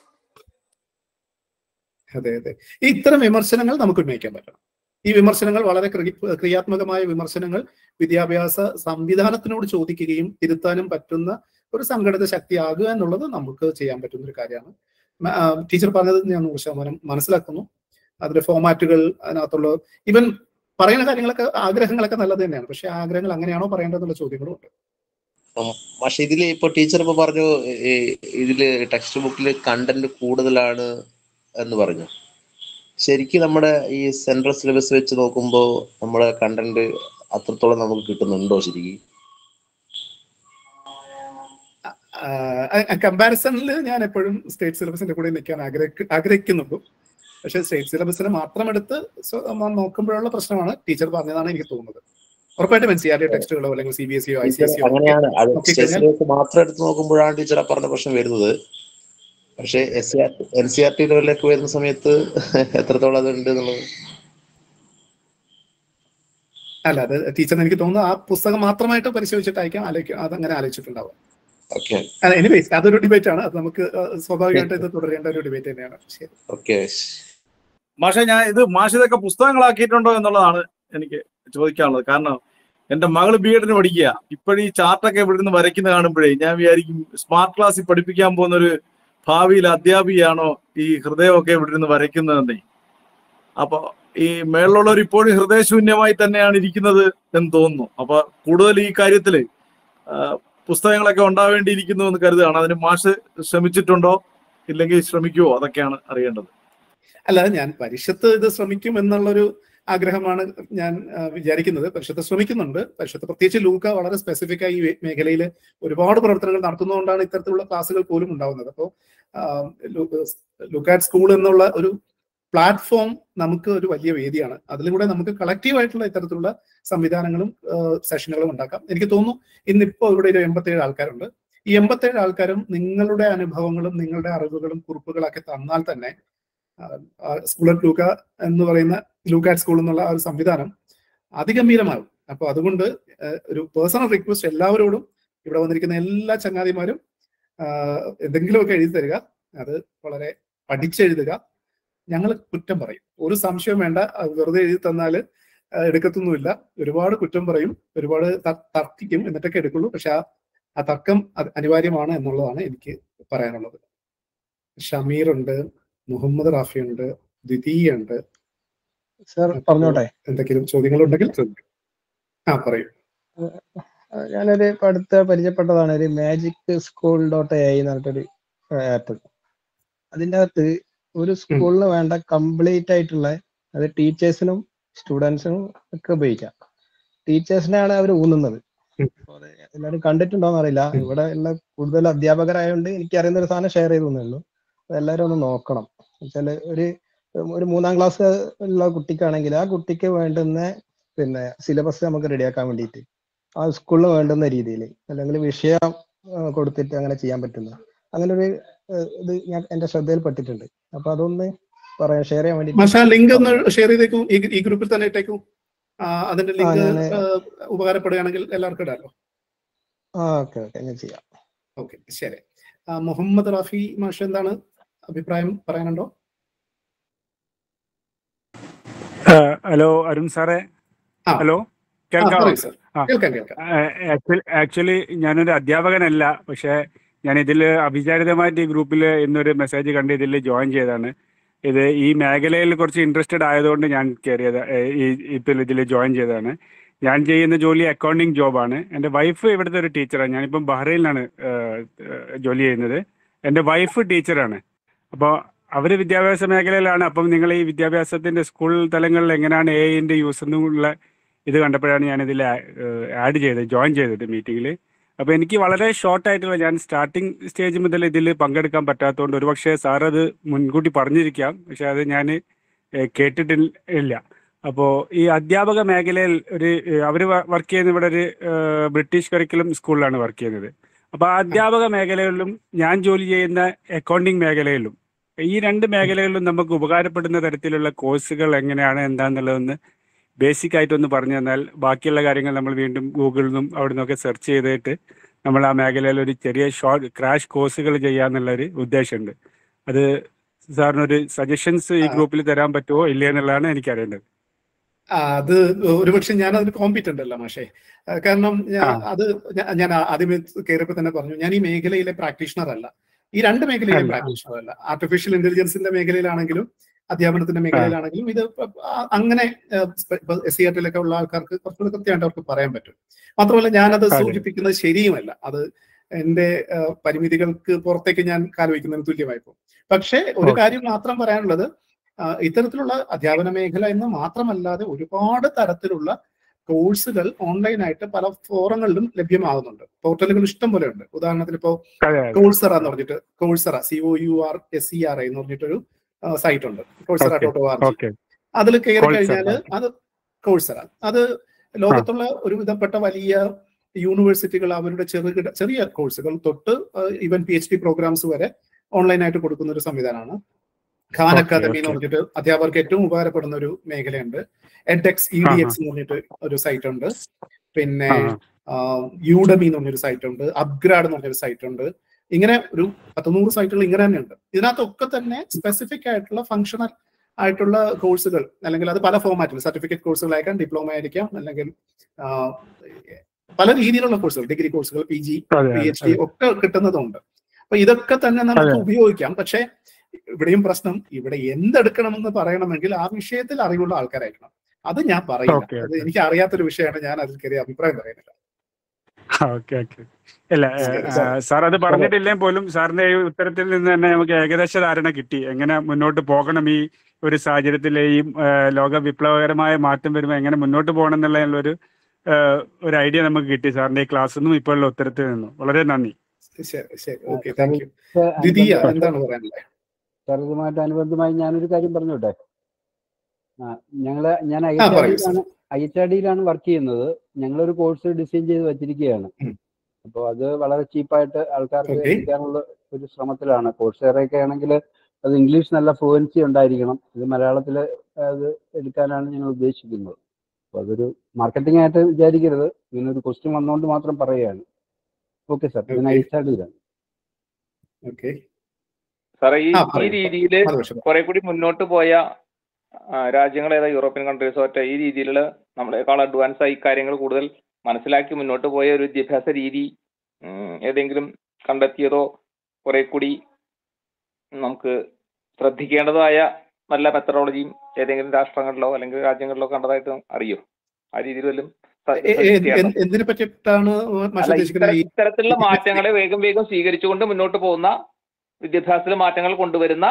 Speaker 1: അതെ അതെ ഈ ഇത്തരം വിമർശനങ്ങൾ നമുക്ക് ഉന്നയിക്കാൻ പറ്റണം ഈ വിമർശനങ്ങൾ വളരെ ക്രി- ക്രിയാത്മകമായ വിമർശനങ്ങൾ വിദ്യാഭ്യാസ സംവിധാനത്തിനോട് ചോദിക്കുകയും തിരുത്താനും പറ്റുന്ന ഒരു സംഘടിത ശക്തിയാകുക എന്നുള്ളത് നമുക്ക് ചെയ്യാൻ പറ്റുന്ന ഒരു കാര്യമാണ് മ- ആ, ടീച്ചർ പറഞ്ഞത് ഞാൻ നൂറ് ശതമാനം മനസ്സിലാക്കുന്നു അതിന്റെ ഫോമാറ്റുകൾ അതിനകത്തുള്ള ഇവൻ പറയുന്ന കാര്യങ്ങളൊക്കെ ആഗ്രഹങ്ങളൊക്കെ നല്ലത് തന്നെയാണ് പക്ഷെ ആ ആഗ്രഹങ്ങൾ അങ്ങനെയാണോ പറയേണ്ടതെന്നുള്ള ചോദ്യങ്ങളും ഉണ്ട്
Speaker 6: പക്ഷെ ഇതില് ഇപ്പൊ ടീച്ചർ ഇപ്പൊ പറഞ്ഞു ഈ ഇതില് ടെക്സ്റ്റ് ബുക്കിൽ കണ്ടന്റ് കൂടുതലാണ് എന്ന് പറഞ്ഞു ശരിക്കും നമ്മുടെ ഈ സെൻട്രൽ സിലബസ് വെച്ച് നോക്കുമ്പോൾ നമ്മുടെ കണ്ടന്റ് അത്രത്തോളം നമുക്ക് കിട്ടുന്നുണ്ടോ ശരിക്കും
Speaker 1: കമ്പാരിസണിൽ ഞാൻ എപ്പോഴും സ്റ്റേറ്റ് സിലബസിന്റെ കൂടെ നിൽക്കാൻ ആഗ്രഹിക്ക ആഗ്രഹിക്കുന്നുള്ളൂ പക്ഷെ സ്റ്റേറ്റ് സിലബസിനെ മാത്രം എടുത്ത് സ്വ- നമ്മൾ നോക്കുമ്പോഴുള്ള പ്രശ്നമാണ് ടീച്ചർ പറഞ്ഞതാണ് എനിക്ക് തോന്നുന്നത് ഉറപ്പായിട്ടും എൻ സി ആർ ടി ടെക്സ്റ്റുകളോ അല്ലെങ്കിൽ സി ബി എസ് സിയോ ഐ സി
Speaker 6: ടീച്ചർ
Speaker 1: എസ് സിയോ
Speaker 6: അങ്ങനെയാണ് അത് സ്റ്റേറ്റ്
Speaker 1: നോക്കിക്കഴിഞ്ഞാൽ
Speaker 6: സിലബസ് മാത്രം എടുത്ത് നോക്കുമ്പോഴാണ് ടീച്ചർ ആ പറഞ്ഞ പ്രശ്നം വരുന്നത് പക്ഷെ S C R N C R T ലെവലിലേക്ക് വരുന്ന സമയത്ത് എത്രത്തോളം അത് ഉണ്ട് എന്നുള്ളത്
Speaker 1: അല്ല അത് ടീച്ചറിന് എനിക്ക് തോന്നുന്നു ആ പുസ്തകം മാത്രമായിട്ട് പരിശോധിച്ചിട്ടായിരിക്കാം ആലോചിക്കും അതങ്ങനെ ആലോചിച്ചിട്ടുണ്ടാവും
Speaker 6: ഓക്കെ
Speaker 1: എനിവേസ് അതൊരു ഡിബേറ്റ് ആണ് അത് നമുക്ക് ആ, സ്വാഭാവികമായിട്ട് ഇത് തുടരേണ്ട ഒരു ഡിബേറ്റ് തന്നെയാണ് ശരി
Speaker 6: ഓക്കെ
Speaker 7: മാഷെ ഞാൻ ഇത് മാഷ് ഇതൊക്കെ പുസ്തകങ്ങളാക്കിയിട്ടുണ്ടോ എന്നുള്ളതാണ് എനിക്ക് ചോദിക്കാനുള്ളത് കാരണം എന്റെ മകള് ബി എഡിന് പഠിക്കുക ഇപ്പോഴീ ചാർട്ടൊക്കെ ഇവിടെ നിന്ന് വരയ്ക്കുന്ന കാണുമ്പോഴേ ഞാൻ വിചാരിക്കും സ്മാർട്ട് ക്ലാസ്സിൽ പഠിപ്പിക്കാൻ പോകുന്ന ഒരു ഭാവിയിൽ അധ്യാപികയാണോ ഈ ഹൃദയമൊക്കെ ഇവിടെ നിന്ന് വരയ്ക്കുന്നതെന്നേ അപ്പൊ ഈ മേളിലുള്ളവർ ഇപ്പോഴും ഹൃദയശൂന്യമായി തന്നെയാണ് ഇരിക്കുന്നത് എന്ന് തോന്നുന്നു അപ്പൊ കൂടുതൽ ഈ കാര്യത്തില് ആ, പുസ്തകങ്ങളൊക്കെ ഉണ്ടാവേണ്ടിയിരിക്കുന്നു എന്ന് കരുതുകയാണ് അതിന് മാഷ് ശ്രമിച്ചിട്ടുണ്ടോ ഇല്ലെങ്കിൽ ശ്രമിക്കുവോ അതൊക്കെയാണ് അറിയേണ്ടത്
Speaker 1: അല്ല ഞാൻ പരിഷത്ത് ഇത് ശ്രമിക്കും എന്നുള്ളൊരു ആഗ്രഹമാണ് ഞാൻ ആ, വിചാരിക്കുന്നത് പരിഷത്ത് ശ്രമിക്കുന്നുണ്ട് പരിഷത്ത് പ്രത്യേകിച്ച് ലൂക്ക വളരെ സ്പെസിഫിക് ആയി ഈ മേഖലയിൽ ഒരുപാട് പ്രവർത്തനങ്ങൾ നടത്തുന്നതുകൊണ്ടാണ് ഇത്തരത്തിലുള്ള ക്ലാസ്സുകൾ പോലും ഉണ്ടാവുന്നത് അപ്പോൾ ലുക്കാറ്റ് സ്കൂൾ എന്നുള്ള ഒരു പ്ലാറ്റ്ഫോം നമുക്ക് ഒരു വലിയ വേദിയാണ് അതിലൂടെ നമുക്ക് കളക്റ്റീവ് ആയിട്ടുള്ള ഇത്തരത്തിലുള്ള സംവിധാനങ്ങളും സെഷനുകളും ഉണ്ടാക്കാം എനിക്ക് തോന്നുന്നു ഇന്നിപ്പോ ഇവിടെ ഒരു എൺപത്തേഴ് ആൾക്കാരുണ്ട് ഈ എൺപത്തേഴ് ആൾക്കാരും നിങ്ങളുടെ അനുഭവങ്ങളും നിങ്ങളുടെ അറിവുകളും കുറിപ്പുകളൊക്കെ തന്നാൽ തന്നെ സ്കൂൾ അറ്റ് ലൂക്ക എന്ന് പറയുന്ന ലൂക്ക അറ്റ് സ്കൂൾ എന്നുള്ള ആ ഒരു സംവിധാനം അതിഗംഭീരമാകും അപ്പോൾ അതുകൊണ്ട് ഏഹ്, ഒരു പേഴ്സണൽ റിക്വസ്റ്റ് എല്ലാവരോടും ഇവിടെ വന്നിരിക്കുന്ന എല്ലാ ചങ്ങാതിമാരും ആഹ്, എന്തെങ്കിലുമൊക്കെ എഴുതി തരിക അത് വളരെ പഠിച്ചെഴുതുക ഞങ്ങൾ കുറ്റം പറയും ഒരു സംശയവും വേണ്ട അത് വെറുതെ എഴുതി തന്നാൽ എടുക്കത്തൊന്നുമില്ല ഒരുപാട് കുറ്റം പറയും ഒരുപാട് ത- തർക്കിക്കും എന്നിട്ടൊക്കെ എടുക്കുള്ളൂ പക്ഷെ ആ ആ തർക്കം അത് അനിവാര്യമാണ് എന്നുള്ളതാണ് എനിക്ക് പറയാനുള്ളത് ഷമീർ ഉണ്ട് മുഹമ്മദ് റാഫി ഉണ്ട് ദ്വിതീയ ഉണ്ട്
Speaker 8: സർ പറഞ്ഞോട്ടെ
Speaker 1: എന്തെങ്കിലും ചോദ്യങ്ങളുണ്ടെങ്കിൽ ചോദിക്കും ആ പറയൂ
Speaker 8: അഹ് ഞാനൊരു ഇപ്പൊ അടുത്ത പരിചയപ്പെട്ടതാണ് ഒരു മാജിക് സ്കൂൾ ഡോട്ട് എ എന്ന് പറഞ്ഞിട്ടൊരു ആപ്പ് അതിൻ്റെ അകത്ത് ഒരു സ്കൂളിന് വേണ്ട കംപ്ലീറ്റ് ആയിട്ടുള്ള അത് ടീച്ചേഴ്സിനും സ്റ്റുഡൻസിനും ഒക്കെ ഉപയോഗിക്കാം ടീച്ചേഴ്സിനെയാണ് അവർ ഊന്നുന്നത്
Speaker 1: ഉം.
Speaker 8: അപ്പൊ അത് എല്ലാവരും കണ്ടിട്ടുണ്ടോന്ന് അറിയില്ല ഇവിടെ ഉള്ള കൂടുതൽ അധ്യാപകരായതുകൊണ്ട് എനിക്ക് അറിയുന്ന ഒരു സാധനം ഷെയർ ചെയ്തു തന്നേ ഉള്ളൂ അപ്പൊ എല്ലാവരും ഒന്ന് നോക്കണം വെച്ചാല് ഒരു ഒരു മൂന്നാം ക്ലാസ് ഉള്ള കുട്ടിക്കാണെങ്കിൽ ആ കുട്ടിക്ക് വേണ്ടുന്ന പിന്നെ സിലബസ് നമുക്ക് റെഡിയാക്കാൻ വേണ്ടിയിട്ട് ആ സ്കൂളിന് വേണ്ടുന്ന രീതിയിൽ അല്ലെങ്കിൽ വിഷയം ആ, കൊടുത്തിട്ട് അങ്ങനെ ചെയ്യാൻ പറ്റുന്ന അങ്ങനെ ഒരു ഏഹ്, ഇത് ഞാൻ എന്റെ ശ്രദ്ധയിൽപ്പെട്ടിട്ടുണ്ട് അപ്പൊ അതൊന്ന് പറയാം ഷെയർ ചെയ്യാൻ വേണ്ടി
Speaker 1: മാഷ ലിങ്ക് ഒന്ന് ഷെയർ ചെയ്തേക്കും ഈ ഈ ഗ്രൂപ്പിൽ തന്നെ ഇട്ടേക്കും ആ, അതിന്റെ ലിങ്ക്
Speaker 8: ഞാന്
Speaker 1: ഉപകാരപ്പെടുകയാണെങ്കിൽ എല്ലാവർക്കും ഇടാലോ
Speaker 8: ആ ഓക്കെ ഓക്കെ ഞാൻ ചെയ്യാം
Speaker 1: ഓക്കെ ശരി ആ, മുഹമ്മദ് റാഫി മാഷ് എന്താണ് അഭിപ്രായം പറയാനുണ്ടോ
Speaker 9: ആ, ഹലോ അരുൺ സാറേ
Speaker 1: ആ.
Speaker 9: ഹലോ
Speaker 1: ആ
Speaker 9: കേൾക്കാമോ
Speaker 1: പറയൂ സർ
Speaker 9: ആ.
Speaker 1: കേൾക്കാം കേൾക്കാം
Speaker 9: ആക്ച്വലി ഞാനൊരു അധ്യാപകനല്ല പക്ഷെ ഞാൻ ഇതിൽ അവിചാരിതമായിട്ട് ഈ ഗ്രൂപ്പിൽ ഇന്നൊരു മെസ്സേജ് കണ്ട് ഇതിൽ ജോയിൻ ചെയ്തതാണ് ഇത് ഈ മേഖലയിൽ കുറച്ച് ഇൻട്രസ്റ്റഡ് ആയതുകൊണ്ട് ഞാൻ കയറിയത് ഏ, ഈ ഇപ്പം ഇതിൽ ജോയിൻ ചെയ്തതാണ് ഞാൻ ചെയ്യുന്ന ജോലി അക്കൗണ്ടിങ് ജോബാണ് എൻ്റെ വൈഫ് ഇവിടുത്തെ ഒരു ടീച്ചറാണ് ഞാനിപ്പം ബഹ്റൈനിലാണ് ഏ, ഏ, ജോലി ചെയ്യുന്നത് എൻ്റെ വൈഫ് ടീച്ചറാണ് അപ്പോൾ അവർ വിദ്യാഭ്യാസ മേഖലയിലാണ് അപ്പം നിങ്ങൾ ഈ വിദ്യാഭ്യാസത്തിൻ്റെ സ്കൂൾ തലങ്ങളിൽ എങ്ങനെയാണ് എ ഐൻ്റെ യൂസ് എന്നുള്ള ഇത് കണ്ടപ്പോഴാണ് ഞാൻ ഇതിൽ ആഡ് ചെയ്തത് ജോയിൻ ചെയ്തത് മീറ്റിങ്ങിൽ അപ്പോൾ എനിക്ക് വളരെ ഷോർട്ട് ആയിട്ടുള്ള ഞാൻ സ്റ്റാർട്ടിങ് സ്റ്റേജ് മുതൽ ഇതിൽ പങ്കെടുക്കാൻ പറ്റാത്തതുകൊണ്ട് ഒരുപക്ഷെ സാർ അത് മുൻകൂട്ടി പറഞ്ഞിരിക്കാം പക്ഷെ അത് ഞാൻ കേട്ടിട്ടില്ല അപ്പോൾ ഈ അധ്യാപക മേഖലയിൽ ഒരു അവർ വർക്ക് ചെയ്യുന്ന ഇവിടെ ഒരു ഏഹ്, ബ്രിട്ടീഷ് കരിക്കുലം സ്കൂളിലാണ് വർക്ക് ചെയ്യുന്നത് അപ്പോൾ ആ അധ്യാപക മേഖലകളിലും ഞാൻ ജോലി ചെയ്യുന്ന അക്കൗണ്ടിങ് മേഖലയിലും ഈ രണ്ട് മേഖലകളിലും നമുക്ക് ഉപകാരപ്പെടുന്ന തരത്തിലുള്ള കോഴ്സുകൾ എങ്ങനെയാണ് എന്താണെന്നുള്ളതൊന്ന് ബേസിക് ആയിട്ടൊന്ന് പറഞ്ഞു തന്നാൽ ബാക്കിയുള്ള കാര്യങ്ങൾ നമ്മൾ വീണ്ടും ഗൂഗിളിൽ നിന്നും അവിടെ നിന്നൊക്കെ സെർച്ച് ചെയ്തിട്ട് നമ്മൾ ആ മേഖലയിൽ ഒരു ചെറിയ ഷോർട്ട് ക്രാഷ് കോഴ്സുകൾ ചെയ്യാന്നുള്ള ഒരു ഉദ്ദേശമുണ്ട് അത് സാറിനൊരു സജഷൻസ് ഈ ഗ്രൂപ്പിൽ തരാൻ പറ്റുമോ ഇല്ലേ എന്നുള്ളതാണ് എനിക്ക് അറിയേണ്ടത്
Speaker 1: ആ, അത് ഒരുപക്ഷെ ഞാൻ അതിന് കോമ്പീറ്റന്റ് അല്ല മാഷേ ആ, കാരണം ഞാൻ
Speaker 9: ആ.
Speaker 1: അത് ഞാ- ഞാൻ ആദ്യമേ കയറിയപ്പോൾ തന്നെ പറഞ്ഞു ഞാൻ ഈ മേഖലയിലെ പ്രാക്ടീഷണർ അല്ല ഈ രണ്ട് മേഖലയിലെ
Speaker 9: അല്ല.
Speaker 1: പ്രാക്ടീഷണർ അല്ല ആർട്ടിഫിഷ്യൽ ഇന്റലിജൻസിന്റെ മേഖലയിലാണെങ്കിലും അധ്യാപനത്തിന്റെ മേഖലയിലാണെങ്കിലും ഇത് ആ- അങ്ങനെ എസ് സി ആർട്ടിലൊക്കെ ഉള്ള ആൾക്കാർക്ക് കുറച്ചുകൂടി കൃത്യമായിട്ട് അവർക്ക് പറയാൻ പറ്റും മാത്രമല്ല ഞാനത്
Speaker 9: അതെ.
Speaker 1: സൂചിപ്പിക്കുന്നത് ശരിയുമല്ല അത് എന്റെ ആ, പരിമിതികൾക്ക് പുറത്തേക്ക് ഞാൻ കാൽവയ്ക്കുന്നതിന് തുല്യമായി പോകും പക്ഷേ ഒരു
Speaker 9: ഓക്കേ.
Speaker 1: കാര്യം മാത്രം പറയാനുള്ളത് ആ, ഇത്തരത്തിലുള്ള അധ്യാപന മേഖല എന്ന് മാത്രമല്ലാതെ ഒരുപാട് തരത്തിലുള്ള കോഴ്സുകൾ ഓൺലൈനായിട്ട് പല ഫോറങ്ങളിലും ലഭ്യമാകുന്നുണ്ട് പോർട്ടലുകൾ ഇഷ്ടം പോലെ ഉണ്ട് ഉദാഹരണത്തിന് ഇപ്പോൾ
Speaker 9: അതെ അതെ
Speaker 1: കോഴ്സറ എന്ന് പറഞ്ഞിട്ട് Coursera C O U R S C R I എന്ന് പറഞ്ഞിട്ടൊരു സൈറ്റ് ഉണ്ട് Coursera
Speaker 9: okay
Speaker 1: dot O R G
Speaker 9: okay
Speaker 1: അതിൽ കയറി
Speaker 9: Coursera.
Speaker 1: കഴിഞ്ഞാൽ അത് കോഴ്സറ അത് ലോകത്തുള്ള ഒരു വിധപ്പെട്ട വലിയ യൂണിവേഴ്സിറ്റികൾ അവരുടെ ചെറുകിട ചെറിയ കോഴ്സുകൾ തൊട്ട് even P H D programs വരെ ഓൺലൈനായിട്ട് കൊടുക്കുന്ന ഒരു സംവിധാനമാണ് ഖാൻ
Speaker 9: Okay,
Speaker 1: അക്കാദമി എന്ന്
Speaker 9: okay.
Speaker 1: പറഞ്ഞിട്ട് അധ്യാപകർക്ക് ഏറ്റവും ഉപകാരപ്പെടുന്ന ഒരു മേഖലയുണ്ട് എഡെക്സ് ഇ ഡി എക്സ് എന്ന് പറഞ്ഞിട്ട് ഒരു സൈറ്റ് ഉണ്ട് പിന്നെ
Speaker 9: ആ
Speaker 1: യൂഡമി എന്ന് പറഞ്ഞൊരു സൈറ്റ് ഉണ്ട് അപ്ഗ്രാഡ് എന്ന് പറഞ്ഞൊരു സൈറ്റ് ഉണ്ട് ഇങ്ങനെ ഒരു പത്തുനൂറ് സൈറ്റുകൾ ഇങ്ങനെ തന്നെ ഉണ്ട് ഇതിനകത്തൊക്കെ തന്നെ സ്പെസിഫിക് ആയിട്ടുള്ള ഫങ്ഷണൽ ആയിട്ടുള്ള കോഴ്സുകൾ അല്ലെങ്കിൽ അത് പല ഫോമാറ്റിൽ സർട്ടിഫിക്കറ്റ് കോഴ്സുകളായിരിക്കാം ഡിപ്ലോമ ആയിരിക്കാം അല്ലെങ്കിൽ ആ, പല രീതിയിലുള്ള കോഴ്സുകൾ ഡിഗ്രി കോഴ്സുകൾ പി ജി
Speaker 9: അതെ
Speaker 1: പി
Speaker 9: അതെ
Speaker 1: എച്ച് ഡി ഒക്കെ കിട്ടുന്നതുണ്ട് അപ്പൊ ഇതൊക്കെ തന്നെ നമുക്ക്
Speaker 9: അതെ.
Speaker 1: ഉപയോഗിക്കാം പക്ഷെ ഇവിടെയും പ്രശ്നം ഇവിടെ എന്തെടുക്കണമെന്ന് പറയണമെങ്കിൽ ആ വിഷയത്തിൽ അറിവുള്ള ആൾക്കാരായിരിക്കണം അത് ഞാൻ പറയില്ല
Speaker 9: Okay,
Speaker 1: അത്
Speaker 9: okay.
Speaker 1: എനിക്ക് അറിയാത്തൊരു വിഷയമാണ് ഞാൻ അതിൽ കയറി അഭിപ്രായം പറയുന്നില്ല
Speaker 9: ഓക്കെ ഓക്കെ ഇല്ല
Speaker 1: ശരി,
Speaker 9: ഏഹ്,
Speaker 1: സാർ.
Speaker 9: സാർ അത് പറഞ്ഞിട്ടില്ലെങ്കിൽ പോലും സാറിന്റെ ഈ ഉത്തരത്തിൽ നിന്ന് തന്നെ നമുക്ക് ഏകദേശ ധാരണ കിട്ടി എങ്ങനെ മുന്നോട്ട് പോകണം ഈ ഒരു സാഹചര്യത്തിൽ ഈ ഏഹ്, ലോക വിപ്ലവകരമായ മാറ്റം വരുമ്പോൾ എങ്ങനെ മുന്നോട്ട് പോകണം എന്നുള്ള ഒരു ഏഹ്, ഒരു ഐഡിയ നമുക്ക് കിട്ടി സാറിന്റെ ഈ ക്ലാസ്സിൽ നിന്നും ഇപ്പോഴുള്ള ഉത്തരത്തിൽ നിന്നും വളരെ നന്ദി
Speaker 1: ശരി ശരി ഓക്കെ താങ്ക് യു
Speaker 2: ഇത്
Speaker 1: ദ്വിതീയ
Speaker 2: അനുബന്ധ-
Speaker 1: എന്താണ് പറയാനുള്ളത്
Speaker 2: സാർ ഇതുമായിട്ട് അനുബന്ധമായി ഞാനൊരു കാര്യം പറഞ്ഞോട്ടെ ആ ഞങ്ങള് ഞാൻ ഐ
Speaker 1: ആ,
Speaker 2: എച്ച്
Speaker 1: പറയൂ,
Speaker 2: ഡിയിലാണ് ഐ എച്ച് ഡിയിലാണ് വർക്ക് ചെയ്യുന്നത് ഞങ്ങളൊരു കോഴ്സ് ഡിസൈൻ ചെയ്ത് വെച്ചിരിക്കുകയാണ്
Speaker 1: ഉം.
Speaker 2: അപ്പോൾ അത് വളരെ ചീപ്പായിട്ട് ആൾക്കാർക്ക്
Speaker 1: Okay.
Speaker 2: എത്തിക്കാനുള്ള ഒരു ശ്രമത്തിലാണ് കോഴ്സ് ഒക്കെ ആണെങ്കിൽ അത് ഇംഗ്ലീഷ് നല്ല ഫ്ലുവൻസി ഉണ്ടായിരിക്കണം ഇത് മലയാളത്തിൽ അത് എടുക്കാനാണ് ഞങ്ങൾ ഉദ്ദേശിക്കുന്നത് അപ്പോൾ അതൊരു മാർക്കറ്റിംഗ് ആയിട്ട് വിചാരിക്കരുത് ഇങ്ങനെ ഒരു ക്വസ്റ്റ്യൻ വന്നുകൊണ്ട് മാത്രം പറയുകയാണ് ഓക്കെ സാർ ഞാൻ
Speaker 1: Okay.
Speaker 2: ഐസാഡ് ചെയ്താണ്
Speaker 1: ഓക്കെ
Speaker 10: സാറേ ഈ
Speaker 1: ആ,
Speaker 10: ഈ
Speaker 1: പറയൂ.
Speaker 10: രീതിയിൽ
Speaker 1: അത് പക്ഷേ
Speaker 10: കുറെ കൂടി മുന്നോട്ട് പോയ ആ, രാജ്യങ്ങൾ ഏതാ യൂറോപ്യൻ കൺട്രീസോ മറ്റേ ഈ രീതിയിലുള്ള നമ്മളെക്കാൾ അഡ്വാൻസ് ആയി കാര്യങ്ങൾ കൂടുതൽ മനസ്സിലാക്കി മുന്നോട്ട് പോയ ഒരു വിദ്യാഭ്യാസ രീതി ഉം, ഏതെങ്കിലും കണ്ടെത്തിയതോ കുറെ കൂടി നമുക്ക് ശ്രദ്ധിക്കേണ്ടതായ നല്ല മെത്തഡോളജിയും ഏതെങ്കിലും രാഷ്ട്രങ്ങളിലോ അല്ലെങ്കിൽ രാജ്യങ്ങളിലോ കണ്ടതായിട്ട് അറിയോ ആ രീതിയിൽ വല്ലതും സ-
Speaker 1: എ- എ-
Speaker 10: suggest ചെയ്യാമോ?
Speaker 1: എന്ത്- എന്തിനെ പറ്റിയിട്ടാണ് മാഷ്
Speaker 10: അല്ല
Speaker 1: ഉദ്ദേശിക്കുന്നത്
Speaker 10: ഇത്തര-
Speaker 1: ഈ
Speaker 10: ഇത്തരത്തിലുള്ള മാറ്റങ്ങളെ വേഗം വേഗം സ്വീകരിച്ചുകൊണ്ട് മുന്നോട്ട് പോകുന്ന വിദ്യാഭ്യാസത്തിൽ മാറ്റങ്ങൾ കൊണ്ടുവരുന്ന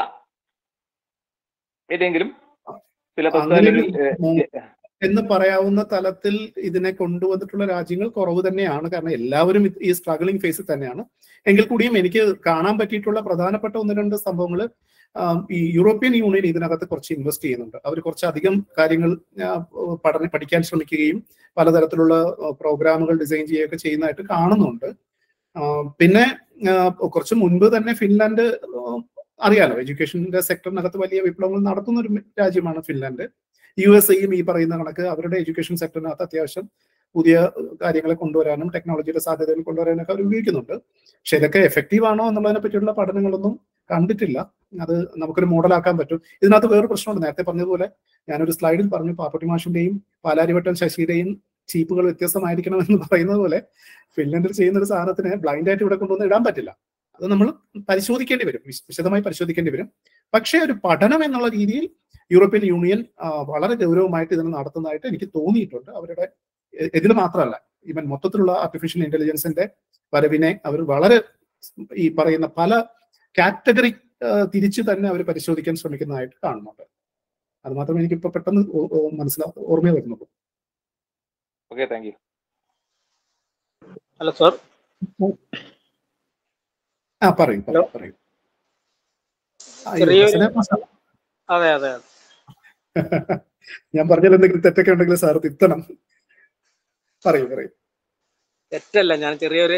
Speaker 10: ഏതെങ്കിലും സിലബസ്
Speaker 1: അങ്ങനെ ഒരു
Speaker 10: അല്ലെങ്കിൽ
Speaker 1: മോ-
Speaker 10: ഏഹ്,
Speaker 1: എന്ന് പറയാവുന്ന തലത്തിൽ ഇതിനെ കൊണ്ടുവന്നിട്ടുള്ള രാജ്യങ്ങൾ കുറവ് തന്നെയാണ് കാരണം എല്ലാവരും ഇത് ഈ സ്ട്രഗിളിംഗ് ഫേസിൽ തന്നെയാണ് എങ്കിൽ കൂടിയും എനിക്ക് കാണാൻ പറ്റിയിട്ടുള്ള പ്രധാനപ്പെട്ട ഒന്ന് രണ്ട് സംഭവങ്ങൾ ഈ യൂറോപ്യൻ യൂണിയൻ ഇതിനകത്ത് കുറച്ച് ഇൻവെസ്റ്റ് ചെയ്യുന്നുണ്ട് അവർ കുറച്ചധികം കാര്യങ്ങൾ ആ, പഠന പഠിക്കാൻ ശ്രമിക്കുകയും പലതരത്തിലുള്ള പ്രോഗ്രാമുകൾ ഡിസൈൻ ചെയ്യുകയൊക്കെ ചെയ്യുന്നതായിട്ട് കാണുന്നുണ്ട് ആ, പിന്നെ ആ, കുറച്ച് മുൻപ് തന്നെ ഫിൻലാൻഡ് ആ, അറിയാലോ എഡ്യൂക്കേഷന്റെ സെക്ടറിനകത്ത് വലിയ വിപ്ലവങ്ങൾ നടത്തുന്ന ഒരു രാജ്യമാണ് ഫിൻലാൻഡ് യു എസ് എയും ഈ പറയുന്ന കണക്ക് അവരുടെ എഡ്യൂക്കേഷൻ സെക്ടറിനകത്ത് അത്യാവശ്യം പുതിയ കാര്യങ്ങളെ കൊണ്ടുവരാനും ടെക്നോളജിയുടെ സാധ്യതകൾ കൊണ്ടുവരാനൊക്കെ അവർ ഉപയോഗിക്കുന്നുണ്ട് പക്ഷെ ഇതൊക്കെ എഫക്റ്റീവ് ആണോ എന്നുള്ളതിനെ പറ്റിയുള്ള പഠനങ്ങളൊന്നും കണ്ടിട്ടില്ല അത് നമുക്കൊരു മോഡലാക്കാൻ പറ്റും ഇതിനകത്ത് വേറൊരു പ്രശ്നമുണ്ട് നേരത്തെ പറഞ്ഞതുപോലെ ഞാനൊരു സ്ലൈഡിൽ പറഞ്ഞു പാപ്പട്ടി മാഷിന്റെയും പാലാരിവട്ടം ശശിയുടെയും ചീപ്പുകൾ വ്യത്യസ്തമായിരിക്കണം എന്ന് പറയുന്നത് പോലെ ഫിൻലൻഡിൽ ചെയ്യുന്ന ഒരു സാധനത്തിന് ബ്ലൈൻഡ് ആയിട്ട് ഇവിടെ കൊണ്ടുവന്ന് ഇടാൻ പറ്റില്ല അത് നമ്മൾ പരിശോധിക്കേണ്ടി വരും വിശ- വിശദമായി പരിശോധിക്കേണ്ടി വരും പക്ഷേ ഒരു പഠനം എന്നുള്ള രീതിയിൽ യൂറോപ്യൻ യൂണിയൻ ആ, വളരെ ഗൗരവമായിട്ട് ഇതിനെ നടത്തുന്നതായിട്ട് എനിക്ക് തോന്നിയിട്ടുണ്ട് അവരുടെ എ- ഇതിൽ മാത്രമല്ല ഈവൻ മൊത്തത്തിലുള്ള ആർട്ടിഫിഷ്യൽ ഇന്റലിജൻസിന്റെ വരവിനെ അവർ വളരെ ഈ പറയുന്ന പല കാറ്റഗറി തിരിച്ച് തന്നെ അവർ പരിശോധിക്കാൻ ശ്രമിക്കുന്നതായിട്ട് കാണുന്നുണ്ട് അത് മാത്രമേ എനിക്ക് ഇപ്പൊ പെട്ടെന്ന് ഓ- ഓ- മനസ്സിലാ ഓർമ്മ വരുന്നുള്ളൂ
Speaker 10: okay thank you
Speaker 11: hello sir
Speaker 1: ആ പറയൂ പറയൂ
Speaker 11: ഹലോ
Speaker 1: പറയൂ അയ്യോ,
Speaker 11: ചെറിയൊരു
Speaker 1: ഹസനെ മാഷാ.
Speaker 11: അതെ അതെ അതെ
Speaker 1: ഞാൻ പറഞ്ഞാൽ എന്തെങ്കിലും തെറ്റൊക്കെ ഉണ്ടെങ്കിൽ സാർ തിരുത്തണം പറയൂ പറയൂ
Speaker 11: തെറ്റല്ല ഞാൻ ചെറിയൊരു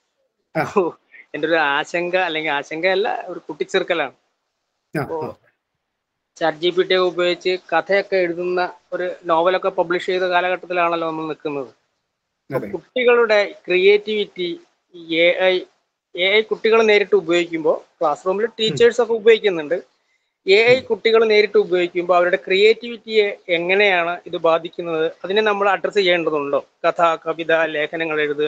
Speaker 1: ആ.
Speaker 11: എൻ്റെ ഒരു ആശങ്ക അല്ലെങ്കിൽ ആശങ്കയല്ല ഒരു കുട്ടിച്ചെറുക്കലാണ്
Speaker 1: ആ,
Speaker 11: അപ്പോ
Speaker 1: ആ.
Speaker 11: ചാറ്റ് ജി പി ടി ഒക്കെ ഉപയോഗിച്ച് കഥയൊക്കെ എഴുതുന്ന ഒരു നോവലൊക്കെ പബ്ലിഷ് ചെയ്ത കാലഘട്ടത്തിലാണല്ലോ നമ്മൾ നിൽക്കുന്നത് അപ്പൊ
Speaker 1: അതെ
Speaker 11: കുട്ടികളുടെ creativity A I A I കുട്ടികൾ നേരിട്ട് ഉപയോഗിക്കുമ്പോൾ ക്ലാസ് റൂമിൽ ടീച്ചേഴ്സ് ഒക്കെ ഉപയോഗിക്കുന്നുണ്ട് എ ഐ കുട്ടികൾ നേരിട്ട് ഉപയോഗിക്കുമ്പോൾ അവരുടെ ക്രിയേറ്റിവിറ്റിയെ എങ്ങനെയാണ് ഇത് ബാധിക്കുന്നത് അതിനെ നമ്മൾ അഡ്രസ്സ് ചെയ്യേണ്ടതുണ്ടോ കഥ കവിത ലേഖനങ്ങൾ എഴുതുക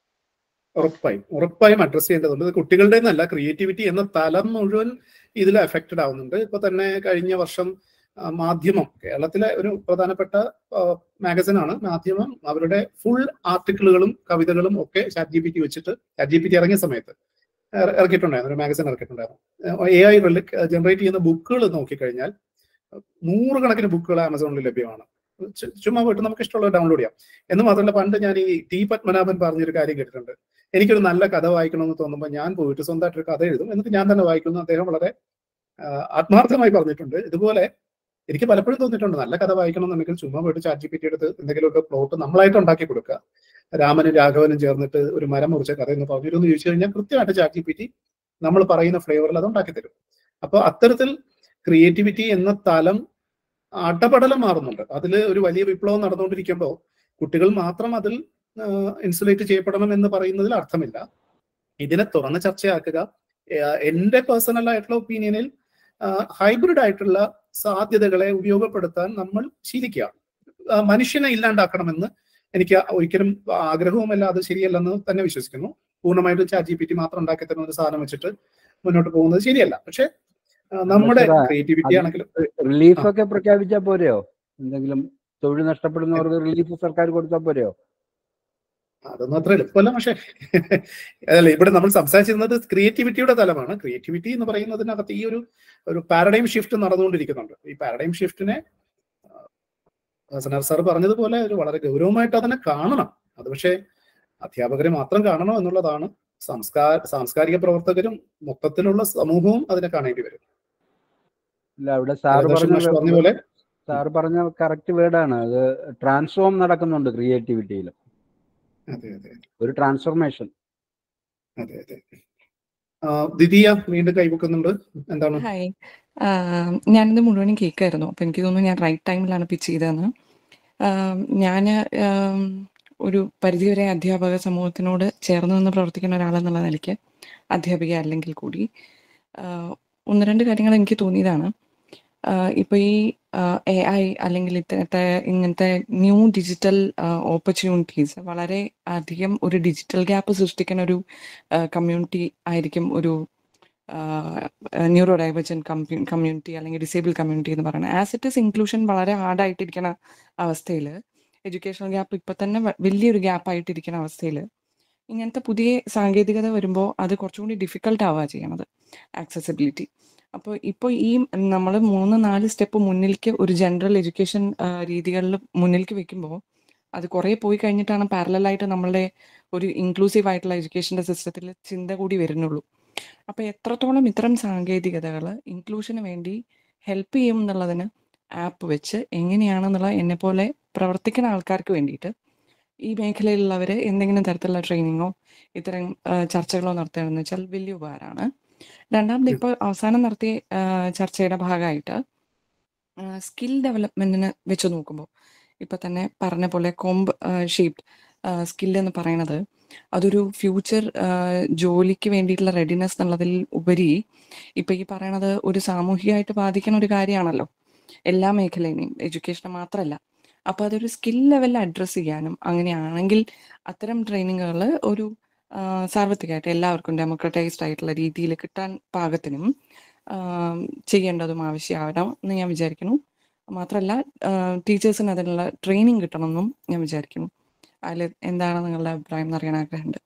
Speaker 1: ഉറപ്പായും ഉറപ്പായും അഡ്രസ് ചെയ്യേണ്ടതുണ്ട് ഇത് കുട്ടികളുടെ എന്നല്ല ക്രിയേറ്റിവിറ്റി എന്ന തലം മുഴുവൻ ഇതിൽ അഫക്റ്റഡ് ആവുന്നുണ്ട് ഇപ്പൊ തന്നെ കഴിഞ്ഞ വർഷം ആ, മാധ്യമം കേരളത്തിലെ ഒരു പ്രധാനപ്പെട്ട മാഗസിനാണ് മാധ്യമം അവരുടെ ഫുൾ ആർട്ടിക്കിളുകളും കവിതകളും ഒക്കെ ചാറ്റ് ജി പി ടി വെച്ചിട്ട് ചാറ്റ് ജി പി ടി ഇറങ്ങിയ സമയത്ത് ഇറ- ഇറക്കിയിട്ടുണ്ടായിരുന്നു ഒരു മാഗസിൻ ഇറക്കിയിട്ടുണ്ടായിരുന്നു എ ഐ ജനറേറ്റ് ചെയ്യുന്ന ബുക്കുകൾ നോക്കിക്കഴിഞ്ഞാൽ നൂറുകണക്കിന് ബുക്കുകൾ ആമസോണിൽ ലഭ്യമാണ് ചു- ചുമ്മാ പോയിട്ട് നമുക്ക് ഇഷ്ടമുള്ളത് ഡൗൺലോഡ് ചെയ്യാം എന്ന് മാത്രമല്ല പണ്ട് ഞാൻ ഈ ടി പത്മനാഭൻ പറഞ്ഞൊരു കാര്യം കേട്ടിട്ടുണ്ട് എനിക്കൊരു നല്ല കഥ വായിക്കണമെന്ന് തോന്നുമ്പോൾ ഞാൻ പോയിട്ട് സ്വന്തമായിട്ടൊരു കഥ എഴുതും എന്നിട്ട് ഞാൻ തന്നെ വായിക്കുന്നു അദ്ദേഹം വളരെ ആ, ആത്മാർത്ഥമായി പറഞ്ഞിട്ടുണ്ട് ഇതുപോലെ എനിക്ക് പലപ്പോഴും തോന്നിയിട്ടുണ്ട് നല്ല കഥ വായിക്കണമെന്നുണ്ടെങ്കിൽ ചുമ്മാ പോയിട്ട് ചാറ്റ് ജി പി ടി എടുത്ത് എന്തെങ്കിലുമൊക്കെ പ്ലോട്ട് നമ്മളായിട്ട് ഉണ്ടാക്കി കൊടുക്കുക രാമനും രാഘവനും ചേർന്നിട്ട് ഒരു മരം മുറിച്ച കഥ എന്ന് പറഞ്ഞിരുന്നു ചോദിച്ചു കഴിഞ്ഞാൽ കൃത്യമായിട്ട് ചാറ്റ് ജി പി ടി നമ്മൾ പറയുന്ന ഫ്ലേവറിൽ അത് ഉണ്ടാക്കി തരും അപ്പോൾ അത്തരത്തിൽ ക്രിയേറ്റിവിറ്റി എന്ന തലം അടപടലം മാറുന്നുണ്ട് അതിൽ ഒരു വലിയ വിപ്ലവം നടന്നുകൊണ്ടിരിക്കുമ്പോൾ കുട്ടികൾ മാത്രം അതിൽ ഇൻസുലേറ്റ് ചെയ്യപ്പെടണം എന്ന് പറയുന്നതിൽ അർത്ഥമില്ല ഇതിനെ തുറന്ന ചർച്ചയാക്കുക ഏഹ് എന്റെ പേഴ്സണൽ ആയിട്ടുള്ള ഒപ്പീനിയനിൽ ഹൈബ്രിഡ് ആയിട്ടുള്ള സാധ്യതകളെ ഉപയോഗപ്പെടുത്താൻ നമ്മൾ ശീലിക്കുക ആ, മനുഷ്യനെ ഇല്ലാണ്ടാക്കണമെന്ന് എനിക്ക് ഒരിക്കലും ആഗ്രഹവുമല്ല അത് ശരിയല്ലെന്ന് തന്നെ വിശ്വസിക്കുന്നു പൂർണ്ണമായിട്ട് ചാറ്റ് ജി പി ടി മാത്രം ഉണ്ടാക്കി തരുന്ന ഒരു സാധനം വെച്ചിട്ട് മുന്നോട്ട് പോകുന്നത് ശരിയല്ല പക്ഷെ ആ, നമ്മുടെ
Speaker 2: അക്ഷര,
Speaker 1: ക്രിയേറ്റിവിറ്റി
Speaker 2: അത്
Speaker 1: ആണെങ്കിലും
Speaker 2: റിലീഫ്
Speaker 1: ആ.
Speaker 2: ഒക്കെ പ്രഖ്യാപിച്ചാൽ പോരെയോ എന്തെങ്കിലും തൊഴിൽ നഷ്ടപ്പെടുന്നവർക്ക് റിലീഫ് സർക്കാർ കൊടുത്താൽ പോരെയോ
Speaker 1: അതൊന്നും അത്ര എളുപ്പമല്ല പക്ഷേ അതല്ല ഇവിടെ നമ്മൾ സംസാരിച്ചിരുന്നത് ക്രിയേറ്റിവിറ്റിയുടെ തലമാണ് ക്രിയേറ്റിവിറ്റി എന്ന് പറയുന്നതിനകത്ത് ഈ ഒരു ഒരു പാരഡൈം ഷിഫ്റ്റ് നടന്നുകൊണ്ടിരിക്കുന്നുണ്ട് ഈ പാരഡൈം ഷിഫ്റ്റിനെ സനാർ സാർ പറഞ്ഞതുപോലെ ഒരു വളരെ ഗൗരവമായിട്ട് അതിനെ കാണണം അത് പക്ഷേ അധ്യാപകരെ മാത്രം കാണണോ എന്നുള്ളതാണ് സംസ്കാര സാംസ്കാരിക പ്രവർത്തകരും മൊത്തത്തിലുള്ള സമൂഹവും അതിനെ കാണേണ്ടി വരും
Speaker 2: ഇല്ല അവിടെ സാറ്
Speaker 1: ജയദർശൻ മാഷ് പറഞ്ഞ
Speaker 2: പറഞ്ഞ
Speaker 1: പോലെ
Speaker 2: സാറ് പറഞ്ഞ കറക്റ്റ് വേർഡാണ് അത് ട്രാൻസ്ഫോം നടക്കുന്നുണ്ട് ക്രിയേറ്റിവിറ്റിയിൽ
Speaker 1: അതെ അതെ
Speaker 2: ഒരു ട്രാൻസ്ഫോർമേഷൻ
Speaker 1: അതെ അതെ ആ, ദ്വിതീയ വീണ്ടും കൈവക്കുന്നുണ്ട് എന്താണ്
Speaker 12: ഹായ് ആം, ഞാനിത് മുഴുവനും കേൾക്കായിരുന്നു അപ്പം എനിക്ക് തോന്നുന്നു ഞാൻ റൈറ്റ് ടൈമിലാണ് പിച്ച് ചെയ്തതെന്ന് ഞാൻ ഒരു പരിധിവരെ അധ്യാപക സമൂഹത്തിനോട് ചേർന്ന് നിന്ന് പ്രവർത്തിക്കുന്ന ഒരാളെന്നുള്ള നിലയ്ക്ക് അധ്യാപിക അല്ലെങ്കിൽ കൂടി ആ, ഒന്ന് രണ്ട് കാര്യങ്ങൾ എനിക്ക് തോന്നിയതാണ് ഇപ്പോൾ ഈ എ ഐ അല്ലെങ്കിൽ ഇത്തരത്തെ ഇങ്ങനത്തെ ന്യൂ ഡിജിറ്റൽ ഓപ്പർച്യൂണിറ്റീസ് വളരെ അധികം ഒരു ഡിജിറ്റൽ ഗ്യാപ്പ് സൃഷ്ടിക്കുന്ന ഒരു കമ്മ്യൂണിറ്റി ആയിരിക്കും ഒരു ന്യൂറോ ഡൈവർജൻ കമ്മ്യൂണിറ്റി അല്ലെങ്കിൽ ഡിസേബിൾ കമ്മ്യൂണിറ്റി എന്ന് പറയുന്നത് ആസ് ഇറ്റ് ഇസ് ഇൻക്ലൂഷൻ വളരെ ഹാർഡായിട്ടിരിക്കുന്ന അവസ്ഥയിൽ എഡ്യൂക്കേഷണൽ ഗ്യാപ്പ് ഇപ്പം തന്നെ വ- വലിയൊരു ഗ്യാപ്പ് ആയിട്ടിരിക്കുന്ന അവസ്ഥയിൽ ഇങ്ങനത്തെ പുതിയ സാങ്കേതികത വരുമ്പോൾ അത് കുറച്ചുകൂടി ഡിഫിക്കൽട്ട് ആവുക ചെയ്യണത് ആക്സസിബിലിറ്റി അപ്പോൾ ഇപ്പോൾ ഈ നമ്മൾ മൂന്ന് നാല് സ്റ്റെപ്പ് മുന്നിലേക്ക് ഒരു ജനറൽ എഡ്യൂക്കേഷൻ രീതികളിൽ മുന്നിലേക്ക് വെക്കുമ്പോൾ അത് കുറേ പോയി കഴിഞ്ഞിട്ടാണ് പാരലായിട്ട് നമ്മളുടെ ഒരു ഇൻക്ലൂസീവ് ആയിട്ടുള്ള എഡ്യൂക്കേഷൻ്റെ സിസ്റ്റത്തിൽ ചിന്ത കൂടി വരുന്നുള്ളൂ അപ്പോൾ എത്രത്തോളം ഇത്തരം സാങ്കേതികതകൾ ഇൻക്ലൂഷന് വേണ്ടി ഹെൽപ്പ് ചെയ്യും എന്നുള്ളതിന് ആപ്പ് വെച്ച് എങ്ങനെയാണെന്നുള്ള എന്നെപ്പോലെ പ്രവർത്തിക്കുന്ന ആൾക്കാർക്ക് വേണ്ടിയിട്ട് ഈ മേഖലയിലുള്ളവർ എന്തെങ്കിലും തരത്തിലുള്ള ട്രെയിനിങ്ങോ ഇത്തരം ആ, ചർച്ചകളോ നടത്തുകയാണെന്ന് വെച്ചാൽ വലിയ ഉപകാരമാണ് രണ്ടാമത് ഇപ്പോൾ അവസാനം നടത്തിയ ആ, ചർച്ചയുടെ ഭാഗമായിട്ട് സ്കിൽ ഡെവലപ്മെന്റിന് വെച്ച് നോക്കുമ്പോൾ ഇപ്പൊ തന്നെ പറഞ്ഞ പോലെ കോംബ് ഷേപ്ഡ് സ്കിൽ എന്ന് പറയുന്നത് അതൊരു ഫ്യൂച്ചർ ജോലിക്ക് വേണ്ടിയിട്ടുള്ള റെഡിനെസ് എന്നുള്ളതിൽ ഉപരി ഇപ്പൊ ഈ പറയണത് ഒരു സാമൂഹികമായിട്ട് ബാധിക്കുന്ന ഒരു കാര്യമാണല്ലോ എല്ലാ മേഖലയിനെയും എഡ്യൂക്കേഷൻ മാത്രമല്ല അപ്പൊ അതൊരു സ്കിൽ ലെവലിൽ അഡ്രസ്സ് ചെയ്യാനും അങ്ങനെയാണെങ്കിൽ അത്തരം ട്രെയിനിങ്ങുകൾ ഒരു ആ, സാർവത്രികമായിട്ട് എല്ലാവർക്കും ഡെമോക്രറ്റൈസ്ഡ് ആയിട്ടുള്ള രീതിയിൽ കിട്ടാൻ പാകത്തിനും ആം, ചെയ്യേണ്ടതും ആവശ്യമാവണം എന്ന് ഞാൻ വിചാരിക്കുന്നു മാത്രമല്ല ടീച്ചേഴ്സിന് അതിനുള്ള ട്രെയിനിങ് കിട്ടണമെന്നും ഞാൻ വിചാരിക്കുന്നു അതിൽ എന്താണ് നിങ്ങളുടെ അഭിപ്രായം എന്നറിയാൻ ആഗ്രഹമുണ്ട്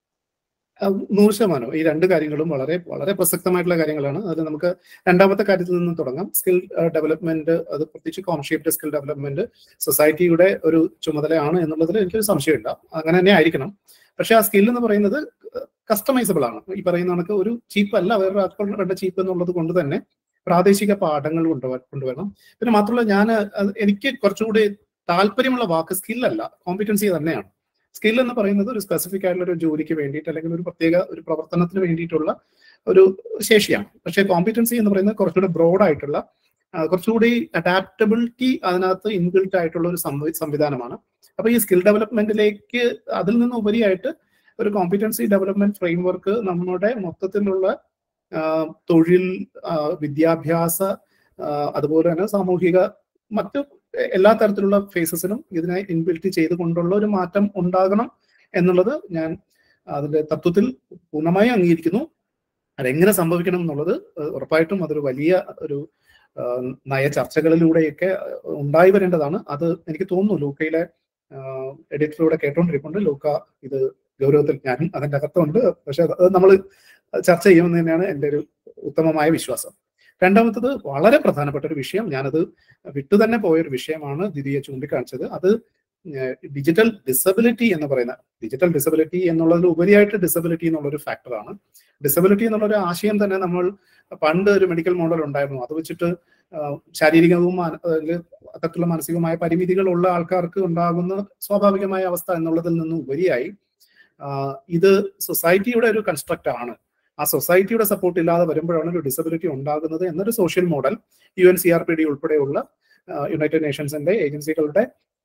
Speaker 1: ആ, നൂറ് ശതമാനം ഈ രണ്ട് കാര്യങ്ങളും വളരെ വളരെ പ്രസക്തമായിട്ടുള്ള കാര്യങ്ങളാണ് അത് നമുക്ക് രണ്ടാമത്തെ കാര്യത്തിൽ നിന്നും തുടങ്ങാം സ്കിൽ ഡെവലപ്മെന്റ് അത് പ്രത്യേകിച്ച് കോൺഷേപ്ഡ് സ്കിൽ ഡെവലപ്മെന്റ് സൊസൈറ്റിയുടെ ഒരു ചുമതലയാണ് എന്നുള്ളതിൽ എനിക്കൊരു സംശയമില്ല അങ്ങനെ തന്നെ ആയിരിക്കണം പക്ഷെ ആ സ്കിൽ എന്ന് പറയുന്നത് കസ്റ്റമൈസബിൾ ആണ് ഈ പറയുന്ന കണക്ക് ഒരു ചീപ്പ് അല്ല വേറെ ആൾക്കാരുടെ വേണ്ട ചീപ്പ് എന്നുള്ളത് കൊണ്ട് തന്നെ പ്രാദേശിക പാഠങ്ങൾ കൊണ്ടുവ- കൊണ്ടുവരണം പിന്നെ മാത്രമല്ല ഞാൻ എനിക്ക് കുറച്ചുകൂടി താല്പര്യമുള്ള വാക്ക് സ്കിൽ അല്ല കോമ്പിറ്റൻസി തന്നെയാണ് സ്കിൽ എന്ന് പറയുന്നത് ഒരു സ്പെസിഫിക് ആയിട്ടുള്ള ഒരു ജോലിക്ക് വേണ്ടിയിട്ട് അല്ലെങ്കിൽ ഒരു പ്രത്യേക ഒരു പ്രവർത്തനത്തിന് വേണ്ടിയിട്ടുള്ള ഒരു ശേഷിയാണ് പക്ഷേ കോമ്പിറ്റൻസി എന്ന് പറയുന്നത് കുറച്ചുകൂടി ബ്രോഡ് ആയിട്ടുള്ള ആ, കുറച്ചുകൂടി അഡാപ്റ്റബിലിറ്റി അതിനകത്ത് ഇൻബിൽറ്റ് ആയിട്ടുള്ള ഒരു സംവി- സംവിധാനമാണ് അപ്പൊ ഈ സ്കിൽ ഡെവലപ്മെന്റിലേക്ക് അതിൽ നിന്ന് ഉപരിയായിട്ട് ഒരു കോമ്പിറ്റൻസി ഡെവലപ്മെന്റ് ഫ്രെയിംവർക്ക് നമ്മുടെ മൊത്തത്തിലുള്ള ആ, തൊഴിൽ ആ, വിദ്യാഭ്യാസ ആ, അതുപോലെ തന്നെ സാമൂഹിക മറ്റു എല്ലാ തരത്തിലുള്ള ഫേസസിനും ഇതിനെ ഇൻബിൽറ്റ് ചെയ്തുകൊണ്ടുള്ള ഒരു മാറ്റം ഉണ്ടാകണം എന്നുള്ളത് ഞാൻ അതിന്റെ തത്വത്തിൽ പൂർണ്ണമായി അംഗീകരിക്കുന്നു അതെങ്ങനെ സംഭവിക്കണം എന്നുള്ളത് ഏഹ് ഉറപ്പായിട്ടും അതൊരു വലിയ ഒരു ആഹ് നയ ചർച്ചകളിലൂടെയൊക്കെ ഉണ്ടായി വരേണ്ടതാണ് അത് എനിക്ക് തോന്നുന്നു ലൂക്കയിലെ എഡിറ്ററിലൂടെ കേട്ടോണ്ടിരിപ്പുണ്ട് ലൂക്ക ഇത് ഗൗരവത്തിൽ ഞാനും അതിന്റെ അകത്തുണ്ട് പക്ഷെ അത് നമ്മൾ ചർച്ച ചെയ്യുമെന്ന് തന്നെയാണ് എൻ്റെ ഒരു ഉത്തമമായ വിശ്വാസം രണ്ടാമത്തത് വളരെ പ്രധാനപ്പെട്ട ഒരു വിഷയം ഞാനത് വിട്ടു തന്നെ പോയ ഒരു വിഷയമാണ് ദ്വിതീയ ചൂണ്ടിക്കാണിച്ചത് അത് ഡിജിറ്റൽ ഡിസബിലിറ്റി എന്ന് പറയുന്ന ഡിജിറ്റൽ ഡിസബിലിറ്റി എന്നുള്ളതിന് ഉപരിയായിട്ട് ഡിസബിലിറ്റി എന്നുള്ളൊരു ഫാക്ടറാണ് ഡിസബിലിറ്റി എന്നുള്ള ഒരു ആശയം തന്നെ നമ്മൾ പണ്ട് ഒരു മെഡിക്കൽ മോഡൽ ഉണ്ടായിരുന്നു അത് വെച്ചിട്ട് ആ, ശാരീരികവും മാന- അല്ലെങ്കിൽ അത്തരത്തിലുള്ള മാനസികവുമായ പരിമിതികൾ ഉള്ള ആൾക്കാർക്ക് ഉണ്ടാകുന്ന സ്വാഭാവികമായ അവസ്ഥ എന്നുള്ളതിൽ നിന്നും ഉപരിയായി ആ, ഇത് സൊസൈറ്റിയുടെ ഒരു കൺസ്ട്രക്റ്റ് ആണ് ആ സൊസൈറ്റിയുടെ സപ്പോർട്ട് ഇല്ലാതെ വരുമ്പോഴാണ് ഒരു ഡിസബിലിറ്റി ഉണ്ടാകുന്നത് എന്നൊരു social model U N C R P D ഉൾപ്പെടെയുള്ള യുണൈറ്റഡ് നേഷൻസിന്റെ ഏജൻസികളുടെ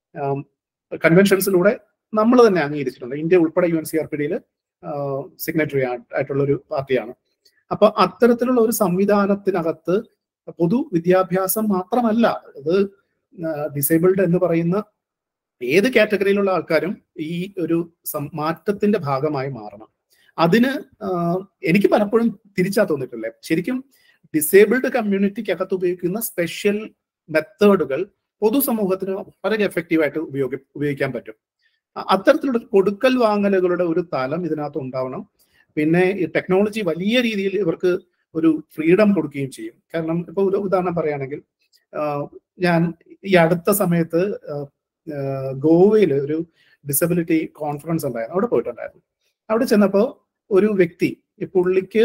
Speaker 1: കൺവെൻഷൻസിലൂടെ നമ്മൾ തന്നെ അംഗീകരിച്ചിട്ടുണ്ട് ഇന്ത്യ ഉൾപ്പെടെ U N C R P ഡിയിൽ സിഗ്നറ്ററി ആയിട്ടുള്ള ഒരു പാർട്ടിയാണ് അപ്പൊ അത്തരത്തിലുള്ള ഒരു സംവിധാനത്തിനകത്ത് പൊതു വിദ്യാഭ്യാസം മാത്രമല്ല അത് ഡിസേബിൾഡ് എന്ന് പറയുന്ന ഏത് കാറ്റഗറിയിലുള്ള ആൾക്കാരും ഈ ഒരു സം- മാറ്റത്തിന്റെ ഭാഗമായി മാറണം അതിന് ആഹ്, എനിക്ക് പലപ്പോഴും തിരിച്ചാ തോന്നിയിട്ടില്ലേ ശരിക്കും ഡിസേബിൾഡ് കമ്മ്യൂണിറ്റിക്കകത്ത് ഉപയോഗിക്കുന്ന സ്പെഷ്യൽ മെത്തേഡുകൾ പൊതുസമൂഹത്തിന് വളരെ എഫക്റ്റീവായിട്ട് ഉപയോഗി ഉപയോഗിക്കാൻ പറ്റും അ- അത്തരത്തിലുള്ള കൊടുക്കൽ വാങ്ങലുകളുടെ ഒരു തലം ഇതിനകത്ത് ഉണ്ടാവണം പിന്നെ ഈ ടെക്നോളജി വലിയ രീതിയിൽ ഇവർക്ക് ഒരു ഫ്രീഡം കൊടുക്കുകയും ചെയ്യും കാരണം ഇപ്പൊ ഒരു ഉദാഹരണം പറയുകയാണെങ്കിൽ ആഹ് ഞാൻ ഈ അടുത്ത സമയത്ത് ഗോവയിൽ ഒരു ഡിസബിലിറ്റി കോൺഫറൻസ് ഉണ്ടായിരുന്നു അവിടെ പോയിട്ടുണ്ടായിരുന്നു അവിടെ ചെന്നപ്പോ ഒരു വ്യക്തി ഈ പുള്ളിക്ക്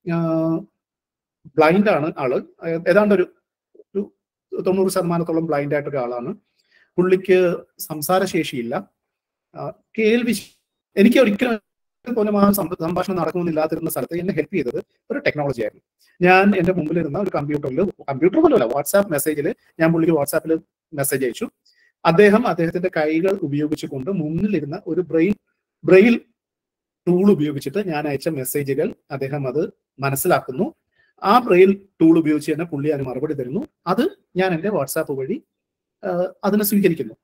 Speaker 1: ബ്ലൈൻഡ് ആണ് ആള് ഏ- ഏതാണ്ട് ഒരു ഒരു തൊണ്ണൂറ് ശതമാനത്തോളം ബ്ലൈൻഡ് ആയിട്ടൊരു ആളാണ് പുള്ളിക്ക് സംസാരശേഷിയില്ല ആ, കേൾവി ശ- എനിക്ക് ഒരിക്കലും പോലും ആ സം- സംഭാഷണം നടക്കുന്നില്ലാതിരുന്ന സ്ഥലത്ത് എന്നെ ഹെൽപ്പ് ചെയ്തത് ഒരു ടെക്നോളജി ആയിരുന്നു ഞാൻ എന്റെ മുമ്പിലിരുന്ന ഒരു കമ്പ്യൂട്ടറിൽ കമ്പ്യൂട്ടർ പോലും അല്ല വാട്സാപ്പ് മെസ്സേജിൽ ഞാൻ പുള്ളിക്ക് വാട്സാപ്പിൽ മെസ്സേജ് അയച്ചു അദ്ദേഹം അദ്ദേഹത്തിന്റെ കൈകൾ ഉപയോഗിച്ചുകൊണ്ട് മുന്നിലിരുന്ന ഒരു ബ്രെയിൻ ബ്രെയിൽ ടൂൾ ഉപയോഗിച്ചിട്ട് ഞാൻ അയച്ച മെസ്സേജുകൾ അദ്ദേഹം അത് മനസ്സിലാക്കുന്നു ആ ബ്രെയിൽ ടൂൾ ഉപയോഗിച്ച് തന്നെ പുള്ളി അതിന് മറുപടി തരുന്നു അത് ഞാൻ എൻ്റെ വാട്സാപ്പ് വഴി ആ, അതിനെ സ്വീകരിക്കുന്നു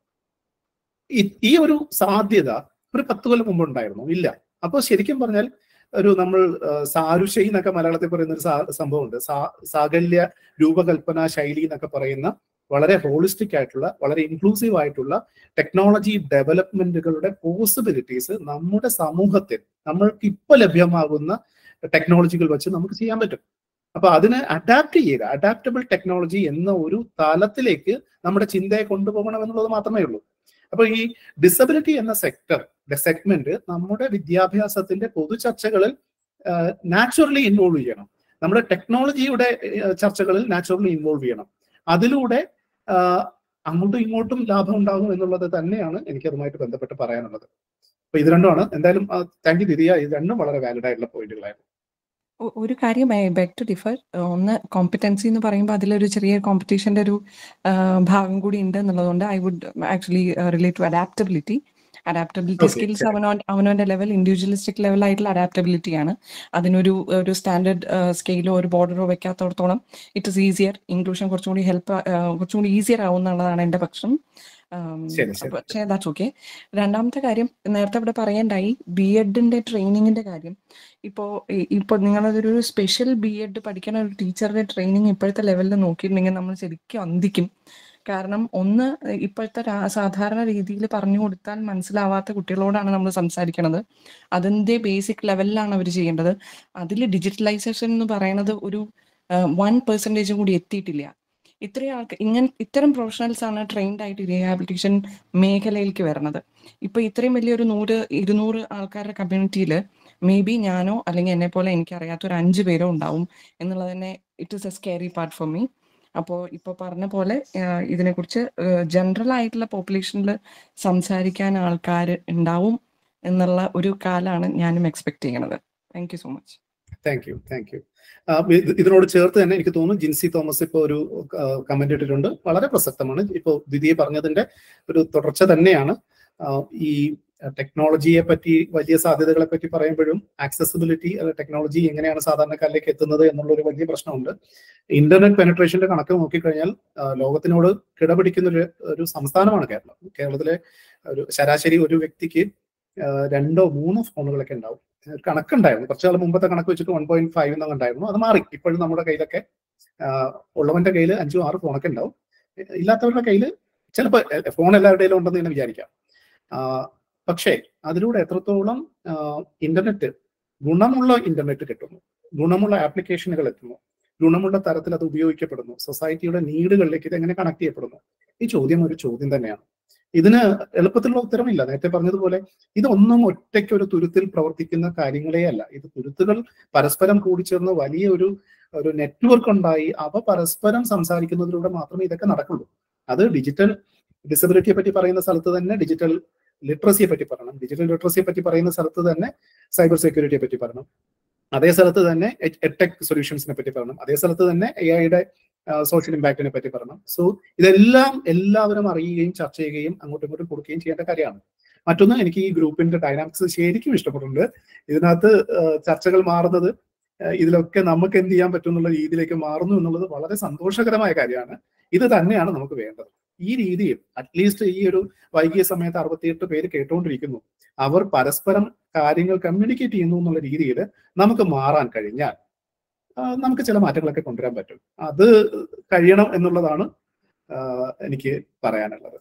Speaker 1: ഈ- ഈ ഒരു സാധ്യത ഒരു പത്ത് കൊല്ലം മുമ്പ് ഉണ്ടായിരുന്നു ഇല്ല അപ്പോൾ ശരിക്കും പറഞ്ഞാൽ ഒരു നമ്മൾ ആ, സാരുശൈ എന്നൊക്കെ മലയാളത്തിൽ പറയുന്ന ഒരു സാ- സംഭവമുണ്ട് സാ- സാകല്യ രൂപകൽപ്പന ശൈലി എന്നൊക്കെ പറയുന്ന വളരെ ഹോളിസ്റ്റിക് ആയിട്ടുള്ള വളരെ ഇൻക്ലൂസീവ് ആയിട്ടുള്ള ടെക്നോളജി ഡെവലപ്മെന്റുകളുടെ പോസിബിലിറ്റീസ് നമ്മുടെ സമൂഹത്തിൽ നമ്മൾക്ക് ഇപ്പൊ ലഭ്യമാകുന്ന ടെക്നോളജികൾ വെച്ച് നമുക്ക് ചെയ്യാൻ പറ്റും അപ്പൊ അതിനെ അഡാപ്റ്റ് ചെയ്യുക അഡാപ്റ്റബിൾ ടെക്നോളജി എന്ന ഒരു തലത്തിലേക്ക് നമ്മുടെ ചിന്തയെ കൊണ്ടുപോകണം എന്നുള്ളത് മാത്രമേ ഉള്ളൂ അപ്പൊ ഈ ഡിസബിലിറ്റി എന്ന സെക്ടർ സെഗ്മെന്റ് നമ്മുടെ വിദ്യാഭ്യാസത്തിന്റെ പൊതു ചർച്ചകളിൽ നാച്ചുറലി ഇൻവോൾവ് ചെയ്യണം നമ്മുടെ ടെക്നോളജിയുടെ ഏഹ്, ചർച്ചകളിൽ നാച്ചുറലി ഇൻവോൾവ് ചെയ്യണം അതിലൂടെ ആഹ്, അങ്ങോട്ടും ഇങ്ങോട്ടും ലാഭം ഉണ്ടാകും എന്നുള്ളത് തന്നെയാണ് എനിക്ക് അതുമായിട്ട് ബന്ധപ്പെട്ട് പറയാനുള്ളത് അപ്പൊ ഇത് രണ്ടുമാണ് എന്തായാലും താങ്ക് യു ദിദിയ ഇത് രണ്ടും വളരെ വാലിഡ് ആയിട്ടുള്ള പോയിന്റുകളായിരുന്നു
Speaker 12: ഒ- ഒരു കാര്യം ഐ ബെഗ് ടു ഡിഫർ ഒന്ന് കോമ്പറ്റൻസി എന്ന് പറയുമ്പോൾ അതിലൊരു ചെറിയ കോമ്പറ്റീഷന്റെ ഒരു ആ, ഭാഗം കൂടി ഉണ്ട് എന്നുള്ളതുകൊണ്ട് I would actually relate to adaptability adaptability
Speaker 1: Okay,
Speaker 12: skills
Speaker 1: ശരി.
Speaker 12: അവനോ അവനവന്റെ ലെവൽ ഇൻഡിവിജ്വലിസ്റ്റിക് ലെവൽ ആയിട്ടുള്ള അഡാപ്റ്റബിലിറ്റി ആണ് അതിനൊരു ഒരു സ്റ്റാൻഡേർഡ് സ്കെയിലോ ഒരു ബോർഡറോ വെക്കാത്തടത്തോളം ഇറ്റ് ഇസ് ഈസിയർ ഇൻക്ലൂഷൻ കുറച്ചും കൂടി ഹെൽപ്പ് കുറച്ചും കൂടി ഈസിയർ ആവും എന്നുള്ളതാണ് എൻ്റെ പക്ഷം ആം,
Speaker 1: ശരി, ശരി.
Speaker 12: പക്ഷേ ദാറ്റ്സ് ഓക്കെ രണ്ടാമത്തെ കാര്യം നേരത്തെ ഇവിടെ പറയണ്ടായി ബി എഡിന്റെ ട്രെയിനിങ്ങിന്റെ കാര്യം ഇപ്പോ ഈ- ഇപ്പോ നിങ്ങളതൊരു സ്പെഷ്യൽ ബി എഡ് പഠിക്കുന്ന ഒരു ടീച്ചറുടെ ട്രെയിനിങ് ഇപ്പോഴത്തെ ലെവലിൽ നോക്കിയിട്ടുണ്ടെങ്കിൽ നമ്മൾ ശരിക്കും അന്തിക്കും കാരണം ഒന്ന് ഇപ്പോഴത്തെ രാ- സാധാരണ രീതിയിൽ പറഞ്ഞു കൊടുത്താൽ മനസ്സിലാവാത്ത കുട്ടികളോടാണ് നമ്മൾ സംസാരിക്കുന്നത് അതിന്റെ ബേസിക് ലെവലിലാണ് അവർ ചെയ്യേണ്ടത് അതിൽ ഡിജിറ്റലൈസേഷൻ എന്ന് പറയുന്നത് ഒരു വൺ പെർസെൻറ്റേജും കൂടി എത്തിയിട്ടില്ല ഇത്രയും ആൾക്ക് ഇങ്ങനെ ഇത്തരം പ്രൊഫഷണൽസ് ആണ് ട്രെയിൻഡ് ആയിട്ട് റീഹാബിലിറ്റേഷൻ മേഖലയിലേക്ക് വരുന്നത് ഇപ്പൊ ഇത്രയും വലിയൊരു നൂറ് ഇരുന്നൂറ് ആൾക്കാരുടെ കമ്മ്യൂണിറ്റിയിൽ മേ ബി ഞാനോ അല്ലെങ്കിൽ എന്നെ പോലെ എനിക്ക് അറിയാത്ത ഒരു അഞ്ച് പേരോ ഉണ്ടാവും എന്നുള്ളത് തന്നെ it is a scary part for me അപ്പോൾ ഇപ്പോൾ പറഞ്ഞ പോലെ ആഹ് ഇതിനെക്കുറിച്ച് ജനറൽ ആയിട്ടുള്ള പോപ്പുലേഷനിൽ സംസാരിക്കാൻ ആൾക്കാർ ഉണ്ടാവും എന്നുള്ള ഒരു കാലാണ് ഞാനും എക്സ്പെക്ട് ചെയ്യണത് thank you so much
Speaker 1: thank you thank you ഇതിനോട് ചേർത്ത് തന്നെ എനിക്ക് തോന്നുന്നു ജിൻസി തോമസ് ഇപ്പോൾ ഒരു കമന്റ് ഇട്ടിട്ടുണ്ട് വളരെ പ്രസക്തമാണ് ഇപ്പോൾ ദിദിയെ പറഞ്ഞതിന്റെ ഒരു തുടർച്ച തന്നെയാണ് ആ, ഈ ടെക്നോളജിയെ പറ്റി വലിയ സാധ്യതകളെ പറ്റി പറയുമ്പോഴും ആക്സസിബിലിറ്റി ടെക്നോളജി എങ്ങനെയാണ് സാധാരണക്കാരിലേക്ക് എത്തുന്നത് എന്നുള്ള ഒരു വലിയ പ്രശ്നമുണ്ട് ഇന്റർനെറ്റ് പെനട്രേഷന്റെ കണക്ക് നോക്കിക്കഴിഞ്ഞാൽ ആ, ലോകത്തിനോട് കിടപിടിക്കുന്ന ഒരു ഒരു സംസ്ഥാനമാണ് കേരളം കേരളത്തിലെ ഒരു ശരാശരി ഒരു വ്യക്തിക്ക് ആ, രണ്ടോ മൂന്നോ ഫോണുകളൊക്കെ ഉണ്ടാവും ഒരു കണക്കുണ്ടായിരുന്നു കുറച്ചു കാലം മുമ്പത്തെ കണക്ക് വെച്ചിട്ട് വൺ പോയിന്റ് ഫൈവ് എന്നൊക്കെ ഉണ്ടായിരുന്നു അത് മാറി ഇപ്പോഴും നമ്മുടെ കയ്യിലൊക്കെ ആ, ഉള്ളവന്റെ കയ്യിൽ അഞ്ചും ആറ് ഫോണൊക്കെ ഉണ്ടാവും ഇല്ലാത്തവരുടെ കയ്യിൽ ചിലപ്പോൾ ഫോൺ എല്ലാവരുടെയും ഉണ്ടെന്ന് തന്നെ വിചാരിക്കാം ആ, പക്ഷേ അതിലൂടെ എത്രത്തോളം ആ, ഇന്റർനെറ്റ് ഗുണമുള്ള ഇന്റർനെറ്റ് കിട്ടുന്നു ഗുണമുള്ള ആപ്ലിക്കേഷനുകൾ എത്തുന്നു ഗുണമുള്ള തരത്തിൽ അത് ഉപയോഗിക്കപ്പെടുന്നു സൊസൈറ്റിയുടെ നീഡുകളിലേക്ക് ഇത് എങ്ങനെ കണക്ട് ചെയ്യപ്പെടുന്നു ഈ ചോദ്യം ഒരു ചോദ്യം തന്നെയാണ് ഇതിന് എളുപ്പത്തിലുള്ള ഉത്തരമില്ല നേരത്തെ പറഞ്ഞതുപോലെ ഇതൊന്നും ഒറ്റയ്ക്ക് ഒരു തുരുത്തിൽ പ്രവർത്തിക്കുന്ന കാര്യങ്ങളേ അല്ല ഇത് തുരുത്തുകൾ പരസ്പരം കൂടിച്ചേർന്ന് വലിയ ഒരു ഒരു നെറ്റ്വർക്ക് ഉണ്ടായി അവ പരസ്പരം സംസാരിക്കുന്നതിലൂടെ മാത്രമേ ഇതൊക്കെ നടക്കുള്ളൂ അത് ഡിജിറ്റൽ ഡിസബിലിറ്റിയെ പറ്റി പറയുന്ന സ്ഥലത്ത് തന്നെ ഡിജിറ്റൽ ലിറ്ററസിയെ പറ്റി പറയണം ഡിജിറ്റൽ ലിറ്ററസിയെ പറ്റി പറയുന്ന സ്ഥലത്ത് തന്നെ സൈബർ സെക്യൂരിറ്റിയെ പറ്റി പറയണം അതേ സ്ഥലത്ത് തന്നെ എടെക് സൊല്യൂഷൻസിനെ പറ്റി പറയണം അതേ സ്ഥലത്ത് തന്നെ എ ഐയുടെ സോഷ്യൽ ഇമ്പാക്റ്റിനെ പറ്റി പറയണം സോ ഇതെല്ലാം എല്ലാവരും അറിയുകയും ചർച്ച ചെയ്യുകയും അങ്ങോട്ടും ഇങ്ങോട്ടും കൊടുക്കുകയും ചെയ്യേണ്ട കാര്യമാണ് മറ്റൊന്ന് എനിക്ക് ഈ ഗ്രൂപ്പിന്റെ ഡൈനാമിക്സ് ശരിക്കും ഇഷ്ടപ്പെട്ടിട്ടുണ്ട് ഇതിനകത്ത് ആ, ചർച്ചകൾ മാറുന്നത് ആ, ഇതിലൊക്കെ നമുക്ക് എന്ത് ചെയ്യാൻ പറ്റും എന്നുള്ള രീതിയിലേക്ക് മാറുന്നു എന്നുള്ളത് വളരെ സന്തോഷകരമായ കാര്യമാണ് ഇത് തന്നെയാണ് നമുക്ക് വേണ്ടത് ഈ രീതിയിൽ അറ്റ്ലീസ്റ്റ് ഈ ഒരു വൈകിയ സമയത്ത് അറുപത്തിയെട്ട് പേര് കേട്ടുകൊണ്ടിരിക്കുന്നു അവർ പരസ്പരം കാര്യങ്ങൾ കമ്മ്യൂണിക്കേറ്റ് ചെയ്യുന്നു എന്നുള്ള രീതിയിൽ നമുക്ക് മാറാൻ കഴിഞ്ഞാൽ ആ, നമുക്ക് ചില മാറ്റങ്ങളൊക്കെ കൊണ്ടുവരാൻ പറ്റും അത് കഴിയണം എന്നുള്ളതാണ് ആ, എനിക്ക് പറയാനുള്ളത്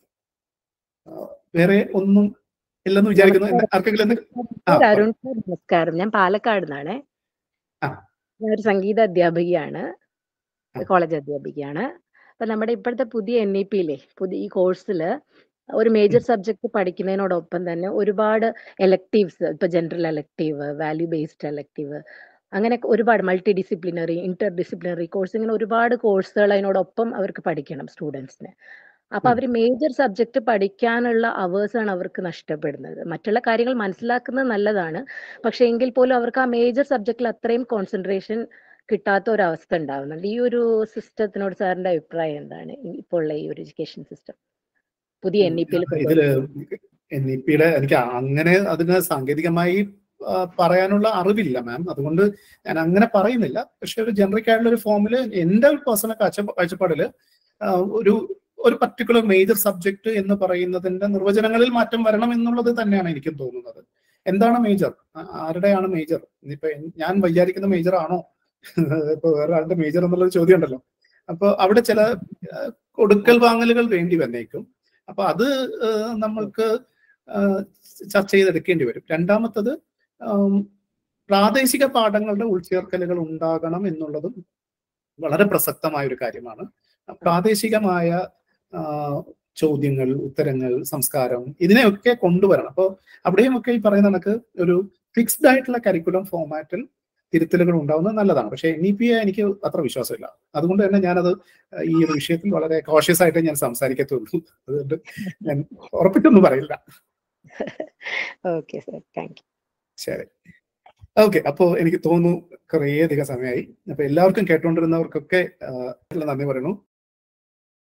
Speaker 1: ആ, വേറെ ഒന്നും ഇല്ലെന്ന് വിചാരിക്കുന്നു എന്ത്- ആർക്കെങ്കിലും എന്തെങ്കിലും ആ
Speaker 13: പേര്
Speaker 1: പറ-
Speaker 13: അരുൺ സാർ നമസ്കാരം ഞാൻ പാലക്കാട് നിന്നാണ്
Speaker 1: ആ.
Speaker 13: ഞാൻ ഒരു സംഗീത അധ്യാപികയാണ്
Speaker 1: ആ.
Speaker 13: കോളേജ് അധ്യാപികയാണ് അപ്പൊ നമ്മുടെ ഇപ്പോഴത്തെ പുതിയ എൻ ഇ പിയിലെ പുതിയ ഈ കോഴ്സിൽ ഒരു മേജർ സബ്ജക്ട് പഠിക്കുന്നതിനോടൊപ്പം തന്നെ ഒരുപാട് എലക്ടീവ്സ് ഇപ്പൊ general elective value based elective അങ്ങനെ ഒരുപാട് multi disciplinary inter disciplinary course ഇങ്ങനെ ഒരുപാട് കോഴ്സുകൾ അതിനോടൊപ്പം അവർക്ക് പഠിക്കണം സ്റ്റുഡൻസിന് അപ്പൊ അവർ മേജർ സബ്ജക്ട് പഠിക്കാനുള്ള അവേഴ്സ് ആണ് അവർക്ക് നഷ്ടപ്പെടുന്നത് മറ്റുള്ള കാര്യങ്ങൾ മനസ്സിലാക്കുന്നത് നല്ലതാണ് പക്ഷെ എങ്കിൽ പോലും അവർക്ക് ആ മേജർ സബ്ജക്റ്റിൽ അത്രയും കോൺസെൻട്രേഷൻ കിട്ടാത്ത ഒരു അവസ്ഥ ഉണ്ടാവുന്നുണ്ട് ഈ ഒരു സിസ്റ്റത്തിനോട് സാറിന്റെ അഭിപ്രായം എന്താണ് ഈ- ഇപ്പോൾ ഉള്ള ഈ ഒരു എഡ്യൂക്കേഷൻ സിസ്റ്റം പുതിയ എൻ ഇ പിയിൽ
Speaker 1: ഇതില് എൻ ഇ പിയുടെ എനിക്ക് അങ്ങനെ അതിന് സാങ്കേതികമായി ആ, പറയാനുള്ള അറിവില്ല മാം അതുകൊണ്ട് ഞാൻ അങ്ങനെ പറയുന്നില്ല പക്ഷെ ഒരു ജനറിക് ആയിട്ടുള്ള ഒരു ഫോമിൽ എന്റെ ഒരു പേഴ്സണൽ കാഴ്ച കാഴ്ചപ്പാടില് ആ, ഒരു ഒരു പർട്ടിക്കുലർ മേജർ സബ്ജക്ട് എന്ന് പറയുന്നതിന്റെ നിർവചനങ്ങളിൽ മാറ്റം വരണം എന്നുള്ളത് തന്നെയാണ് എനിക്കും തോന്നുന്നത് എന്താണ് മേജർ ആരുടെയാണ് മേജർ ഇനിയിപ്പോ എൻ- ഞാൻ വിചാരിക്കുന്ന മേജർ ആണോ ഇപ്പൊ വേറെ ആളുടെ മേജർ എന്നുള്ളൊരു ചോദ്യം ഉണ്ടല്ലോ അപ്പൊ അവിടെ ചില ആ, കൊടുക്കൽ വാങ്ങലുകൾ വേണ്ടി വന്നേക്കും അപ്പൊ അത് ആ, നമ്മൾക്ക് ആ, ചർച്ച ചെയ്തെടുക്കേണ്ടി വരും രണ്ടാമത്തത് ആം, പ്രാദേശിക പാഠങ്ങളുടെ ഉൾച്ചേർക്കലുകൾ ഉണ്ടാകണം എന്നുള്ളതും വളരെ പ്രസക്തമായ ഒരു കാര്യമാണ് പ്രാദേശികമായ ആ, ചോദ്യങ്ങൾ ഉത്തരങ്ങൾ സംസ്കാരം ഇതിനെയൊക്കെ കൊണ്ടുവരണം അപ്പോൾ അവിടെയുമൊക്കെ ഈ പറയുന്ന കണക്ക് ഒരു ഫിക്സ്ഡ് ആയിട്ടുള്ള കരിക്കുലം ഫോമാറ്റിൽ തിരുത്തലുകൾ ഉണ്ടാവുന്നത് നല്ലതാണ് പക്ഷേ എൻ ഇ പി എനിക്ക് അത്ര വിശ്വാസമില്ല അതുകൊണ്ട് തന്നെ ഞാനത് ഈ ഒരു വിഷയത്തിൽ വളരെ കോഷ്യസ് ആയിട്ട് ഞാൻ സംസാരിക്കത്തുള്ളൂ അതുകൊണ്ട് ഞാൻ ഉറപ്പിച്ചൊന്നും പറയില്ല
Speaker 13: ഓക്കെ സാർ താങ്ക് യു
Speaker 1: ശരി ഓക്കെ അപ്പോ എനിക്ക് തോന്നുന്നു കുറേയധികം സമയമായി അപ്പൊ എല്ലാവർക്കും കേട്ടുകൊണ്ടിരുന്നവർക്കൊക്കെ ആ, നന്ദി പറയുന്നു